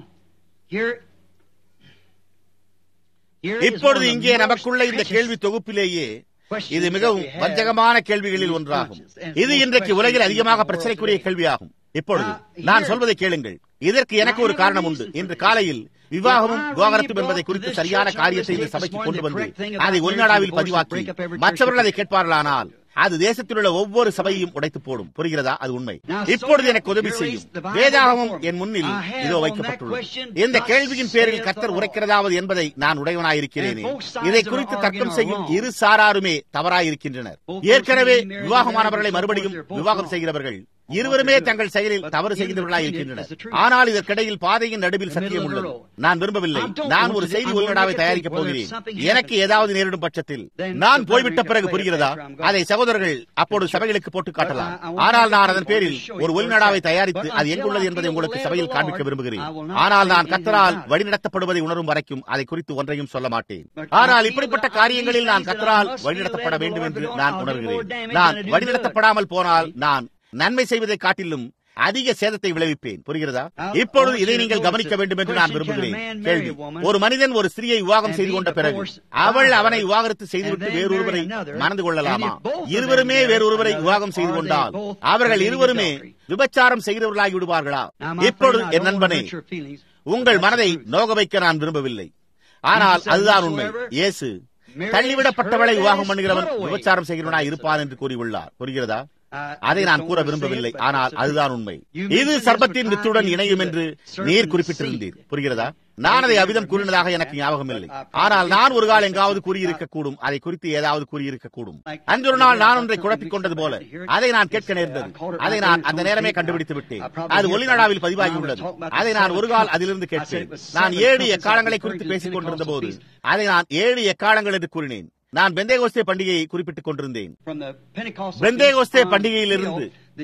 இப்பொழுது இங்கே நமக்குள்ள இந்த கேள்வி தொகுப்பிலேயே இது மிகவும் வஞ்சகமான கேள்விகளில் ஒன்றாகும் இது இன்றைக்கு உலகில் அதிகமாக பிரச்சனைக்குரிய கேள்வியாகும் இப்பொழுது நான் சொல்வதை கேளுங்கள் இதற்கு எனக்கு ஒரு காரணம் உண்டு இன்று காலையில் விவாகமும் விவாகரத்தும் என்பதை குறித்து சரியான காரியத்தை இந்த சபைக்கு கொண்டு வந்து அதை ஒருநாடாவில் பதிவாக்கி மற்றவர்கள் அதை கேட்பார்களானால் அது தேசத்தில் உள்ள ஒவ்வொரு சபையையும் உடைத்து போடும் புரிகிறதா அது உண்மை இப்பொழுது எனக்கு உதவி செய்யும் வேதாகமும் என் முன்னில் இதோ வைக்கப்பட்டுள்ளது இந்த கேள்வியின் பேரில் கர்த்தர் உரைக்கிறதாவது என்பதை நான் உடையவனாயிருக்கிறேனே இதை குறித்து தர்க்கம் செய்யும் இரு சாராருமே தவறாயிருக்கின்றனர் ஏற்கனவே விவாகமானவர்களை மறுபடியும் விவாகம் செய்கிறவர்கள் இருவருமே தங்கள் செயலில் தவறு செய்கின்றவர்களாக இருக்கின்றனர் ஆனால் இதற்கிடையில் பாதையின் நடுவில் சத்தியம் உள்ளது நான் விரும்பவில்லை நான் ஒரு செய்தி உள்நடாவை தயாரிக்கப் போகிறேன் எனக்கு ஏதாவது நேரிடும் பட்சத்தில் நான் போய்விட்ட பிறகு புரிகிறதா அதை சகோதரர்கள் அப்போது சபைகளுக்கு போட்டு காட்டலாம் ஆனால் நான் அதன் பேரில் ஒரு ஒளிநடாவை தயாரித்து அது எங்குள்ளது என்பதை உங்களுக்கு சபையில் காண்பிக்க விரும்புகிறேன் ஆனால் நான் கத்தரால் வழிநடத்தப்படுவதை உணரும் வரைக்கும் அதை குறித்து ஒன்றையும் சொல்ல மாட்டேன் ஆனால் இப்படிப்பட்ட காரியங்களில் நான் கத்தரால் வழிநடத்தப்பட வேண்டும் என்று நான் உணர்கிறேன் நான் வழிநடத்தப்படாமல் போனால் நான் நன்மை செய்வதை காட்டிலும் அதிக சேதத்தை விளைவிப்பேன் புரிகிறதா இப்பொழுது இதை நீங்கள் கவனிக்க வேண்டும் என்று நான் விரும்புகிறேன் கேள்வி ஒரு மனிதன் ஒரு ஸ்திரியை விவாகம் செய்து கொண்ட பிறகு அவள் அவனை விவாகரத்து செய்துவிட்டு வேறொருவரை மணந்து கொள்ளலாமா இருவருமே வேறொருவரை விவாகம் செய்து கொண்டால் அவர்கள் இருவருமே விபச்சாரம் செய்கிறவர்களாகி விடுவார்களா இப்பொழுது என் நண்பனே உங்கள் மனதை நோக வைக்க நான் விரும்பவில்லை ஆனால் அதுதான் உண்மை இயேசு தள்ளிவிடப்பட்டவளை விவாகம் பண்ணுகிறவன் விபச்சாரம் செய்கிறவனா இருப்பான் என்று கூறியுள்ளார் புரிகிறதா அதை நான் கூற விரும்பவில்லை ஆனால் அதுதான் உண்மை இது சர்பத்தின் வித்துடன் இணையும் என்று நீர் குறிப்பிட்டிருந்தீர் புரிகிறதா நான் அதை அவிதம் கூறினதாக எனக்கு ஞாபகம் இல்லை ஆனால் நான் ஒரு கால் எங்காவது கூறியிருக்க கூடும் அதை குறித்து ஏதாவது கூறியிருக்க கூடும் அன்று ஒரு நாள் நான் ஒன்றை குழப்பிக் கொண்டது போல அதை நான் கேட்க நேர்ந்தது அதை நான் அந்த நேரமே கண்டுபிடித்து விட்டேன் அது ஒளிநாடாவில் பதிவாகி உள்ளது அதை நான் ஒரு கால் அதிலிருந்து கேட்பேன் நான் ஏழு எக்காலங்களை குறித்து பேசிக் கொண்டிருந்த போது அதை நான் ஏழு எக்காலங்கள் என்று கூறினேன் நான் பெந்தேகோஸ்தே பண்டிகையை குறிப்பிட்டுக் கொண்டிருந்தேன் பெந்தேகோஸ்தே பண்டிகையிலிருந்து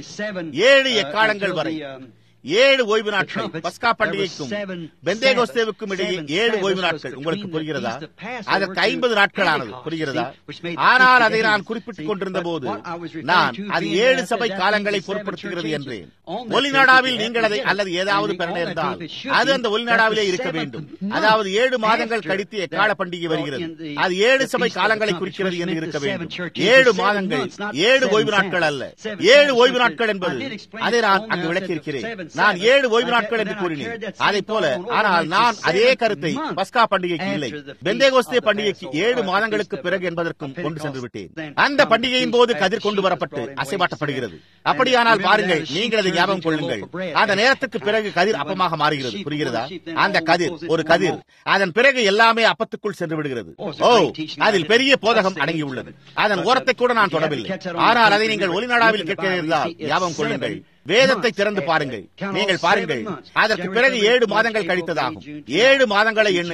ஏழு எக்காலங்கள் வரை ஏழு ஓய்வு நாட்கள் பஸ்கா பண்டிகைக்கும் பெந்தேகோஸ்தேவுக்கும் இடையே ஏழு ஓய்வு நாட்கள் உங்களுக்கு புரிகிறதா அதற்கு ஐம்பது நாட்கள் ஆனது புரிகிறதா ஆனால் அதை நான் குறிப்பிட்டுக் கொண்டிருந்த போது நான் அது ஏழு சபை காலங்களை பொருட்படுத்துகிறது என்றேன் ஒலிநாடாவில் நீங்கள் அதை அல்லது ஏதாவது பெற நேர்ந்தால் அது அந்த ஒலிநாடாவிலே இருக்க வேண்டும் அதாவது ஏழு மாதங்கள் கழித்து எக்கால பண்டிகை வருகிறது அது ஏழு சபை காலங்களை குறிக்கிறது என்று இருக்க வேண்டும் ஏழு மாதங்கள் ஏழு ஓய்வு நாட்கள் அல்ல ஏழு ஓய்வு நாட்கள் என்பது அதை நான் அங்கு விளக்கியிருக்கிறேன் நான் ஏழு ஓய்வு நாட்கள் என்று கூறினேன் அதை போல ஆனால் நான் அதே கருத்தை பஸ்கா பண்டிகைக்கு இல்லை பெந்தேகோஸ்தே பண்டிகைக்கு ஏழு மாதங்களுக்கு பிறகு என்பதற்கும் கொண்டு சென்று விட்டேன் அந்த பண்டிகையின் போது கதிர் கொண்டு வரப்பட்டு அசைவாட்டப்படுகிறது அப்படியானால் பாருங்கள் நீங்கள் அதை ஞாபகம் கொள்ளுங்கள் அந்த நேரத்துக்கு பிறகு கதிர் அப்பமாக மாறுகிறது புரிகிறதா அந்த கதிர் ஒரு கதிர் அதன் பிறகு எல்லாமே அப்பத்துக்குள் சென்று விடுகிறது ஓ அதில் பெரிய போதகம் அடங்கியுள்ளது அதன் ஓரத்தை கூட நான் தொடவில்லை ஆனால் அதை நீங்கள் ஒளிநாடாவில் கேட்க இருந்தால் ஞாபகம் கொள்ளுங்கள் வேதத்தை திறந்து பாருங்கள் நீங்கள் பாருங்கள் அதற்கு பிறகு ஏழு மாதங்கள் கழித்ததாகும் ஏழு மாதங்களை எண்ணுங்கள்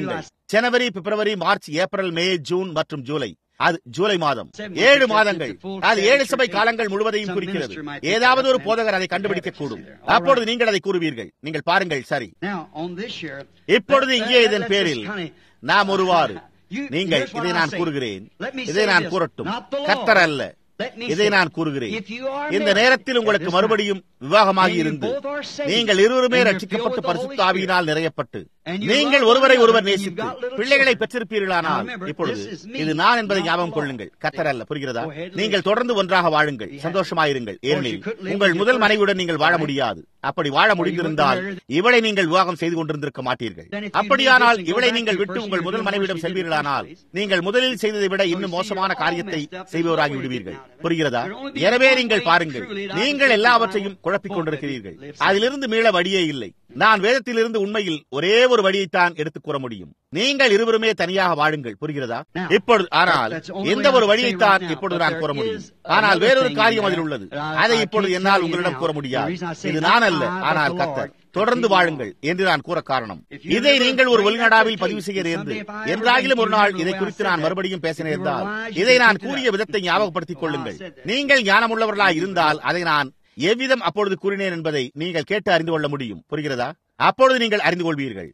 ஜனவரி பிப்ரவரி மார்ச் ஏப்ரல் மே ஜூன் மற்றும் ஜூலை அது ஜூலை மாதம் ஏழு மாதங்கள் அது ஏழு சபை காலங்கள் முழுவதையும் குறிக்கிறது ஏதாவது ஒரு போதகர் அதை கண்டுபிடிக்க கூடும் அப்பொழுது நீங்கள் அதை கூறுவீர்கள் நீங்கள் பாருங்கள் சரி இப்பொழுது இங்கே இதன் பேரில் நாம் ஒருவாறு நீங்கள் இதை நான் கூறுகிறேன் இதை நான் கூறட்டும் கத்தர் அல்ல இதை நான் கூறுகிறேன் இந்த நேரத்தில் உங்களுக்கு மறுபடியும் விவாகமாகி இருந்து நீங்கள் இருவருமே ரட்சிக்கப்பட்டு பரிசுத்த ஆவியினால் நிறையப்பட்டு நீங்கள் ஒருவரை ஒருவர் நேசித்து பிள்ளைகளை பெற்றிருப்பீர்களானால் இப்பொழுது இது நான் என்பதை ஞாபகம் கொள்ளுங்கள் கத்தர் அல்ல புரிகிறதா நீங்கள் தொடர்ந்து ஒன்றாக வாழுங்கள் சந்தோஷமாயிருங்கள் ஏனெனில் உங்கள் முதல் மனைவியுடன் நீங்கள் வாழ முடியாது அப்படி வாழ முடிந்திருந்தால் இவளை நீங்கள் விவாகம் செய்து கொண்டிருந்திருக்க மாட்டீர்கள் அப்படியானால் இவளை நீங்கள் விட்டு உங்கள் முதல் மனைவியிடம் செல்வீர்களானால் நீங்கள் முதலில் செய்ததை விட இன்னும் மோசமான காரியத்தை செய்பவராகி விடுவீர்கள் புரிகிறதா எனவே நீங்கள் பாருங்கள் நீங்கள் எல்லாவற்றையும் குழப்பிக் கொண்டிருக்கிறீர்கள் அதிலிருந்து மீள வழியே இல்லை நான் வேதத்திலிருந்து உண்மையில் ஒரே ஒரு வழியைத்தான் எடுத்துக் கூற முடியும் நீங்கள் இருவருமே தனியாக வாழுங்கள் புரிகிறதா இப்பொழுது ஆனால் எந்த ஒரு வழியைத்தான் இப்பொழுது நான் கூற முடியும் ஆனால் வேறொரு காரியம் அதில் உள்ளது அதை இப்பொழுது என்னால் உங்களிடம் கூற முடியாது இது நான் அல்ல ஆனால் கத்தர் தொடர்ந்து வாழுங்கள் என்று நான் கூற காரணம் இதை நீங்கள் ஒரு வெளிநாடாவில் பதிவு செய்ய நேர்ந்து என்றாகிலும் ஒரு நாள் இதை குறித்து நான் மறுபடியும் பேச நேர்ந்தால் இதை நான் கூறிய விதத்தை ஞாபகப்படுத்திக் கொள்ளுங்கள் நீங்கள் ஞானமுள்ளவர்களாக இருந்தால் அதை நான் எவ்விதம் அப்பொழுது கூறினேன் என்பதை நீங்கள் கேட்டு அறிந்து கொள்ள முடியும் புரிகிறதா அப்பொழுது நீங்கள் அறிந்து கொள்வீர்கள்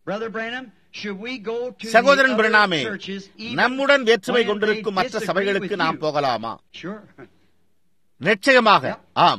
சகோதரன் பிரணாமே நம்முடன் வேற்றுமை கொண்டிருக்கும் மற்ற சபைகளுக்கு நாம் போகலாமா நிச்சயமாக ஆம்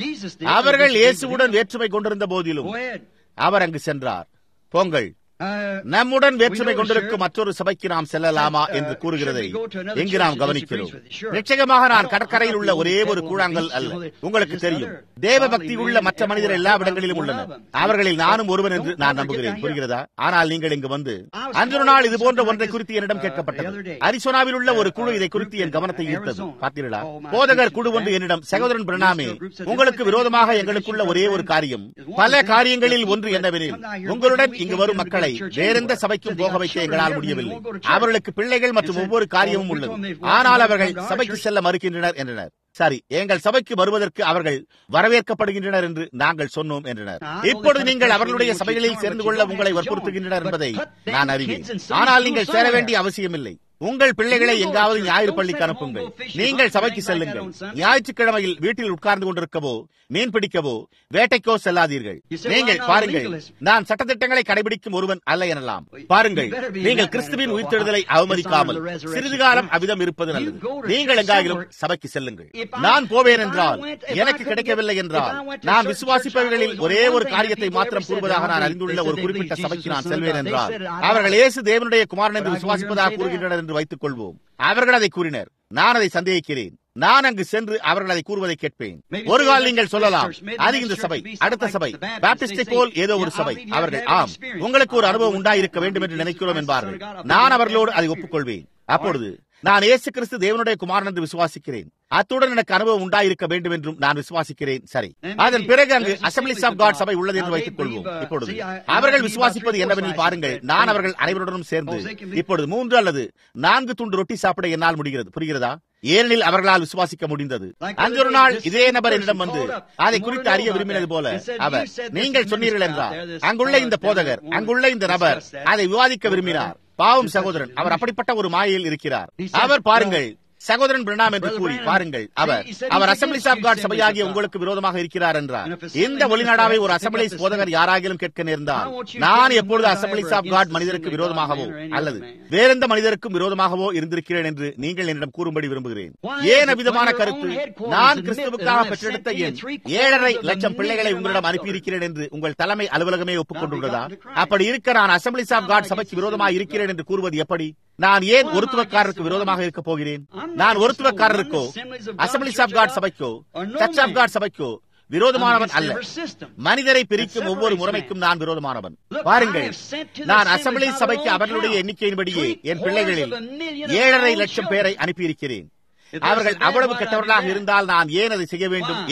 அவர்கள் இயேசுவுடன் வேற்றுமை கொண்டிருந்த போதிலும் அவர் அங்கு சென்றார் பொங்கல் நம்முடன் வேற்றுமை கொண்டிருக்கும் மற்றொரு சபைக்கு நாம் செல்லலாமா என்று கூறுகிறதை எங்கு நாம் கவனிக்கிறோம் நிச்சயமாக நான் கடற்கரையில் உள்ள ஒரே ஒரு கூழாங்கல் அல்ல உங்களுக்கு தெரியும் தேவ பக்தி உள்ள மற்ற மனிதர் எல்லா இடங்களிலும் உள்ளனர் அவர்களில் நானும் ஒருவன் என்று நான் நம்புகிறேன் புரிகிறதா ஆனால் நீங்கள் இங்கு வந்து அன்று நாள் இது போன்ற ஒன்றை குறித்து என்னிடம் கேட்கப்பட்டது அரிசோனாவில் உள்ள ஒரு குழு இதை குறித்து என் கவனத்தை ஈர்த்தது பார்த்தீர்களா போதகர் குழு ஒன்று என்னிடம் சகோதரன் பிரணாமே உங்களுக்கு விரோதமாக எங்களுக்குள்ள ஒரே ஒரு காரியம் பல காரியங்களில் ஒன்று என்னவெனில் உங்களுடன் இங்கு வரும் மக்களை வேறெந்த சபைக்கும் போக வைக்க எங்களால் முடியவில்லை அவர்களுக்கு பிள்ளைகள் மற்றும் ஒவ்வொரு காரியமும் உள்ளது ஆனால் அவர்கள் சபைக்கு செல்ல மறுக்கின்றனர் என்றனர் சரி எங்கள் சபைக்கு வருவதற்கு அவர்கள் வரவேற்கப்படுகின்றனர் என்று நாங்கள் சொன்னோம் என்றனர் இப்பொழுது நீங்கள் அவர்களுடைய சபைகளில் சேர்ந்து கொள்ள உங்களை வற்புறுத்துகின்றனர் என்பதை நான் அறிவேன் ஆனால் நீங்கள் சேர வேண்டிய அவசியமில்லை உங்கள் பிள்ளைகளை எங்காவது ஞாயிறு பள்ளிக்கு அனுப்புங்கள் நீங்கள் சபைக்கு செல்லுங்கள் ஞாயிற்றுக்கிழமையில் வீட்டில் உட்கார்ந்து கொண்டிருக்கவோ மீன் பிடிக்கவோ வேட்டைக்கோ செல்லாதீர்கள் நீங்கள் பாருங்கள் நான் சட்டத்திட்டங்களை கடைபிடிக்கும் ஒருவன் அல்ல எனலாம் பாருங்கள் நீங்கள் கிறிஸ்துவின் உயிர்த்தெழுதலை அவமதிக்காமல் சிறிது காலம் அவ்விதம் இருப்பது நல்லது நீங்கள் எங்காயிலும் சபைக்கு செல்லுங்கள் நான் போவேன் என்றால் எனக்கு கிடைக்கவில்லை என்றால் நான் விசுவாசிப்பவர்களில் ஒரே ஒரு காரியத்தை மாத்திரம் கூறுவதாக நான் அறிந்துள்ள ஒரு குறிப்பிட்ட சபைக்கு நான் செல்வேன் என்றால் அவர்கள் இயேசு தேவனுடைய குமாரன் என்று விசுவாசிப்பதாக கூறுகின்றனர் என்று வைத்துக் கொள்வோம் அவர்கள் அதை கூறினர் நான் அதை சந்தேகிக்கிறேன் நான் அங்கு சென்று அவர்கள் அதை கூறுவதை கேட்பேன் ஒரு கால் நீங்கள் சொல்லலாம் அது இந்த சபை அடுத்த சபை பாப்டிஸ்டை போல் ஏதோ ஒரு சபை அவர்கள் ஆம் உங்களுக்கு ஒரு அனுபவம் உண்டாயிருக்க வேண்டும் என்று நினைக்கிறோம் என்பார்கள் நான் அவர்களோடு அதை ஒப்புக்கொள்வேன் அப்பொழுது நான் இயேசு கிறிஸ்து தேவனுடைய குமாரன் என்று விசுவாசிக்கிறேன் அத்துடன் எனக்கு அனுபவம் உண்டாயிருக்க வேண்டும் என்றும் நான் விசுவாசிக்கிறேன் சரி அதன் பிறகு அங்கு அசம்பிளிஸ் ஆஃப் காட் சபை உள்ளது என்று வைத்துக் கொள்வோம் இப்பொழுது அவர்கள் விசுவாசிப்பது என்னவெனில் பாருங்கள் நான் அவர்கள் அனைவருடனும் சேர்ந்து இப்பொழுது மூன்று அல்லது நான்கு துண்டு ரொட்டி சாப்பிட என்னால் முடிகிறது புரிகிறதா ஏனெனில் அவர்களால் விசுவாசிக்க முடிந்தது அந்த ஒரு நாள் இதே நபர் என்னிடம் வந்து அதை குறித்து அறிய விரும்பினது போல அவர் நீங்கள் சொன்னீர்கள் என்றார் அங்குள்ள இந்த போதகர் அங்குள்ள இந்த நபர் அதை விவாதிக்க விரும்பினார் பாவம் சகோதரன் அவர் அப்படிப்பட்ட ஒரு மாயையில் இருக்கிறார் அவர் பாருங்கள் சகோதரன் பிரணாம் என்று கூறி பாருங்கள் அவர் அவர் அசம்பிளிஸ் ஆஃப் காட் சபையாகிய உங்களுக்கு விரோதமாக இருக்கிறார் என்றார் இந்த ஒளிநாடாவை ஒரு அசம்பிளிஸ் போதகர் யாராகிலும் கேட்க நேர்ந்தால் நான் எப்பொழுது அசம்பிளிஸ் ஆஃப் காட் மனிதருக்கு விரோதமாகவோ அல்லது வேறெந்த மனிதருக்கும் விரோதமாகவோ இருந்திருக்கிறேன் என்று நீங்கள் என்னிடம் கூறும்படி விரும்புகிறேன் ஏன் விதமான கருத்து நான் கிறிஸ்துவுக்காக பெற்றெடுத்த என் ஏழரை லட்சம் பிள்ளைகளை உங்களிடம் அனுப்பியிருக்கிறேன் என்று உங்கள் தலைமை அலுவலகமே ஒப்புக்கொண்டுள்ளதா அப்படி இருக்க நான் அசம்பிளிஸ் ஆஃப் காட் சபைக்கு விரோதமாக இருக்கிறேன் என்று கூறுவது எப்படி நான் ஏன் ஒருத்துவக்காரருக்கு விரோதமாக இருக்க போகிறேன் நான் ஒருத்துவக்காரருக்கோ அசம்பிளிஸ் ஆஃப் காட் சபைக்கோ சர்ச் ஆஃப் காட் சபைக்கோ விரோதமானவன் அல்ல மனிதரை பிரிக்கும் ஒவ்வொரு முறைமைக்கும் நான் விரோதமானவன் பாருங்கள் நான் அசம்பிளி சபைக்கு அவர்களுடைய எண்ணிக்கையின்படியே என் பிள்ளைகளில் ஏழரை லட்சம் பேரை அனுப்பியிருக்கிறேன் அவர்கள் அவ்வளவு கெட்டவர்களாக இருந்தால் நான் ஏன் அதை செய்ய வேண்டும் ஏன்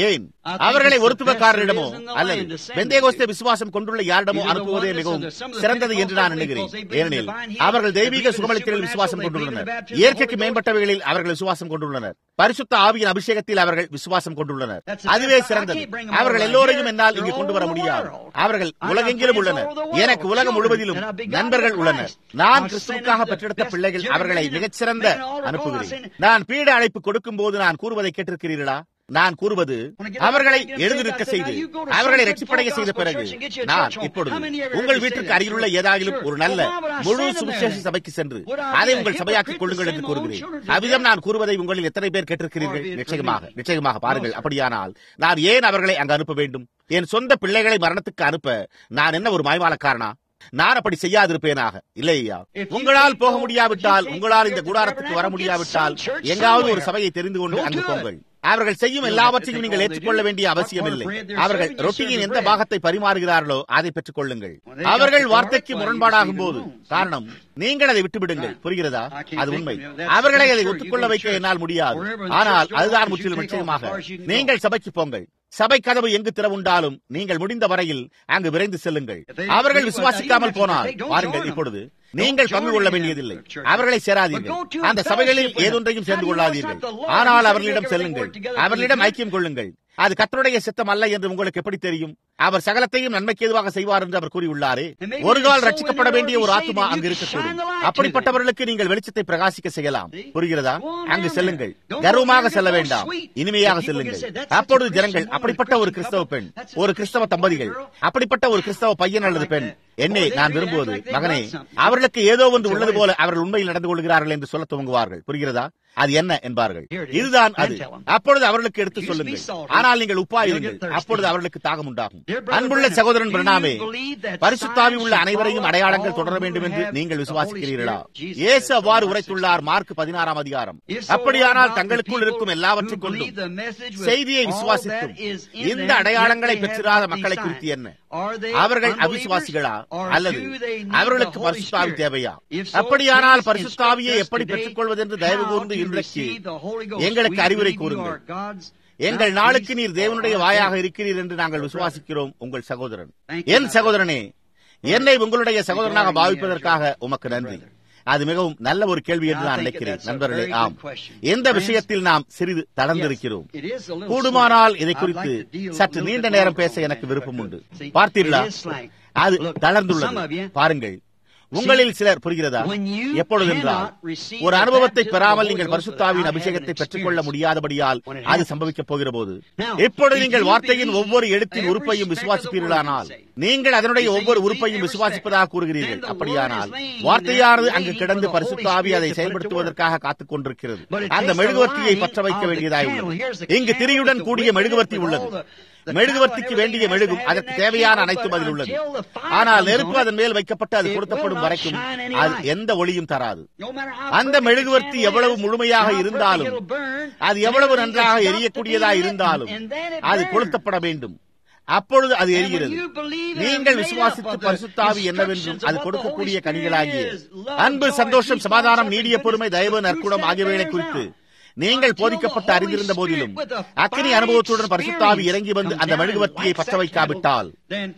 அவர்களை ஒருத்துவக்காரரிடமோ அல்லது பெந்தேகோஸ்தே விசுவாசம் கொண்டுள்ள யாரிடமோ அனுப்புவதே மிகவும் சிறந்தது என்று நான் எண்ணுகிறேன் ஏனெனில் அவர்கள் தெய்வீக சுகமளித்தலில் விசுவாசம் கொண்டுள்ளனர் இயற்கைக்கு மேம்பட்டவைகளில் அவர்கள் விசுவாசம் கொண்டுள்ளனர் பரிசுத்த ஆவியின் அபிஷேகத்தில் அவர்கள் விசுவாசம் கொண்டுள்ளனர் அதுவே சிறந்தது அவர்கள் எல்லோரையும் என்னால் இங்கு கொண்டு வர முடியாது அவர்கள் உலகெங்கிலும் உள்ளனர் எனக்கு உலகம் முழுவதிலும் நண்பர்கள் உள்ளனர் நான் கிறிஸ்துவுக்காக பெற்றெடுத்த பிள்ளைகள் அவர்களை மிகச்சிறந்த அனுப்புகிறேன் நான் பீட அழைப்பு கொடுக்கும் போது நான் கூறுவதை கேட்டிருக்கிறீர்களா நான் கூறுவது அவர்களை எழுந்திருக்க செய்து அவர்களை ரட்சிப்படைய செய்த பிறகு நான் இப்பொழுது உங்கள் வீட்டிற்கு அருகிலுள்ள ஏதாகிலும் ஒரு நல்ல முழு சுவிசேஷ சபைக்கு சென்று அதை உங்கள் சபையாக்கிக் கொள்ளுங்கள் என்று கூறுகிறேன் அவ்விதம் நான் கூறுவதை உங்களில் எத்தனை பேர் கேட்டிருக்கிறீர்கள் நிச்சயமாக நிச்சயமாக பாருங்கள் அப்படியானால் நான் ஏன் அவர்களை அங்கு அனுப்ப வேண்டும் என் சொந்த பிள்ளைகளை மரணத்துக்கு அனுப்ப நான் என்ன ஒரு மாய்மாலக்காரனா நான் அப்படி செய்யாதிருப்பேனாக இல்லையா உங்களால் போக முடியாவிட்டால் உங்களால் இந்த கூடாரத்துக்கு வர முடியாவிட்டால் எங்காவது ஒரு சபையை தெரிந்து கொண்டு அங்கு போங்கள் அவர்கள் செய்யும் எல்லாவற்றையும் நீங்கள் ஏற்றுக்கொள்ள வேண்டிய அவசியமில்லை அவர்கள் ரொட்டியின் எந்த பாகத்தை பரிமாறுகிறார்களோ அதை பெற்றுக் கொள்ளுங்கள் அவர்கள் வார்த்தைக்கு முரண்பாடாகும் போது காரணம் நீங்கள் அதை விட்டுவிடுங்கள் புரிகிறதா அது உண்மை அவர்களை அதை ஒத்துக்கொள்ள வைக்க என்னால் முடியாது ஆனால் அதுதான் முற்றிலும் நிச்சயமாக நீங்கள் சபைக்கு போங்கள் சபை கதவு எங்கு திறவுண்டாலும் நீங்கள் முடிந்த வரையில் அங்கு விரைந்து செல்லுங்கள் அவர்கள் விசுவாசிக்காமல் போனால் பாருங்கள் இப்பொழுது நீங்கள் பங்கு கொள்ள வேண்டியதில்லை அவர்களை சேராதீர்கள் அந்த சபைகளில் ஏதொன்றையும் சேர்ந்து கொள்ளாதீர்கள் ஆனால் அவர்களிடம் செல்லுங்கள் அவர்களிடம் ஐக்கியம் கொள்ளுங்கள் அது கத்தருடைய சித்தம் அல்ல என்று உங்களுக்கு எப்படி தெரியும் அவர் சகலத்தையும் நன்மைக்கு எதுவாக செய்வார் என்று அவர் கூறியுள்ளாரே ஒரு கால் ரட்சிக்கப்பட வேண்டிய ஒரு ஆத்மா அங்கு இருக்கக்கூடும் அப்படிப்பட்டவர்களுக்கு நீங்கள் வெளிச்சத்தை பிரகாசிக்க செய்யலாம் புரிகிறதா அங்கு செல்லுங்கள் கர்வமாக செல்ல வேண்டாம் இனிமையாக செல்லுங்கள் அப்பொழுது ஜனங்கள் அப்படிப்பட்ட ஒரு கிறிஸ்தவ பெண் ஒரு கிறிஸ்தவ தம்பதிகள் அப்படிப்பட்ட ஒரு கிறிஸ்தவ பையன் அல்லது பெண் என்னை நான் விரும்புவது மகனே அவர்களுக்கு ஏதோ ஒன்று உள்ளது போல அவர்கள் உண்மையில் நடந்து கொள்கிறார்கள் என்று சொல்ல துவங்குவார்கள் புரிகிறதா அது என்ன என்பார்கள் இதுதான் அது அப்பொழுது அவர்களுக்கு எடுத்து சொல்லுங்கள் ஆனால் நீங்கள் உப்பாயிருங்கள் அப்பொழுது அவர்களுக்கு தாகம் உண்டாகும் அன்புள்ள சகோதரன் பிரணாமே பரிசுத்தாவி உள்ள அனைவரையும் அடையாளங்கள் தொடர வேண்டும் என்று நீங்கள் விசுவாசிக்கிறீர்களா இயேசு அவ்வாறு உரைத்துள்ளார் மார்க் பதினாறாம் அதிகாரம் அப்படியானால் தங்களுக்குள் இருக்கும் எல்லாவற்றைக் கொண்டும் செய்தியை விசுவாசித்தும் இந்த அடையாளங்களை பெற்றிராத மக்களை குறித்து என்ன அவர்கள் அவிசுவாசிகளா அல்லது அவர்களுக்கு பரிசுத்தாவி தேவையா அப்படியானால் பரிசுத்தாவியை எப்படி பெற்றுக் கொள்வது என்று தயவு கூர்ந்து இன்றைக்கு எங்களுக்கு அறிவுரை கூறுங்கள் எங்கள் நாளுக்கு நீர் தேவனுடைய வாயாக இருக்கிறீர் என்று நாங்கள் விசுவாசிக்கிறோம் உங்கள் சகோதரன் என் சகோதரனே என்னை உங்களுடைய சகோதரனாக பாவிப்பதற்காக உமக்கு நன்றி அது மிகவும் நல்ல ஒரு கேள்வி என்று நான் நினைக்கிறேன் நண்பர்களே ஆம் எந்த விஷயத்தில் நாம் சிறிது தளர்ந்திருக்கிறோம் கூடுமானால் இதை குறித்து சற்று நீண்ட நேரம் பேச எனக்கு விருப்பம் உண்டு பார்த்தீர்களா அது தளர்ந்துள்ளது பாருங்கள் உங்களில் சிலர் புரிகிறதா எப்பொழுதென்றால் ஒரு அனுபவத்தை பெறாமல் நீங்கள் பரிசுத்தாவின் அபிஷேகத்தை பெற்றுக் கொள்ள முடியாதபடியால் அது சம்பவிக்கப் போகிற போது இப்பொழுது நீங்கள் வார்த்தையின் ஒவ்வொரு எழுத்தின் உறுப்பையும் விசுவாசிப்பீர்களானால் நீங்கள் அதனுடைய ஒவ்வொரு உறுப்பையும் விசுவாசிப்பதாக கூறுகிறீர்கள் அப்படியானால் வார்த்தையானது அங்கு கிடந்து பரிசுத்தாவி அதை செயல்படுத்துவதற்காக காத்துக் கொண்டிருக்கிறது அந்த மெழுகுவர்த்தியை பற்ற வைக்க வேண்டியதாய் உள்ளது இங்கு திரியுடன் கூடிய மெழுகுவர்த்தி உள்ளது மெழுகுவர்த்திக்கு வேண்டிய மெழுகும் அதற்கு தேவையான அனைத்தும் அதில் உள்ளது ஆனால் நெருப்பு அதன் மேல் வைக்கப்பட்டு அது கொடுத்தப்படும் வரைக்கும் அது எந்த ஒளியும் தராது அந்த மெழுகுவர்த்தி எவ்வளவு முழுமையாக இருந்தாலும் அது எவ்வளவு நன்றாக எரியக்கூடியதா இருந்தாலும் அது கொளுத்தப்பட வேண்டும் அப்பொழுது அது எரிகிறது நீங்கள் விசுவாசித்து பரிசுத்தாவி என்னவென்றும் அது கொடுக்கக்கூடிய கனிகளாகிய அன்பு சந்தோஷம் சமாதானம் நீடிய பொறுமை தயவு நற்குணம் ஆகியவைகளை குறித்து நீங்கள் போதிக்கப்பட்டு அறிந்திருந்த போதிலும் அக்கினி அனுபவத்துடன் பரிசுத்தாவி இறங்கி வந்து அந்த மெழுகுவர்த்தியை பற்ற வைக்காவிட்டால்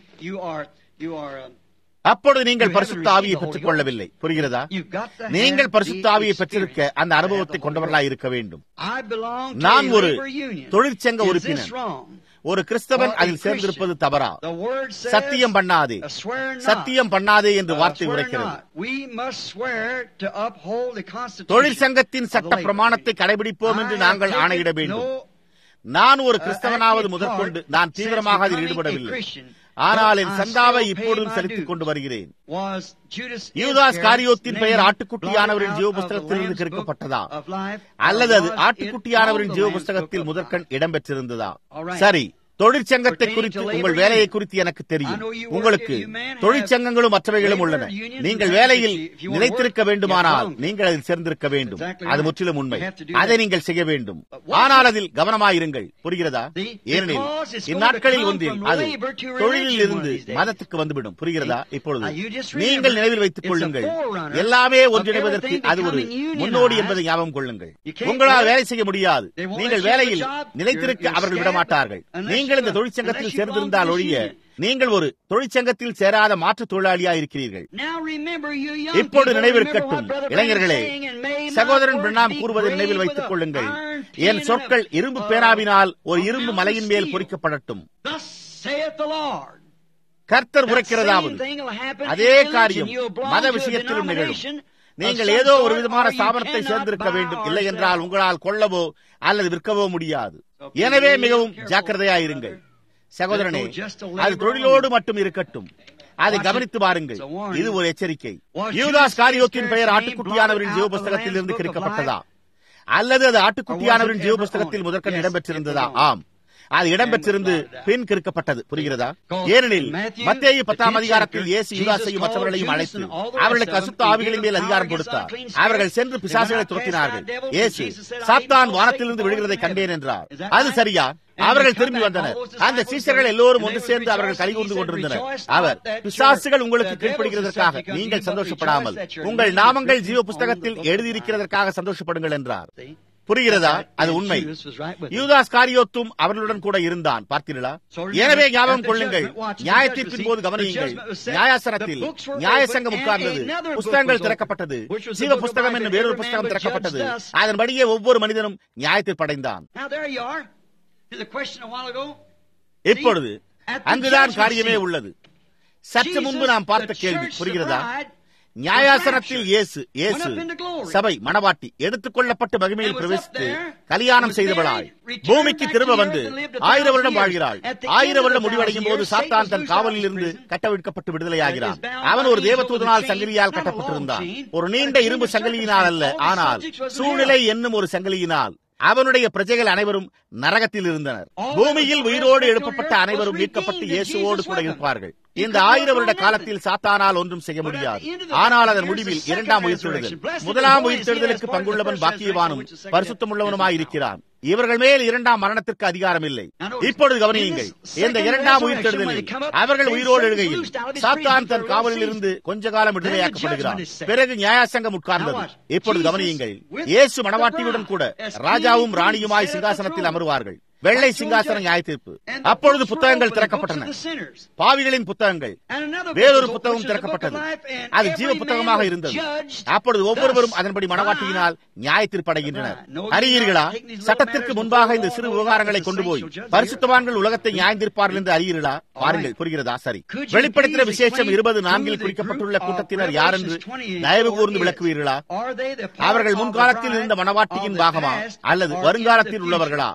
அப்பொழுது நீங்கள் பரிசுத்த ஆவியை பெற்றுக் கொள்ளவில்லை புரிகிறதா நீங்கள் பரிசுத்த ஆவியை பெற்றிருக்க அந்த அனுபவத்தை கொண்டவர்களாய் இருக்க வேண்டும் நான் ஒரு தொழிற்சங்க உறுப்பினர் ஒரு கிறிஸ்தவன் அதில் சேர்ந்திருப்பது தவறா சத்தியம் பண்ணாதே சத்தியம் பண்ணாதே என்று வார்த்தை உரைக்கிறது தொழிற்சங்கத்தின் சட்ட பிரமாணத்தை கடைபிடிப்போம் என்று நாங்கள் ஆணையிட வேண்டும் நான் ஒரு கிறிஸ்தவனாவது முதற்கொண்டு நான் தீவிரமாக அதில் ஈடுபடவில்லை ஆனால் என் சந்தாவை இப்பொழுதும் செலுத்திக் கொண்டு வருகிறேன் யூதாஸ் காரியோத்தின் பெயர் ஆட்டுக்குட்டியானவரின் ஜீவ புஸ்தகத்தில் கிடைக்கப்பட்டதா அல்லது அது ஆட்டுக்குட்டியானவரின் ஜீவ புஸ்தகத்தில் முதற்கண் இடம்பெற்றிருந்ததா சரி தொழிற்சங்கத்தை குறித்து உங்கள் வேலையை குறித்து எனக்கு தெரியும் உங்களுக்கு தொழிற்சங்கங்களும் மற்றவைகளும் உள்ளன நீங்கள் வேலையில் நிலைத்திருக்க வேண்டுமானால் நீங்கள் அதில் சேர்ந்திருக்க வேண்டும் அது முற்றிலும் உண்மை அதை நீங்கள் செய்ய வேண்டும் ஆனால் அதில் கவனமாயிருங்கள் புரிகிறதா ஏனெனில் இந்நாட்களில் ஒன்றில் அது தொழிலில் இருந்து மதத்துக்கு வந்துவிடும் புரிகிறதா இப்பொழுது நீங்கள் நினைவில் வைத்துக் கொள்ளுங்கள் எல்லாமே ஒன்றிணைவதற்கு அது ஒரு முன்னோடி என்பதை ஞாபகம் கொள்ளுங்கள் உங்களால் வேலை செய்ய முடியாது நீங்கள் வேலையில் நிலைத்திருக்க அவர்கள் விடமாட்டார்கள் நீங்கள் இந்த தொழிற்சங்கத்தில் சேர்ந்திருந்தால் ஒழிய நீங்கள் ஒரு தொழிற்சங்கத்தில் சேராத மாற்றுத் தொழிலாளியா இருக்கிறீர்கள் இப்பொழுது நினைவிருக்கட்டும் இளைஞர்களே சகோதரன் பிரணாம் கூறுவதை நினைவில் வைத்துக் கொள்ளுங்கள் என் சொற்கள் இரும்பு பேனாவினால் ஒரு இரும்பு மலையின் மேல் பொறிக்கப்படட்டும் கர்த்தர் உரைக்கிறதாவது அதே காரியம் மத விஷயத்திலும் நிகழும் நீங்கள் ஏதோ ஒரு விதமான ஸ்தாபனத்தை சேர்ந்திருக்க வேண்டும் இல்லை என்றால் உங்களால் கொள்ளவோ அல்லது விற்கவோ முடியாது எனவே மிகவும் ஜாக்கிரதையாயிருங்கள் சகோதரனே அது தொழிலோடு மட்டும் இருக்கட்டும் அதை கவனித்து பாருங்கள் இது ஒரு எச்சரிக்கை யூதாஸ் காரியோத்தின் பெயர் ஆட்டுக்குட்டியானவரின் ஜீவ புஸ்தகத்தில் இருந்து கிடைக்கப்பட்டதா அல்லது அது ஆட்டுக்குட்டியானவரின் ஜீவ புஸ்தகத்தில் முதற்கண் இடம்பெற்றிருந்ததா ஆம் அது இடம்பெற்றிருந்து பின் கிறுக்கப்பட்டது புரிகிறதா ஏனெனில் மத்திய பத்தாம் அதிகாரத்தில் இயேசு யூதாசையும் மற்றவர்களையும் அழைத்து அவர்களுக்கு அசுத்த ஆவிகளின் மேல் அதிகாரம் கொடுத்தார் அவர்கள் சென்று பிசாசுகளை துரத்தினார்கள் இயேசு சாத்தான் வானத்திலிருந்து விழுகிறதை கண்டேன் என்றார் அது சரியா அவர்கள் திரும்பி வந்தனர் அந்த சீசர்கள் எல்லோரும் ஒன்று சேர்ந்து அவர்கள் கைகூர்ந்து கொண்டிருந்தனர் அவர் பிசாசுகள் உங்களுக்கு கீழ்ப்படுகிறதற்காக நீங்கள் சந்தோஷப்படாமல் உங்கள் நாமங்கள் ஜீவ புஸ்தகத்தில் எழுதியிருக்கிறதற்காக சந்தோஷப்படுங்கள் என்றார் புரிகிறதா அது உண்மை யூதாஸ் காரியோத்தும் அவர்களுடன் கூட இருந்தான் பார்த்தீர்களா எனவே ஞாபகம் கொள்ளுங்கள் நியாயத்தீர்ப்பின் போது கவனியுங்கள் நியாயாசனத்தில் நியாயசங்கம் உட்கார்ந்தது புஸ்தகங்கள் திறக்கப்பட்டது ஜீவ புஸ்தகம் என்னும் வேறொரு புஸ்தகம் திறக்கப்பட்டது அதன்படியே ஒவ்வொரு மனிதனும் நியாயத்தில் படைந்தான் இப்பொழுது அங்குதான் காரியமே உள்ளது சற்று முன்பு நாம் பார்த்த கேள்வி புரிகிறதா நியாயாசனத்தில் இயேசு இயேசு சபை மணவாட்டி எடுத்துக் கொள்ளப்பட்டு மகிமையில் பிரவேசித்து கல்யாணம் செய்தவளாய் பூமிக்கு திரும்ப வந்து ஆயிரம் வருடம் வாழ்கிறாள் ஆயிரம் வருடம் முடிவடையும் போது சாத்தான் தன் காவலில் இருந்து கட்டவிழ்க்கப்பட்டு விடுதலையாகிறான் அவன் ஒரு தேவதூதனால் சங்கிலியால் கட்டப்பட்டிருந்தான் ஒரு நீண்ட இரும்பு சங்கிலியினால் அல்ல ஆனால் சூழ்நிலை என்னும் ஒரு சங்கிலியினால் அவனுடைய பிரஜைகள் அனைவரும் நரகத்தில் இருந்தனர் பூமியில் உயிரோடு எழுப்பப்பட்ட அனைவரும் மீட்கப்பட்டு இயேசுவோடு கூட இருப்பார்கள் இந்த ஆயிரம் வருட காலத்தில் சாத்தானால் ஒன்றும் செய்ய முடியாது ஆனால் அதன் முடிவில் இரண்டாம் உயிர்த்தெழுதல் முதலாம் உயிர்த்தெழுதலுக்கு பங்குள்ளவன் பாக்கியவானும் பரிசுத்தமுள்ளவனுமாய் இருக்கிறான் இவர்கள் மேல் இரண்டாம் மரணத்திற்கு அதிகாரம் இல்லை இப்பொழுது கவனியுங்கள் இந்த இரண்டாம் உயிர்த்தெழுதலில் அவர்கள் உயிரோடு எழுகையில் சாத்தான் தன் காவலில் இருந்து கொஞ்ச காலம் விடுதலையாக்கப்படுகிறான் பிறகு நியாயசங்கம் உட்கார்ந்தது இப்பொழுது கவனியுங்கள் இயேசு மணவாட்டியுடன் கூட ராஜாவும் ராணியுமாய் சிங்காசனத்தில் அமருவார்கள் வெள்ளை சிங்காசன நியாய தீர்ப்பு அப்பொழுது புத்தகங்கள் திறக்கப்பட்டன பாவிகளின் புத்தகங்கள் வேறொரு புத்தகம் திறக்கப்பட்டது அது ஜீவ புத்தகமாக இருந்தது அப்பொழுது ஒவ்வொருவரும் அதன்படி மனவாட்டியினால் நியாய தீர்ப்படைகின்றனர் அறியீர்களா சட்டத்திற்கு முன்பாக இந்த சிறு விவகாரங்களை கொண்டு போய் பரிசுத்தவான்கள் உலகத்தை நியாயந்திருப்பார்கள் என்று அறியீர்களா பாருங்கள் புரிகிறதா சரி வெளிப்படுத்தின விசேஷம் இருபது நான்கில் குறிக்கப்பட்டுள்ள கூட்டத்தினர் யார் என்று தயவு கூர்ந்து விளக்குவீர்களா அவர்கள் முன்காலத்தில் இருந்த மனவாட்டியின் பாகமா அல்லது வருங்காலத்தில் உள்ளவர்களா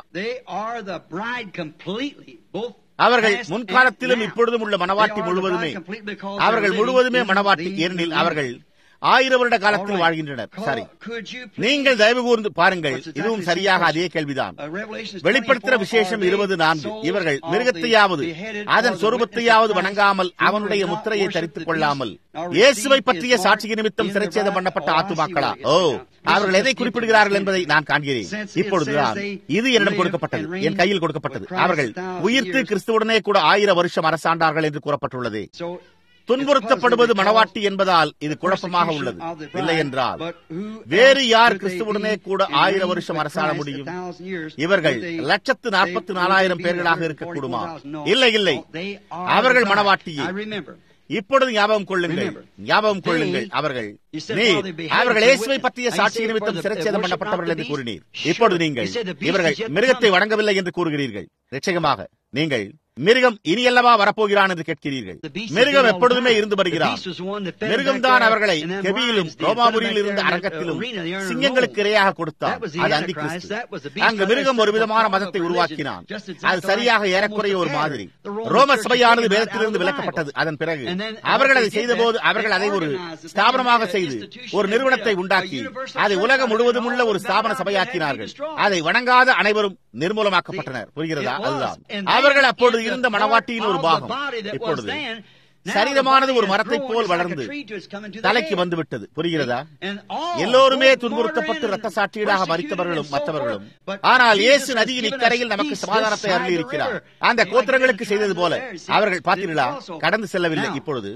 அவர்கள் முன்காலத்திலும் இப்பொழுதும் உள்ள மனவாட்டி முழுவதுமே அவர்கள் முழுவதுமே மனவாட்டி ஏனெனில் அவர்கள் ஆயிரம் வருட காலத்தில் வாழ்கின்றனர் சரி நீங்கள் தயவு கூர்ந்து பாருங்கள் இதுவும் சரியாக அதே கேள்விதான் வெளிப்படுத்துகிற விசேஷம் இருபது நான்கு இவர்கள் மிருகத்தையாவது அதன் சொரூபத்தையாவது வணங்காமல் அவனுடைய முத்திரையை தரித்துக் கொள்ளாமல் இயேசுவை பற்றிய சாட்சிய நிமித்தம் சிறைச்சேதம் பண்ணப்பட்ட ஆத்துமாக்களா ஓ அவர்கள் எதை குறிப்பிடுகிறார்கள் என்பதை நான் காண்கிறேன் இப்பொழுதுதான் இது என்னிடம் கொடுக்கப்பட்டது என் கையில் கொடுக்கப்பட்டது அவர்கள் உயிர்த்து கிறிஸ்துவுடனே கூட ஆயிரம் வருஷம் அரசாண்டார்கள் என்று கூறப்பட்டுள்ளது துன்புறுத்தப்படுவது மனவாட்டி என்பதால் இது குழப்பமாக உள்ளது இல்லை என்றால் வேறு யார் கிறிஸ்துவுடனே கூட ஆயிரம் வருஷம் அரசாட முடியும் இவர்கள் லட்சத்து நாற்பத்தி நாலாயிரம் பேர்களாக இருக்கக்கூடுமா இல்லை இல்லை அவர்கள் மனவாட்டியே இப்பொழுது ஞாபகம் கொள்ளுங்கள் ஞாபகம் கொள்ளுங்கள் அவர்கள் நீர் அவர்கள் இயேசுவை பற்றிய சாட்சி நிமித்தம் சிறைச்சேதம் பண்ணப்பட்டவர்கள் என்று கூறினீர் இப்பொழுது நீங்கள் இவர்கள் மிருகத்தை வணங்கவில்லை என்று கூறுகிறீர்கள் நிச்சயமாக நீங்கள் மிருகம் இனியல்லவா வரப்போகிறான் என்று கேட்கிறீர்கள் மிருகம் எப்பொழுதுமே இருந்து வருகிறான் மிருகம் தான் அவர்களை கெபியிலும் ரோமாபுரியில் இருந்த அரங்கத்திலும் சிங்கங்களுக்கு இரையாக கொடுத்தார் அது அந்தி கிறிஸ்து அங்கு மிருகம் ஒரு விதமான மதத்தை உருவாக்கினான் அது சரியாக ஏறக்குறைய ஒரு மாதிரி ரோம சபையானது வேதத்திலிருந்து விலக்கப்பட்டது அதன் பிறகு அவர்கள் அதை செய்தபோது அவர்கள் அதை ஒரு ஸ்தாபனமாக செய்து ஒரு நிறுவனத்தை உண்டாக்கி அதை உலகம் முழுவதும் உள்ள ஒரு ஸ்தாபன சபையாக்கினார்கள் அதை வணங்காத அனைவரும் நிர்மூலமாக்கப்பட்டனர் புரிகிறதா அதுதான் அவர்கள் அப்பொழுது இருந்த மனவாட்டியின் ஒரு பாகம் இப்பொழுது சரீரமானது ஒரு மரத்தை போல் வளர்ந்து தலைக்கு வந்துவிட்டது புரிகிறதா எல்லோருமே துன்புறுத்தப்பட்டு ரத்த சாட்சியீடாக மறித்தவர்களும் மற்றவர்களும் ஆனால் இயேசு நதியின் இக்கரையில் நமக்கு சமாதானத்தை அருளி இருக்கிறார் அந்த கோத்திரங்களுக்கு செய்தது போல அவர்கள் பார்த்தீர்களா கடந்து செல்லவில்லை இப்பொழுது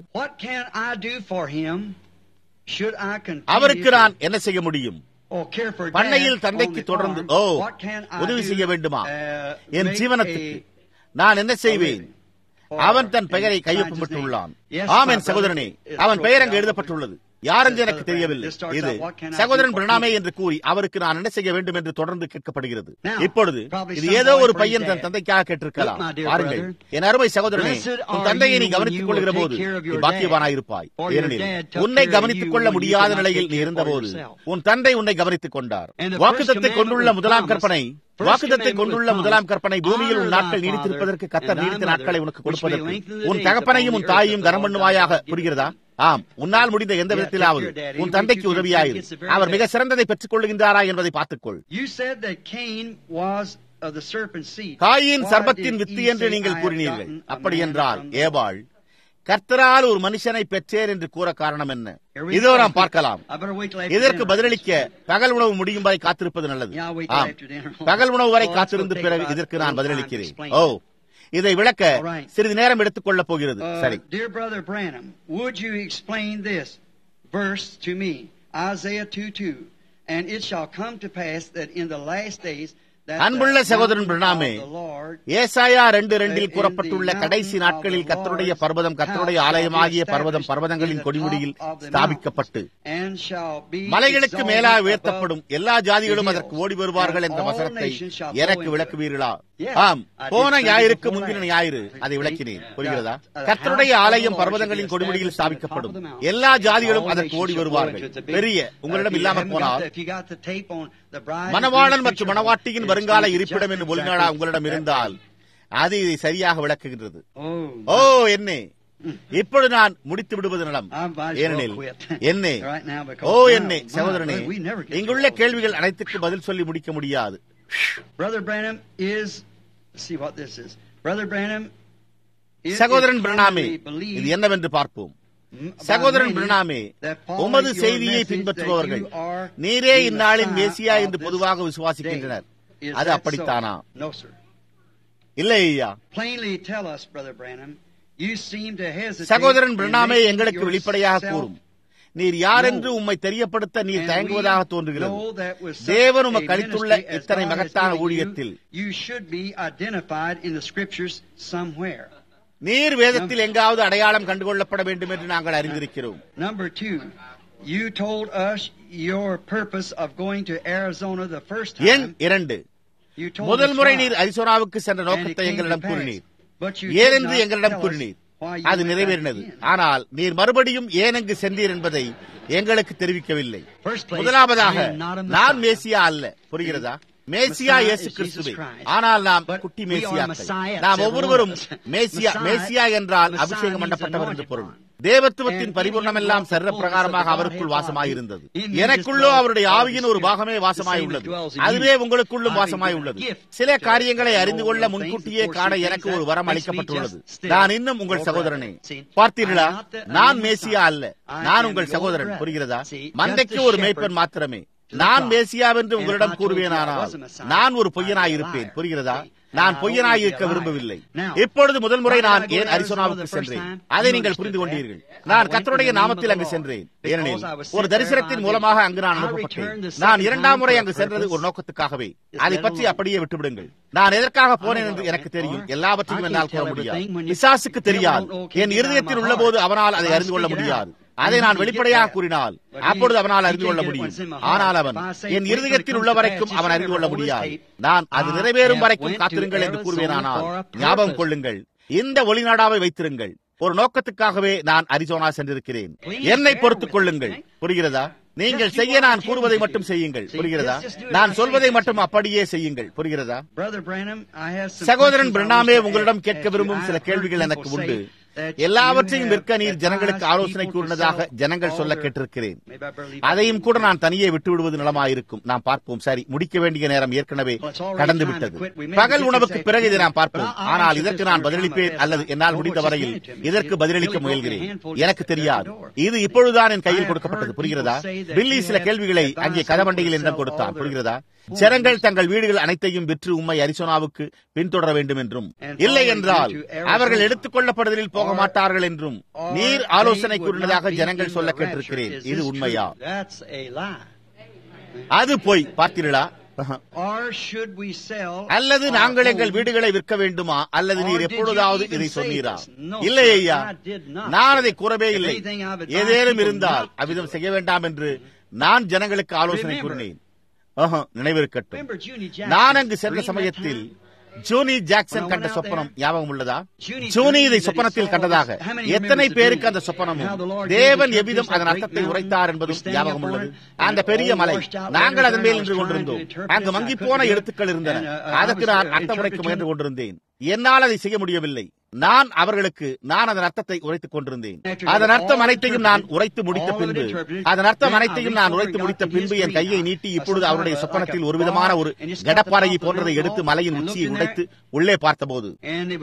அவருக்கு நான் என்ன செய்ய முடியும் பண்ணையில் தந்தைக்கு தொடர்ந்து ஓ உதவி செய்ய வேண்டுமா என் ஜீவனத்துக்கு நான் என்ன செய்வேன் அவன் தன் பெயரை கையொப்பமிட்டுள்ளான் ஆம் என் சகோதரனே அவன் பெயர் அங்கு எழுதப்பட்டுள்ளது யாரென்று எனக்கு தெரியவில்லை இது சகோதரன் பிரணாமே என்று கூறி அவருக்கு நான் என்ன செய்ய வேண்டும் என்று தொடர்ந்து கேட்கப்படுகிறது இப்பொழுது இது ஏதோ ஒரு பையன் தன் தந்தைக்காக கேட்டிருக்கலாம் பாருங்கள் என் அருமை சகோதரனே உன் தந்தையை நீ கவனித்துக் கொள்கிற போது நீ பாக்கியவானாயிருப்பாய் ஏனெனில் உன்னை கவனித்துக் கொள்ள முடியாத நிலையில் நீ இருந்தபோது உன் தந்தை உன்னை கவனித்துக் கொண்டார் வாக்குத்தத்தை கொண்டுள்ள முதலாம் கற்பனை வாக்குதத்தை கொண்டுள்ள முதலாம் கற்பனை பூமியில் உன் நாட்கள் நீடித்திருப்பதற்கு கத்தர் நீடித்த நாட்களை உனக்கு கொடுப்பதற்கு உன் தகப்பனையும் உன் தாயையும் கனம் பண்ணுவாயாக புரிகிறதா ஆம் உன்னால் முடிந்த எந்த விதத்திலாவது உன் தந்தைக்கு உதவியாயிரு அவர் மிக சிறந்ததை பெற்றுக் கொள்கின்றாரா என்பதை பார்த்துக்கொள் காயின் சர்பத்தின் வித்து என்று நீங்கள் கூறினீர்கள் அப்படி என்றால் ஏபாள் கர்த்தரால் ஒரு மனுஷனை பெற்றேன் என்று கூற காரணம் என்ன இதோ நாம் பார்க்கலாம் இதற்கு பதிலளிக்க பகல் உணவு முடியும் வரை காத்திருப்பது நல்லது ஆம் பகல் உணவு வரை காத்திருந்து பிறகு இதற்கு நான் பதிலளிக்கிறேன் ஓ இதை விளக்க சிறிது நேரம் எடுத்துக் கொள்ளப் போகிறது சரி Dear Brother Branham, would you explain this verse to me? Isaiah 2 2. And it shall come to pass that in the last days அன்புள்ள சகோதரன் பிரணாமே ஏசாயா ரெண்டு ரெண்டில் கூறப்பட்டுள்ள கடைசி நாட்களில் கத்தருடைய பர்வதம் கத்தருடைய ஆலயமாகிய பர்வதம் பர்வதங்களின் கொடிமுடியில் ஸ்தாபிக்கப்பட்டு மலைகளுக்கு மேலாக உயர்த்தப்படும் எல்லா ஜாதிகளும் அதற்கு ஓடி வருவார்கள் என்ற வசனத்தை எனக்கு விளக்குவீர்களா ஆம் போன ஞாயிற்கு முந்தின ஞாயிறு அதை விளக்கினேன் புரிகிறதா கத்தருடைய ஆலயம் பர்வதங்களின் கொடிமுடியில் ஸ்தாபிக்கப்படும் எல்லா ஜாதிகளும் அதற்கு ஓடி வருவார்கள் பெரிய உங்களிடம் இல்லாமல் போனால் மணவாளன் மற்றும் மணவாட்டியின் வருங்கால இருப்பிடம் என்று மொழிநாடா உங்களிடம் இருந்தால் அது இதை சரியாக விளக்குகின்றது ஓ என்னே இப்பொழுது நான் முடித்து விடுவது நலம் ஏனெனில் என்னே ஓ என்னே சகோதரனே இங்குள்ள கேள்விகள் அனைத்துக்கும் பதில் சொல்லி முடிக்க முடியாது Brother Branham is see what this is. Brother Branham சகோதரன் பிரணாமே இது என்னவென்று பார்ப்போம் சகோதரன் பிரணாமே உமது செய்தியை பின்பற்றுபவர்கள் நீரே இந்நாளின் மேசியா என்று பொதுவாக விசுவாசிக்கின்றனர் அது அப்படித்தானா இல்லை ஐயா சகோதரன் பிரணாமே எங்களுக்கு வெளிப்படையாக கூறும் நீர் யார் என்று உம்மை தெரியப்படுத்த நீர் தயங்குவதாக தோன்றுகிறது தேவன் உமக்கு அளித்துள்ள இத்தனை மகத்தான ஊழியத்தில் நீர் வேதத்தில் எங்காவது அடையாளம் கண்டுகொள்ளப்பட வேண்டும் என்று நாங்கள் அறிந்திருக்கிறோம் number two You told us your purpose of going to Arizona the first time. எண் இரண்டு முதல் முறை நீர் அரிசோனாவுக்கு சென்ற நோக்கத்தை எங்களிடம் கூறினீர் ஏனென்று எங்களிடம் கூறினீர் அது நிறைவேறினது ஆனால் நீர் மறுபடியும் ஏன் அங்கு சென்றீர் என்பதை எங்களுக்கு தெரிவிக்கவில்லை முதலாவதாக நான் மேசியா அல்ல புரிகிறதா மேசியா இயேசு கிறிஸ்துவே ஆனால் நாம் குட்டி மேசியாக்கள் நாம் ஒவ்வொருவரும் மேசியா மேசியா என்றால் அபிஷேகம் பண்ணப்பட்டவர் என்று பொருள் தேவத்துவத்தின் பரிபூர்ணமெல்லாம் சர்வ பிரகாரமாக அவருக்குள் வாசமாயிருந்தது எனக்குள்ளோ அவருடைய ஆவியின் ஒரு பாகமே வாசமாயுள்ளது அதுவே உங்களுக்குள்ளும் வாசமாயுள்ளது சில காரியங்களை அறிந்து கொள்ள முன்கூட்டியே காண எனக்கு ஒரு வரம் அளிக்கப்பட்டுள்ளது நான் இன்னும் உங்கள் சகோதரனே பார்த்தீர்களா நான் மேசியா அல்ல நான் உங்கள் சகோதரன் புரிகிறதா மந்தைக்கு ஒரு மேய்ப்பன் மாத்திரமே நான் மேசியாவென்று உங்களிடம் கூறுவேனானால் நான் ஒரு பொய்யனாயிருப்பேன் புரிகிறதா நான் பொய்யனாயிருக்க விரும்பவில்லை இப்பொழுது முதல் முறை நான் ஏன் அரிசோனாவுக்கு சென்றேன் அதை நீங்கள் புரிந்து கொண்டீர்கள் நான் கத்தருடைய நாமத்தில் அங்கு சென்றேன் ஏனெனில் ஒரு தரிசனத்தின் மூலமாக அங்கு நான் அனுப்பப்பட்டேன் நான் இரண்டாம் முறை அங்கு சென்றது ஒரு நோக்கத்துக்காகவே அதை பற்றி அப்படியே விட்டுவிடுங்கள் நான் எதற்காக போனேன் என்று எனக்கு தெரியும் எல்லாவற்றையும் என்னால் கூற முடியாது பிசாசுக்கு தெரியாது என் இருதயத்தில் உள்ள போது அவனால் அதை அறிந்து கொள்ள முடியாது அதை நான் வெளிப்படையாக கூறினால் அப்பொழுது அவனால் அறிந்து கொள்ள முடியும் ஆனால் அவன் என் இருதயத்தில் உள்ள வரைக்கும் அவன் அறிந்து கொள்ள முடியாது நான் அது நிறைவேறும் வரைக்கும் காத்திருங்கள் என்று கூறுவேனானால் ஞாபகம் கொள்ளுங்கள் இந்த ஒளிநாடாவை வைத்திருங்கள் ஒரு நோக்கத்துக்காகவே நான் அரிசோனா சென்றிருக்கிறேன் என்னை பொறுத்துக் கொள்ளுங்கள் புரிகிறதா நீங்கள் செய்ய நான் கூறுவதை மட்டும் செய்யுங்கள் புரிகிறதா நான் சொல்வதை மட்டும் அப்படியே செய்யுங்கள் புரிகிறதா சகோதரன் பிரணாமே உங்களிடம் கேட்க விரும்பும் சில கேள்விகள் எனக்கு உண்டு எல்லாவற்றையும் விற்க நீர் ஜனங்களுக்கு ஆலோசனை கூறினதாக ஜனங்கள் சொல்ல கேட்டிருக்கிறேன் அதையும் கூட நான் தனியே விட்டு விடுவது நலமாயிருக்கும் நாம் பார்ப்போம் சரி முடிக்க வேண்டிய நேரம் ஏற்கனவே கடந்து விட்டது பகல் உணவுக்கு பிறகு இதை நாம் பார்ப்போம் ஆனால் இதற்கு நான் பதிலளிப்பேன் அல்லது என்னால் முடிந்த வரையில் இதற்கு பதிலளிக்க முயல்கிறேன் எனக்கு தெரியாது இது இப்பொழுதுதான் என் கையில் கொடுக்கப்பட்டது புரிகிறதா பில்லி சில கேள்விகளை அங்கே கதவண்டையில் என்னிடம் கொடுத்தான் புரிகிறதா ஜனங்கள் தங்கள் வீடுகள் அனைத்தையும் விற்று உண்மை அரிசோனாவுக்கு பின்தொடர வேண்டும் என்றும் இல்லை என்றால் அவர்கள் எடுத்துக் கொள்ளப்படுதலில் போக மாட்டார்கள் என்றும் நீர் ஆலோசனை கூறினதாக ஜனங்கள் சொல்ல கேட்டிருக்கிறேன் இது உண்மையா அது போய் பார்த்தீர்களா அல்லது நாங்கள் எங்கள் வீடுகளை விற்க வேண்டுமா அல்லது நீர் எப்பொழுதாவது இதை சொன்னீரா இல்லை ஐயா நான் அதை கூறவே இல்லை ஏதேனும் இருந்தால் அவ்விதம் செய்ய வேண்டாம் என்று நான் ஜனங்களுக்கு ஆலோசனை கூறினேன் நினைவிருக்கட்டும் நான் அங்கு சென்ற சமயத்தில் ஜூனி ஜாக்சன் கண்ட சொப்பனம் ஞாபகம் உள்ளதா ஜூனி இதை சொப்பனத்தில் கண்டதாக எத்தனை பேருக்கு அந்த சொப்பனமும் தேவன் எவ்விதம் அதன் அர்த்தத்தை உரைத்தார் என்பதும் ஞாபகம் உள்ளது அந்த பெரிய மலை நாங்கள் அதன் மேல் நின்று கொண்டிருந்தோம் அங்கு மங்கி போன எழுத்துக்கள் இருந்தன அதற்கு நான் அர்த்தம் உரைக்க முயன்று கொண்டிருந்தேன் என்னால் அதை செய்ய முடியவில்லை நான் அவர்களுக்கு நான் அதன் அர்த்தத்தை உரைத்துக் கொண்டிருந்தேன் அதன் அர்த்தம் அனைத்தையும் நான் உரைத்து முடித்த பின்பு அதன் அர்த்தம் அனைத்தையும் நான் உரைத்து முடித்த பின்பு என் கையை நீட்டி இப்பொழுது அவருடைய சொப்பனத்தில் ஒரு விதமான ஒரு கடப்பாறையை போன்றதை எடுத்து மலையின் உச்சியை உடைத்து உள்ளே பார்த்தபோது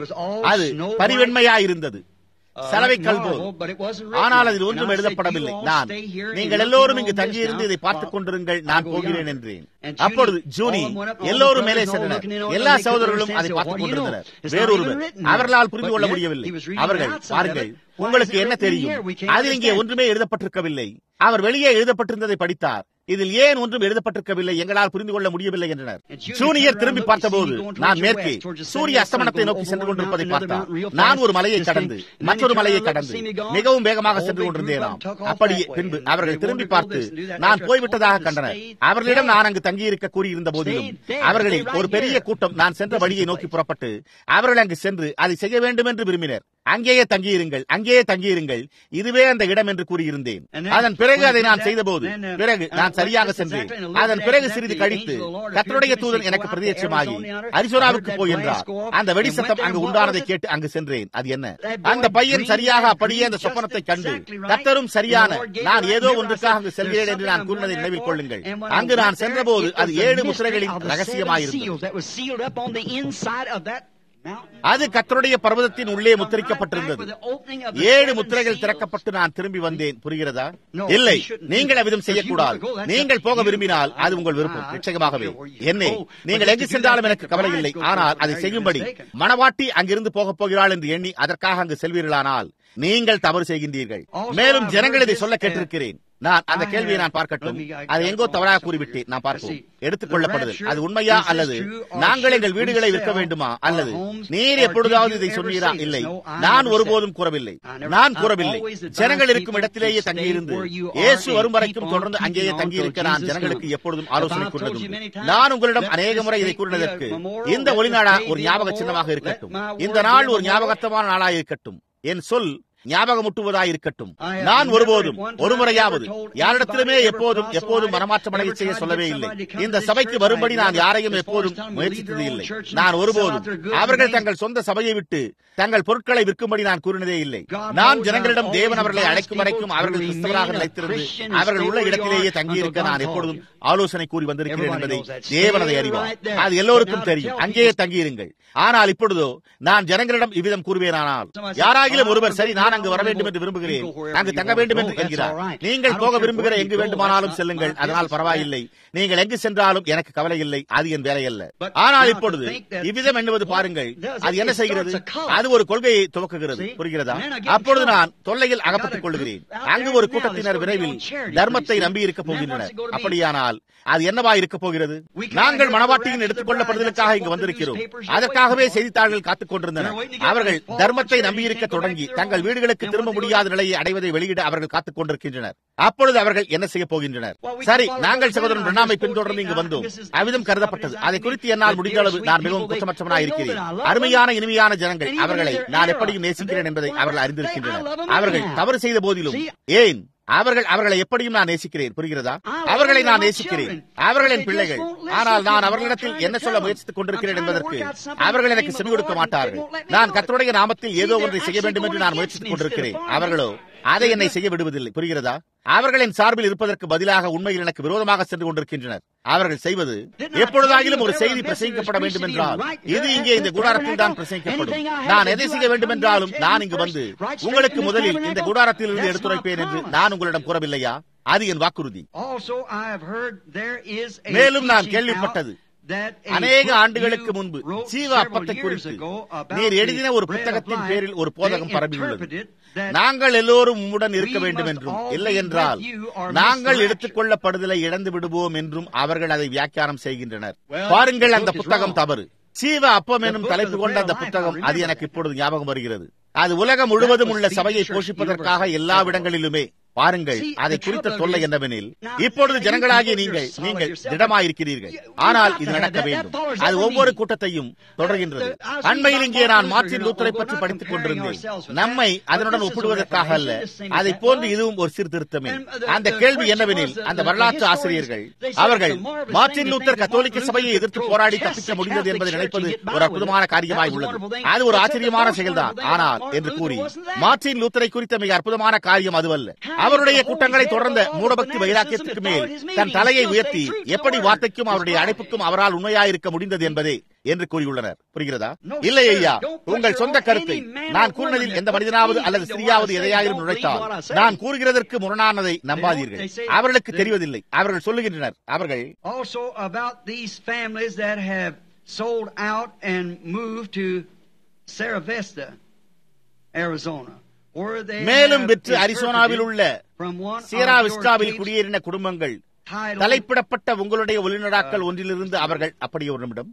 அது பரிவெண்மையாயிருந்தது சலவை கல்போல் ஆனால் அதில் ஒன்றும் எழுதப்படவில்லை நான் நீங்கள் எல்லோரும் இங்கு தங்கியிருந்து இதை பார்த்துக் கொண்டிருங்கள் நான் போகிறேன் என்றேன் அப்பொழுது ஜூனி எல்லோரும் மேலே சென்றனர் எல்லா சகோதரர்களும் அதை பார்த்துக் கொண்டிருந்தனர் வேறொருவர் அவர்களால் புரிந்து கொள்ள முடியவில்லை அவர்கள் பாருங்கள் உங்களுக்கு என்ன தெரியும் அதில் இங்கே ஒன்றுமே எழுதப்பட்டிருக்கவில்லை அவர் வெளியே எழுதப்பட்டிருந்ததை படித்தார் இதில் ஏன் ஒன்றும் எழுதப்பட்டிருக்கவில்லை எங்களால் புரிந்து கொள்ள முடியவில்லை என்றனர் ஜூனியர் திரும்பி பார்த்தபோது நான் மேற்கே சூரிய அஸ்தமனத்தை நோக்கி சென்று கொண்டிருப்பதை பார்த்தார் நான் ஒரு மலையை கடந்து மற்றொரு மலையை கடந்து மிகவும் வேகமாக சென்று கொண்டிருந்தேனாம் அப்படியே பின்பு அவர்கள் திரும்பி பார்த்து நான் போய்விட்டதாக கண்டனர் அவர்களிடம் நான் அங்கு தங்கியிருக்க கூறியிருந்த போதிலும் அவர்களில் ஒரு பெரிய கூட்டம் நான் சென்ற வழியை நோக்கி புறப்பட்டு அவர்கள் அங்கு சென்று அதை செய்ய வேண்டும் என்று விரும்பினர் அங்கேயே தங்கியிருங்கள் அங்கேயே தங்கியிருங்கள் இதுவே அந்த இடம் என்று கூறியிருந்தேன் அதன் பிறகு அதை நான் செய்தபோது பிறகு நான் சரியாக சென்றேன் அதன் பிறகு சிறிது கழித்து கத்தருடைய தூதன் எனக்கு பிரதேசமாகி அரிசோனாவுக்கு போய் என்றார் அந்த வெடி சத்தம் அங்கு உண்டானதை கேட்டு அங்கு சென்றேன் அது என்ன அந்த பையன் சரியாக அப்படியே அந்த சொப்பனத்தை கண்டு கத்தரும் சரியான நான் ஏதோ ஒன்றுக்காக அங்கு செல்கிறேன் என்று நான் கூறினதை நினைவில் கொள்ளுங்கள் அங்கு நான் சென்றபோது அது ஏழு முத்திரைகளின் ரகசியமாயிருந்தது அது கத்தருடைய பர்வதத்தின் உள்ளே முத்திரிக்கப்பட்டிருந்தது ஏழு முத்திரைகள் திறக்கப்பட்டு நான் திரும்பி வந்தேன் புரிகிறதா இல்லை நீங்கள் அவ்விதம் செய்யக்கூடாது நீங்கள் போக விரும்பினால் அது உங்கள் விருப்பம் நிச்சயமாகவே என்னே நீங்கள் எங்கு சென்றாலும் எனக்கு கவலை இல்லை ஆனால் அதை செய்யும்படி மணவாட்டி அங்கிருந்து போகப் போகிறாள் என்று எண்ணி அதற்காக அங்கு செல்வீர்களானால் நீங்கள் தவறு செய்கின்றீர்கள் மேலும் ஜனங்கள் இதை சொல்ல கேட்டிருக்கிறேன் நான் அந்த கேள்வியை நான் பார்க்கட்டும் அதை எங்கோ தவறாக கூறிவிட்டேன் நான் பார்ப்போம் எடுத்துக் கொள்ளப்படுதல் அது உண்மையா அல்லது நாங்கள் எங்கள் வீடுகளை விற்க வேண்டுமா அல்லது நீர் எப்பொழுதாவது இதை சொன்னீரா இல்லை நான் ஒருபோதும் கூறவில்லை நான் கூறவில்லை ஜனங்கள் இருக்கும் இடத்திலேயே தங்கியிருந்து இயேசு வரும் வரைக்கும் தொடர்ந்து அங்கேயே தங்கியிருக்க நான் ஜனங்களுக்கு எப்பொழுதும் ஆலோசனை கூறினதும் நான் உங்களிடம் அநேக முறை இதை கூறினதற்கு இந்த ஒளிநாடா ஒரு ஞாபக சின்னமாக இருக்கட்டும் இந்த நாள் ஒரு ஞாபகத்தமான நாளாக இருக்கட்டும் என் சொல் ஞாபகமுட்டுவதாய் இருக்கட்டும் நான் ஒருபோதும் ஒரு முறையாவது யாரிடத்திலுமே எப்போதும் எப்போதும் மனமாற்றமடைய செய்ய சொல்லவே இல்லை இந்த சபைக்கு வரும்படி நான் யாரையும் எப்போதும் முயற்சித்தது இல்லை நான் ஒருபோதும் அவர்கள் தங்கள் சொந்த சபையை விட்டு தங்கள் பொருட்களை விற்கும்படி நான் கூறினதே இல்லை நான் ஜனங்களிடம் தேவன் அவர்களை அழைக்கும் வரைக்கும் அவர்கள் கிறிஸ்தவராக நிலைத்திருந்து அவர்கள் உள்ள இடத்திலேயே தங்கியிருக்க நான் எப்பொழுதும் ஆலோசனை கூறி வந்திருக்கிறேன் என்பதை தேவன் அதை அறிவார் அது எல்லோருக்கும் தெரியும் அங்கேயே தங்கியிருங்கள் ஆனால் இப்பொழுதோ நான் ஜனங்களிடம் இவ்விதம் கூறுவேனானால் யாராகிலும் ஒருவர் சரி நான் அங்கு வர வேண்டும் என்று விரும்புகிறேன் அங்கு தங்க வேண்டும் என்று என்கிறார் நீங்கள் போக விரும்புகிற எங்கு வேண்டுமானாலும் செல்லுங்கள் அதனால் பரவாயில்லை நீங்கள் எங்கு சென்றாலும் எனக்கு கவலை இல்லை அது என் வேலை அல்ல ஆனால் இப்பொழுது இவ்விதம் எண்ணுவது பாருங்கள் அது என்ன செய்கிறது அது ஒரு கொள்கையை துவக்குகிறது புரிகிறதா அப்பொழுது நான் தொல்லையில் அகப்பட்டுக் கொள்கிறேன் அங்கு ஒரு கூட்டத்தினர் விரைவில் தர்மத்தை நம்பி இருக்க போகின்றனர் அப்படியானால் அது என்னவா இருக்க போகிறது நாங்கள் மனவாட்டியின் எடுத்துக் கொள்ளப்படுவதற்காக இங்கு வந்திருக்கிறோம் அதற்காகவே செய்தித்தாள்கள் காத்துக் கொண்டிருந்தன அவர்கள் தர்மத்தை நம்பியிருக்க தொடங்கி தங்கள் வீடுகள் வீடுகளுக்கு திரும்ப முடியாத நிலையை அடைவதை வெளியிட அவர்கள் காத்துக் கொண்டிருக்கின்றனர் அப்பொழுது அவர்கள் என்ன செய்ய போகின்றனர் சரி நாங்கள் சகோதரன் பிரணாமை பின்தொடர்ந்து இங்கு வந்தோம் அவ்விதம் கருதப்பட்டது அதை குறித்து என்னால் முடிந்த அளவு நான் மிகவும் குற்றமற்றவனாக இருக்கிறேன் அருமையான இனிமையான ஜனங்கள் அவர்களை நான் எப்படியும் நேசிக்கிறேன் என்பதை அவர்கள் அறிந்திருக்கின்றனர் அவர்கள் தவறு செய்த போதிலும் ஏன் அவர்கள் அவர்களை எப்படியும் நான் நேசிக்கிறேன் புரிகிறதா அவர்களை நான் நேசிக்கிறேன் அவர்களின் பிள்ளைகள் ஆனால் நான் அவர்களிடத்தில் என்ன சொல்ல முயற்சித்துக் கொண்டிருக்கிறேன் என்பதற்கு அவர்கள் எனக்கு செவி கொடுக்க மாட்டார்கள் நான் கத்தருடைய நாமத்தில் ஏதோ ஒன்றை செய்ய வேண்டும் என்று நான் முயற்சித்துக் கொண்டிருக்கிறேன் அவர்களோ அதை என்னை செய்ய விடுவதில்லை புரிகிறதா அவர்களின் சார்பில் இருப்பதற்கு பதிலாக உண்மையில் எனக்கு விரோதமாக சென்று கொண்டிருக்கின்றனர் அவர்கள் செய்வது எப்பொழுதாகிலும் ஒரு செய்தி பிரசங்கிக்கப்பட வேண்டும் என்றால் இது இங்கே இந்த கூடாரத்தில் தான் பிரசங்கிக்கப்படும் நான் எதை செய்ய வேண்டும் என்றாலும் நான் இங்கு வந்து உங்களுக்கு முதலில் இந்த கூடாரத்தில் இருந்து எடுத்துரைப்பேன் என்று நான் உங்களிடம் கூறவில்லையா அது என் வாக்குறுதி மேலும் நான் கேள்விப்பட்டது அநேக ஆண்டுகளுக்கு முன்பு ஜீவ அப்பத்தை குறித்து நீர் எழுதின ஒரு புத்தகத்தின் பேரில் ஒரு போதகம் பரவியுள்ளது நாங்கள் எல்லோரும் உம்முடன் இருக்க வேண்டும் என்றும் இல்லை என்றால் நாங்கள் எடுத்துக் கொள்ளப்படுதலை இழந்து விடுவோம் என்றும் அவர்கள் அதை வியாக்கியானம் செய்கின்றனர் பாருங்கள் அந்த புத்தகம் தவறு சீவ அப்பம் என்னும் தலைப்பு கொண்ட அந்த புத்தகம் அது எனக்கு இப்பொழுது ஞாபகம் வருகிறது அது உலகம் முழுவதும் உள்ள சபையை போஷிப்பதற்காக எல்லா இடங்களிலுமே பாருங்கள் அதை குறித்த தொல்லை என்னவெனில் இப்பொழுது ஜனங்களாகிய நீங்கள் நீங்கள் திடமாயிருக்கிறீர்கள் ஆனால் இது நடக்க வேண்டும் அது ஒவ்வொரு கூட்டத்தையும் தொடர்கின்றது அண்மையில் இங்கே நான் மார்ட்டின் லூத்தரை பற்றி படித்துக் கொண்டிருந்தேன் நம்மை அதனுடன் ஒப்பிடுவதற்காக அல்ல அதை போன்று இதுவும் ஒரு சீர்திருத்தமே அந்த கேள்வி என்னவெனில் அந்த வரலாற்று ஆசிரியர்கள் அவர்கள் மார்ட்டின் லூத்தர் கத்தோலிக்க சபையை எதிர்த்து போராடி தப்பிக்க முடிந்தது என்பதை நினைப்பது ஒரு அற்புதமான காரியமாய் உள்ளது அது ஒரு ஆச்சரியமான செயல்தான் ஆனால் என்று கூறி மார்ட்டின் லூத்தரை குறித்த மிக அற்புதமான காரியம் அதுவல்ல அவருடைய கூட்டங்களை தொடர்ந்த மூடபக்தி வைராக்கியத்துக்கு மேல் தன் தலையை உயர்த்தி எப்படி வார்த்தைக்கும் அவருடைய அழைப்புக்கும் அவரால் உண்மையாயிருக்க முடிந்தது என்பதே என்று கூறியுள்ளனர் புரிகிறதா இல்லை ஐயா உங்கள் சொந்த கருத்தை நான் கூறினதில் எந்த மனிதனாவது அல்லது ஸ்திரியாவது எதையாயிரும் நுழைத்தால் நான் கூறுகிறதற்கு முரணானதை நம்பாதீர்கள் அவர்களுக்கு தெரிவதில்லை அவர்கள் சொல்லுகின்றனர் அவர்கள் Also about these families that have sold out and moved to Sarah Vesta, Arizona. மேலும் விற்று அரிசோனாவில் உள்ள சீரா விஸ்டாவில் குடியேறின குடும்பங்கள் தலைப்பிடப்பட்ட உங்களுடைய ஒளிநடாக்கள் ஒன்றிலிருந்து அவர்கள் அப்படி ஒரு நிமிடம்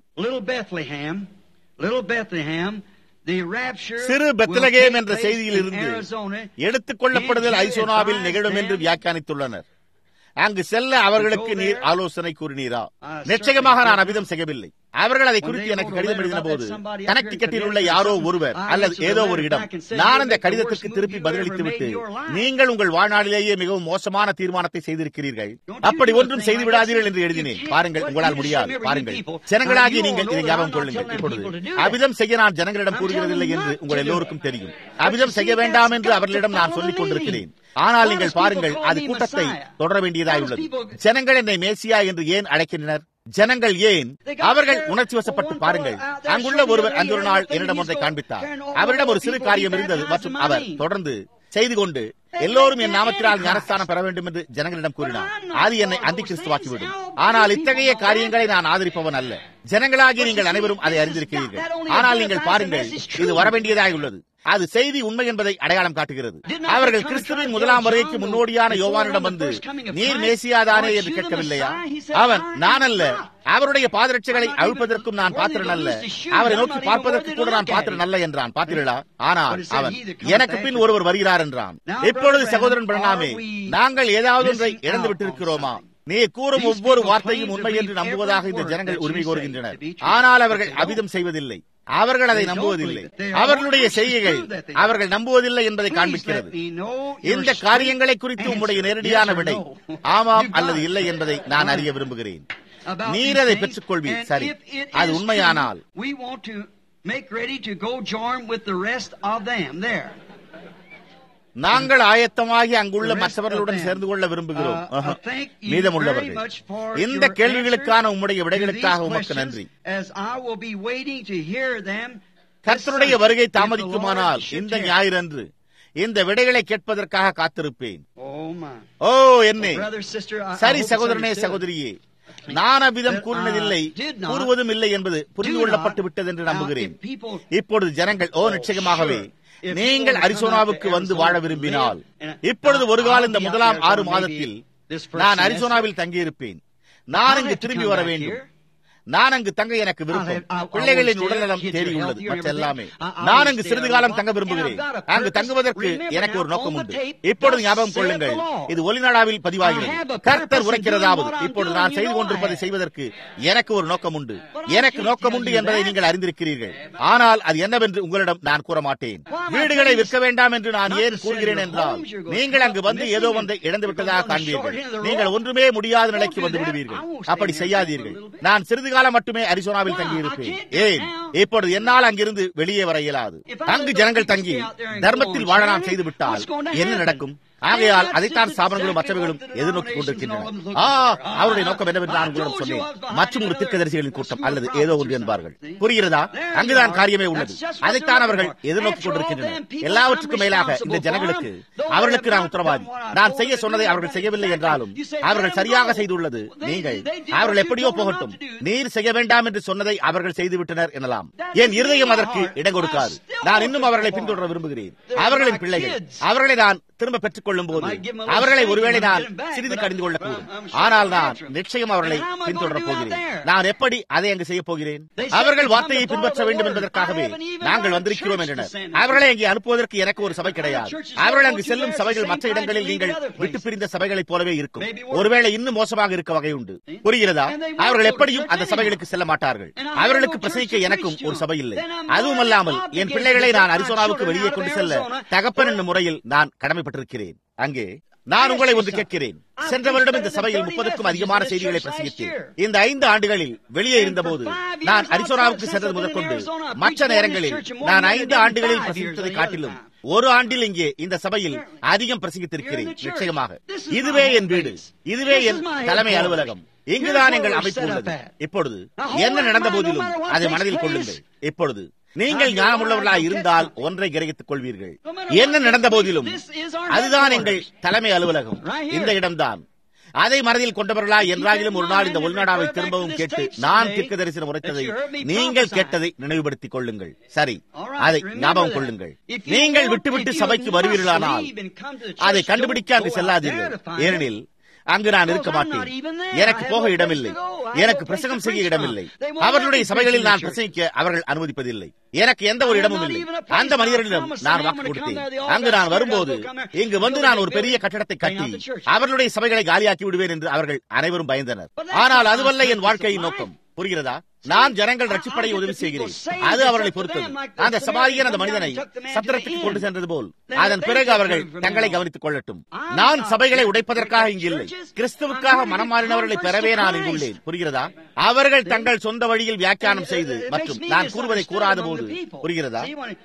சிறு பெத்லகேம் என்ற செய்தியில் இருந்து எடுத்துக் கொள்ளப்படுதல் ஐசோனாவில் நிகழும் என்று வியாக்கியானித்துள்ளனர் அங்கு செல்ல அவர்களுக்கு நீர் ஆலோசனை கூறினீரா நிச்சயமாக நான் அபிதம் செய்யவில்லை அவர்கள் அதை குறித்து எனக்கு கடிதம் எழுதின போது கனெக்டிகட்டில் உள்ள யாரோ ஒருவர் அல்லது ஏதோ ஒரு இடம் நான் அந்த கடிதத்திற்கு திருப்பி பதிலளித்து விட்டு நீங்கள் உங்கள் வாழ்நாளிலேயே மிகவும் மோசமான தீர்மானத்தை செய்திருக்கிறீர்கள் அப்படி ஒன்றும் செய்து விடாதீர்கள் என்று எழுதினேன் பாருங்கள் உங்களால் முடியாது பாருங்கள் ஜனங்களாகி நீங்கள் இதை ஞாபகம் கொள்ளுங்கள் இப்பொழுது அபிதம் செய்ய நான் ஜனங்களிடம் கூறுகிறதில்லை என்று உங்கள் எல்லோருக்கும் தெரியும் அபிதம் செய்ய வேண்டாம் என்று அவர்களிடம் நான் சொல்லிக் கொண்டிருக்கிறேன் ஆனால் நீங்கள் பாருங்கள் அது கூட்டத்தை தொடர வேண்டியதாயுள்ளது ஜனங்கள் என்னை மேசியா என்று ஏன் அழைக்கின்றனர் ஜனங்கள் ஏன் அவர்கள் உணர்ச்சி வசப்பட்டு பாருங்கள் அங்குள்ள ஒருவர் அன்று ஒரு நாள் என்னிடம் ஒன்றை காண்பித்தார் அவரிடம் ஒரு சிறு காரியம் இருந்தது மற்றும் அவர் தொடர்ந்து செய்து கொண்டு எல்லோரும் என் நாமத்தினால் ஞானஸ்தானம் பெற வேண்டும் என்று ஜனங்களிடம் கூறினார் அது என்னை அந்தி கிறிஸ்துவாக்கிவிடும் ஆனால் இத்தகைய காரியங்களை நான் ஆதரிப்பவன் அல்ல ஜனங்களாகி நீங்கள் அனைவரும் அதை அறிந்திருக்கிறீர்கள் ஆனால் நீங்கள் பாருங்கள் இது வரவேண்டியதாக உள்ளது அது செய்தி உண்மை என்பதை அடையாளம் காட்டுகிறது அவர்கள் கிறிஸ்துவின் முதலாம் வருகைக்கு முன்னோடியான யோவானிடம் வந்து நீர் மேசியாதானே என்று கேட்கவில்லையா அவன் நான் அல்ல அவருடைய பாதரட்சைகளை அழுப்பதற்கும் நான் பாத்திரன் அல்ல அவரை நோக்கி பார்ப்பதற்கு கூட நான் பாத்திரன் அல்ல என்றான் பாத்திரலா ஆனால் அவன் எனக்கு பின் ஒருவர் வருகிறார் என்றான் இப்பொழுது சகோதரன் பிரணாமே நாங்கள் ஏதாவது ஒன்றை இழந்து விட்டிருக்கிறோமா நீ கூறும் ஒவ்வொரு வார்த்தையும் உண்மை என்று நம்புவதாக இந்த ஜனங்கள் உரிமை கோருகின்றனர் ஆனால் அவர்கள் அபிதம் செய்வதில்லை அவர்கள் அதை நம்புவதில்லை அவர்களுடைய செய்கைகள் அவர்கள் நம்புவதில்லை என்பதை காண்பிக்கிறது இந்த காரியங்களை குறித்து உம்முடைய நேரடியான விடை ஆமாம் அல்லது இல்லை என்பதை நான் அறிய விரும்புகிறேன் நீர் அதை பெற்றுக் கொள்வீர் சரி அது உண்மையானால் நாங்கள் ஆயத்தமாகி அங்குள்ள மற்றவர்களுடன் சேர்ந்து கொள்ள விரும்புகிறோம் மீதமுள்ளவர்கள் இந்த கேள்விகளுக்கான உம்முடைய விடைகளுக்காக உமக்கு நன்றி கர்த்தருடைய வருகை தாமதிக்குமானால் இந்த ஞாயிறன்று இந்த விடைகளை கேட்பதற்காக காத்திருப்பேன் ஓ என்னே சரி சகோதரனே சகோதரியே நான் அவ்விதம் கூறினதில்லை கூறுவதும் இல்லை என்பது புரிந்து கொள்ளப்பட்டு விட்டது என்று நம்புகிறேன் இப்பொழுது ஜனங்கள் ஓ நிச்சயமாகவே நீங்கள் அரிசோனாவுக்கு வந்து வாழ விரும்பினால் இப்பொழுது ஒரு கால இந்த முதலாம் ஆறு மாதத்தில் நான் அரிசோனாவில் தங்கியிருப்பேன் நான் இங்கு திரும்பி வர வேண்டும் நான் அங்கு தங்க எனக்கு விருப்பம் பிள்ளைகளின் உடல்நலம் தேறியுள்ளது மற்ற எல்லாமே நான் அங்கு சிறிது காலம் தங்க விரும்புகிறேன் அங்கு தங்குவதற்கு எனக்கு ஒரு நோக்கம் உண்டு இப்பொழுது ஞாபகம் கொள்ளுங்கள் இது ஒலிநாடாவில் பதிவாகிறது கர்த்தர் உரைக்கிறதாவது இப்பொழுது நான் செய்து கொண்டிருப்பதை செய்வதற்கு எனக்கு ஒரு நோக்கம் உண்டு எனக்கு நோக்கம் உண்டு என்பதை நீங்கள் அறிந்திருக்கிறீர்கள் ஆனால் அது என்னவென்று உங்களிடம் நான் கூற மாட்டேன் வீடுகளை விற்க வேண்டாம் என்று நான் ஏன் கூறுகிறேன் என்றால் நீங்கள் அங்கு வந்து ஏதோ ஒன்றை இழந்து விட்டதாக காண்பீர்கள் நீங்கள் ஒன்றுமே முடியாத நிலைக்கு வந்து விடுவீர்கள் அப்படி செய்யாதீர்கள் நான் சிறிது காலம் மட்டுமே அரிசோனாவில் தங்கியிருப்பேன் ஏன் இப்பொழுது என்னால் அங்கிருந்து வெளியே வர இயலாது அங்கு ஜனங்கள் தங்கி தர்மத்தில் வாழ நான் செய்து விட்டால் என்ன நடக்கும் ஆகையால் அதைத்தான் ஸ்தாபனங்களும் மற்றவர்களும் எதிர்நோக்கி கொண்டிருக்கின்றன ஆ அவருடைய நோக்கம் என்னவென்று நான் உங்களிடம் சொன்னேன் மற்றும் ஒரு தீர்க்கதரிசிகளின் கூட்டம் அல்லது ஏதோ ஒன்று என்பார்கள் புரிகிறதா அங்குதான் காரியமே உள்ளது அதைத்தான் அவர்கள் எதிர்நோக்கி கொண்டிருக்கின்றனர் எல்லாவற்றுக்கும் மேலாக இந்த ஜனங்களுக்கு அவர்களுக்கு நான் உத்தரவாதி நான் செய்ய சொன்னதை அவர்கள் செய்யவில்லை என்றாலும் அவர்கள் சரியாக செய்துள்ளது நீங்கள் அவர்கள் எப்படியோ போகட்டும் நீர் செய்ய வேண்டாம் என்று சொன்னதை அவர்கள் செய்துவிட்டனர் எனலாம் என் இருதயம் அதற்கு இடம் கொடுக்காது நான் இன்னும் அவர்களை பின்தொடர விரும்புகிறேன் அவர்களின் பிள்ளைகள் அவர்களை நான் திரும்ப பெற்றுக் கொள்ளும் போது அவர்களை ஒருவேளை நான் சிறிது கடிந்து கொள்ளக்கூடும் ஆனால் நான் நிச்சயம் அவர்களை பின்தொடரப் போகிறேன் நான் எப்படி அதை அங்கு செய்ய போகிறேன் அவர்கள் வார்த்தையை பின்பற்ற வேண்டும் என்பதற்காகவே நாங்கள் வந்திருக்கிறோம் என்றனர் அவர்களை அங்கே அனுப்புவதற்கு எனக்கு ஒரு சபை கிடையாது அவர்கள் அங்கு செல்லும் சபைகள் மற்ற இடங்களில் நீங்கள் விட்டு பிரிந்த சபைகளைப் போலவே இருக்கும் ஒருவேளை இன்னும் மோசமாக இருக்க வகை உண்டு புரிகிறதா அவர்கள் எப்படியும் அந்த சபைகளுக்கு செல்ல மாட்டார்கள் அவர்களுக்கு பிரசங்கிக்க எனக்கும் ஒரு சபை இல்லை அதுவும் அல்லாமல் என் பிள்ளைகளை நான் அரிசோனாவுக்கு வெளியே கொண்டு செல்ல தகப்பன் என்னும் முறையில் நான் கடமைப்பட்டிருக்கிறேன் அங்கே நான் உங்களை ஒன்று கேட்கிறேன் சென்ற வருடம் இந்த சபையில் முப்பதுக்கும் அதிகமான செய்திகளை பிரசங்கித்தேன் இந்த ஐந்து ஆண்டுகளில் வெளியே இருந்தபோது நான் அரிசோனாவுக்கு சென்றது முதற்கொண்டு மற்ற நேரங்களில் நான் ஐந்து ஆண்டுகளில் பிரசங்கித்ததை காட்டிலும் ஒரு ஆண்டில் இங்கே இந்த சபையில் அதிகம் பிரசங்கித்திருக்கிறேன் நிச்சயமாக இதுவே என் வீடு இதுவே என் தலைமை அலுவலகம் இங்குதான் எங்கள் அமைப்பு உள்ளது இப்பொழுது என்ன நடந்த போதிலும் அதை மனதில் கொள்ளுங்கள் இப்பொழுது நீங்கள் ஞானமுள்ளவர்களாய் இருந்தால் ஒன்றை கிரகித்துக் கொள்வீர்கள் என்ன நடந்த போதிலும் அதுதான் எங்கள் தலைமை அலுவலகம் இந்த இடம்தான் அதை மனதில் கொண்டவர்களா என்றாகிலும் ஒரு நாள் இந்த உள்நாடாவை திரும்பவும் கேட்டு நான் தீர்க்க தரிசனம் உரைத்ததை நீங்கள் கேட்டதை நினைவுபடுத்திக் கொள்ளுங்கள் சரி அதை ஞாபகம் கொள்ளுங்கள் நீங்கள் விட்டுவிட்டு சபைக்கு வருவீர்களானால் அதை கண்டுபிடிக்க அங்கு செல்லாதீர்கள் ஏனெனில் அங்கு நான் இருக்க மாட்டேன் எனக்கு போக இடமில்லை எனக்கு பிரசங்கம் செய்ய இடமில்லை அவர்களுடைய சபைகளில் நான் பிரசங்கிக்க அவர்கள் அனுமதிப்பதில்லை எனக்கு எந்த ஒரு இடமும் இல்லை அந்த மனிதர்களிடம் நான் வாக்கு கொடுத்தேன் அங்கு நான் வரும்போது இங்கு வந்து நான் ஒரு பெரிய கட்டடத்தை கட்டி அவர்களுடைய சபைகளை காலியாக்கி விடுவேன் என்று அவர்கள் அனைவரும் பயந்தனர் ஆனால் அதுவல்ல என் வாழ்க்கையின் நோக்கம் புரிகிறதா நான் ஜனங்கள் ரட்சிப்படைய உதவி செய்கிறேன் அது அவர்களை பொறுத்தது அந்த சமாரியன் அந்த மனிதனை சத்திரத்துக்கு கொண்டு சென்றது போல் அதன் பிறகு அவர்கள் தங்களை கவனித்துக் கொள்ளட்டும் நான் சபைகளை உடைப்பதற்காக இங்கு இல்லை கிறிஸ்துவுக்காக மனம் மாறினவர்களை பெறவே நான் இங்குள்ளேன் புரிகிறதா அவர்கள் தங்கள் சொந்த வழியில் வியாக்கியானம் செய்து மற்றும் நான் கூறுவதை கூறாத போது புரிகிறதா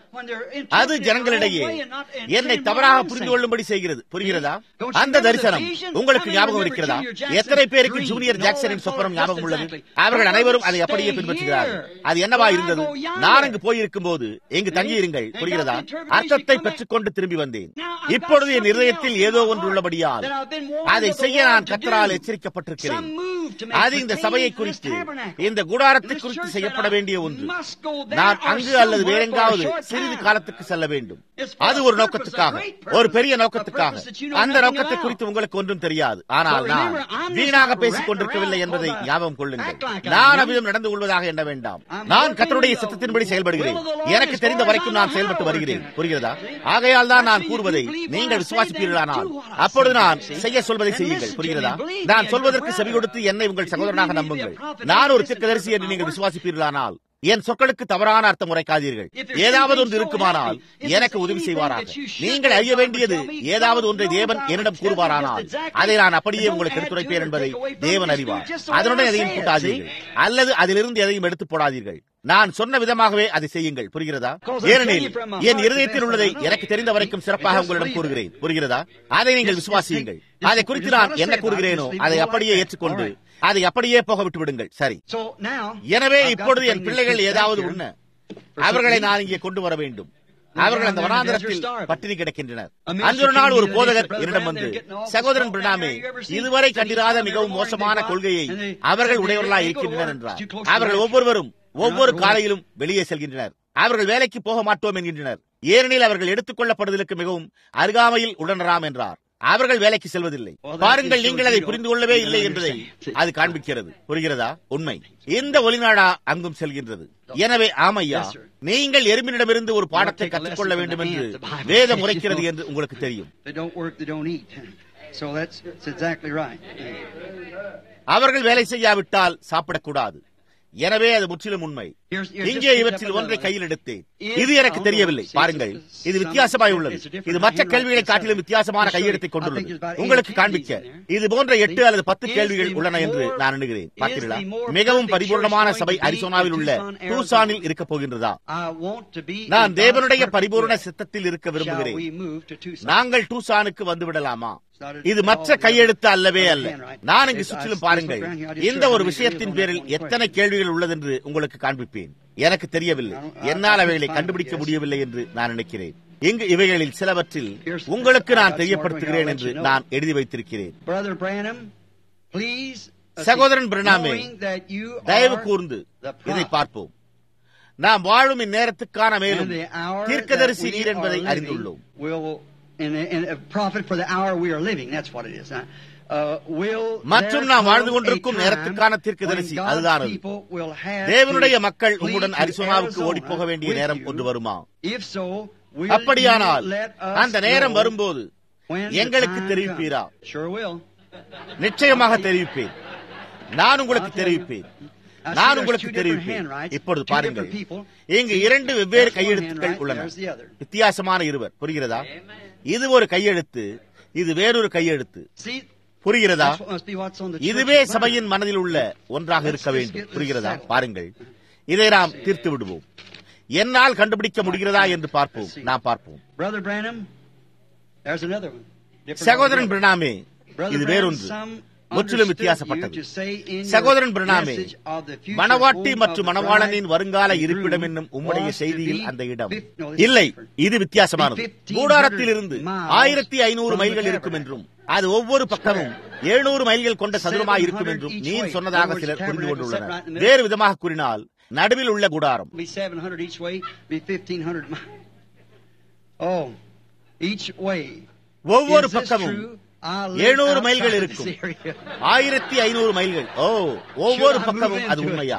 அது ஜனங்களிடையே என்னை தவறாக புரிந்து கொள்ளும்படி செய்கிறது புரிகிறதா அந்த தரிசனம் உங்களுக்கு ஞாபகம் இருக்கிறதா எத்தனை பேருக்கு ஜூனியர் ஜாக்சனின் சொப்பனம் ஞாபகம் உள்ளது அவர்கள் அனைவரும் அதை அப்படியே பின்பற்றுகிறார்கள் அது என்னவா இருந்தது நான் அங்கு போயிருக்கும் போது இங்கு தங்கியிருங்கள் புரிகிறதா அர்த்தத்தை பெற்றுக்கொண்டு திரும்பி வந்தேன் இப்பொழுது என் இருதயத்தில் ஏதோ ஒன்று உள்ளபடியால் அதை செய்ய நான் கத்தரால் எச்சரிக்கப்பட்டிருக்கிறேன் அது இந்த சபையை குறித்து இந்த கூடாரத்தை குறித்து செய்யப்பட வேண்டிய ஒன்று நான் அங்கு அல்லது வேறெங்காவது சிறிது காலத்துக்கு செல்ல வேண்டும் அது ஒரு நோக்கத்துக்காக ஒரு பெரிய நோக்கத்துக்காக அந்த நோக்கத்தை குறித்து உங்களுக்கு ஒன்றும் தெரியாது ஆனால் நான் வீணாக பேசிக் கொண்டிருக்கவில்லை என்பதை ஞாபகம் கொள்ளுங்கள் நான் அவ்விதம் நடந்து கொள்வதாக எண்ண வேண்டாம் நான் கத்தருடைய சித்தத்தின்படி செயல்படுகிறேன் எனக்கு தெரிந்த வரைக்கும் நான் செயல்பட்டு வருகிறேன் புரிகிறதா ஆகையால் தான் நான் கூறுவதை நீங்கள் விசுவாசிப்பீர்களானால் அப்பொழுது நான் செய்ய சொல்வதை செய்யுங்கள் புரிகிறதா நான் சொல்வதற்கு செவி கொடுத்து என்னை உங்கள் சகோதரனாக நம்புங்கள் நான் ஒரு தீர்க்கதரிசி என்று நீங்கள் விசுவாசிப்பீர்களானால் என் சொற்களுக்கு தவறான அர்த்தம் உரைக்காதீர்கள் ஏதாவது ஒன்று இருக்குமானால் எனக்கு உதவி செய்வாராக நீங்கள் அறிய வேண்டியது ஏதாவது ஒன்றை தேவன் என்னிடம் கூறுவாரானால் அதை நான் அப்படியே உங்களுக்கு எடுத்துரைப்பேன் என்பதை தேவன் அறிவார் அதனுடன் எதையும் கூட்டாதீர்கள் அல்லது அதிலிருந்து எதையும் எடுத்து போடாதீர்கள் நான் சொன்ன விதமாகவே அதை செய்யுங்கள் புரிகிறதா ஏனெனில் என் இருதயத்தில் உள்ளதை எனக்கு தெரிந்த வரைக்கும் சிறப்பாக உங்களிடம் கூறுகிறேன் புரிகிறதா அதை நீங்கள் விசுவாசியுங்கள் அதை குறித்து நான் என்ன கூறுகிறேனோ அதை அப்படியே ஏற்றுக்கொண்டு அதை அப்படியே போக விட்டு விடுங்கள் சரி எனவே இப்பொழுது என் பிள்ளைகள் ஏதாவது உண்ண அவர்களை நான் இங்கே கொண்டு வர வேண்டும் அவர்கள் அந்த வனாந்திரத்தில் பட்டினி கிடக்கின்றனர் அன்று ஒரு நாள் ஒரு போதகர் என்னிடம் வந்து சகோதரன் பிரணாமே இதுவரை கண்டிராத மிகவும் மோசமான கொள்கையை அவர்கள் உடையவர்களாய் இருக்கின்றனர் என்றார் அவர்கள் ஒவ்வொருவரும் ஒவ்வொரு காலையிலும் வெளியே செல்கின்றனர் அவர்கள் வேலைக்கு போக மாட்டோம் என்கின்றனர் ஏனெனில் அவர்கள் எடுத்துக் கொள்ளப்படுவதற்கு மிகவும் அருகாமையில் உடனராம் என்றார் அவர்கள் வேலைக்கு செல்வதில்லை பாருங்கள் நீங்கள் அதை புரிந்து கொள்ளவே இல்லை என்பதை அது காண்பிக்கிறது புரிகிறதா உண்மை இந்த ஒளிநாடா அங்கும் செல்கின்றது எனவே ஆமையா நீங்கள் எறும்பினிடமிருந்து ஒரு பாடத்தை கற்றுக்கொள்ள வேண்டும் என்று வேதம் உரைக்கிறது என்று உங்களுக்கு தெரியும் They don't work, they don't eat. So that's, that's exactly right. அவர்கள் வேலை செய்யாவிட்டால் சாப்பிடக்கூடாது எனவே அது முற்றிலும் உண்மை இங்கே இவற்றில் ஒன்றை கையில் எடுத்தேன் இது எனக்கு தெரியவில்லை பாருங்கள் இது வித்தியாசமாய் உள்ளது இது மற்ற கேள்விகளை காட்டிலும் வித்தியாசமான கையெழுத்தை கொண்டுள்ளது உங்களுக்கு காண்பிக்க இது போன்ற எட்டு அல்லது பத்து கேள்விகள் உள்ளன என்று நான் எண்ணுகிறேன் பார்த்தீர்களா மிகவும் பரிபூர்ணமான சபை அரிசோனாவில் உள்ள டூசானில் இருக்க போகின்றதா I want to be நான் in தேவனுடைய God's பரிபூர்ண perfect will. சித்தத்தில் இருக்க Shall விரும்புகிறேன் we move to Tucson? நாங்கள் டூசானுக்கு வந்து விடலாமா இது மற்ற கையெழுத்து அல்லவே அல்ல நான் இங்கு சுற்றிலும் பாருங்கள் இந்த ஒரு விஷயத்தின் பேரில் எத்தனை கேள்விகள் உள்ளதென்று உங்களுக்கு காண்பிப்பேன் எனக்கு தெரியவில்லை என்னால் அவைகளை கண்டுபிடிக்க முடியவில்லை என்று நான் நினைக்கிறேன் இங்கு இவைகளில் சிலவற்றில் உங்களுக்கு நான் தெரியப்படுத்துகிறேன் என்று நான் எழுதி வைத்திருக்கிறேன் Brother Branham, please, uh, சகோதரன் பிரணாமே, knowing that you தயவு are கூர்ந்து the இதை prophet பார்ப்போம் நாம் வாழும் இந்நேரத்துக்கான மேலும் and the hour தீர்க்கதரிசி that we நீர் என்பதை are அறிந்துள்ளோம் living will, and, and a prophet for the hour we are living, that's what it is. huh? Uh, will மற்றும் there நாம் வாழ்ந்து come a கொண்டிருக்கும் time நேரத்துக்கான when தீர்க்கதரிசி God's அதுதான் அது. people will have தேவனுடைய to மக்கள் flee உம்முடன் to அரிசோனாவுக்கு Arizona ஓடிப்போக வேண்டிய with நேரம் you. ஒன்று வருமா If so, will அப்படியானால் you let us அந்த நேரம் know வரும்போது when the எங்களுக்கு time தெரிவிப்பீரா comes? Sure will. நிச்சயமாக தெரிவிப்பேன் நான் உங்களுக்கு தெரிவிப்பேன் Now, see, நான் there's உங்களுக்கு two different தெரிவிப்பேன் handwrites, இப்பொழுது two பாருங்கள் different people. இங்கு இரண்டு வெவ்வேறு There's one கையெழுத்துக்கள் handwright, உள்ளன there's the other. வித்தியாசமான இருவர் புரிகிறதா இது ஒரு கையெழுத்து இது வேறொரு கையெழுத்து See, புரிகிறதா that's what must be what's on the இதுவே church's mind. சபையின் மனதில் உள்ள ஒன்றாக இருக்க வேண்டும் புரிகிறதா பாருங்கள் இதை நாம் தீர்த்து விடுவோம் என்னால் கண்டுபிடிக்க முடிகிறதா என்று பார்ப்போம் நாம் பார்ப்போம் Brother Branham, there's another one. Different சகோதரன் altogether. பிரணாமே Brother இது Branham, வேறொன்று some முற்றிலும் understood வித்தியாசப்பட்டது you to say in your சகோதரன் பிரணாமே message of the future மணவாட்டி home மற்றும் of the மணவாளனின் bride வருங்கால and இருப்பிடம் groom என்னும் உம்முடைய was to செய்தியில் be அந்த இடம் fif- no, this is இல்லை different. இது வித்தியாசமானது 1500 கூடாரத்தில் இருந்து miles ஆயிரத்தி ஐநூறு from the மைல்கள் இருக்கும் tabernacle. என்றும் அது ஒவ்வொரு பக்கமும் எழுநூறு மைல்கள் கொண்ட சதுரமாய் இருக்கும் 700 என்றும் each நீர் way. சொன்னதாக In other சிலர் words, புரிந்து tabernacle set கொண்டுள்ளனர் right in the middle. வேறு விதமாக கூறினால் நடுவில் உள்ள கூடாரம் be 700 each way, be 1500 miles. Oh, each way. ஒவ்வொரு Is this பக்கமும் true? I live எழுநூறு மைல்கள் outside இருக்கும் this area. ஆயிரத்தி ஐநூறு மைல்கள் ஓ ஒவ்வொரு Should I move பக்கமும் அது into it? உண்மையா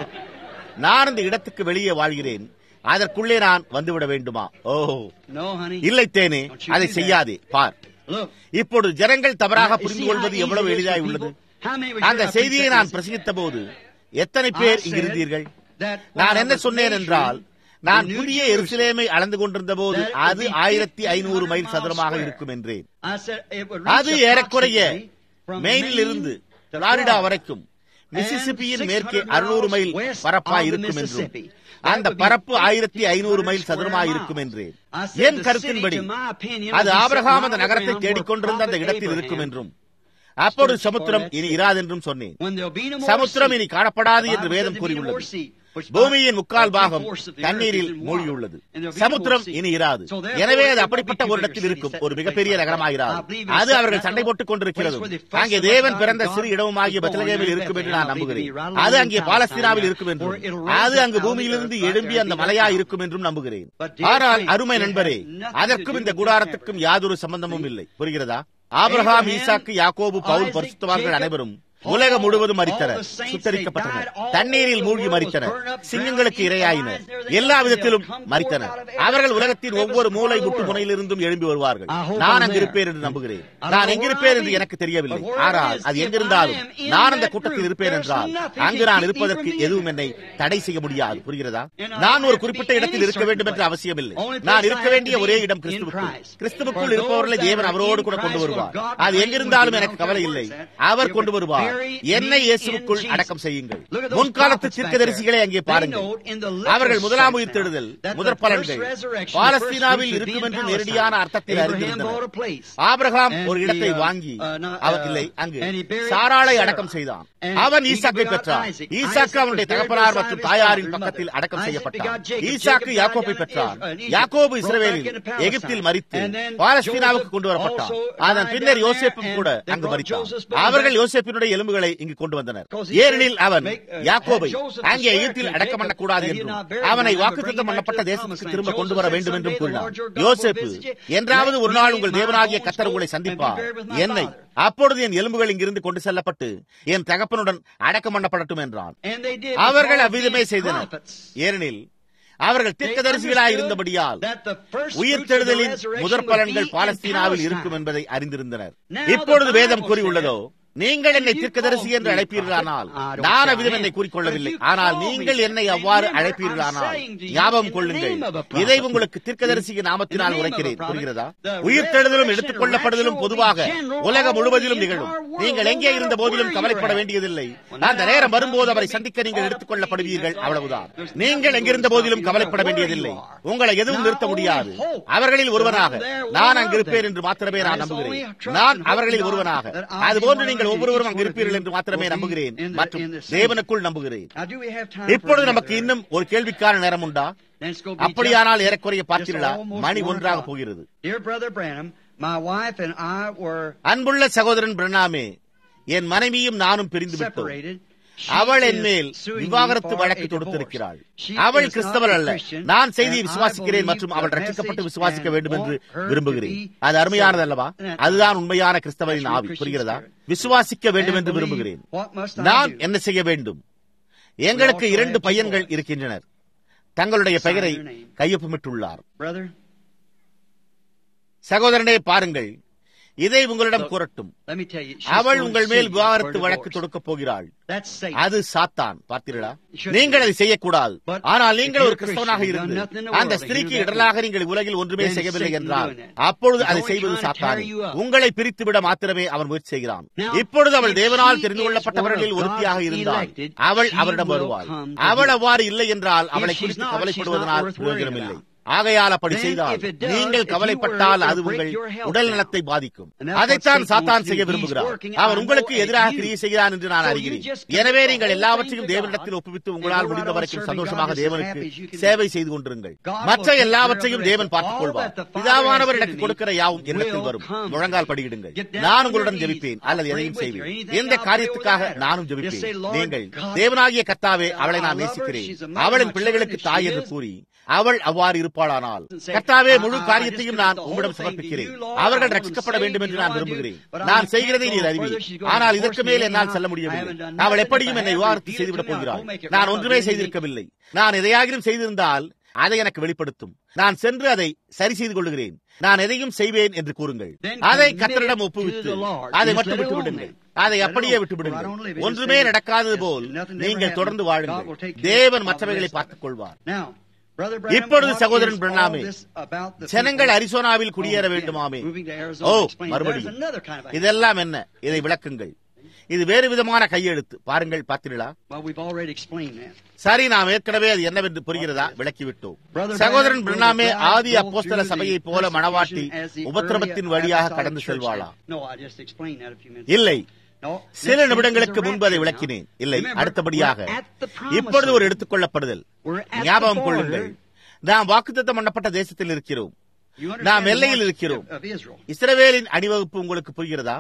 நான் இந்த இடத்துக்கு வெளியே வாழ்கிறேன் அதற்குள்ளே நான் வந்துவிட வேண்டுமா ஓ No, honey. இல்லை தேனே Don't you அதை do that. செய்யாதே பார் Look. இப்பொழுது ஜனங்கள் தவறாக You புரிந்து see how கொள்வது easy எவ்வளவு it is for எளிதாய் people? உள்ளது How many were அந்த here I செய்தியை preached நான் that பிரசங்கித்த போது எத்தனை I பேர் said இங்கிருந்தீர்கள் that நான் while என்ன I was சொன்னேன் measuring என்றால் நான் the New புதிய Jerusalem, எருசலேமை அளந்து கொண்டிருந்த போது that it would அது be ஆயிரத்தி ஐநூறு 1500 மைல் miles சதுரமாக square. இருக்கும் என்றேன் I said it would அது reach ஏறக்குறைய approximately from மெயினில் இருந்து Maine to பிளாரிடா Florida. வரைக்கும் மிசிசிப்பியின் And மேற்கே 600 அறுநூறு மைல் miles west பரப்பாய் of the இருக்கும் என்றும் Mississippi. That அந்த would be பரப்பு ஆயிரத்தி 1500 ஐநூறு மைல் square சதுரமாய் miles. இருக்கும் என்றேன் I said என் the கருத்தின்படி city, to my opinion, அது would be ஆபிரகாம் set அந்த right நகரத்தை around தேடிக்கொண்டிருந்த அந்த where இடத்தில் Prophet இருக்கும் Abraham என்றும் அப்பொழுது searched for சமுத்திரம் that இனி sea. இராதென்றும் சொன்னேன் When there'll be no more சமுத்திரம் sea. இனி காணப்படாது The என்று Bible வேதம் said there'll be no more கூறியுள்ளது sea, which பூமியின் by முக்கால் பாகம் three-fourths of the earth தண்ணீரில் is in water. மூழ்கியுள்ளது And there'll be no சமுத்திரம் more sea. இனி இராது So therefore, எனவே அது there அப்படிப்பட்ட won't be ஒரு two இடத்தில் bigger இருக்கும் cities ஒரு set மிகப்பெரிய place like நகரமாகிறார் that. I believe it's அது set அவர்கள் right சண்டை now. போட்டுக் கொண்டிருக்கிறது Place where the first அங்கே of தேவன் God பிறந்த God சிறு இடமாகிய was born பத்லகேமில் in இருக்கும் என்று Bethlehem. நான் I believe நம்புகிறேன் it be right அது along அங்கே in பாலஸ்தீனாவில் Palestine இருக்கும் என்றும் where it'll raise அது up அங்கு out of the பூமியிலிருந்து earth right எழும்பி there அந்த and be மலையா right இருக்கும் என்றும் நம்புகிறேன் But dear ஆனால் friends, அருமை it has நண்பரே nothing to அதற்கும் do இந்த with கூடாரத்துக்கும் this யாதொரு சம்பந்தமும் இல்லை புரிகிறதா ஆபிரகாம் Abraham, ஈசாக்கு யாக்கோபு பவுல் Isaac, பரிசுத்தவான்கள் Jacob, அனைவரும் Paul, உலகம் முழுவதும் all மறித்தனர் the saints, சுத்தரிக்கப்பட்டனர் they died all தண்ணீரில் over the மூழ்கி world, மறித்தனர் was burned up, சிங்கங்களுக்கு drowned, இரையாயினர் eaten by எல்லா lions, விதத்திலும் they'll come மறித்தனர் forth out of every அவர்கள் உலகத்தின் crevice ஒவ்வொரு மூலை part of the முட்டு world. முனையிலிருந்தும் எழும்பி வருவார்கள் I hope நான் I'm அங்கு there. இருப்பேன் என்று நம்புகிறேன் I don't நான் know எங்கிருப்பேன் where என்று I'll be, எனக்கு தெரியவில்லை but wherever it ஆனால் is, அது if எங்கிருந்தாலும் I am in நான் அந்த that கூட்டத்தில் group, இருப்பேன் there's என்றால் nothing அங்கு can நான் keep me இருப்பதற்கு from being எதுவும் there. என்னை தடை செய்ய முடியாது புரிகிறதா And I நான் don't ஒரு have to குறிப்பிட்ட be இடத்தில் any இருக்க வேண்டும் என்ற certain அவசியமில்லை place. Only நான் place இருக்க I have வேண்டிய to ஒரே be இடம் in கிறிஸ்துவுக்குள் Christ. கிறிஸ்துவுக்குள் For இருப்பவர்களை those that தேவன் are அவரோடு in கூட கொண்டு Christ வருவார் will God அது bring எங்கிருந்தாலும் with you. எனக்கு கவலை இல்லை I don't care our where கொண்டு it's at. வருவார் Bury என்னை me இயேசுவுக்குள் in Jesus. அடக்கம் செய்யுங்கள் Look at those முன்காலத்து prophets back தீர்க்கதரிசிகளை there. அங்கே They பாருங்கள் know in the little அவர்கள் முதலாம் sense உயிர்த்தெழுதல் now that முதற் the பலன்கள் first resurrection, the பாலஸ்தீனாவில் first fruits இருக்கும் would be என்று in நேரடியான Palestine. அர்த்தத்தில் Abraham அறிந்திருந்தனர் bought a place. Abraham And ஒரு the, இடத்தை uh, வாங்கி uh, no, அவர் uh, இல்லை அங்கு and he buried சாராளை Sarah. அடக்கம் செய்தான் And அவன் he ஈசாக்கை begot பெற்றான் Isaac. ஈசாக்கு Isaac அவனுடைய was buried தகப்பனார் beside மற்றும் his தாயாரின் father and பக்கத்தில் mother. அடக்கம் Isaac செய்யப்பட்டான் begot Jacob. Isaac Jacob died யாக்கோப்பை down in பெற்றான் Israel- in Egypt. யாக்கோபு Brought இஸ்ரவேலில் back into Palestine. எகிப்தில் மறித்து And then பாலஸ்தீனாவுக்கு Joseph கொண்டு வரப்பட்டான் also அதன் died பின்னர் down there யோசேப்பும் and கூட they அங்கு brought மறித்தான் Joseph's body அவர்கள் back. யோசேப்பினுடைய எலும்புகளை இங்கு கொண்டு வந்தனர் ஏனெனில் அவன் யாக்கோபை அங்கே எகிப்தில் அடக்கம் பண்ணக்கூடாது என்றும் அவனை வாக்குத்தத்தம் பண்ணப்பட்ட தேசத்துக்கு திரும்ப கொண்டு வர வேண்டும் என்றும் கூறினார் யோசேப்பு என்றாவது ஒரு நாள் உங்கள் தேவனாகிய கத்தர் உங்களை சந்திப்பார் என்னை அப்பொழுது என் எலும்புகள் இங்கிருந்து கொண்டு செல்லப்பட்டு என் தகப்பனுடன் அடக்கம் பண்ணப்படட்டும் என்றான் அவர்கள் அவ்விதமே செய்தனர் ஏனெனில் அவர்கள் தீர்க்கதரிசிகளாய் இருந்தபடியால் உயிர்த்தெழுதலின் முதற் பலன்கள் பாலஸ்தீனாவில் இருக்கும் என்பதை அறிந்திருந்தனர் இப்பொழுது வேதம் கூறியுள்ளதோ நீங்கள் என்னை தீர்க்கதரிசி என்று அழைப்பீர்களானால் நான் அவ்விதம் என்னை கூறிக்கொள்ளவில்லை ஆனால் நீங்கள் என்னை அவ்வாறு அழைப்பீர்களானால் ஞாபகம் கொள்ளுங்கள் இதை உங்களுக்கு தீர்க்கதரிசியின் நாமத்தினால் உரைக்கிறேன் புரிகிறதா உயிர்த்தெழுதலும் எடுத்துக் கொள்ளப்படுதலும் பொதுவாக உலகம் முழுவதிலும் நிகழும் நீங்கள் எங்கே இருந்த போதிலும் கவலைப்பட வேண்டியதில்லை அந்த நேரம் வரும்போது அவரை சந்திக்க நீங்கள் எடுத்துக் கொள்ளப்படுவீர்கள் அவ்வளவுதான் நீங்கள் எங்கிருந்த போதிலும் கவலைப்பட வேண்டியதில்லை உங்களை எதுவும் நிறுத்த முடியாது அவர்களில் ஒருவனாக நான் அங்கிருப்பேன் என்று மாத்திரமே நான் நம்புகிறேன் நான் அவர்களில் ஒருவனாக அதுபோன்று நீங்கள் ஒவ்வொருவரும் அங்கு இருப்பீர்கள் என்று மாத்திரமே நம்புகிறேன் மற்றும் தேவனுக்குள் நம்புகிறேன் இப்பொழுது நமக்கு இன்னும் ஒரு கேள்விக்கான நேரம் உண்டா அப்படியானால் ஏறக்குறைய பார்த்தீர்களா மணி ஒன்றாக போகிறது அன்புள்ள சகோதரன் பிரணாமே என் மனைவியும் நானும் பிரிந்து விட்டோம் அவள் என் மேல் விவாகரத்து வழக்கு தொடுத்திருக்கிறாள் அவள் கிறிஸ்தவள் அல்ல நான் செய்தியை விசுவாசிக்கிறேன் மற்றும் அவள் ரட்சிக்கப்பட்டு விசுவாசிக்க வேண்டும் என்று விரும்புகிறேன் அது அருமையானது அல்லவா அதுதான் உண்மையான கிறிஸ்தவரின் ஆவி புரிகிறதா விசுவாசிக்க வேண்டும் என்று விரும்புகிறேன் நான் என்ன செய்ய வேண்டும் எங்களுக்கு இரண்டு பையன்கள் இருக்கின்றனர் தங்களுடைய பெயரை கையொப்பமிட்டுள்ளார் சகோதரனே பாருங்கள் இதை உங்களிடம் கூறட்டும் அவள் உங்கள் மேல் விவாகரத்து வழக்கு தொடுக்கப் போகிறாள் அது சாத்தான் பார்த்தீர்களா நீங்கள் அதை செய்யக்கூடாது ஆனால் நீங்கள் ஒரு கிறிஸ்தவனாக இருந்து அந்த ஸ்திரீக்கு இடலாக நீங்கள் உலகில் ஒன்றுமே செய்யவில்லை என்றால் அப்பொழுது அதை செய்வது சாத்தானே உங்களை பிரித்து விட மாத்திரமே அவன் முயற்சி செய்கிறான் இப்பொழுது அவள் தேவனால் தெரிந்து கொள்ளப்பட்டவர்களில் ஒருத்தியாக இருந்தால் அவள் அவரிடம் வருவாள் அவள் அவ்வாறு இல்லை என்றால் அவளை குறித்து கவலைப்படுவதனால் பிரயோஜனம் இல்லை ஆகையால் அப்படி செய்தால் நீங்கள் கவலைப்பட்டால் அது உங்கள் உடல் நலத்தை பாதிக்கும் அதைத்தான் சாத்தான் செய்ய விரும்புகிறார் அவர் உங்களுக்கு எதிராக கிரியை செய்கிறான் என்று நான் அறிகிறேன் எனவே நீங்கள் எல்லாவற்றையும் தேவனிடத்தில் ஒப்புவித்து உங்களால் முடிந்த வரைக்கும் சந்தோஷமாக தேவனுக்கு சேவை செய்து கொண்டிருங்கள் மற்ற எல்லாவற்றையும் தேவன் பார்த்துக் கொள்வார் பிதாவானவர் எனக்கு கொடுக்கிற யாவும் என்னத்தில் வரும் முழங்கால் படியிடுங்கள் நான் உங்களுடன் ஜெபிப்பேன் அல்லது எதையும் செய்வேன் எந்த காரியத்துக்காக நானும் ஜெபிப்பேன் நீங்கள் தேவனாகிய கத்தாவே அவளை நான் நேசிக்கிறேன் அவளின் பிள்ளைகளுக்கு தாய் என்று கூறி அவள் அவ்வாறு இருப்பாளானால் கர்த்தாவே முழு காரியத்தையும் நான் உம்மிடம் சமர்ப்பிக்கிறேன் அவர்கள் ரட்சிக்கப்பட வேண்டும் என்று நான் விரும்புகிறேன் நான் செய்கிறதை நீர் அறிவி ஆனால் இதற்கு மேல் என்னால் செல்ல முடியவில்லை அவள் எப்படியும் என்னை விவாகரத்து செய்துவிடப் போகிறாள் நான் ஒன்றுமே செய்திருக்கவில்லை நான் எதையாகிலும் செய்திருந்தால் அதை எனக்கு வெளிப்படுத்தும் நான் சென்று அதை சரி செய்து கொள்கிறேன் நான் எதையும் செய்வேன் என்று கூறுங்கள் அதை கத்தரிடம் ஒப்புவித்து அதை மட்டும் விட்டு விடுங்கள் அதை அப்படியே விட்டு விடுங்கள் ஒன்றுமே நடக்காதது போல் நீங்கள் தொடர்ந்து வாழுங்கள் தேவன் மற்றவைகளை பார்த்துக் கொள்வார் இப்பொழுது சகோதரன் பிரணாமே ஜனங்கள் அரிசோனாவில் குடியேற வேண்டுமாமே ஓ மறுபடியும் இதெல்லாம் என்ன இதை விளக்குங்கள் இது வேறு விதமான கையெழுத்து பாருங்கள் பார்த்தீர்களா சரி நாம் ஏற்கனவே அது என்னவென்று புரிகிறதா விளக்கிவிட்டோம் சகோதரன் பிரணாமே ஆதி அப்போஸ்தல சபையை போல மணவாட்டி உபத்திரவத்தின் வழியாக கடந்து செல்வாளா இல்லை சில நிமிடங்களுக்கு முன்பு அதை விளக்கினேன் இல்லை அடுத்தபடியாக இப்பொழுது ஒரு எடுத்துக் கொள்ளப்படுதல் ஞாபகம் கொள்ளுங்கள் நாம் வாக்குத்தத்தம் பண்ணப்பட்ட தேசத்தில் இருக்கிறோம் நாம் எல்லையில் இருக்கிறோம் இஸ்ரவேலின் அணிவகுப்பு உங்களுக்கு புரிகிறதா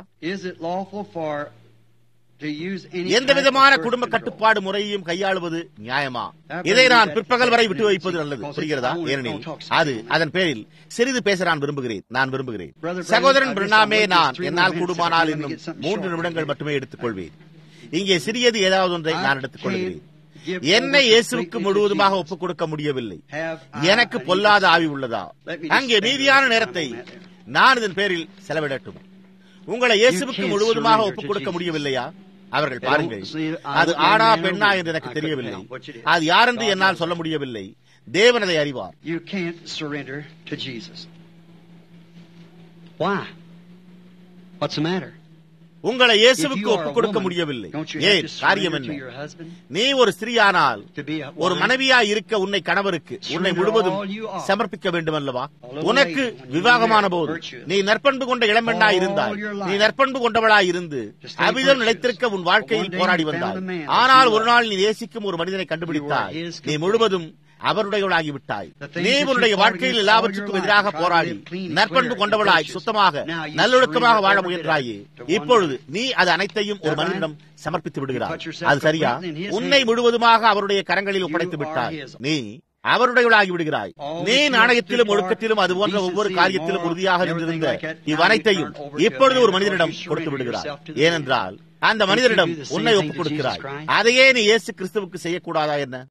எந்த விதமான குடும்ப கட்டுப்பாடு முறையையும் கையாளுவது நியாயமா இதை நான் பிற்பகல் வரை விட்டு வைப்பது நல்லது புரிகிறதா ஏனெனில் அது அதன் பேரில் சிறிது பேச நான் விரும்புகிறேன் நான் விரும்புகிறேன் சகோதரன் பிரணாமே நான் என்னால் கூடுமானால் இன்னும் மூன்று நிமிடங்கள் மட்டுமே எடுத்துக் கொள்வேன் இங்கே சிறியது ஏதாவது ஒன்றை நான் எடுத்துக் கொள்கிறேன் என்னை இயேசுவுக்கு முழுவதுமாக ஒப்புக் கொடுக்க முடியவில்லை எனக்கு பொல்லாத ஆவி உள்ளதா அங்கே மீதியான நேரத்தை நான் இதன் பேரில் செலவிடட்டும் உங்களை இயேசுவுக்கு முழுவதுமாக ஒப்புக் கொடுக்க முடியவில்லையா அவர்கள் பாருங்கள் அது ஆணா பெண்ணா என்று எனக்கு தெரியவில்லை அது யார் என்று என்னால் சொல்ல முடியவில்லை தேவன் அதை அறிவார் உங்களை இயேசுவுக்கு ஒப்புக் கொடுக்க முடியவில்லை ஏன் காரியம் என்ன நீ ஒரு ஸ்திரீயானால் ஒரு மனைவியா இருக்க உன்னை கணவருக்கு உன்னை முழுவதும் சமர்ப்பிக்க வேண்டும் அல்லவா உனக்கு விவாகமான போது நீ நற்பண்பு கொண்ட இளம்பெண்ணாய் இருந்தால் நீ நற்பண்பு கொண்டவளாய் இருந்து அபிதம் நிலைத்திருக்க உன் வாழ்க்கையில் போராடி வந்தாய் ஆனால் ஒரு நாள் நீ நேசிக்கும் ஒரு மனிதனை கண்டுபிடித்தால் நீ முழுவதும் அவருடையவளாகி விட்டாய் நீ உன்னுடைய வாழ்க்கையில் எல்லாவற்றுக்கும் எதிராக போராடி நற்பண்பு கொண்டவளாய் சுத்தமாக நல்லொழுக்கமாக வாழ முயன்றாயே இப்பொழுது நீ அது அனைத்தையும் ஒரு மனிதனிடம் சமர்ப்பித்து விடுகிறாய் அது சரியா உன்னை முழுவதுமாக அவருடைய கரங்களில் ஒப்படைத்து விட்டாய் நீ அவருடையவளாகி விடுகிறாய் நீ நாணயத்திலும் ஒழுக்கத்திலும் அது போன்ற ஒவ்வொரு காரியத்திலும் உறுதியாக நின்றிருந்த இவ்வனைத்தையும் இப்பொழுது ஒரு மனிதனிடம் கொடுத்து விடுகிறாய் ஏனென்றால் அந்த மனிதனிடம் உன்னை ஒப்புக் கொடுக்கிறாய் அதையே நீ இயேசு கிறிஸ்துவுக்கு செய்யக்கூடாதா என்ன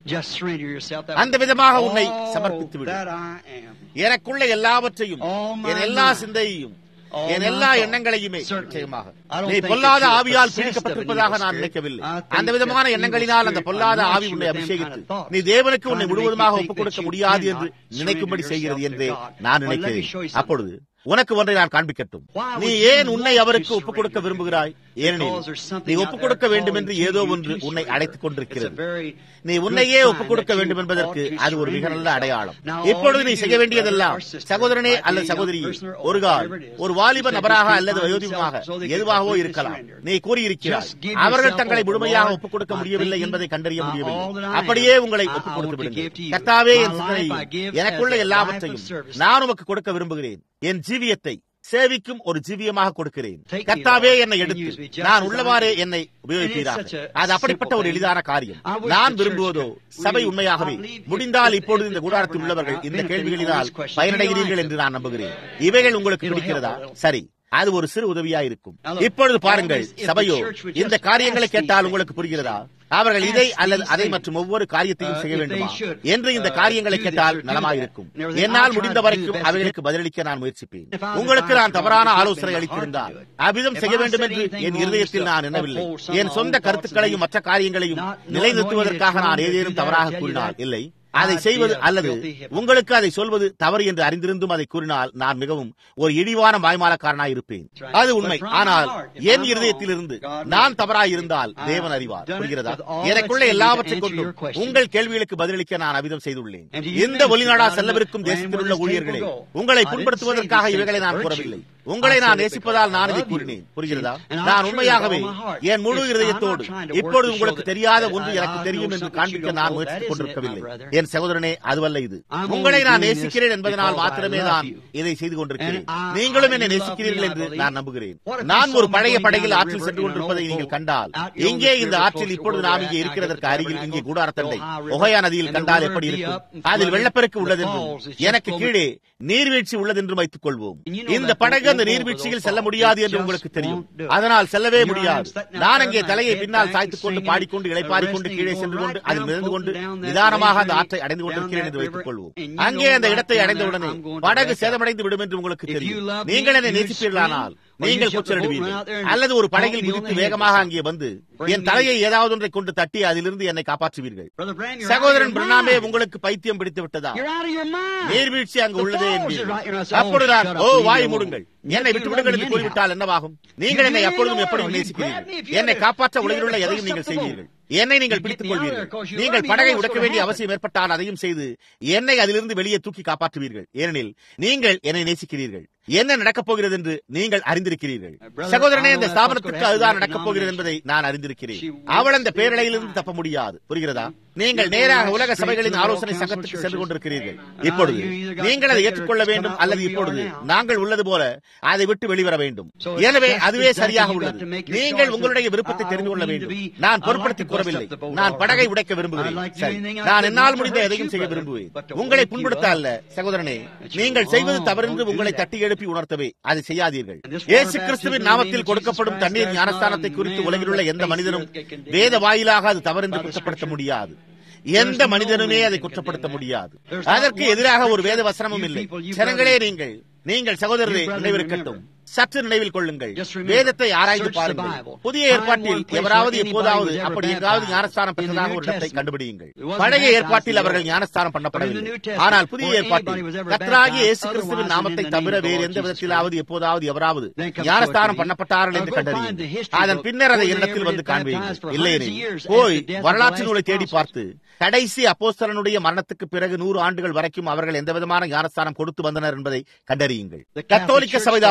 அந்த விதமாக உன்னை சமர்ப்பித்து விடு எனக்குள்ள எல்லாவற்றையும் என் எல்லா சிந்தையையும் என் எல்லா எண்ணங்களையுமே நிச்சயமாக நீ பொல்லாத ஆவியால் பீடிக்கப்பட்டிருப்பதாக நான் நினைக்கவில்லை அந்த விதமான எண்ணங்களினால் அந்த பொல்லாத ஆவி உன்னை அபிஷேகித்து நீ தேவனுக்கு உன்னை முழுவதுமாக ஒப்புக் கொடுக்க முடியாது என்று நினைக்கும்படி செய்கிறது என்றே நான் நினைக்கிறேன் அப்பொழுது உனக்கு ஒன்றை நான் காண்பிக்கட்டும் நீ ஏன் உன்னை அவருக்கு ஒப்புக் கொடுக்க விரும்புகிறாய் ஏனெனில் நீ ஒப்புக் கொடுக்க வேண்டும் என்று ஏதோ ஒன்று உன்னை அழைத்துக் கொண்டிருக்கிறது நீ உன்னையே ஒப்புக் கொடுக்க வேண்டும் என்பதற்கு அது ஒரு மிக நல்ல அடையாளம் இப்பொழுது நீ செய்ய வேண்டியதெல்லாம் சகோதரனே அல்லது சகோதரியே ஒரு கால் ஒரு வாலிப நபராக அல்லது வயோதிகமாக எதுவாகவோ இருக்கலாம் நீ கூறியிருக்கிறாய் அவர்கள் தங்களை முழுமையாக ஒப்புக் கொடுக்க முடியவில்லை என்பதை கண்டறிய முடியவில்லை அப்படியே உங்களை ஒப்புக் கொடுத்து விடுங்கள் கர்த்தாவே என் சிந்தனையும் எனக்குள்ள எல்லாவற்றையும் நான் உமக்கு கொடுக்க விரும்புகிறேன் என் ஜீவியத்தை சேவிக்கும் ஒரு ஜீவியமாக கொடுக்கிறேன் கர்த்தாவே என்னை எடுத்து நான் உள்ளவாறே என்னை உபயோகிப்பீராக அது அப்படிப்பட்ட ஒரு எளிதான காரியம் நான் விரும்புவதோ சபை உண்மையாகவே முடிந்தால் இப்பொழுது இந்த கூடாரத்தில் உள்ளவர்கள் இந்த கேள்விகளினால் பயனடைகிறீர்கள் என்று நான் நம்புகிறேன் இவைகள் உங்களுக்கு பிடிக்கிறதா சரி அது ஒரு சிறு உதவியா இருக்கும் இப்பொழுது பாருங்கள் சபையோ இந்த காரியங்களை கேட்டால் உங்களுக்கு புரிகிறதா அவர்கள் இதை அல்லது அதை மற்றும் ஒவ்வொரு காரியத்தையும் செய்ய வேண்டுமா என்று இந்த காரியங்களை கேட்டால் நலமாயிருக்கும் என்னால் முடிந்த வரைக்கும் அவைகளுக்கு பதிலளிக்க நான் முயற்சிப்பேன் உங்களுக்கு நான் தவறான ஆலோசனை அளித்திருந்தால் அவ்விதம் செய்ய வேண்டும் என்று என் இருதயத்தில் நான் எண்ணவில்லை என் சொந்த கருத்துக்களையும் மற்ற காரியங்களையும் நிலைநிறுத்துவதற்காக நான் ஏதேனும் தவறாக கூறினால் இல்லை அதை செய்வது அல்லது உங்களுக்கு அதை சொல்வது தவறு என்று அறிந்திருந்தும் அதை கூறினால் நான் மிகவும் ஒரு இழிவான மாய்மாலக்காரனாய் இருப்பேன் அது உண்மை ஆனால் என் இருதயத்திலிருந்து நான் தவறாய் இருந்தால் தேவன் அறிவார் புரிகிறதா எனக்குள்ள எல்லாவற்றையும் கொண்டும் உங்கள் கேள்விகளுக்கு பதிலளிக்க நான் அவிதம் செய்துள்ளேன் இந்த ஒளிநாடா செல்லவிருக்கும் தேசத்தில் உள்ள ஊழியர்களே உங்களை புண்படுத்துவதற்காக இவைகளை நான் கூறவில்லை உங்களை நான் நேசிப்பதால் நான் இதை கூறினேன் புரிகிறதா நான் உண்மையாகவே என் முழு இருதயத்தோடு இப்பொழுது உங்களுக்கு தெரியாத ஒன்று எனக்கு தெரியும் என்று காண்பிக்க நான் முயற்சித்துக் கொண்டிருக்கவில்லை என் சகோதரனே அதுவல்ல இது உங்களை நான் நேசிக்கிறேன் என்பதனால் மாத்திரமே நான் இதை செய்து கொண்டிருக்கிறேன் நீங்களும் என்னை நேசிக்கிறீர்கள் என்று நான் நம்புகிறேன் நான் ஒரு பழைய படையில் ஆற்றில் சென்று கொண்டிருப்பதை நீங்கள் கண்டால் இங்கே இந்த ஆற்றில் இப்பொழுது நாம் இங்கே இருக்கிறதற்கு அருகில் இங்கே கூடாரத்தண்டை ஒகையா நதியில் கண்டால் எப்படி இருக்கும் அதில் வெள்ளப்பெருக்கு உள்ளதென்றும் எனக்கு கீழே நீர்வீழ்ச்சி உள்ளதென்றும் வைத்துக் கொள்வோம் இந்த படகு அந்த நீர்வீழ்ச்சியில் செல்ல முடியாது என்று உங்களுக்கு தெரியும் அதனால் செல்லவே முடியாது நான் அங்கே தலையை பின்னால் சாய்த்துக் கொண்டு பாடிக்கொண்டு இளைப்பாரிக்கொண்டு கீழே சென்று கொண்டு அதில் மிதந்து கொண்டு நிதானமாக அந்த ஆற்றை அடைந்து கொண்டிருக்கிறேன் என்று வைத்துக் கொள்வோம் அங்கே அந்த இடத்தை அடைந்தவுடனே படகு சேதமடைந்து விடும் என்று உங்களுக்கு தெரியும் நீங்கள் என்னை நேசிப்பீர்களானால் நீங்கள் கூச்சலிடுவீர்கள் அல்லது ஒரு படகில் குதித்து வேகமாக அங்கே வந்து என் தலையை ஏதாவது ஒன்றை கொண்டு தட்டி அதிலிருந்து என்னை காப்பாற்றுவீர்கள் சகோதரன் பிரணாமே உங்களுக்கு பைத்தியம் பிடித்து விட்டதா நீர்வீழ்ச்சி அங்கு உள்ளதே அப்பொழுதுதான் ஓ வாய் மூடுங்கள் என்னை விட்டு விடுங்கள் என்று கூறிவிட்டால் என்னவாகும் நீங்கள் என்னை எப்பொழுதும் எப்பொழுதும் நேசிக்கிறீர்கள் என்னை காப்பாற்ற உலகில் உள்ள எதையும் நீங்கள் செய்வீர்கள் என்னை நீங்கள் பிடித்துக் கொள்வீர்கள் நீங்கள் படகை உடைக்க வேண்டிய அவசியம் ஏற்பட்டால் அதையும் செய்து என்னை அதிலிருந்து வெளியே தூக்கி காப்பாற்றுவீர்கள் ஏனெனில் நீங்கள் என்னை நேசிக்கிறீர்கள் என்ன நடக்கப் போகிறது என்று நீங்கள் அறிந்திருக்கிறீர்கள் சகோதரனே இந்த ஸ்தாபனத்துக்கு அதுதான் நடக்கப் போகிறது என்பதை நான் அறிந்திருக்கிறேன் அவள் அந்த பேரலையிலிருந்து தப்ப முடியாது புரிகிறதா நீங்கள் நேராக உலக சபைகளின் ஆலோசனை சங்கத்துக்கு சென்று கொண்டிருக்கிறீர்கள் இப்பொழுது நீங்கள் அதை ஏற்றுக்கொள்ள வேண்டும் அல்லது இப்பொழுது நாங்கள் உள்ளது போல அதை விட்டு வெளிவர வேண்டும் எனவே அதுவே சரியாக உள்ளது நீங்கள் உங்களுடைய விருப்பத்தை தெரிந்து கொள்ள வேண்டும் நான் பொருட்படுத்திக் கூறவில்லை நான் படகை உடைக்க விரும்புகிறேன் சரி நான் என்னால் முடிந்த எதையும் செய்ய விரும்புவேன் உங்களை புண்படுத்த அல்ல சகோதரனே நீங்கள் செய்வது தவறென்று உங்களை தட்டி எழுப்பி உணர்த்தவே அதை செய்யாதீர்கள் இயேசு கிறிஸ்துவின் நாமத்தில் கொடுக்கப்படும் தண்ணீர் ஞானஸ்தானத்தை குறித்து உலகில் உள்ள எந்த மனிதனும் வேத வாயிலாக அது தவறென்று குற்றப்படுத்த முடியாது எந்த மனிதனுமே அதை குற்றப்படுத்த முடியாது அதற்கு எதிராக ஒரு வேத வசனமும் இல்லை ஜனங்களே நீங்கள் நீங்கள் சகோதரரை நினைவிருக்கட்டும் சற்று நினைவில் கொள்ளுங்கள் வேதத்தை ஆராய்ந்து பாருங்கள் புதிய ஏற்பாட்டில் எவராவது எப்போதாவது அப்படி எங்காவது ஞானஸ்தானம் பெற்றதாக ஒரு இடத்தை கண்டுபிடியுங்கள் பழைய ஏற்பாட்டில் அவர்கள் ஞானஸ்தானம் பண்ணப்படவில்லை ஆனால் புதிய ஏற்பாட்டில் கத்தராகிய இயேசு கிறிஸ்துவின் நாமத்தை தவிர வேறு எந்த விதத்திலாவது எப்போதாவது எவராவது ஞானஸ்தானம் பண்ணப்பட்டார்கள் என்று கண்டறியுங்கள் அதன் பின்னர் அதை என்னிடத்தில் வந்து காண்பீர்கள் இல்லையெனில் போய் வரலாற்று நூலை தேடி பார்த்து கடைசி அப்போஸ்தலனுடைய மரணத்துக்கு பிறகு நூறு ஆண்டுகள் வரைக்கும் அவர்கள் எந்த விதமான ஞானஸ்தானம் கொடுத்து வந்தனர் என்பதை கண்டறியுங்கள் கத்தோலிக்க சபைதான் அந்த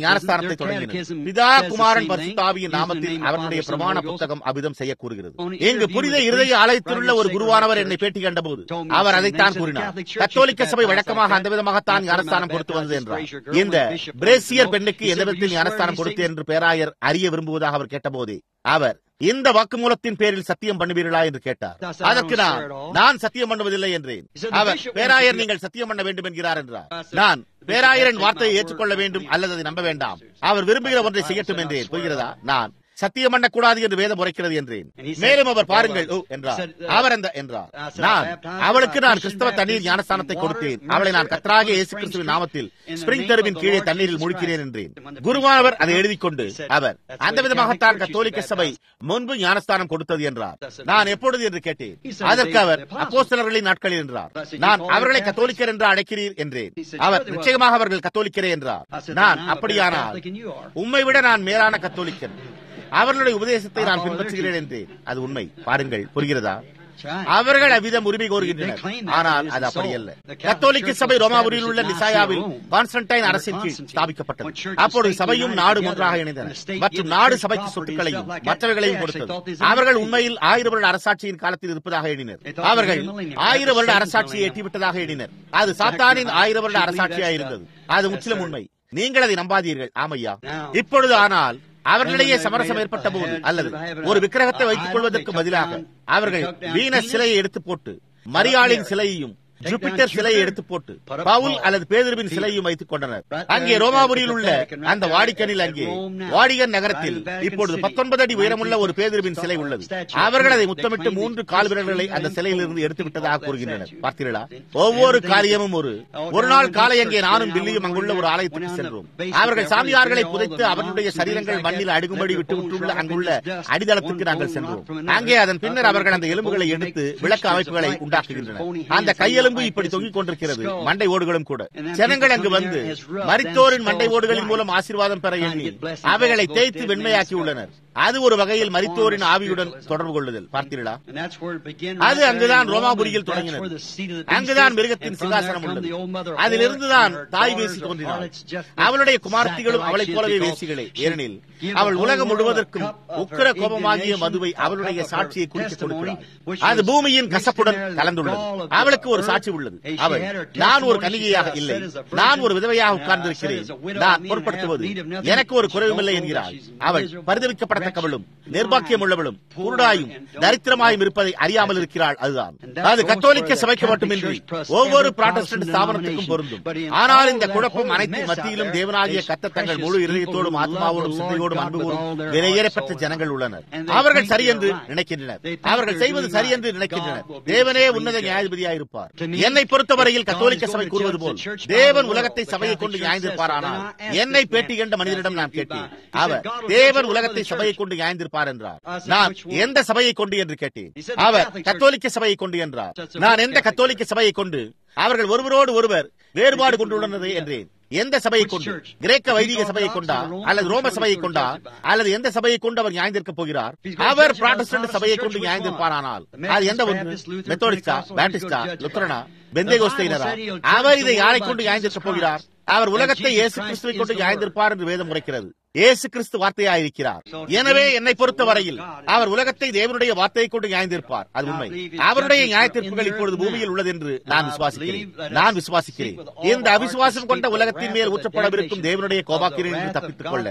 ஞானஸ்தானத்தை தொடங்கினர் பிதா குமாரன் பரிசுத்தாவியின் நாமத்தில் அவருடைய பிரமாண புத்தகம் அபிதம் செய்ய கூறுகிறது இங்கு புனித இருதய ஆலயத்தில் உள்ள ஒரு குருவானவர் என்னை பேட்டி கண்டபோது அவர் அதைத்தான் கூறினார் கத்தோலிக்க சபை வழக்கமாக அந்த விதமாகத்தான் ஞானஸ்தானம் கொடுத்து வந்தது என்றார் இந்த பிரேசியர் பெண்ணுக்கு எந்த விதத்தில் ஞானஸ்தானம் கொடுத்து என்று பேராயர் அறிய விரும்புவதாக அவர் கேட்டபோதே அவர் இந்த வாக்குமூலத்தின் பேரில் சத்தியம் பண்ணுவீர்களா என்று கேட்டார் அதற்கு நான் நான் சத்தியம் பண்ணுவதில்லை என்றேன் அவர் பேராயர் நீங்கள் சத்தியம் பண்ண வேண்டும் என்கிறார் என்றார் நான் பேராயரின் வார்த்தையை ஏற்றுக்கொள்ள வேண்டும் அல்லது அதை நம்ப வேண்டாம் அவர் விரும்புகிற ஒன்றை செய்யட்டும் என்றேன் புரிகிறதா நான் சத்தியம் பண்ணக்கூடாது என்று வேதம் உரைக்கிறது என்றேன் மேலும் அவர் பாருங்கள் ஓ என்றார் அவர் அந்த என்றார் நான் அவளுக்கு நான் கிறிஸ்தவ தண்ணீர் ஞானஸ்தானத்தை கொடுத்தேன் அவளை நான் கத்தராக இயேசு கிறிஸ்துவின் நாமத்தில் ஸ்பிரிங் தெருவின் கீழே தண்ணீரில் முழிக்கிறேன் என்றேன் குருவானவர் அதை எழுதி கொண்டு அவர் அந்த விதமாகத்தான் கத்தோலிக்க சபை முன்பு ஞானஸ்தானம் கொடுத்தது என்றார் நான் எப்பொழுது என்று கேட்டேன் அதற்கு அவர் அப்போஸ்தலர்களின் நாட்களில் என்றார் நான் அவர்களை கத்தோலிக்கர் என்று அழைக்கிறீர் என்றேன் அவர் நிச்சயமாக அவர்கள் கத்தோலிக்கரே என்றார் நான் அப்படியானால் உம்மை விட நான் மேலான கத்தோலிக்கன் அவர்களுடைய உபதேசத்தை நான் பின்பற்றுகிறேன் என்றேன் அது உண்மை பாருங்கள் புரிகிறதா அவர்கள் அவ்விதம் உரிமை கோருகின்றனர் ஆனால் அது அப்படியல்ல கத்தோலிக்க சபை ரோமாபுரியில் உள்ள நிசாயாவில் கான்ஸ்டன்டைன் அரசின் கீழ் ஸ்தாபிக்கப்பட்டது அப்பொழுது சபையும் நாடு ஒன்றாக இணைந்தன மற்றும் நாடு சபைக்கு சொத்துக்களையும் மற்றவைகளையும் கொடுத்தது அவர்கள் உண்மையில் ஆயிரம் வருட அரசாட்சியின் காலத்தில் இருப்பதாக எண்ணினர் அவர்கள் ஆயிரம் வருட அரசாட்சியை எட்டிவிட்டதாக எண்ணினர் அது சாத்தானின் ஆயிரம் வருட அரசாட்சியாக இருந்தது அது முற்றிலும் உண்மை நீங்கள் அதை நம்பாதீர்கள் ஆமையா இப்பொழுது ஆனால் அவர்களிடையே சமரசம் ஏற்பட்ட போது அல்லது ஒரு விக்கிரகத்தை வைத்துக் கொள்வதற்கு பதிலாக அவர்கள் வீனஸ் சிலையை எடுத்து போட்டு மரியாளின் சிலையையும் ஜூபிட்டர் சிலையை எடுத்து போட்டு பவுல் அல்லது பேதர்வின் சிலையும் வைத்துக் கொண்டனர் அங்கே ரோமாபுரியில் உள்ள அந்த வாடிக்கனில் அங்கே வாடிகன் நகரத்தில் இப்பொழுது பத்தொன்பது அடி உயரமுள்ள ஒரு பேதர்வின் சிலை உள்ளது அவர்கள் அதை முத்தமிட்டு மூன்று கால் விரல்களை அந்த சிலையிலிருந்து எடுத்து விட்டதாக கூறுகின்றனர் பார்த்தீர்களா ஒவ்வொரு காரியமும் ஒரு ஒரு நாள் காலை அங்கே நானும் பில்லியும் அங்குள்ள ஒரு ஆலயத்துக்கு சென்றோம் அவர்கள் சாமியார்களை புதைத்து அவர்களுடைய சரீரங்கள் மண்ணில் அடுகும்படி விட்டு விட்டுள்ள அங்குள்ள அடித்தளத்துக்கு நாங்கள் சென்றோம் அங்கே அதன் பின்னர் அவர்கள் அந்த எலும்புகளை எடுத்து விளக்க அமைப்புகளை உண்டாக்குகின்றனர் அந்த கையெலும்பு எலும்பு இப்படி தொங்கிக் கொண்டிருக்கிறது மண்டை ஓடுகளும் கூட ஜனங்கள் அங்கு வந்து மரித்தோரின் மண்டை ஓடுகளின் மூலம் ஆசீர்வாதம் பெற எண்ணி அவைகளை தேய்த்து வெண்மையாக்கி உள்ளனர் அது ஒரு வகையில் மரித்தோரின் ஆவியுடன் தொடர்பு கொள்ளுதல் பார்த்தீர்களா அது அங்குதான் ரோமாபுரியில் தொடங்கினது அங்குதான் மிருகத்தின் சிங்காசனம் உள்ளது அதிலிருந்துதான் தாய் வேசி தோன்றினாள் அவளுடைய குமார்த்திகளும் அவளைப் போலவே வேசிகளே ஏனெனில் அவள் உலகம் முழுவதற்கும் உக்கிர கோபமாகிய மதுவை அவளுடைய சாட்சியை குடிக்க கொடுக்கிறாள் அது பூமியின் கசப்புடன் கலந்துள்ளது அவளுக்கு ஒரு சாட்சி உள்ளது அவள் நான் ஒரு கலிகையாக இல்லை நான் ஒரு விதவையாக உட்கார்ந்திருக்கிறேன் நான் பொருட்படுத்துவது எனக்கு ஒரு குறைவுமில்லை என்கிறாள் அவள் பரிதவிக்கப்படத்தக்கவளும் நிர்பாக்கியம் உள்ளவளும் குருடாயும் தரித்திரமாயும் இருப்பதை அறியாமல் இருக்கிறாள் அதுதான் அது கத்தோலிக்க சபைக்கு மட்டுமின்றி ஒவ்வொரு பிராட்டஸ்டன்ட் ஸ்தாபனத்துக்கும் பொருந்தும் ஆனால் இந்த குழப்பம் அனைத்து மத்தியிலும் தேவனாகிய கத்த தங்கள் முழு இருதயத்தோடும் ஆத்மாவோடும் சிந்தையோடும் அன்பு கூறும் விலையேறப்பட்ட ஜனங்கள் உள்ளனர் அவர்கள் சரியென்று நினைக்கின்றனர் அவர்கள் செய்வது சரியென்று நினைக்கின்றனர் தேவனே உன்னத நியாயபதியாயிருப்பார் என்னை பொறுத்தவரையில் கத்தோலிக்க சபை கூறுவது போல் தேவன் உலகத்தை சபையை கொண்டு நியாய்ந்திருப்பார் ஆனால் என்னை பேட்டி கண்ட மனிதனிடம் நான் கேட்டேன் அவர் தேவன் உலகத்தை சபையை கொண்டு நியாய்ந்திருப்பார் என்றார் நான் எந்த சபையை கொண்டு என்று கேட்டேன் அவர் கத்தோலிக்க சபையை கொண்டு என்றார் நான் எந்த கத்தோலிக்க சபையை கொண்டு அவர்கள் ஒருவரோடு ஒருவர் வேறுபாடு கொண்டுள்ளனர் என்றேன் எந்த சபையை கொண்டு கிரேக்க வைதிக சபையை கொண்டா அல்லது ரோம சபையை கொண்டா அல்லது எந்த சபையை கொண்டு அவர் நியாய்ந்திருக்க போகிறார் அவர் பிராட்டஸ்டன்ட் சபையை கொண்டு நியாய்ந்திருப்பாரானால் அது எந்த ஒன்று மெத்தோடிஸ்டா பேட்டிஸ்டா லுத்தரனா பெந்தேகோஸ்தைனரா அவர் இதை யாரை கொண்டு நியாய்ந்திருக்க போகிறார் அவர் உலகத்தை இயேசு கிறிஸ்துவை கொண்டு நியாய்ந்திருப்பார் என்று வேதம் உரைக்கிறது இயேசு கிறிஸ்து வார்த்தையாயிருக்கிறார் எனவே என்னை பொறுத்த வரையில் அவர் உலகத்தை தேவனுடைய வார்த்தையை கொண்டு நியாய்ந்திருப்பார் அது உண்மை அவருடைய நியாயத்தீர்ப்புகள் இப்பொழுது பூமியில் உள்ளது என்று நான் விசுவாசிக்கிறேன் நான் விசுவாசிக்கிறேன் இந்த அவிசுவாசம் கொண்ட உலகத்தின் மேல் ஊற்றப்படவிருக்கும் தேவனுடைய கோபாக்கிறேன் என்று தப்பித்துக் கொள்ள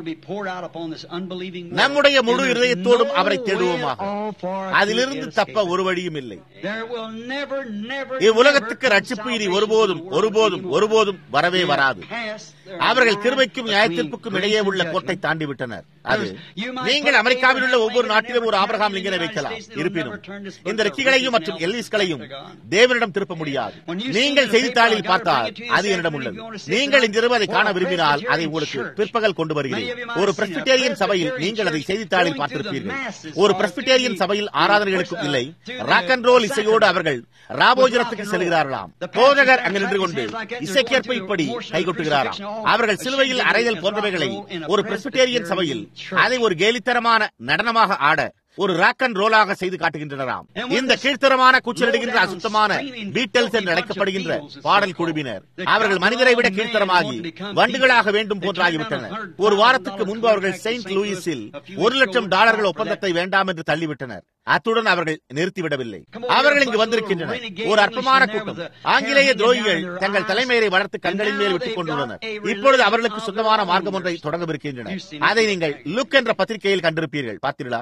நம்முடைய முழு இருதயத்தோடும் அவரை தேடுவோமாக அதிலிருந்து தப்ப ஒரு வழியும் இல்லை இவ்வுலகத்துக்கு ரட்சிப்பு இனி ஒருபோதும் ஒருபோதும் ஒருபோதும் வரவே வராது அவர்கள் கிருமைக்கும் நியாயத்திற்கும் இடையே உள்ள கோட்டை தாண்டி விட்டனர் அது நீங்கள் அமெரிக்காவில் உள்ள ஒவ்வொரு நாட்டிலும் ஒரு ஆபிரகாம் லிங்கனை வைக்கலாம் இருப்பினும் இந்த ரெக்கிகளையும் மற்றும் எல்லிஸ்களையும் தேவனிடம் திருப்ப முடியாது நீங்கள் செய்தித்தாளில் பார்த்தால் அது என்னிடம் உள்ளது நீங்கள் இன்றிரவு அதை காண விரும்பினால் அதை உங்களுக்கு பிற்பகல் கொண்டு வருகிறேன் ஒரு பிரஸ்பிட்டேரியன் சபையில் நீங்கள் அதை செய்தித்தாளில் பார்த்திருப்பீர்கள் ஒரு பிரஸ்பிட்டேரியன் சபையில் ஆராதனைகளுக்கும் இல்லை ராக் அண்ட் ரோல் இசையோடு அவர்கள் ராபோஜனத்துக்கு செல்கிறார்களாம் போதகர் அங்கு நின்று கொண்டு இசைக்கேற்ப இப்படி கைகொட்டுகிறாராம் அவர்கள் சிலுவையில் அறைதல் போன்றவைகளை ஒரு பிரஸ்பிட்டேரியன் சபையில் அதை ஒரு கேலித்தரமான நடனமாக ஆட ஒரு ராக் அண்ட் ரோலாக செய்து காட்டுகின்றனராம் இந்த கீழ்த்தரமான கூச்சலிடுகின்ற அசுத்தமான பீட்டல்ஸ் என்று அழைக்கப்படுகின்ற பாடல் குழுவினர் அவர்கள் மனிதரை விட கீழ்த்தரமாகி வண்டுகளாக வேண்டும் போன்றாகிவிட்டனர் ஒரு வாரத்துக்கு முன்பு அவர்கள் செயின்ட் லூயிஸில் ஒரு லட்சம் டாலர்கள் ஒப்பந்தத்தை வேண்டாம் என்று தள்ளிவிட்டனர் அத்துடன் அவர்கள் நிறுத்திவிடவில்லை அவர்கள் இங்கு வந்திருக்கின்றனர் ஒரு அற்பமான கூட்டம் ஆங்கிலேய துரோகிகள் தங்கள் தலைமையை வளர்த்து கண்களின் மேல் விட்டுக் கொண்டுள்ளனர் இப்பொழுது அவர்களுக்கு சொந்தமான மார்க்கம் ஒன்றை தொடங்கவிருக்கின்றனர் அதை நீங்கள் லுக் என்ற பத்திரிகையில் கண்டிருப்பீர்கள் பார்த்தீர்களா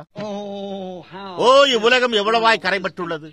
ஓ இவ்வுலகம் எவ்வளவாய் கரைபட்டுள்ளது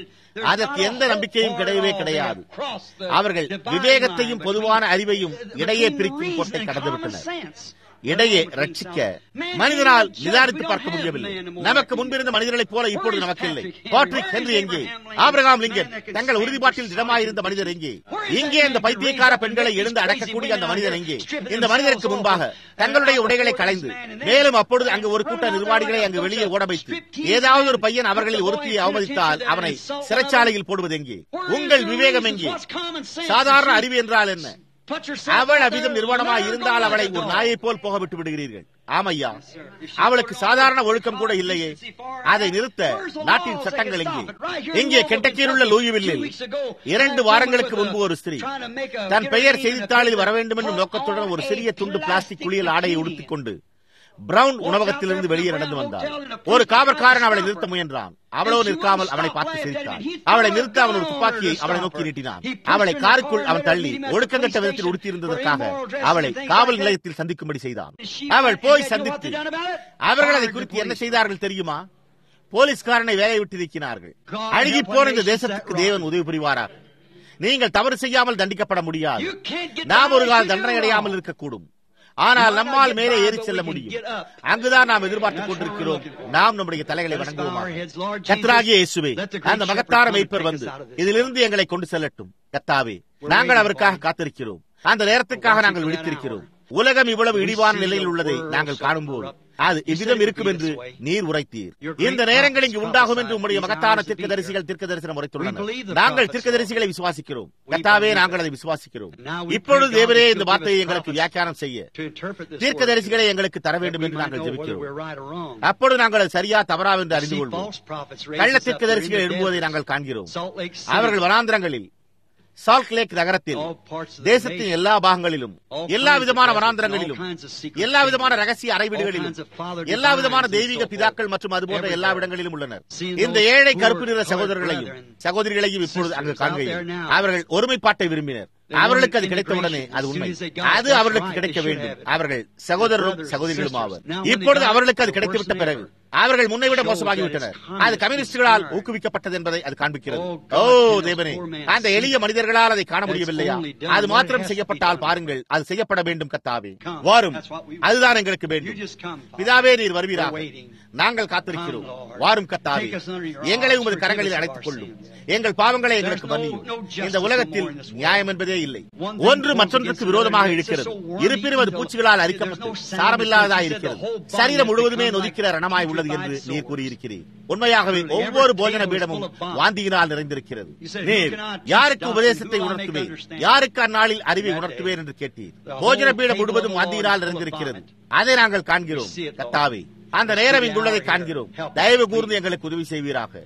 அதற்கு எந்த நம்பிக்கையும் கிடையவே கிடையாது அவர்கள் விவேகத்தையும் பொதுவான அறிவையும் இடையே பிரிக்கும் கோட்டை கடந்துவிட்டனர் இடையே ரட்சிக்க மனிதனால் நிதானித்து பார்க்க முடியவில்லை நமக்கு முன்பிருந்த மனிதர்களைப் போல இப்பொழுது நமக்கு இல்லை பாட்ரிக் ஹென்றி எங்கே ஆபிரகாம் லிங்கன் தங்கள் உறுதிப்பாட்டில் திடமாயிருந்த மனிதர் எங்கே இங்கே இந்த பைத்தியக்கார பெண்களை எழுந்து அடக்கக்கூடிய அந்த மனிதர் எங்கே இந்த மனிதருக்கு முன்பாக தங்களுடைய உடைகளை களைந்து மேலும் அப்பொழுது அங்கு ஒரு கூட்ட நிர்வாணிகளை அங்கு வெளியே ஓட வைத்து ஏதாவது ஒரு பையன் அவர்களில் ஒருத்தியை அவமதித்தால் அவனை சிறைச்சாலையில் போடுவது எங்கே உங்கள் விவேகம் எங்கே சாதாரண அறிவு என்றால் என்ன அவள் அவ்விதம் நிறுவனமாக இருந்தால் அவளை ஒரு நாயை போல் போக விட்டு விடுகிறீர்கள் ஆமையா அவளுக்கு சாதாரண ஒழுக்கம் கூட இல்லையே அதை நிறுத்த நாட்டின் சட்டங்கள் எங்கே இங்கே கெண்டக்கியில் உள்ள லூயிவில்லில் இரண்டு வாரங்களுக்கு முன்பு ஒரு ஸ்திரீ தன் பெயர் செய்தித்தாளில் வர வேண்டும் என்ற நோக்கத்துடன் ஒரு சிறிய துண்டு பிளாஸ்டிக் குளியல் ஆடையை உடுத்திக் கொண்டு பிரவுன் உணவகத்திலிருந்து வெளியே நடந்து வந்தார் ஒரு காவற்காரன் அவளை நிறுத்த முயன்றான் அவளோ நிற்காமல் அவனை பார்த்து சிரித்தான் அவளை நிறுத்த அவன் ஒரு துப்பாக்கியை அவளை நோக்கி நீட்டினான் அவளை காருக்குள் அவன் தள்ளி ஒழுக்கங்கட்ட விதத்தில் உடுத்தியிருந்ததற்காக அவளை காவல் நிலையத்தில் சந்திக்கும்படி செய்தான் அவள் போய் சந்தித்து அவர்கள் அதை குறித்து என்ன செய்தார்கள் தெரியுமா போலீஸ்காரனை வேலை விட்டு நீக்கினார்கள் அழுகி போன இந்த தேசத்துக்கு தேவன் உதவி புரிவாராக நீங்கள் தவறு செய்யாமல் தண்டிக்கப்பட முடியாது நாம் ஒரு கால தண்டனை அடையாமல் இருக்கக்கூடும் ஆனால் நம்மால் மேலே ஏறி செல்ல முடியும் அங்குதான் நாம் எதிர்பார்த்துக் கொண்டிருக்கிறோம் நாம் நம்முடைய தலைகளை வணங்குவோம் கத்ராகிய இயேசுவே அந்த மகத்தார மெய்ப்பர் வந்து இதிலிருந்து எங்களை கொண்டு செல்லட்டும் கத்தாவே நாங்கள் அவருக்காக காத்திருக்கிறோம் அந்த நேரத்துக்காக நாங்கள் விழித்திருக்கிறோம் உலகம் இவ்வளவு இடிவான நிலையில் உள்ளதை நாங்கள் காணும்போது அது இவ்விதம் இருக்கும் என்று நீர் உரைத்தீர் இந்த நேரங்கள் இங்கு உண்டாகும் என்று உங்களுடைய மகத்தான தீர்க்க தரிசிகள் தீர்க்க தரிசனம் உரைத்துள்ளனர் நாங்கள் தீர்க்க தரிசிகளை விசுவாசிக்கிறோம் கத்தாவே நாங்கள் அதை விசுவாசிக்கிறோம் இப்பொழுது தேவரே இந்த வார்த்தையை எங்களுக்கு வியாக்கியானம் செய்ய தீர்க்க தரிசிகளை எங்களுக்கு தர வேண்டும் என்று நாங்கள் ஜெபிக்கிறோம் அப்பொழுது நாங்கள் அது சரியா தவறா என்று அறிந்து கொள்வோம் கள்ள தீர்க்க தரிசிகள் எழும்புவதை நாங்கள் காண்கிறோம் அவர்கள் வனாந்திரங்களில் சால்ட் லேக் நகரத்தில் தேசத்தின் எல்லா பாகங்களிலும் எல்லா விதமான வனாந்திரங்களிலும் எல்லா விதமான ரகசிய அறைவீடுகளிலும் எல்லா விதமான தெய்வீக பிதாக்கள் மற்றும் அதுபோன்ற எல்லா இடங்களிலும் உள்ளனர் இந்த ஏழை கருப்பு நிற சகோதரர்களையும் சகோதரிகளையும் இப்பொழுது அங்கு காண்கையில் அவர்கள் ஒருமைப்பாட்டை விரும்பினர் அவர்களுக்கு அது கிடைத்தவுடனே அது உண்மை அது அவர்களுக்கு கிடைக்க வேண்டும் அவர்கள் சகோதரரும் சகோதரிகளும் ஆவர் இப்பொழுது அவர்களுக்கு அது கிடைத்துவிட்ட பிறகு அவர்கள் முன்னை விட மோசமாகிவிட்டனர் அது கம்யூனிஸ்டுகளால் ஊக்குவிக்கப்பட்டது என்பதை அது காண்பிக்கிறது ஓ தேவனே அந்த எளிய மனிதர்களால் அதை காண முடியவில்லையா அது மாத்திரம் செய்யப்பட்டால் பாருங்கள் அது செய்யப்பட வேண்டும் கத்தாவே வாரும் அதுதான் எங்களுக்கு வேண்டும் பிதாவே நீர் வருவீராக நாங்கள் காத்திருக்கிறோம் வாரும் கத்தாவே எங்களை உமது கரங்களில் அடைத்துக் கொள்ளும் எங்கள் பாவங்களை எங்களுக்கு மன்னியும் இந்த உலகத்தில் நியாயம் என்பதே இல்லை ஒன்று மற்றொன்றுக்கு விரோதமாக இருக்கிறது இருப்பினும் அது பூச்சிகளால் அரிக்கப்பட்டு சாரமில்லாததாக இருக்கிறது சரீரம் முழுவதுமே நொதிக்கிற ரணமாய் உள்ளது என்று நீர் கூறியிருக்கிறீர் உண்மையாகவே ஒவ்வொரு போஜன பீடமும் வாந்தியினால் நிறைந்திருக்கிறது நீர் யாருக்கு உபதேசத்தை உணர்த்துவேன் யாருக்கு அந்நாளில் அறிவை உணர்த்துவேன் என்று கேட்டீர் போஜன பீடம் முழுவதும் வாந்தியினால் நிறைந்திருக்கிறது அதை நாங்கள் காண்கிறோம் கத்தாவே அந்த நேரம் இங்குள்ளதை காண்கிறோம் தயவு கூர்ந்து எங்களுக்கு உதவி செய்வீராக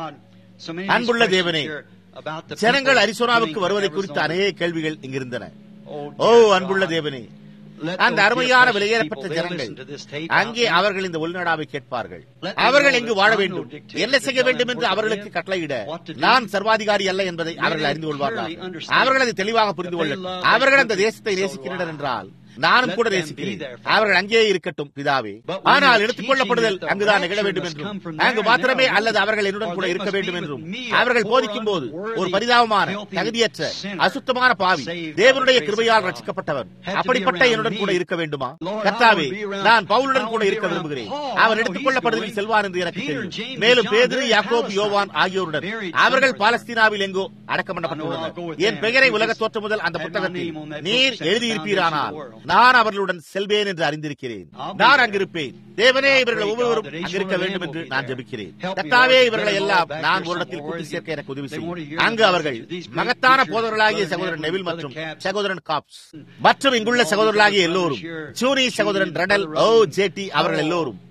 அன்புள்ள தேவனே ஜனங்கள் அரிசோனாவுக்கு வருவதை குறித்த அநேக கேள்விகள் இங்கிருந்தன ஓ அன்புள்ள தேவனே அந்த அருமையான வெளியேறப்பட்ட ஜனங்கள் அங்கே அவர்கள் இந்த உள்நாடாவை கேட்பார்கள் அவர்கள் எங்கு வாழ வேண்டும் என்ன செய்ய வேண்டும் என்று அவர்களுக்கு கட்டளையிட நான் சர்வாதிகாரி அல்ல என்பதை அவர்கள் அறிந்து கொள்வார்கள் அவர்கள் அதை தெளிவாக புரிந்து கொள்ள அவர்கள் அந்த தேசத்தை நேசிக்கின்றனர் என்றால் நானும் கூட நேசிக்கிறேன் அவர்கள் அங்கேயே இருக்கட்டும் பிதாவே ஆனால் எடுத்துக் கொள்ளப்படுதல் அங்குதான் நிகழ வேண்டும் என்றும் அங்கு மாத்திரமே அல்லது அவர்கள் என்னுடன் கூட இருக்க வேண்டும் என்றும் அவர்கள் போதிக்கும் போது ஒரு பரிதாபமான தகுதியற்ற அசுத்தமான பாவி தேவனுடைய கிருபையால் ரசிக்கப்பட்டவர் அப்படிப்பட்ட என்னுடன் கூட இருக்க வேண்டுமா கர்த்தாவே நான் பவுலுடன் கூட இருக்க விரும்புகிறேன் அவர் எடுத்துக் கொள்ளப்படுவதில் செல்வார் என்று எனக்கு தெரியும் மேலும் பேதிரு யாக்கோப் யோவான் ஆகியோருடன் அவர்கள் பாலஸ்தீனாவில் எங்கோ அடக்கம் பண்ணப்பட்டுள்ளனர் என் பெயரை உலக தோற்றம் முதல் அந்த புத்தகத்தில் நீர் எழுதியிருப்பீரானால் நான் அவர்களுடன் செல்வேன் என்று அறிந்திருக்கிறேன் நான் அங்கிருப்பேன் தேவனே இவர்கள் ஒவ்வொருவரும் அங்கிருக்க வேண்டும் என்று நான் ஜபிக்கிறேன் கத்தாவே இவர்களை எல்லாம் நான் ஒரு இடத்தில் கூட்டி சேர்க்க எனக்கு உதவி செய்யும் அங்கு அவர்கள் மகத்தான போதவர்களாகிய சகோதரன் நெவில் மற்றும் சகோதரன் காப்ஸ் மற்றும் இங்குள்ள சகோதரர்களாகிய எல்லோரும் சூனி சகோதரன் ரெடல் ஓ ஜேடி அவர்கள் எல்லோரும்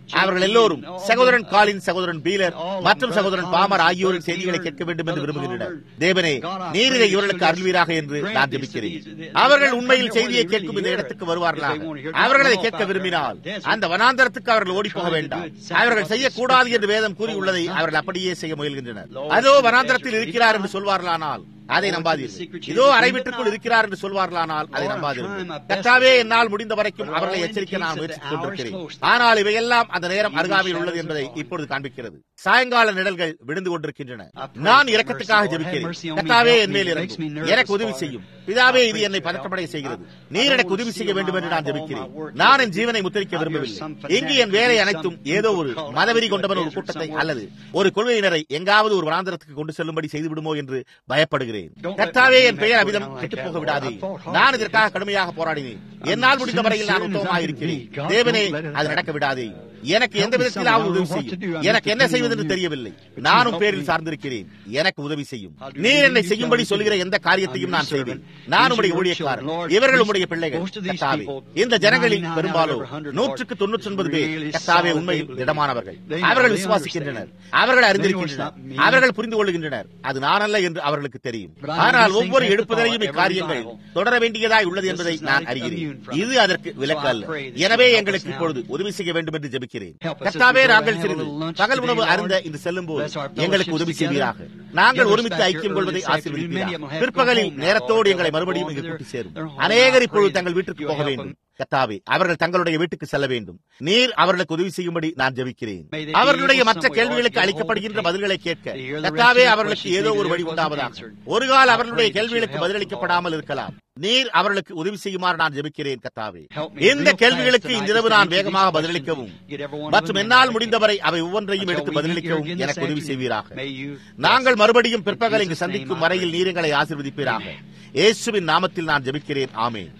அவர்கள் எல்லோரும் சகோதரன் காலின் சகோதரன் பீலர் மற்றும் சகோதரன் பாமர் ஆகியோரின் செய்திகளை கேட்க வேண்டும் என்று விரும்புகின்றனர் தேவனே நீர் இதை இவர்களுக்கு அருள்வீராக என்று நான் ஜெபிக்கிறேன் அவர்கள் உண்மையில் செய்தியை கேட்கும் இந்த இடத்துக்கு வருவார்களாக அவர்கள் அதை கேட்க விரும்பினால் அந்த வனாந்தரத்துக்கு அவர்கள் ஓடி போக வேண்டாம் அவர்கள் செய்யக்கூடாது என்று வேதம் கூறியுள்ளதை அவர்கள் அப்படியே செய்ய முயல்கின்றனர் அதோ வனாந்தரத்தில் இருக்கிறார் என்று சொல்வார்களானால் அதை நம்பாதீர்கள் இதோ அறை வீட்டுக்குள் இருக்கிறார் என்று சொல்வார்களானால் அதை நம்பாதீர்கள் கத்தாவே என்னால் முடிந்த வரைக்கும் அவர்களை எச்சரிக்க நான் முயற்சித்துக் கொண்டிருக்கிறேன் ஆனால் இவையெல்லாம் அந்த நேரம் அருகாமையில் உள்ளது என்பதை இப்பொழுது காண்பிக்கிறது சாயங்கால நிழல்கள் விழுந்து கொண்டிருக்கின்றன நான் இரக்கத்துக்காக ஜெபிக்கிறேன் கத்தாவே என் மேல் இறங்கும் எனக்கு உதவி செய்யும் பிதாவே இது என்னை பதற்றமடைய செய்கிறது நீர் எனக்கு உதவி செய்ய வேண்டும் என்று நான் ஜெபிக்கிறேன் நான் என் ஜீவனை முத்திரிக்க விரும்பவில்லை இங்கு என் வேலை அனைத்தும் ஏதோ ஒரு மதவெறி கொண்டவன் ஒரு கூட்டத்தை அல்லது ஒரு கொள்கையினரை எங்காவது ஒரு வனாந்தரத்துக்கு கொண்டு செல்லும்படி செய்துவிடுமோ என்று பயப்படுகிறேன் கர்த்தாவே என் பெயர் அவிதம் கெட்டுப் போக விடாதே நான் இதற்காக கடுமையாக போராடினேன் என்னால் முடிந்த வரையில் நான் உத்தமமாக இருக்கிறேன் தேவனே அது நடக்க விடாதே எனக்கு எந்த விதத்திலாவது உதவி செய்யும் எனக்கு என்ன செய்வது என்று தெரியவில்லை நானும் பேரில் சார்ந்திருக்கிறேன் எனக்கு உதவி செய்யும் நீர் என்னை செய்யும்படி சொல்கிற எந்த காரியத்தையும் நான் செய்வேன் நான் உடைய ஊழியக்காரன் இவர்கள் உடைய பிள்ளைகள் கத்தாவே இந்த ஜனங்களில் பெரும்பாலும் நூற்றுக்கு தொன்னூற்றி ஒன்பது பேர் கத்தாவே உண்மையில் திடமானவர்கள் அவர்கள் விசுவாசிக்கின்றனர் அவர்கள் அறிந்திருக்கின்றனர் அவர்கள் புரிந்து கொள்கின்றனர் அது நான் அல்ல என்று அவர்களுக்கு தெரியும் ஆனால் ஒவ்வொரு எடுப்பதிலையும் இக்காரியங்கள் தொடர வேண்டியதாய் உள்ளது என்பதை நான் அறிகிறேன் இது அதற்கு விலக்கு அல்ல எனவே எங்களுக்கு இப்பொழுது உதவி செய்ய வேண்டும் என்று ஜெபிக்கிறேன் கர்த்தாவே நாங்கள் சிறிது பகல் உணவு அருந்த இன்று செல்லும் போது எங்களுக்கு உதவி செய்வீராக நாங்கள் ஒருமித்து ஐக்கியம் கொள்வதை ஆசீர்வதிப்பீராக பிற்பகலில் நேரத்தோடு எங்களை மறுபடியும் இங்கு கூட்டி சேரும் அநேகர் இப்பொழுது தங்கள் வீட்டுக்கு போக வேண்டும் கத்தாவே அவர்கள் தங்களுடைய வீட்டுக்கு செல்ல வேண்டும் நீர் அவர்களுக்கு உதவி செய்யும்படி நான் ஜெபிக்கிறேன் அவர்களுடைய மற்ற கேள்விகளுக்கு அளிக்கப்படுகின்ற பதில்களை கேட்க கத்தாவே அவர்களுக்கு ஏதோ ஒரு வழி உண்டாவதாக ஒரு கால அவர்களுடைய கேள்விகளுக்கு பதிலளிக்கப்படாமல் இருக்கலாம் நீர் அவர்களுக்கு உதவி செய்யுமாறு நான் ஜெபிக்கிறேன் கத்தாவே இந்த கேள்விகளுக்கு இன்றிரவு நான் வேகமாக பதிலளிக்கவும் மற்றும் என்னால் முடிந்தவரை அவை ஒவ்வொன்றையும் எடுத்து பதிலளிக்கவும் எனக்கு உதவி செய்வீராக நாங்கள் மறுபடியும் பிற்பகல் இங்கு சந்திக்கும் வரையில் நீரங்களை ஆசிர்வதிப்பீராக இயேசுவின் நாமத்தில் நான் ஜெபிக்கிறேன் ஆமேன்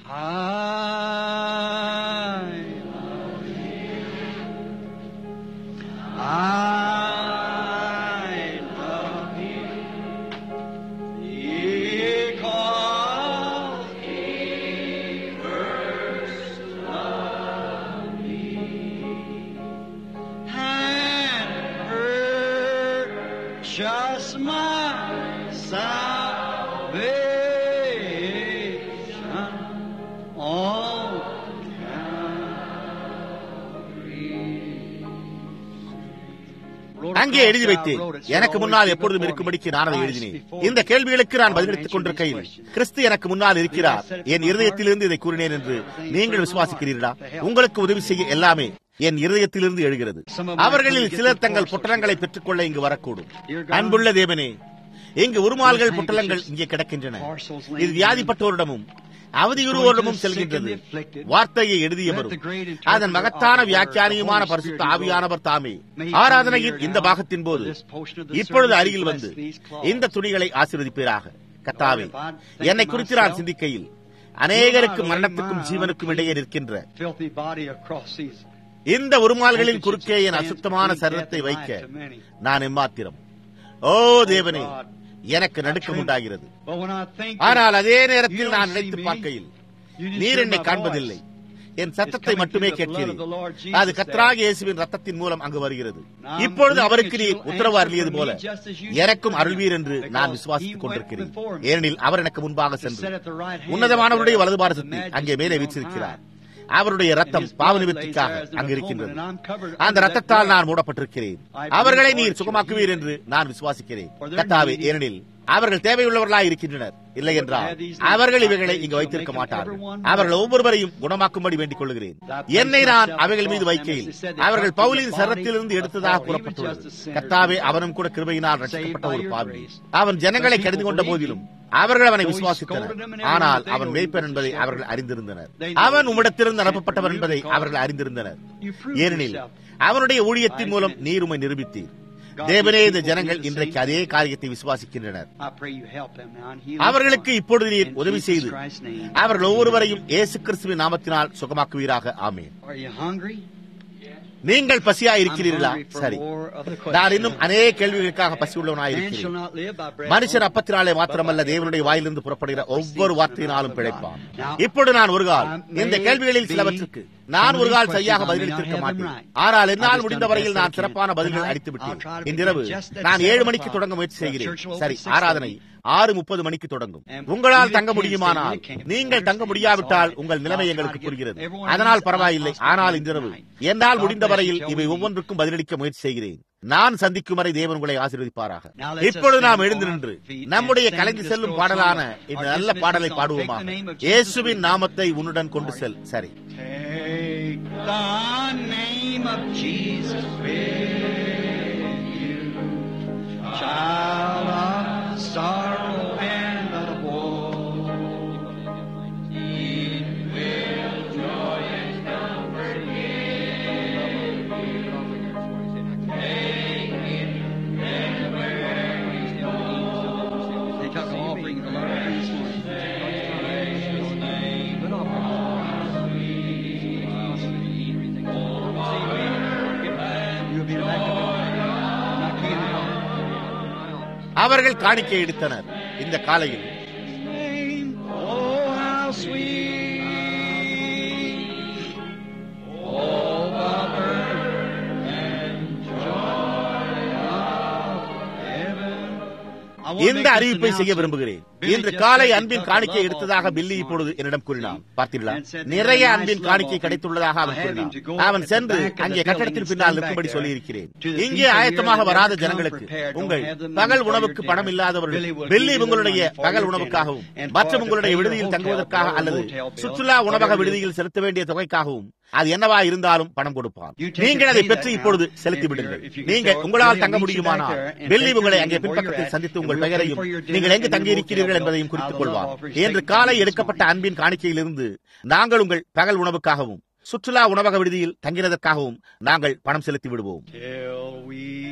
I love you because He first loved me and purchased my salvation on அங்கே எழுதி வைத்தேன் எனக்கு முன்னால் எப்பொழுதும் இருக்கும்படிக்கு நான் அதை எழுதினேன் இந்த கேள்விகளுக்கு நான் பதிலளித்துக் கொண்டிருக்கையில் கிறிஸ்து எனக்கு முன்னால் இருக்கிறார் என் இருதயத்திலிருந்து இதை கூறினேன் என்று நீங்கள் விசுவாசிக்கிறீர்களா உங்களுக்கு உதவி செய்ய எல்லாமே என் இருதயத்திலிருந்து எழுகிறது அவர்களில் சிலர் தங்கள் பொட்டலங்களை பெற்றுக்கொள்ள இங்கு வரக்கூடும் அன்புள்ள தேவனே இங்கு உருமால்கள் பொட்டலங்கள் இங்கே கிடக்கின்றன இது வியாதிப்பட்டோரிடமும் அவதியுறுவோரிடமும் செல்கின்றது வார்த்தையை எழுதியவரும் அதன் மகத்தான வியாக்கியானியுமான பரிசுத்த ஆவியானவர் தாமே ஆராதனையின் இந்த பாகத்தின் போது இப்பொழுது அருகில் வந்து இந்த துணிகளை ஆசீர்வதிப்பீராக கத்தாவே என்னை குறித்து நான் சிந்திக்கையில் அநேகருக்கு மரணத்துக்கும் ஜீவனுக்கும் இடையே நிற்கின்ற filthy body across these. இந்த உருமால்களின் குறுக்கே என் அசுத்தமான சரீரத்தை வைக்க நான் எம்மாத்திரம் ஓ தேவனே எனக்கு நடுக்கம் உண்டாகிறது But when I think ஆனால் அதே you நேரத்தில் don't நான் see நினைத்து me, பார்க்கையில் you just நீர் hear என்னை my காண்பதில்லை voice. என் சத்தத்தை மட்டுமே கேட்கிறீர் அது கத்ராக இயேசுவின் ரத்தத்தின் மூலம் அங்கு வருகிறது Now, இப்பொழுது I'm அவருக்கு believing நீர் that உத்தரவு you'll அருளியது answer போல for me just as you எனக்கும் did for அருள்வீர் me, என்று because நான் he விசுவாசித்துக் went கொண்டிருக்கிறேன் before me. ஏனெனில் அவர் எனக்கு முன்பாக He sat சென்று at the right hand உன்னதமானவருடைய of the வலது பாரசத்தை majesty அங்கே மேலே on வீற்றிருக்கிறார் high. அவருடைய ரத்தம் பாவ நிமித்திக்காக அங்கு இருக்கின்றது அந்த ரத்தத்தால் நான் மூடப்பட்டிருக்கிறேன் அவர்களை நீர் சுகமாக்குவீர் என்று நான் விசுவாசிக்கிறேன் கத்தாவே ஏனெனில் அவர்கள் தேவையுள்ளவர்களாய் இருக்கின்றனர் இல்லை என்றால் அவர்கள் இவைகளை இங்கு வைத்திருக்க மாட்டார்கள் அவர்கள் ஒவ்வொருவரையும் குணமாக்கும்படி வேண்டிக் கொள்கிறேன் என்னை நான் அவைகள் மீது வைக்கையில் அவர்கள் பவுலின் சரத்திலிருந்து எடுத்ததாக கூறப்பட்டுள்ளது கத்தாவே அவனும் கூட கிருபையினால் ரட்சிக்கப்பட்ட ஒரு பாவி அவன் ஜனங்களை கடிந்து கொண்ட போதிலும் அவர்கள் அவனை விசுவாசித்தனர் ஆனால் அவன் மேய்ப்பன் என்பதை அவர்கள் அறிந்திருந்தனர் அவன் உம்மிடத்திலிருந்து அனுப்பப்பட்டவன் என்பதை அவர்கள் அறிந்திருந்தனர் ஏனெனில் அவனுடைய ஊழியத்தின் மூலம் நீர் உம்மை நிரூபித்தீர் தேவனே இந்த ஜனங்கள் இன்றைக்கு அதே காரியத்தை விசுவாசிக்கின்றனர் அவர்களுக்கு இப்பொழுது நீர் உதவி செய்து அவர்கள் ஒவ்வொருவரையும் இயேசு கிறிஸ்துவின் நாமத்தினால் சுகமாக்குவீராக ஆமேன் Are you hungry? நீங்கள் பசியா I'm இருக்கிறீர்களா hungry for சரி more of the நான் questions. இன்னும் அநேக கேள்விகளுக்காக பசி Man shall உள்ளவனாயிருக்கிறேன் not live by bread மனுஷன் alone, அப்பத்தினாலே but மாத்திரமல்ல by தேவனுடைய every வாயிலிருந்து புறப்படுகிற ஒவ்வொரு வார்த்தையினாலும் பிழைப்பான் Now, இப்பொழுது நான் ஒரு கால் I may இந்த கேள்விகளில் be சிலவற்றுக்கு நான் ஒரு கால் some of these சரியாக questions I may பதிலளித்திருக்க not have them மாட்டேன் right. ஆனால் I've என்னால் just முடிந்த done the வரையில் best நான் I can. சிறப்பான பதில்கள் Tonight, அளித்து I'll விட்டேன் try to இன்றிரவு begin just at நான் seven ஏழு o'clock. மணிக்கு தொடங்க முயற்சி The செய்கிறேன் church will open சரி six ஆராதனை thirty. ஆறு முப்பது மணிக்கு தொடங்கும் And உங்களால் even தங்க if you can't முடியுமானால் stay, you can't. நீங்கள் தங்க Understand. முடியாவிட்டால் It's all உங்கள் right. நிலைமை I'll try எங்களுக்கு to get புரிகிறது everyone அதனால் needs- பரவாயில்லை I'll- I'll ஆனால் speak இன்றிரவு tonight. என்னால் God முடிந்த bless you வரையில் till இவை we meet. ஒவ்வொன்றுக்கும் பதிலளிக்க முயற்சி செய்கிறேன் நான் சந்திக்கும் வரை தேவன் உங்களை ஆசீர்வதிப்பாராக Now let's இப்பொழுது stand நாம் on எழுந்து our நின்று feet நம்முடைய and sing கலைந்து this செல்லும் little பாடலான song. இந்த Our நல்ல dismissal பாடலை song. பாடுவோமாக Take the name of Jesus இயேசுவின் with you. நாமத்தை உன்னுடன் கொண்டு செல் சரி Take the name of Jesus with you, child of sorrow and of woe. It will joy and comfort give. Take it everywhere you go. They took the offering of the Lord this morning. Good You'll be back up. Not can't help. அவர்கள் காணிக்கை எடுத்தனர் இந்த காலையில் Name, oh how sweet, oh the birth and joy of heaven. I want to இந்த make this அறிவிப்பை செய்ய announcement. விரும்புகிறேன் Billy இன்று just காலை said he அன்பின் took the காணிக்கை love எடுத்ததாக offering பில்லி this இப்பொழுது morning. என்னிடம் கூறினான் பார்த்தீர்களா And said, நிறைய "There's a அன்பின் nice காணிக்கை love கிடைத்துள்ளதாக offering. அவன் I have him கூறினான் to go அவன் at the சென்று back of the அங்கே building கட்டடத்திற்கு and பின்னால் stand நிற்கும்படி back சொல்லியிருக்கிறேன் there. To the இங்கே people here ஆயத்தமாக that வராத never come ஜனங்களுக்கு prepared, don't உங்கள் have the money பகல் for your உணவுக்கு dinner. பணம் இல்லாதவர்கள் Billy will வெள்ளி give you the உங்களுடைய money for பகல் your உணவுக்காகவும் dinner and மற்றும் for the உங்களுடைய pay your விடுதியில் hotel தங்குவதற்காக bill or அல்லது motel bill, சுற்றுலா உணவக whatever it is. விடுதியில் செலுத்த வேண்டிய தொகைக்காகவும் அது என்னவா இருந்தாலும் பணம் கொடுப்பான் You take நீங்கள் it, அதை pay பெற்று that இப்பொழுது now. செலுத்தி If விடுங்கள் you're- if you can நீங்கள் tell, உங்களால் Billy தங்க will meet you முடியுமானால் back there and வெள்ளி take your உங்களை name அங்கே and where பின்பக்கத்தில் you're at, சந்தித்து and உங்கள் we'll pay பெயரையும் for your dinner நீங்கள் எங்கு and your தங்கியிருக்கிறீர்கள் motel என்பதையும் bill. குறித்துக் Out of the கொள்வார் offering என்று taken காலை this எடுக்கப்பட்ட morning. அன்பின் காணிக்கையிலிருந்து நாங்கள் உங்கள் பகல் உணவுக்காகவும் சுற்றுலா உணவக விடுதியில் தங்கினதற்காகவும் நாங்கள் பணம் செலுத்தி விடுவோம் Till we